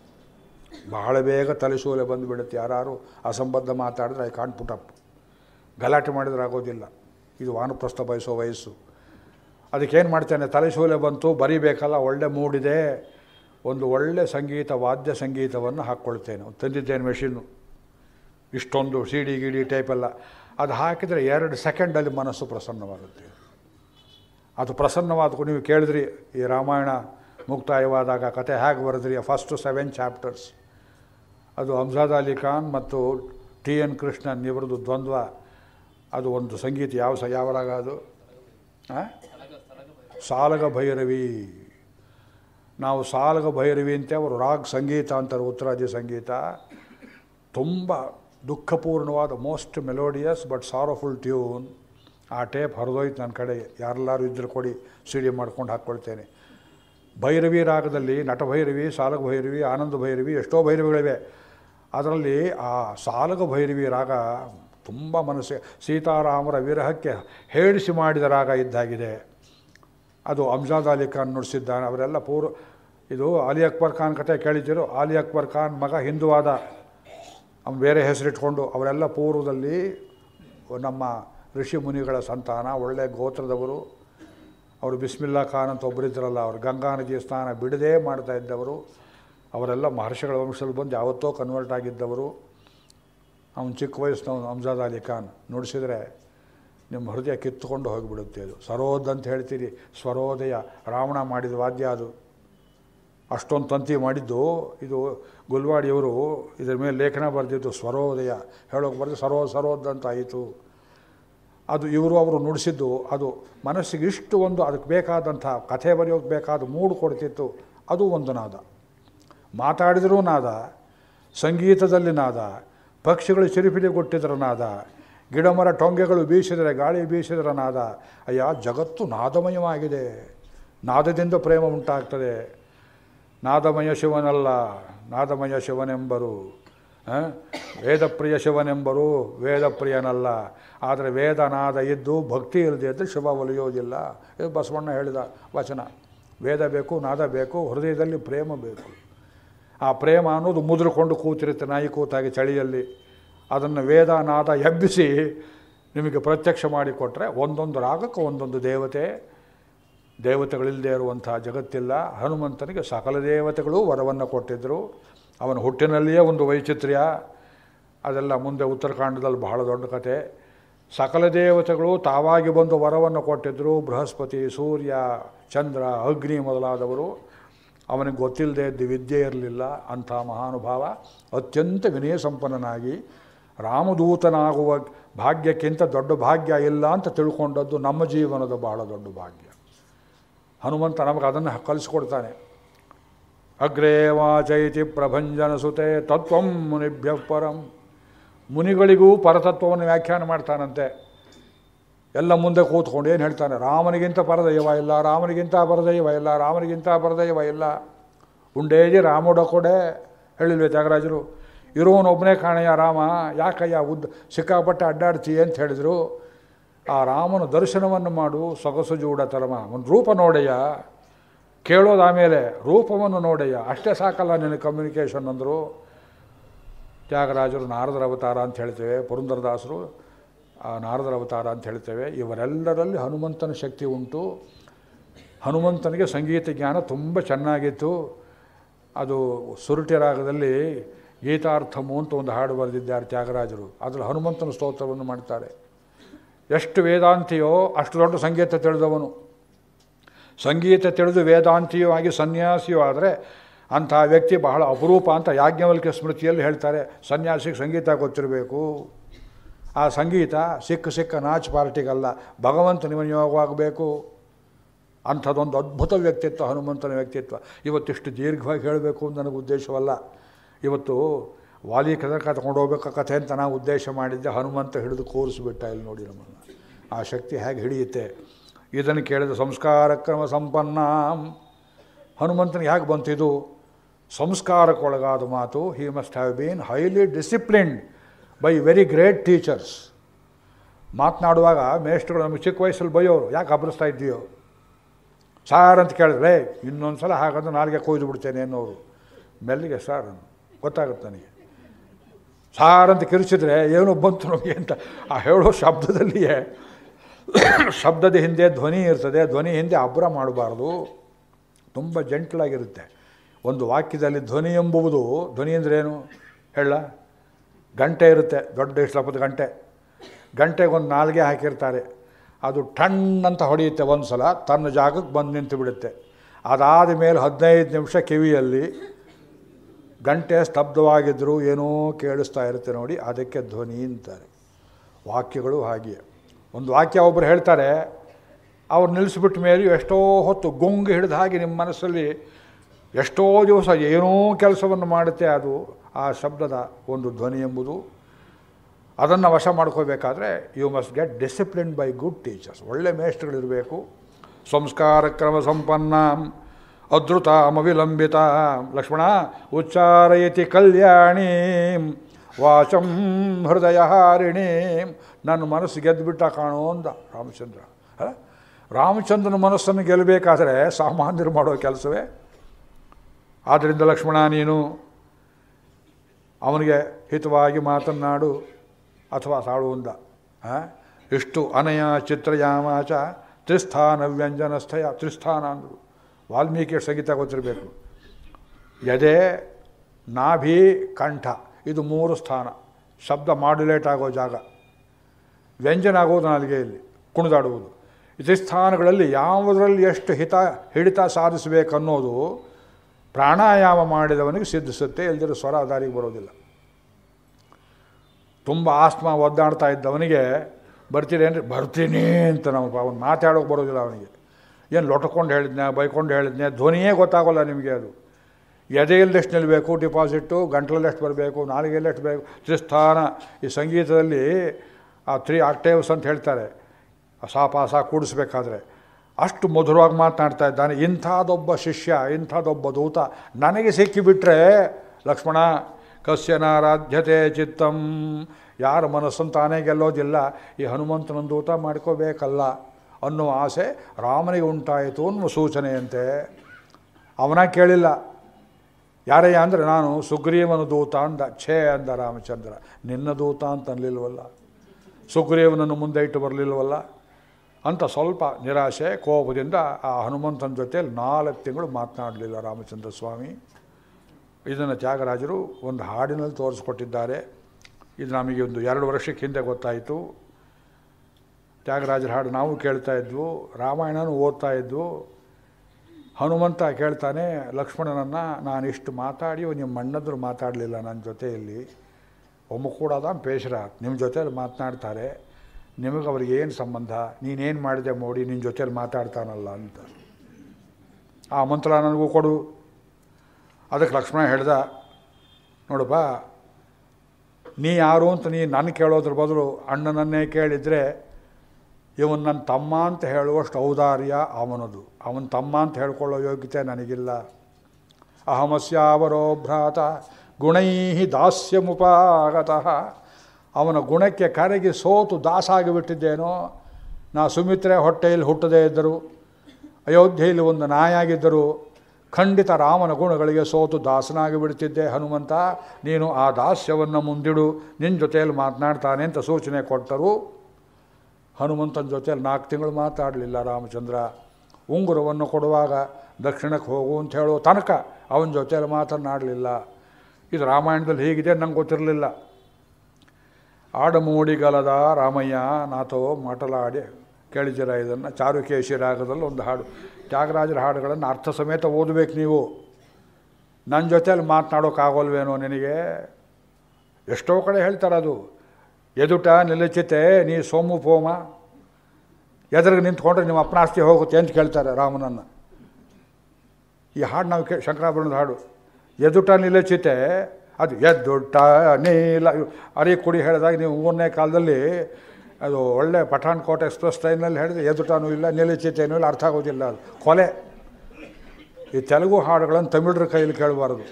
ಬಹಳ ಬೇಗ ತಲೆಸೂಲೆ ಬಂದುಬಿಡುತ್ತೆ ಯಾರು ಅಸಂಬದ್ಧ ಮಾತಾಡಿದ್ರೆ ಐ ಕಾಂಟ್ ಪುಟ್ ಅಪ್ ಗಲಾಟೆ ಮಾಡಿದ್ರೆ ಆಗೋದಿಲ್ಲ ಇದು ವಾನಪ್ರಸ್ಥ ಬಯಸೋ ವಯಸ್ಸು ಅದಕ್ಕೇನು ಮಾಡ್ತೇನೆ ತಲೆಶೂಲೆ ಬಂತು ಬರಿಬೇಕಲ್ಲ ಒಳ್ಳೆ ಮೂಡಿದೆ ಒಂದು ಒಳ್ಳೆ ಸಂಗೀತ ವಾದ್ಯ ಸಂಗೀತವನ್ನು ಹಾಕ್ಕೊಳ್ತೇನೆ ತಂದಿದ್ದೇನೆ ಮೆಷಿನ್ನು ಇಷ್ಟೊಂದು ಸಿ ಡಿ ಗಿಡಿ ಟೈಪೆಲ್ಲ ಅದು ಹಾಕಿದರೆ ಎರಡು ಸೆಕೆಂಡಲ್ಲಿ ಮನಸ್ಸು ಪ್ರಸನ್ನವಾಗುತ್ತೆ ಅದು ಪ್ರಸನ್ನವಾದ ನೀವು ಕೇಳಿದ್ರಿ ಈ ರಾಮಾಯಣ ಮುಕ್ತಾಯವಾದಾಗ ಕತೆ ಹೇಗೆ ಬರೆದ್ರಿ ಫಸ್ಟ್ ಸೆವೆನ್ ಚಾಪ್ಟರ್ಸ್ ಅದು ಅಮ್ಜಾದ್ ಅಲಿ ಖಾನ್ ಮತ್ತು ಟಿ ಎನ್ ಕೃಷ್ಣನ್ ಇವರದು ದ್ವಂದ್ವ ಅದು ಒಂದು ಸಂಗೀತ ಯಾವ ಸ ಯಾವ ರಾಗ ಅದು ಆ? ಸಾಲಗ ಭೈರವಿ ನಾವು ಸಾಲಗ ಭೈರವಿ ಅಂತ ಅವರು ರಾಗ್ ಸಂಗೀತ ಅಂತಾರೆ ಉತ್ತರಾದಿ ಸಂಗೀತ ತುಂಬ ದುಃಖಪೂರ್ಣವಾದ most melodious but sorrowful tune ಆ ಟೇಪ್ ಹರಿದೋಯ್ತು ನನ್ನ ಕಡೆ ಯಾರೆಲ್ಲಾರು ಇದ್ರೆ ಕೊಡಿ ಸಿ ಡಿ ಮಾಡ್ಕೊಂಡು ಹಾಕ್ಕೊಳ್ತೇನೆ ಭೈರವಿ ರಾಗದಲ್ಲಿ ನಟಭೈರವಿ ಸಾಲಗ ಭೈರವಿ ಆನಂದ ಭೈರವಿ ಎಷ್ಟೋ ಭೈರವಿಗಳಿವೆ ಅದರಲ್ಲಿ ಆ ಸಾಲಗ ಭೈರವಿ ರಾಗ ತುಂಬ ಮನಸ್ಸು ಸೀತಾರಾಮರ ವಿರಹಕ್ಕೆ ಹೇಳಿಸಿ ಮಾಡಿದ ರಾಗ ಇದ್ದಾಗಿದೆ ಅದು ಅಮ್ಜಾದ್ ಅಲಿ ಖಾನ್ ನುಡಿಸಿದ್ದಾನೆ ಅವರೆಲ್ಲ ಪೂರ್ವ ಇದು ಅಲಿ ಅಕ್ಬರ್ ಖಾನ್ ಕತೆ ಕೇಳಿದ್ದೀರೋ ಅಲಿ ಅಕ್ಬರ್ ಖಾನ್ ಮಗ ಹಿಂದುವಾದ ಅವ್ನು ಬೇರೆ ಹೆಸರಿಟ್ಕೊಂಡು ಅವರೆಲ್ಲ ಪೂರ್ವದಲ್ಲಿ ನಮ್ಮ ಋಷಿ ಮುನಿಗಳ ಸಂತಾನ ಒಳ್ಳೆ ಗೋತ್ರದವರು ಅವರು ಬಿಸ್ಮಿಲ್ಲಾ ಖಾನ್ ಅಂತ ಒಬ್ಬರಿದ್ರಲ್ಲ ಅವರು ಗಂಗಾ ನದಿಯ ಸ್ನಾನ ಬಿಡದೇ ಮಾಡ್ತಾ ಇದ್ದವರು ಅವರೆಲ್ಲ ಮಹರ್ಷಿಗಳ ವಂಶದಲ್ಲಿ ಬಂದು ಯಾವತ್ತೋ ಕನ್ವರ್ಟ್ ಆಗಿದ್ದವರು ಅವನು ಚಿಕ್ಕ ವಯಸ್ಸಿನವನು ಅಮ್ಜಾದ್ ಅಲಿ ಖಾನ್ ನುಡಿಸಿದರೆ ನಿಮ್ಮ ಹೃದಯ ಕಿತ್ತುಕೊಂಡು ಹೋಗಿಬಿಡುತ್ತೆ ಅದು ಸರೋದ್ ಅಂತ ಹೇಳ್ತೀರಿ ಸ್ವರೋದಯ ರಾವಣ ಮಾಡಿದ ವಾದ್ಯ ಅದು ಅಷ್ಟೊಂದು ತಂತಿ ಮಾಡಿದ್ದು ಇದು ಗುಲ್ವಾಡಿಯವರು ಇದರ ಮೇಲೆ ಲೇಖನ ಬರೆದಿದ್ದು ಸ್ವರೋದಯ ಹೇಳೋಕೆ ಬರೆದು ಸರೋ ಸರೋದ್ ಅಂತ ಆಯಿತು ಅದು ಇವರು ಅವರು ನುಡಿಸಿದ್ದು ಅದು ಮನಸ್ಸಿಗೆ ಇಷ್ಟು ಒಂದು ಅದಕ್ಕೆ ಬೇಕಾದಂಥ ಕಥೆ ಬರೆಯೋಕ್ಕೆ ಬೇಕಾದ ಮೂಡು ಕೊಡ್ತಿತ್ತು ಅದು ಒಂದು ನಾದ ಮಾತಾಡಿದರೂ ನಾದ ಸಂಗೀತದಲ್ಲಿ ನಾದ ಪಕ್ಷಿಗಳು ಚಿರುಪಿಲಿ ಕೊಟ್ಟಿದ್ದರ ನಾದ ಗಿಡಮರ ಟೊಂಗೆಗಳು ಬೀಸಿದರೆ ಗಾಳಿ ಬೀಸಿದರ ನಾದ ಅಯ್ಯ ಜಗತ್ತು ನಾದಮಯವಾಗಿದೆ ನಾದದಿಂದ ಪ್ರೇಮ ಉಂಟಾಗ್ತದೆ ನಾದಮಯ ಶಿವನಲ್ಲ ನಾದಮಯ ಶಿವನೆಂಬರು ಆ? ವೇದಪ್ರಿಯ ಶಿವನೆಂಬರು ವೇದಪ್ರಿಯನಲ್ಲ ಆದರೆ ವೇದನಾದ ಇದ್ದು ಭಕ್ತಿ ಇಲ್ಲದೆ ಇದ್ದರೆ ಶಿವ ಒಲಿಯೋದಿಲ್ಲ ಇದು ಬಸವಣ್ಣ ಹೇಳಿದ ವಚನ ವೇದ ಬೇಕು ನಾದ ಬೇಕು ಹೃದಯದಲ್ಲಿ ಪ್ರೇಮ ಬೇಕು ಆ ಪ್ರೇಮ ಅನ್ನೋದು ಮುದ್ರಕೊಂಡು ಕೂತಿರುತ್ತೆ ನಾಯಿ ಕೂತಾಗಿ ಚಳಿಯಲ್ಲಿ ಅದನ್ನು ವೇದ ನಾದ ಎಬ್ಬಿಸಿ ನಿಮಗೆ ಪ್ರತ್ಯಕ್ಷ ಮಾಡಿಕೊಟ್ರೆ ಒಂದೊಂದು ರಾಗಕ್ಕೆ ಒಂದೊಂದು ದೇವತೆ ದೇವತೆಗಳಿಲ್ಲದೆ ಇರುವಂಥ ಜಗತ್ತಿಲ್ಲ ಹನುಮಂತನಿಗೆ ಸಕಲ ದೇವತೆಗಳು ವರವನ್ನು ಕೊಟ್ಟಿದ್ದರು ಅವನ ಹುಟ್ಟಿನಲ್ಲಿಯೇ ಒಂದು ವೈಚಿತ್ರ್ಯ ಅದೆಲ್ಲ ಮುಂದೆ ಉತ್ತರಾಖಂಡದಲ್ಲಿ ಬಹಳ ದೊಡ್ಡ ಕತೆ ಸಕಲ ದೇವತೆಗಳು ತಾವಾಗಿ ಬಂದು ವರವನ್ನು ಕೊಟ್ಟಿದ್ದರು ಬೃಹಸ್ಪತಿ ಸೂರ್ಯ ಚಂದ್ರ ಅಗ್ನಿ ಮೊದಲಾದವರು ಅವನಿಗೆ ಗೊತ್ತಿಲ್ಲದೆ ಇದ್ದ ವಿದ್ಯೆ ಇರಲಿಲ್ಲ ಅಂಥ ಮಹಾನುಭಾವ ಅತ್ಯಂತ ವಿನಯ ಸಂಪನ್ನನಾಗಿ ರಾಮದೂತನಾಗುವ ಭಾಗ್ಯಕ್ಕಿಂತ ದೊಡ್ಡ ಭಾಗ್ಯ ಇಲ್ಲ ಅಂತ ತಿಳ್ಕೊಂಡದ್ದು ನಮ್ಮ ಜೀವನದ ಬಹಳ ದೊಡ್ಡ ಭಾಗ್ಯ ಹನುಮಂತ ನಮಗೆ ಅದನ್ನು ಕಲಿಸ್ಕೊಡ್ತಾನೆ ಅಗ್ರೇ ವಾಚೈತಿ ಪ್ರಭಂಜನ ಸುತೆ ತತ್ವಂ ಮುನಿಭ್ಯ ಪರಂ ಮುನಿಗಳಿಗೂ ಪರತತ್ವವನ್ನು ವ್ಯಾಖ್ಯಾನ ಮಾಡ್ತಾನಂತೆ ಎಲ್ಲ ಮುಂದೆ ಕೂತ್ಕೊಂಡು ಏನು ಹೇಳ್ತಾನೆ ರಾಮನಿಗಿಂತ ಪರದೈವ ಇಲ್ಲ ರಾಮನಿಗಿಂತ ಪರದೈವ ಇಲ್ಲ ರಾಮನಿಗಿಂತ ಪರದೈವ ಇಲ್ಲ ಉಂಡೇಜಿ ರಾಮುಡ ಕೊಡೆ ಹೇಳಿಲ್ವೇ ತ್ಯಾಗರಾಜರು ಇರೋನೊಬ್ಬನೇ ಕಾಣಯ್ಯ ರಾಮ ಯಾಕಯ್ಯ ಉದ್ದ ಸಿಕ್ಕಾಪಟ್ಟೆ ಅಡ್ಡಾಡ್ತೀಯ ಅಂತ ಹೇಳಿದರು ಆ ರಾಮನ ದರ್ಶನವನ್ನು ಮಾಡು ಸೊಗಸು ಜೂಡ ತರಮ ಒಂದು ರೂಪ ನೋಡಯ್ಯ ಕೇಳೋದು ಆಮೇಲೆ ರೂಪವನ್ನು ನೋಡಯ್ಯ ಅಷ್ಟೇ ಸಾಕಲ್ಲ ನಿನಗೆ ಕಮ್ಯುನಿಕೇಷನ್ ಅಂದರು ತ್ಯಾಗರಾಜರು ನಾರದರ ಅವತಾರ ಅಂತ ಹೇಳ್ತೇವೆ ಪುರಂದರದಾಸರು ಆ ನಾರದರ ಅವತಾರ ಅಂತ ಹೇಳ್ತೇವೆ ಇವರೆಲ್ಲರಲ್ಲಿ ಹನುಮಂತನ ಶಕ್ತಿ ಉಂಟು ಹನುಮಂತನಿಗೆ ಸಂಗೀತ ಜ್ಞಾನ ತುಂಬ ಚೆನ್ನಾಗಿತ್ತು ಅದು ಸುರುಟಿ ರಾಗದಲ್ಲಿ ಗೀತಾರ್ಥಮು ಅಂತ ಒಂದು ಹಾಡು ಬರೆದಿದ್ದಾರೆ ತ್ಯಾಗರಾಜರು ಅದರಲ್ಲಿ ಹನುಮಂತನ ಸ್ತೋತ್ರವನ್ನು ಮಾಡ್ತಾರೆ ಎಷ್ಟು ವೇದಾಂತಿಯೋ ಅಷ್ಟು ದೊಡ್ಡ ಸಂಗೀತ ತಿಳಿದವನು ಸಂಗೀತ ತಿಳಿದು ವೇದಾಂತಿಯೂ ಆಗಿ ಸನ್ಯಾಸಿಯೂ ಆದರೆ ಅಂಥ ವ್ಯಕ್ತಿ ಬಹಳ ಅಪರೂಪ ಅಂತ ಯಾಜ್ಞವಲ್ಕ್ಯ ಸ್ಮೃತಿಯಲ್ಲಿ ಹೇಳ್ತಾರೆ ಸನ್ಯಾಸಿಗೆ ಸಂಗೀತ ಗೊತ್ತಿರಬೇಕು ಆ ಸಂಗೀತ ಸಿಕ್ಕ ಸಿಕ್ಕ ನಾಚ್ ಪಾರ್ಟಿಗಲ್ಲ ಭಗವಂತನ ವಿನಿಯೋಗವಾಗಬೇಕು ಅಂಥದ್ದೊಂದು ಅದ್ಭುತ ವ್ಯಕ್ತಿತ್ವ ಹನುಮಂತನ ವ್ಯಕ್ತಿತ್ವ ಇವತ್ತಿಷ್ಟು ದೀರ್ಘವಾಗಿ ಹೇಳಬೇಕು ಅಂತ ನನಗೆ ಉದ್ದೇಶವಲ್ಲ ಇವತ್ತು ವಾಲಿ ಕದಕ ತಗೊಂಡು ಹೋಗ್ಬೇಕು ಕಥೆ ಅಂತ ನಾವು ಉದ್ದೇಶ ಮಾಡಿದ್ದೆ ಹನುಮಂತ ಹಿಡಿದು ಕೂರಿಸ್ಬಿಟ್ಟ ಇಲ್ಲಿ ನೋಡಿ ನಮ್ಮನ್ನು ಆ ಶಕ್ತಿ ಹೇಗೆ ಹಿಡಿಯುತ್ತೆ ಇದನ್ನು ಕೇಳಿದ ಸಂಸ್ಕಾರ ಕ್ರಮ ಸಂಪನ್ನ ಹನುಮಂತನಿಗೆ ಹೇಗೆ ಬಂತಿದು ಸಂಸ್ಕಾರಕ್ಕೊಳಗಾದ ಮಾತು he must have been highly disciplined by very great teachers ಮಾತನಾಡುವಾಗ ಮೇಷ್ಟ್ರುಗಳು ನಮಗೆ ಚಿಕ್ಕ ವಯಸ್ಸಲ್ಲಿ ಬೈಯೋರು ಯಾಕೆ ಅಬ್ರಿಸ್ತಾ ಇದ್ದೀಯೋ ಸಾರ್ ಅಂತ ಕೇಳಿದ್ರೆ ಇನ್ನೊಂದು ಸಲ ಹಾಗಂದ್ರೆ ನಾಲ್ಗೆ ಕೊಯ್ದು ಬಿಡ್ತೇನೆ ಅನ್ನೋರು ಮೆಲ್ಲಿಗೆ ಸಾರ್ ಗೊತ್ತಾಗುತ್ತೆ ನನಗೆ ಸಾರ್ ಅಂತ ಕಿರಿಚಿದ್ರೆ ಏನೋ ಬಂತು ನಮಗೆ ಅಂತ ಆ ಹೇಳೋ ಶಬ್ದದಲ್ಲಿಯೇ ಶಬ್ದದ ಹಿಂದೆ ಧ್ವನಿ ಇರ್ತದೆ ಧ್ವನಿ ಹಿಂದೆ ಅಬ್ರ ಮಾಡಬಾರ್ದು ತುಂಬ ಜಂಟ್ಲಾಗಿರುತ್ತೆ ಒಂದು ವಾಕ್ಯದಲ್ಲಿ ಧ್ವನಿ ಎಂಬುವುದು ಧ್ವನಿ ಅಂದ್ರೇನು ಹೇಳ ಗಂಟೆ ಇರುತ್ತೆ ದೊಡ್ಡ ಇಷ್ಟಪದ ಗಂಟೆ ಗಂಟೆಗೊಂದು ನಾಲ್ಗೆ ಹಾಕಿರ್ತಾರೆ ಅದು ಟಣ್ ಅಂತ ಹೊಡೆಯುತ್ತೆ ಒಂದು ಸಲ ತನ್ನ ಜಾಗಕ್ಕೆ ಬಂದು ನಿಂತು ಬಿಡುತ್ತೆ ಅದಾದ ಮೇಲೆ ಹದಿನೈದು ನಿಮಿಷ ಕಿವಿಯಲ್ಲಿ ಗಂಟೆ ಸ್ತಬ್ಧವಾಗಿದ್ದರೂ ಏನೋ ಕೇಳಿಸ್ತಾ ಇರುತ್ತೆ ನೋಡಿ ಅದಕ್ಕೆ ಧ್ವನಿ ಅಂತಾರೆ ವಾಕ್ಯಗಳು ಹಾಗೆಯೇ ಒಂದು ವಾಕ್ಯ ಒಬ್ಬರು ಹೇಳ್ತಾರೆ ಅವ್ರು ನಿಲ್ಲಿಸ್ಬಿಟ್ಟ ಮೇಲೆಯೂ ಎಷ್ಟೋ ಹೊತ್ತು ಗುಂಗು ಹಿಡಿದ ಹಾಗೆ ನಿಮ್ಮ ಮನಸ್ಸಲ್ಲಿ ಎಷ್ಟೋ ದಿವಸ ಏನೋ ಕೆಲಸವನ್ನು ಮಾಡುತ್ತೆ ಅದು ಆ ಶಬ್ದದ ಒಂದು ಧ್ವನಿ ಎಂಬುದು ಅದನ್ನು ವಶ ಮಾಡ್ಕೋಬೇಕಾದ್ರೆ you must get discipline by good teachers ಒಳ್ಳೆ ಮೇಷ್ಟ್ರುಗಳಿರಬೇಕು ಸಂಸ್ಕಾರ ಕ್ರಮ ಸಂಪನ್ನ ಅದ್ರುತ ಅಮವಿಲಂಬಿತ ಲಕ್ಷ್ಮಣ ಉಚ್ಚಾರಯತಿ ಕಲ್ಯಾಣಿ ವಾಚಂ ಹೃದಯ ಹಾರಿಣಿ ನನ್ನ ಮನಸ್ಸು ಗೆದ್ದುಬಿಟ್ಟ ಕಾಣೋ ಅಂದ ರಾಮಚಂದ್ರ ಅಲ್ಲ ರಾಮಚಂದ್ರನ ಮನಸ್ಸನ್ನು ಗೆಲ್ಲಬೇಕಾದ್ರೆ ಸಾಮಾನ್ಯರು ಮಾಡೋ ಕೆಲಸವೇ ಆದ್ದರಿಂದ ಲಕ್ಷ್ಮಣ ನೀನು ಅವನಿಗೆ ಹಿತವಾಗಿ ಮಾತನ್ನಾಡು ಅಥವಾ ತಾಳು ಅಂದ ಇಷ್ಟು ಅನಯ ಚಿತ್ರಯಾಮಾಚ ತ್ರಿಸ್ಥಾನ ವ್ಯಂಜನಸ್ಥಯ ತ್ರಿಸ್ಥಾನ ಅಂದರು ವಾಲ್ಮೀಕಿ ಸಂಗೀತ ಗೊತ್ತಿರಬೇಕು ಎದೆ ನಾಭಿ ಕಂಠ ಇದು ಮೂರು ಸ್ಥಾನ ಶಬ್ದ ಮಾಡ್ಯುಲೇಟ್ ಆಗೋ ಜಾಗ ವ್ಯಂಜನ ಆಗೋದು ನಾಲಿಗೆಯಲ್ಲಿ ಕುಣಿದಾಡುವುದು ಈ ಸ್ಥಾನಗಳಲ್ಲಿ ಯಾವುದರಲ್ಲಿ ಎಷ್ಟು ಹಿತ ಹಿಡಿತ ಸಾಧಿಸಬೇಕನ್ನೋದು ಪ್ರಾಣಾಯಾಮ ಮಾಡಿದವನಿಗೆ ಸಿದ್ಧಿಸುತ್ತೆ ಇಲ್ದಿರೋ ಸ್ವರ ದಾರಿಗೆ ಬರೋದಿಲ್ಲ ತುಂಬ ಆಸ್ಮಾ ಒದ್ದಾಡ್ತಾ ಇದ್ದವನಿಗೆ ಬರ್ತೀರಿ ಅಂದರೆ ಬರ್ತೀನಿ ಅಂತ ನಾವು ಅವನು ಮಾತಾಡೋಕೆ ಬರೋದಿಲ್ಲ ಅವನಿಗೆ ಏನು ಲೊಟಕೊಂಡು ಹೇಳಿದ್ನೆ ಬೈಕೊಂಡು ಹೇಳಿದ್ನೆ ಧ್ವನಿಯೇ ಗೊತ್ತಾಗೋಲ್ಲ ನಿಮಗೆ ಅದು ಎದೆಯಲ್ಲಿ ಎಷ್ಟು ನಿಲ್ಲಬೇಕು ಡಿಪಾಸಿಟ್ಟು ಗಂಟಲಲ್ಲಿ ಎಷ್ಟು ಬರಬೇಕು ನಾಲಿಗೆಯಲ್ಲಿ ಎಷ್ಟು ಬೇಕು ತ್ರಿಸ್ಥಾನ ಈ ಸಂಗೀತದಲ್ಲಿ ಆ ತ್ರೀ ಆಕ್ಟೇವ್ಸ್ ಅಂತ ಹೇಳ್ತಾರೆ ಸಾ ಪಾಸ ಕೂಡಿಸ್ಬೇಕಾದ್ರೆ ಅಷ್ಟು ಮಧುರವಾಗಿ ಮಾತನಾಡ್ತಾ ಇದ್ದಾನೆ ಇಂಥದ್ದೊಬ್ಬ ಶಿಷ್ಯ ಇಂಥದ್ದೊಬ್ಬ ದೂತ ನನಗೆ ಸಿಕ್ಕಿಬಿಟ್ರೆ ಲಕ್ಷ್ಮಣ ಕಸ್ಯನಾರಾಧ್ಯತೆ ಚಿತ್ತಂ ಯಾರ ಮನಸ್ಸನ್ನು ತಾನೇ ಗೆಲ್ಲೋದಿಲ್ಲ ಈ ಹನುಮಂತನೊಂದು ಊಟ ಮಾಡ್ಕೋಬೇಕಲ್ಲ ಅನ್ನೋ ಆಸೆ ರಾಮನಿಗೆ ಉಂಟಾಯಿತು ಅನ್ನುವ ಸೂಚನೆಯಂತೆ ಅವನ ಕೇಳಿಲ್ಲ ಯಾರಯ್ಯ ಅಂದರೆ ನಾನು ಸುಗ್ರೀವನ ದೂತ ಅಂದ ಛೇ ಅಂದ ರಾಮಚಂದ್ರ ನಿನ್ನ ದೂತ ಅಂತ ಅನ್ಲಿಲ್ವಲ್ಲ ಸುಗ್ರೀವನನ್ನು ಮುಂದೆ ಇಟ್ಟು ಬರಲಿಲ್ವಲ್ಲ ಅಂತ ಸ್ವಲ್ಪ ನಿರಾಶೆ ಕೋಪದಿಂದ ಆ ಹನುಮಂತನ ಜೊತೆಯಲ್ಲಿ ನಾಲ್ಕು ತಿಂಗಳು ಮಾತನಾಡಲಿಲ್ಲ ರಾಮಚಂದ್ರ ಸ್ವಾಮಿ ಇದನ್ನು ತ್ಯಾಗರಾಜರು ಒಂದು ಹಾಡಿನಲ್ಲಿ ತೋರಿಸ್ಕೊಟ್ಟಿದ್ದಾರೆ ಇದು ನಮಗೆ ಒಂದು ಎರಡು ವರ್ಷಕ್ಕೆ ಹಿಂದೆ ಗೊತ್ತಾಯಿತು ತ್ಯಾಗರಾಜರ ಹಾಡು ನಾವು ಕೇಳ್ತಾ ಇದ್ವು ರಾಮಾಯಣನೂ ಓದ್ತಾ ಇದ್ವು ಹನುಮಂತ ಕೇಳ್ತಾನೆ ಲಕ್ಷ್ಮಣನನ್ನು ನಾನು ಇಷ್ಟು ಮಾತಾಡಿ ನಿಮ್ಮ ಅಣ್ಣದ್ರು ಮಾತಾಡಲಿಲ್ಲ ನನ್ನ ಜೊತೆಯಲ್ಲಿ ಒಮ್ಮ ಕೂಡ ಪೇಶ್ರ ನಿಮ್ಮ ಜೊತೆಯಲ್ಲಿ ಮಾತನಾಡ್ತಾರೆ ನಿಮಗೆ ಅವ್ರಿಗೆ ಏನು ಸಂಬಂಧ ನೀನೇನು ಮಾಡಿದೆ ಮೋಡಿ ನಿನ್ನ ಜೊತೆಯಲ್ಲಿ ಮಾತಾಡ್ತಾನಲ್ಲ ಅಂತ ಆ ಮಂತ್ರ ನನಗೂ ಕೊಡು ಅದಕ್ಕೆ ಲಕ್ಷ್ಮಣ ಹೇಳ್ದ ನೋಡಪ್ಪ ನೀ ಯಾರು ಅಂತ ನೀ ನನ್ನ ಕೇಳೋದ್ರ ಬದಲು ಅಣ್ಣನನ್ನೇ ಕೇಳಿದರೆ ಇವನು ನನ್ನ ತಮ್ಮ ಅಂತ ಹೇಳುವಷ್ಟು ಔದಾರ್ಯ ಅವನದು ಅವನ ತಮ್ಮ ಅಂತ ಹೇಳ್ಕೊಳ್ಳೋ ಯೋಗ್ಯತೆ ನನಗಿಲ್ಲ ಅಹಮಸ್ಯಾವರೋ ಭ್ರಾತ ಗುಣೈ ದಾಸ್ಯಮುಪಾಗತಃ ಅವನ ಗುಣಕ್ಕೆ ಕರಗಿ ಸೋತು ದಾಸಾಗಿಬಿಟ್ಟಿದ್ದೇನೋ ನಾ ಸುಮಿತ್ರೆ ಹೊಟ್ಟೆಯಲ್ಲಿ ಹುಟ್ಟದೇ ಇದ್ದರು ಅಯೋಧ್ಯೆಯಲ್ಲಿ ಒಂದು ನಾಯಾಗಿದ್ದರು ಖಂಡಿತ ರಾಮನ ಗುಣಗಳಿಗೆ ಸೋತು ದಾಸನಾಗಿ ಬಿಡ್ತಿದ್ದೆ ಹನುಮಂತ ನೀನು ಆ ದಾಸ್ಯವನ್ನು ಮುಂದಿಡು ನಿನ್ನ ಜೊತೆಯಲ್ಲಿ ಮಾತನಾಡ್ತಾನೆ ಅಂತ ಸೂಚನೆ ಕೊಟ್ಟರು ಹನುಮಂತನ ಜೊತೆಯಲ್ಲಿ ನಾಲ್ಕು ತಿಂಗಳು ಮಾತಾಡಲಿಲ್ಲ ರಾಮಚಂದ್ರ ಉಂಗುರವನ್ನು ಕೊಡುವಾಗ ದಕ್ಷಿಣಕ್ಕೆ ಹೋಗು ಅಂತ ಹೇಳೋ ತನಕ ಅವನ ಜೊತೆಯಲ್ಲಿ ಮಾತನಾಡಲಿಲ್ಲ ಇದು ರಾಮಾಯಣದಲ್ಲಿ ಹೀಗಿದೆ ನಂಗೆ ಗೊತ್ತಿರಲಿಲ್ಲ ಆಡಮೂಡಿಗಲದ ರಾಮಯ್ಯ ನಾಥೋ ಮಾಟಲಾಡಿ ಕೇಳಿದ್ದೀರ ಇದನ್ನು ಚಾರುಕೇಶಿ ರಾಗದಲ್ಲಿ ಒಂದು ಹಾಡು ತ್ಯಾಗರಾಜರ ಹಾಡುಗಳನ್ನು ಅರ್ಥ ಸಮೇತ ಓದಬೇಕು ನೀವು ನನ್ನ ಜೊತೆಯಲ್ಲಿ ಮಾತನಾಡೋಕ್ಕಾಗೋಲ್ವೇನೋ ನಿನಗೆ ಎಷ್ಟೋ ಕಡೆ ಹೇಳ್ತಾರೆ ಅದು ಎದುಟ ನಿಲಚಿತೆ ನೀ ಸೋಮು ಪೋಮ ಎದುರಿಗೆ ನಿಂತ್ಕೊಂಡ್ರೆ ನಿಮ್ಮ ಅಪ್ಪನಾಸ್ತಿ ಹೋಗುತ್ತೆ ಅಂತ ಕೇಳ್ತಾರೆ ರಾಮನನ್ನು ಈ ಹಾಡು ನಾವು ಕೇ ಶಂಕರಾಭರಣದ ಹಾಡು ಎದುಟ ನಿಲಚಿತೆ ಅದು ಎದ್ದುಟ ನೀಲ ಅರಿ ಕುಡಿ ಹೇಳಿದಾಗ ನೀವು ಮೂರನೇ ಕಾಲದಲ್ಲಿ ಅದು ಒಳ್ಳೆ ಪಠಾಣ್ಕೋಟ್ ಎಕ್ಸ್ಪ್ರೆಸ್ ಟ್ರೈನಲ್ಲಿ ಹೇಳಿದ್ರೆ ಎದುಟಾನೂ ಇಲ್ಲ ನಿಲಚಿತೇನೂ ಇಲ್ಲ ಅರ್ಥ ಆಗೋದಿಲ್ಲ ಅದು ಕೊಲೆ ಈ ತೆಲುಗು ಹಾಡುಗಳನ್ನು ತಮಿಳರ ಕೈಯಲ್ಲಿ ಕೇಳಬಾರ್ದು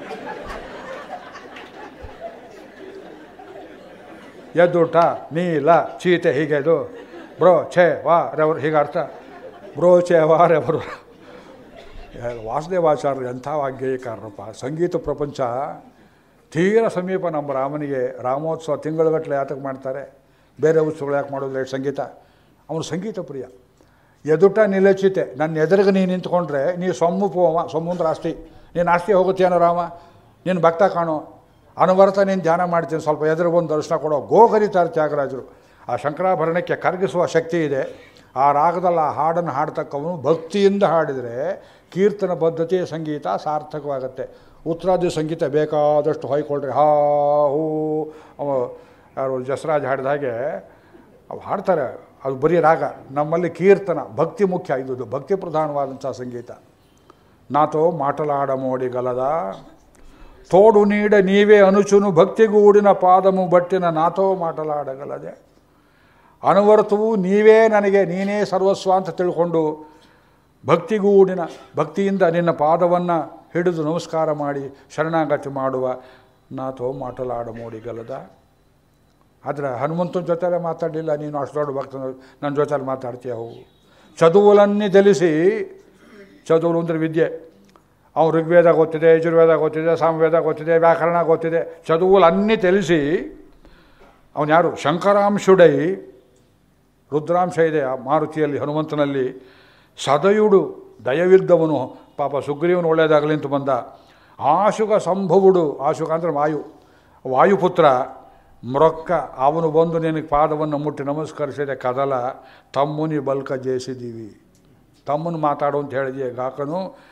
ಎದ್ದುಟ ನೀಲ ಚೀತೆ ಹೀಗೆ ಇದು ಬ್ರೋ ಛೇ ವಾ ರೆವರು ಹೀಗೆ ಅರ್ಥ ಬ್ರೋ ಛೇ ವಾ ರೆವರು ವಾಸುದೇವಾಚಾರ್ಯರು ಎಂಥ ವಾಗ್ಗೇಯಕಾರರಪ್ಪ ಸಂಗೀತ ಪ್ರಪಂಚ ತೀರ ಸಮೀಪ ನಮ್ಮ ರಾಮನಿಗೆ ರಾಮೋತ್ಸವ ತಿಂಗಳುಗಟ್ಟಲೆ ಯಾತಕ್ಕೆ ಮಾಡ್ತಾರೆ ಬೇರೆ ಉತ್ಸವಗಳು ಯಾಕೆ ಮಾಡೋದಿಲ್ಲ ಸಂಗೀತ ಅವನು ಸಂಗೀತ ಪ್ರಿಯ ಎದುಟ ನಿಲಚಿತೆ ನನ್ನ ಎದುರಿಗೆ ನೀನು ನಿಂತ್ಕೊಂಡ್ರೆ ನೀ ಸೊಮ್ಮು ಪೋಮ ಸೊಮ್ಮುಂದ್ರ ಆಸ್ತಿ ನೀನು ಆಸ್ತಿ ಹೋಗುತ್ತೇನೋ ರಾಮ ನೀನು ಭಕ್ತ ಕಾಣೋ ಅನವರತ ನೀನು ಧ್ಯಾನ ಮಾಡ್ತೀನಿ ಸ್ವಲ್ಪ ಎದುರು ಬಂದು ದರ್ಶನ ಕೊಡೋ ಗೋ ಕರೀತಾರೆ ತ್ಯಾಗರಾಜರು ಆ ಶಂಕರಾಭರಣಕ್ಕೆ ಕರಗಿಸುವ ಶಕ್ತಿ ಇದೆ ಆ ರಾಗದಲ್ಲಿ ಆ ಹಾಡನ್ನು ಹಾಡ್ತಕ್ಕವನು ಭಕ್ತಿಯಿಂದ ಹಾಡಿದರೆ ಕೀರ್ತನ ಪದ್ಧತಿ ಸಂಗೀತ ಸಾರ್ಥಕವಾಗುತ್ತೆ ಉತ್ತರಾದಿ ಸಂಗೀತ ಬೇಕಾದಷ್ಟು ಹೊಯ್ಕೊಳ್ರಿ ಹಾ ಹೂ ಅವ ಯಾರು ಜಸರಾಜ್ ಹಾಡಿದ ಹಾಗೆ ಅವು ಹಾಡ್ತಾರೆ ಅದು ಬರೀ ರಾಗ ನಮ್ಮಲ್ಲಿ ಕೀರ್ತನ ಭಕ್ತಿ ಮುಖ್ಯ ಇದು ಭಕ್ತಿ ಪ್ರಧಾನವಾದಂಥ ಸಂಗೀತ ನಾತೋ ಮಾಟಲಾಡ ಮೋಡಿಗಲದ ತೋಡು ನೀಡ ನೀವೇ ಅನುಚುನು ಭಕ್ತಿಗೂಡಿನ ಪಾದಮು ಬಟ್ಟಿನ ನಾತೋ ಮಾಟಲಾಡಗಲದೆ ಅನವರ್ತವು ನೀವೇ ನನಗೆ ನೀನೇ ಸರ್ವಸ್ವ ಅಂತ ತಿಳ್ಕೊಂಡು ಭಕ್ತಿಗೂಡಿನ ಭಕ್ತಿಯಿಂದ ನಿನ್ನ ಪಾದವನ್ನು ಹಿಡಿದು ನಮಸ್ಕಾರ ಮಾಡಿ ಶರಣಾಗತಿ ಮಾಡುವ ನಾಥೋ ಮಾಟಲಾಡ ಮೋಡಿಗಲದ ಆದರೆ ಹನುಮಂತನ ಜೊತೆಲೆ ಮಾತಾಡಲಿಲ್ಲ ನೀನು ಅಷ್ಟು ದೊಡ್ಡ ಭಕ್ತ ನನ್ನ ಜೊತೆಲಿ ಮಾತಾಡ್ತೀಯ ಹೋಗು ಚದುವಲನ್ನೇ ಜಲಿಸಿ ಚದುವು ಅಂದರೆ ವಿದ್ಯೆ ಅವನು ಋಗ್ವೇದ ಗೊತ್ತಿದೆ ಯಜುರ್ವೇದ ಗೊತ್ತಿದೆ ಸಾಮವೇದ ಗೊತ್ತಿದೆ ವ್ಯಾಕರಣ ಗೊತ್ತಿದೆ ಚದುವಲನ್ನೇ ತಿಳಿಸಿ ಅವನು ಯಾರು ಶಂಕರಾಂಶುಡೈ ರುದ್ರಾಂಶ ಇದೆ ಆ ಮಾರುತಿಯಲ್ಲಿ ಹನುಮಂತನಲ್ಲಿ ಸದಯುಡು ದಯವಿದ್ದವನು ಪಾಪ ಸುಗ್ರೀವನು ಒಳ್ಳೆಯದಾಗಲಿ ಅಂತ ಬಂದ ಆಶುಕ ಸಂಭವುಡು ಆಶುಕ ಅಂದರೆ ವಾಯು ವಾಯುಪುತ್ರ ಮ್ರೊಕ್ಕ ಅವನು ಬಂದು ನಿನಗೆ ಪಾದವನ್ನು ಮುಟ್ಟಿ ನಮಸ್ಕರಿಸಿದೆ ಕದಲ ತಮ್ಮುನಿ ಬಲ್ಕ ಜೇಸಿದ್ದೀವಿ ತಮ್ಮನ್ನು ಮಾತಾಡು ಅಂತ ಹೇಳಿದೆ ಗಾಕನು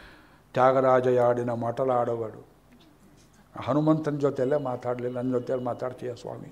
ತ್ಯಾಗರಾಜಯಾಡಿನ ಮಟಲಾಡುವಡು ಹನುಮಂತನ ಜೊತೆಯಲ್ಲೇ ಮಾತಾಡಲಿಲ್ಲ ನನ್ನ ಜೊತೆಯಲ್ಲಿ ಮಾತಾಡ್ತೀಯ ಸ್ವಾಮಿ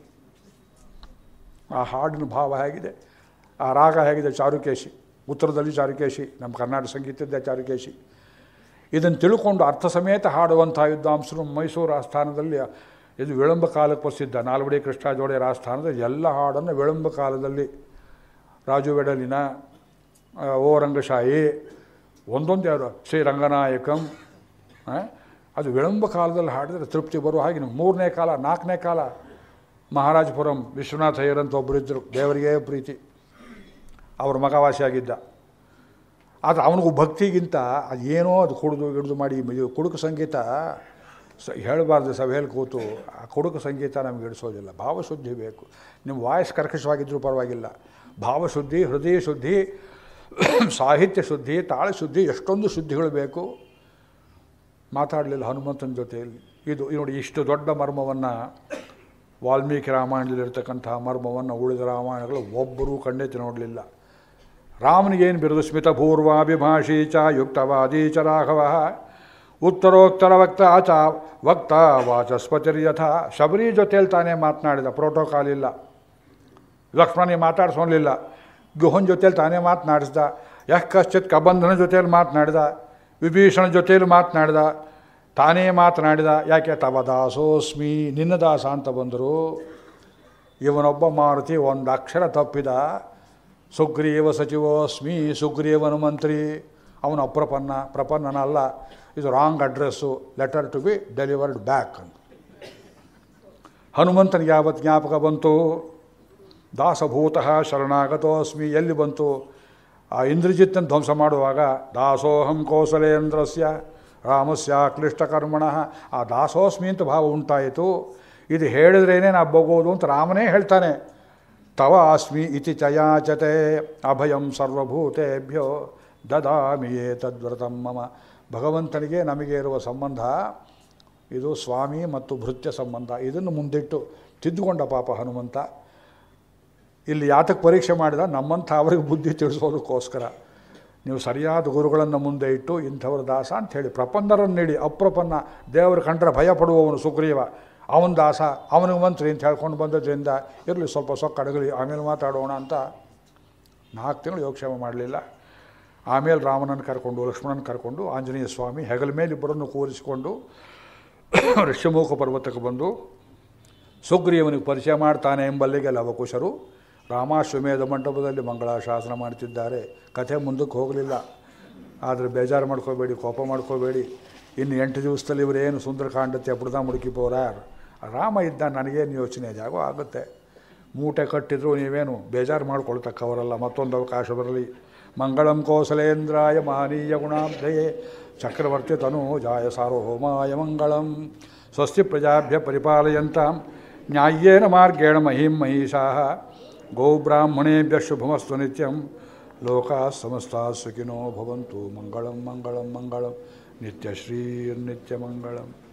ಆ ಹಾಡಿನ ಭಾವ ಹೇಗಿದೆ ಆ ರಾಗ ಹೇಗಿದೆ ಚಾರುಕೇಶಿ ಉತ್ತರದಲ್ಲಿ ಚಾರುಕೇಶಿ ನಮ್ಮ ಕರ್ನಾಟಕ ಸಂಗೀತದ್ದೇ ಚಾರುಕೇಶಿ ಇದನ್ನು ತಿಳ್ಕೊಂಡು ಅರ್ಥ ಸಮೇತ ಹಾಡುವಂಥ ವಿದ್ವಾಂಸರು ಮೈಸೂರು ಆಸ್ಥಾನದಲ್ಲಿ ಇದು ವಿಳಂಬ ಕಾಲಕ್ಕೆ ಪ್ರಸಿದ್ಧ ನಾಲ್ವಡಿ ಕೃಷ್ಣಾಜೋಡಿಯರ ಆಸ್ಥಾನದಲ್ಲಿ ಎಲ್ಲ ಹಾಡನ್ನು ವಿಳಂಬ ಕಾಲದಲ್ಲಿ ರಾಜು ವೆಡಲಿನ ಆ, ಓ ರಂಗಶಾಹಿ ಒಂದೊಂದು ಯಾರು ಶ್ರೀ ರಂಗನಾಯಕಂ ಆ, ಅದು ವಿಳಂಬ ಕಾಲದಲ್ಲಿ ಹಾಡಿದರೆ ತೃಪ್ತಿ ಬರುವ ಹಾಗೆ ನೀವು ಮೂರನೇ ಕಾಲ ನಾಲ್ಕನೇ ಕಾಲ ಮಹಾರಾಜಪುರಂ ವಿಶ್ವನಾಥ ಅಯ್ಯರ್ ಅಂತ ಒಬ್ಬರಿದ್ದರು ದೇವರಿಗೆ ಪ್ರೀತಿ ಅವ್ರ ಮಗವಾಸಿಯಾಗಿದ್ದ ಆದರೆ ಅವನಿಗೂ ಭಕ್ತಿಗಿಂತ ಅದು ಏನೋ ಅದು ಕುಡಿದು ಗಿಡ್ದು ಮಾಡಿ ಇದು ಕುಡುಕು ಸಂಗೀತ ಸ ಹೇಳಬಾರ್ದು ಸಭೆಯಲ್ಲಿ ಕೂತು ಆ ಕುಡುಕು ಸಂಗೀತ ನಮಗೆ ಇಡಿಸೋದಿಲ್ಲ ಭಾವಶುದ್ಧಿ ಬೇಕು ನಿಮ್ಮ ವಾಯ್ಸ್ ಕರ್ಕಶವಾಗಿದ್ದರೂ ಪರವಾಗಿಲ್ಲ ಭಾವಶುದ್ಧಿ ಹೃದಯ ಶುದ್ಧಿ ಸಾಹಿತ್ಯ ಶುದ್ಧಿ ತಾಳ ಶುದ್ಧಿ ಎಷ್ಟೊಂದು ಶುದ್ಧಿಗಳು ಬೇಕು ಮಾತಾಡಲಿಲ್ಲ ಹನುಮಂತನ ಜೊತೆಯಲ್ಲಿ ಇದು ನೋಡಿ ಇಷ್ಟು ದೊಡ್ಡ ಮರ್ಮವನ್ನು ವಾಲ್ಮೀಕಿ ರಾಮಾಯಣದಲ್ಲಿರ್ತಕ್ಕಂತಹ ಮರ್ಮವನ್ನು ಉಳಿದ ರಾಮಾಯಣಗಳು ಒಬ್ಬರೂ ಖಂಡಿತ ನೋಡಲಿಲ್ಲ ರಾಮನಿಗೇನು ಬಿರುದು ಸ್ಮಿತಪೂರ್ವಾಭಿಭಾಷಿ ಚ ಯುಕ್ತವಾದಿ ಚ ರಾಘವ ಉತ್ತರೋತ್ತರ ವಕ್ತ ಚ ವಕ್ತ ವಾಚಸ್ಪತಿರ್ಯಥ ಶಬರಿ ಜೊತೆಯಲ್ಲಿ ತಾನೇ ಮಾತನಾಡಿದ ಪ್ರೋಟೋಕಾಲ್ ಇಲ್ಲ ಲಕ್ಷ್ಮಣಿಗೆ ಮಾತಾಡ್ಸೋಲಿಲ್ಲ ಗುಹನ್ ಜೊತೆಯಲ್ಲಿ ತಾನೇ ಮಾತನಾಡಿಸ್ದ ಯಃ ಕಶ್ಚಿತ್ ಕಬಂಧನ ಜೊತೆಯಲ್ಲಿ ಮಾತನಾಡಿದ ವಿಭೀಷಣ ಜೊತೆಯಲ್ಲಿ ಮಾತನಾಡಿದ ತಾನೇ ಮಾತನಾಡಿದ ಯಾಕೆ ತವ ದಾಸೋಸ್ಮಿ ನಿನ್ನ ದಾಸ ಅಂತ ಬಂದರು ಇವನೊಬ್ಬ ಮಾರುತಿ ಒಂದು ಅಕ್ಷರ ತಪ್ಪಿದ ಸುಗ್ರೀವ ಸಚಿವೋಸ್ಮಿ ಸುಗ್ರೀವನ ಮಂತ್ರಿ ಅವನು ಅಪ್ರಪನ್ನ ಪ್ರಪನ್ನನಲ್ಲ ಇದು wrong address letter to be delivered back ಅಂತ ಹನುಮಂತನಿಗೆ ಯಾವತ್ತು ಜ್ಞಾಪಕ ಬಂತು ದಾಸಭೂತಃ ಶರಣಾಗತೋಸ್ಮಿ ಎಲ್ಲಿ ಬಂತು ಆ ಇಂದ್ರಜಿತ್ತನ್ನು ಧ್ವಂಸ ಮಾಡುವಾಗ ದಾಸೋಹಂ ಕೌಸಲೇಂದ್ರಸ್ಯ ರಾಮಸ್ಯ ಕ್ಲಿಷ್ಟಕರ್ಮಣ ಆ ದಾಸೋಸ್ಮಿ ಅಂತ ಭಾವ ಉಂಟಾಯಿತು ಇದು ಹೇಳಿದ್ರೇನೆ ನಾ ಬಗೋದು ಅಂತ ರಾಮನೇ ಹೇಳ್ತಾನೆ ತವ ಅಸ್ಮಿ ಇತಿ ಚಯಾಚತೆ ಅಭಯಂ ಸರ್ವಭೂತೇಭ್ಯೋ ದದಾಮಿಯೇ ತದ್ವ್ರತಂ ಮಮ ಭಗವಂತನಿಗೆ ನಮಗೆ ಇರುವ ಸಂಬಂಧ ಇದು ಸ್ವಾಮಿ ಮತ್ತು ಭೃತ್ಯ ಸಂಬಂಧ ಇದನ್ನು ಮುಂದಿಟ್ಟು ತಿದ್ದುಕೊಂಡ ಪಾಪ ಹನುಮಂತ ಇಲ್ಲಿ ಯಾತಕ್ಕೆ ಪರೀಕ್ಷೆ ಮಾಡಿದ ನಮ್ಮಂಥ ಅವರಿಗೆ ಬುದ್ಧಿ ತಿಳಿಸೋದಕ್ಕೋಸ್ಕರ ನೀವು ಸರಿಯಾದ ಗುರುಗಳನ್ನು ಮುಂದೆ ಇಟ್ಟು ಇಂಥವ್ರ ದಾಸ ಅಂಥೇಳಿ ಪ್ರಪನ್ನರನ್ನು ನೀಡಿ ಅಪ್ರಪನ್ನ ದೇವರು ಕಂಡ್ರೆ ಭಯ ಪಡುವವನು ಸುಗ್ರೀವ ಅವನ ದಾಸ ಅವನಿಗೆ ಮಂತ್ರಿ ಅಂತ ಹೇಳ್ಕೊಂಡು ಬಂದದ್ರಿಂದ ಇರಲಿ ಸ್ವಲ್ಪ ಸೊಕ್ಕ ಅಡಗಲಿ ಆಮೇಲೆ ಮಾತಾಡೋಣ ಅಂತ ನಾಲ್ಕು ತಿಂಗಳು ಯೋಗಕ್ಷೇಮ ಮಾಡಲಿಲ್ಲ ಆಮೇಲೆ ರಾಮನನ್ನು ಕರ್ಕೊಂಡು ಲಕ್ಷ್ಮಣನ ಕರ್ಕೊಂಡು ಆಂಜನೇಯ ಸ್ವಾಮಿ ಹೆಗಲ ಮೇಲೆ ಇಬ್ಬರನ್ನು ಕೂರಿಸಿಕೊಂಡು ಋಷ್ಯಮುಖ ಪರ್ವತಕ್ಕೆ ಬಂದು ಸುಗ್ರೀವನಿಗೆ ಪರಿಚಯ ಮಾಡ್ತಾನೆ ಎಂಬಲ್ಲಿಗೆ ಲವಕುಶರು ರಾಮಾಶ್ವಮೇಧ ಮಂಟಪದಲ್ಲಿ ಮಂಗಳಾಶಾಸನ ಮಾಡ್ತಿದ್ದಾರೆ ಕಥೆ ಮುಂದಕ್ಕೆ ಹೋಗಲಿಲ್ಲ ಆದರೆ ಬೇಜಾರು ಮಾಡ್ಕೋಬೇಡಿ ಕೋಪ ಮಾಡ್ಕೋಬೇಡಿ ಇನ್ನು ಎಂಟು ದಿವಸದಲ್ಲಿ ಇವರೇನು ಸುಂದರಕಾಂಡತೆ ಅಪೃತ ಮುಡುಕಿಪೋರಾರ್ ರಾಮ ಇದ್ದ ನನಗೇನು ಯೋಚನೆ ಜಾಗೋ ಆಗುತ್ತೆ ಮೂಟೆ ಕಟ್ಟಿದ್ರು ನೀವೇನು ಬೇಜಾರು ಮಾಡ್ಕೊಳ್ತಕ್ಕವರಲ್ಲ ಮತ್ತೊಂದು ಅವಕಾಶ ಬರಲಿ ಮಂಗಳಂ ಕೌಸಲೇಂದ್ರಾಯ ಮಹನೀಯ ಗುಣಾಬ್ಧಯೇ ಚಕ್ರವರ್ತಿ ತನು ಜಾಯ ಸಾರ್ವಭೌಮಾಯ ಮಂಗಳಂ ಸ್ವಸ್ತಿ ಪ್ರಜಾಭ್ಯ ಪರಿಪಾಲಯಂತಾಂ ನ್ಯಾಯೇನ ಮಾರ್ಗೇಣ ಮಹಿಂ ಮಹಿಷಾ ಗೋಬ್ರಾಹ್ಮಣೇಭ್ಯ ಶುಭಮಸ್ತು ನಿತ್ಯಂ ಲೋಕಾ ಸಮಸ್ತಾ ಸುಖಿನೋ ಭವಂತು ಮಂಗಳಂ ಮಂಗಳಂ ಮಂಗಳಂ ನಿತ್ಯಶ್ರೀರ್ನಿತ್ಯಮಂಗಳಂ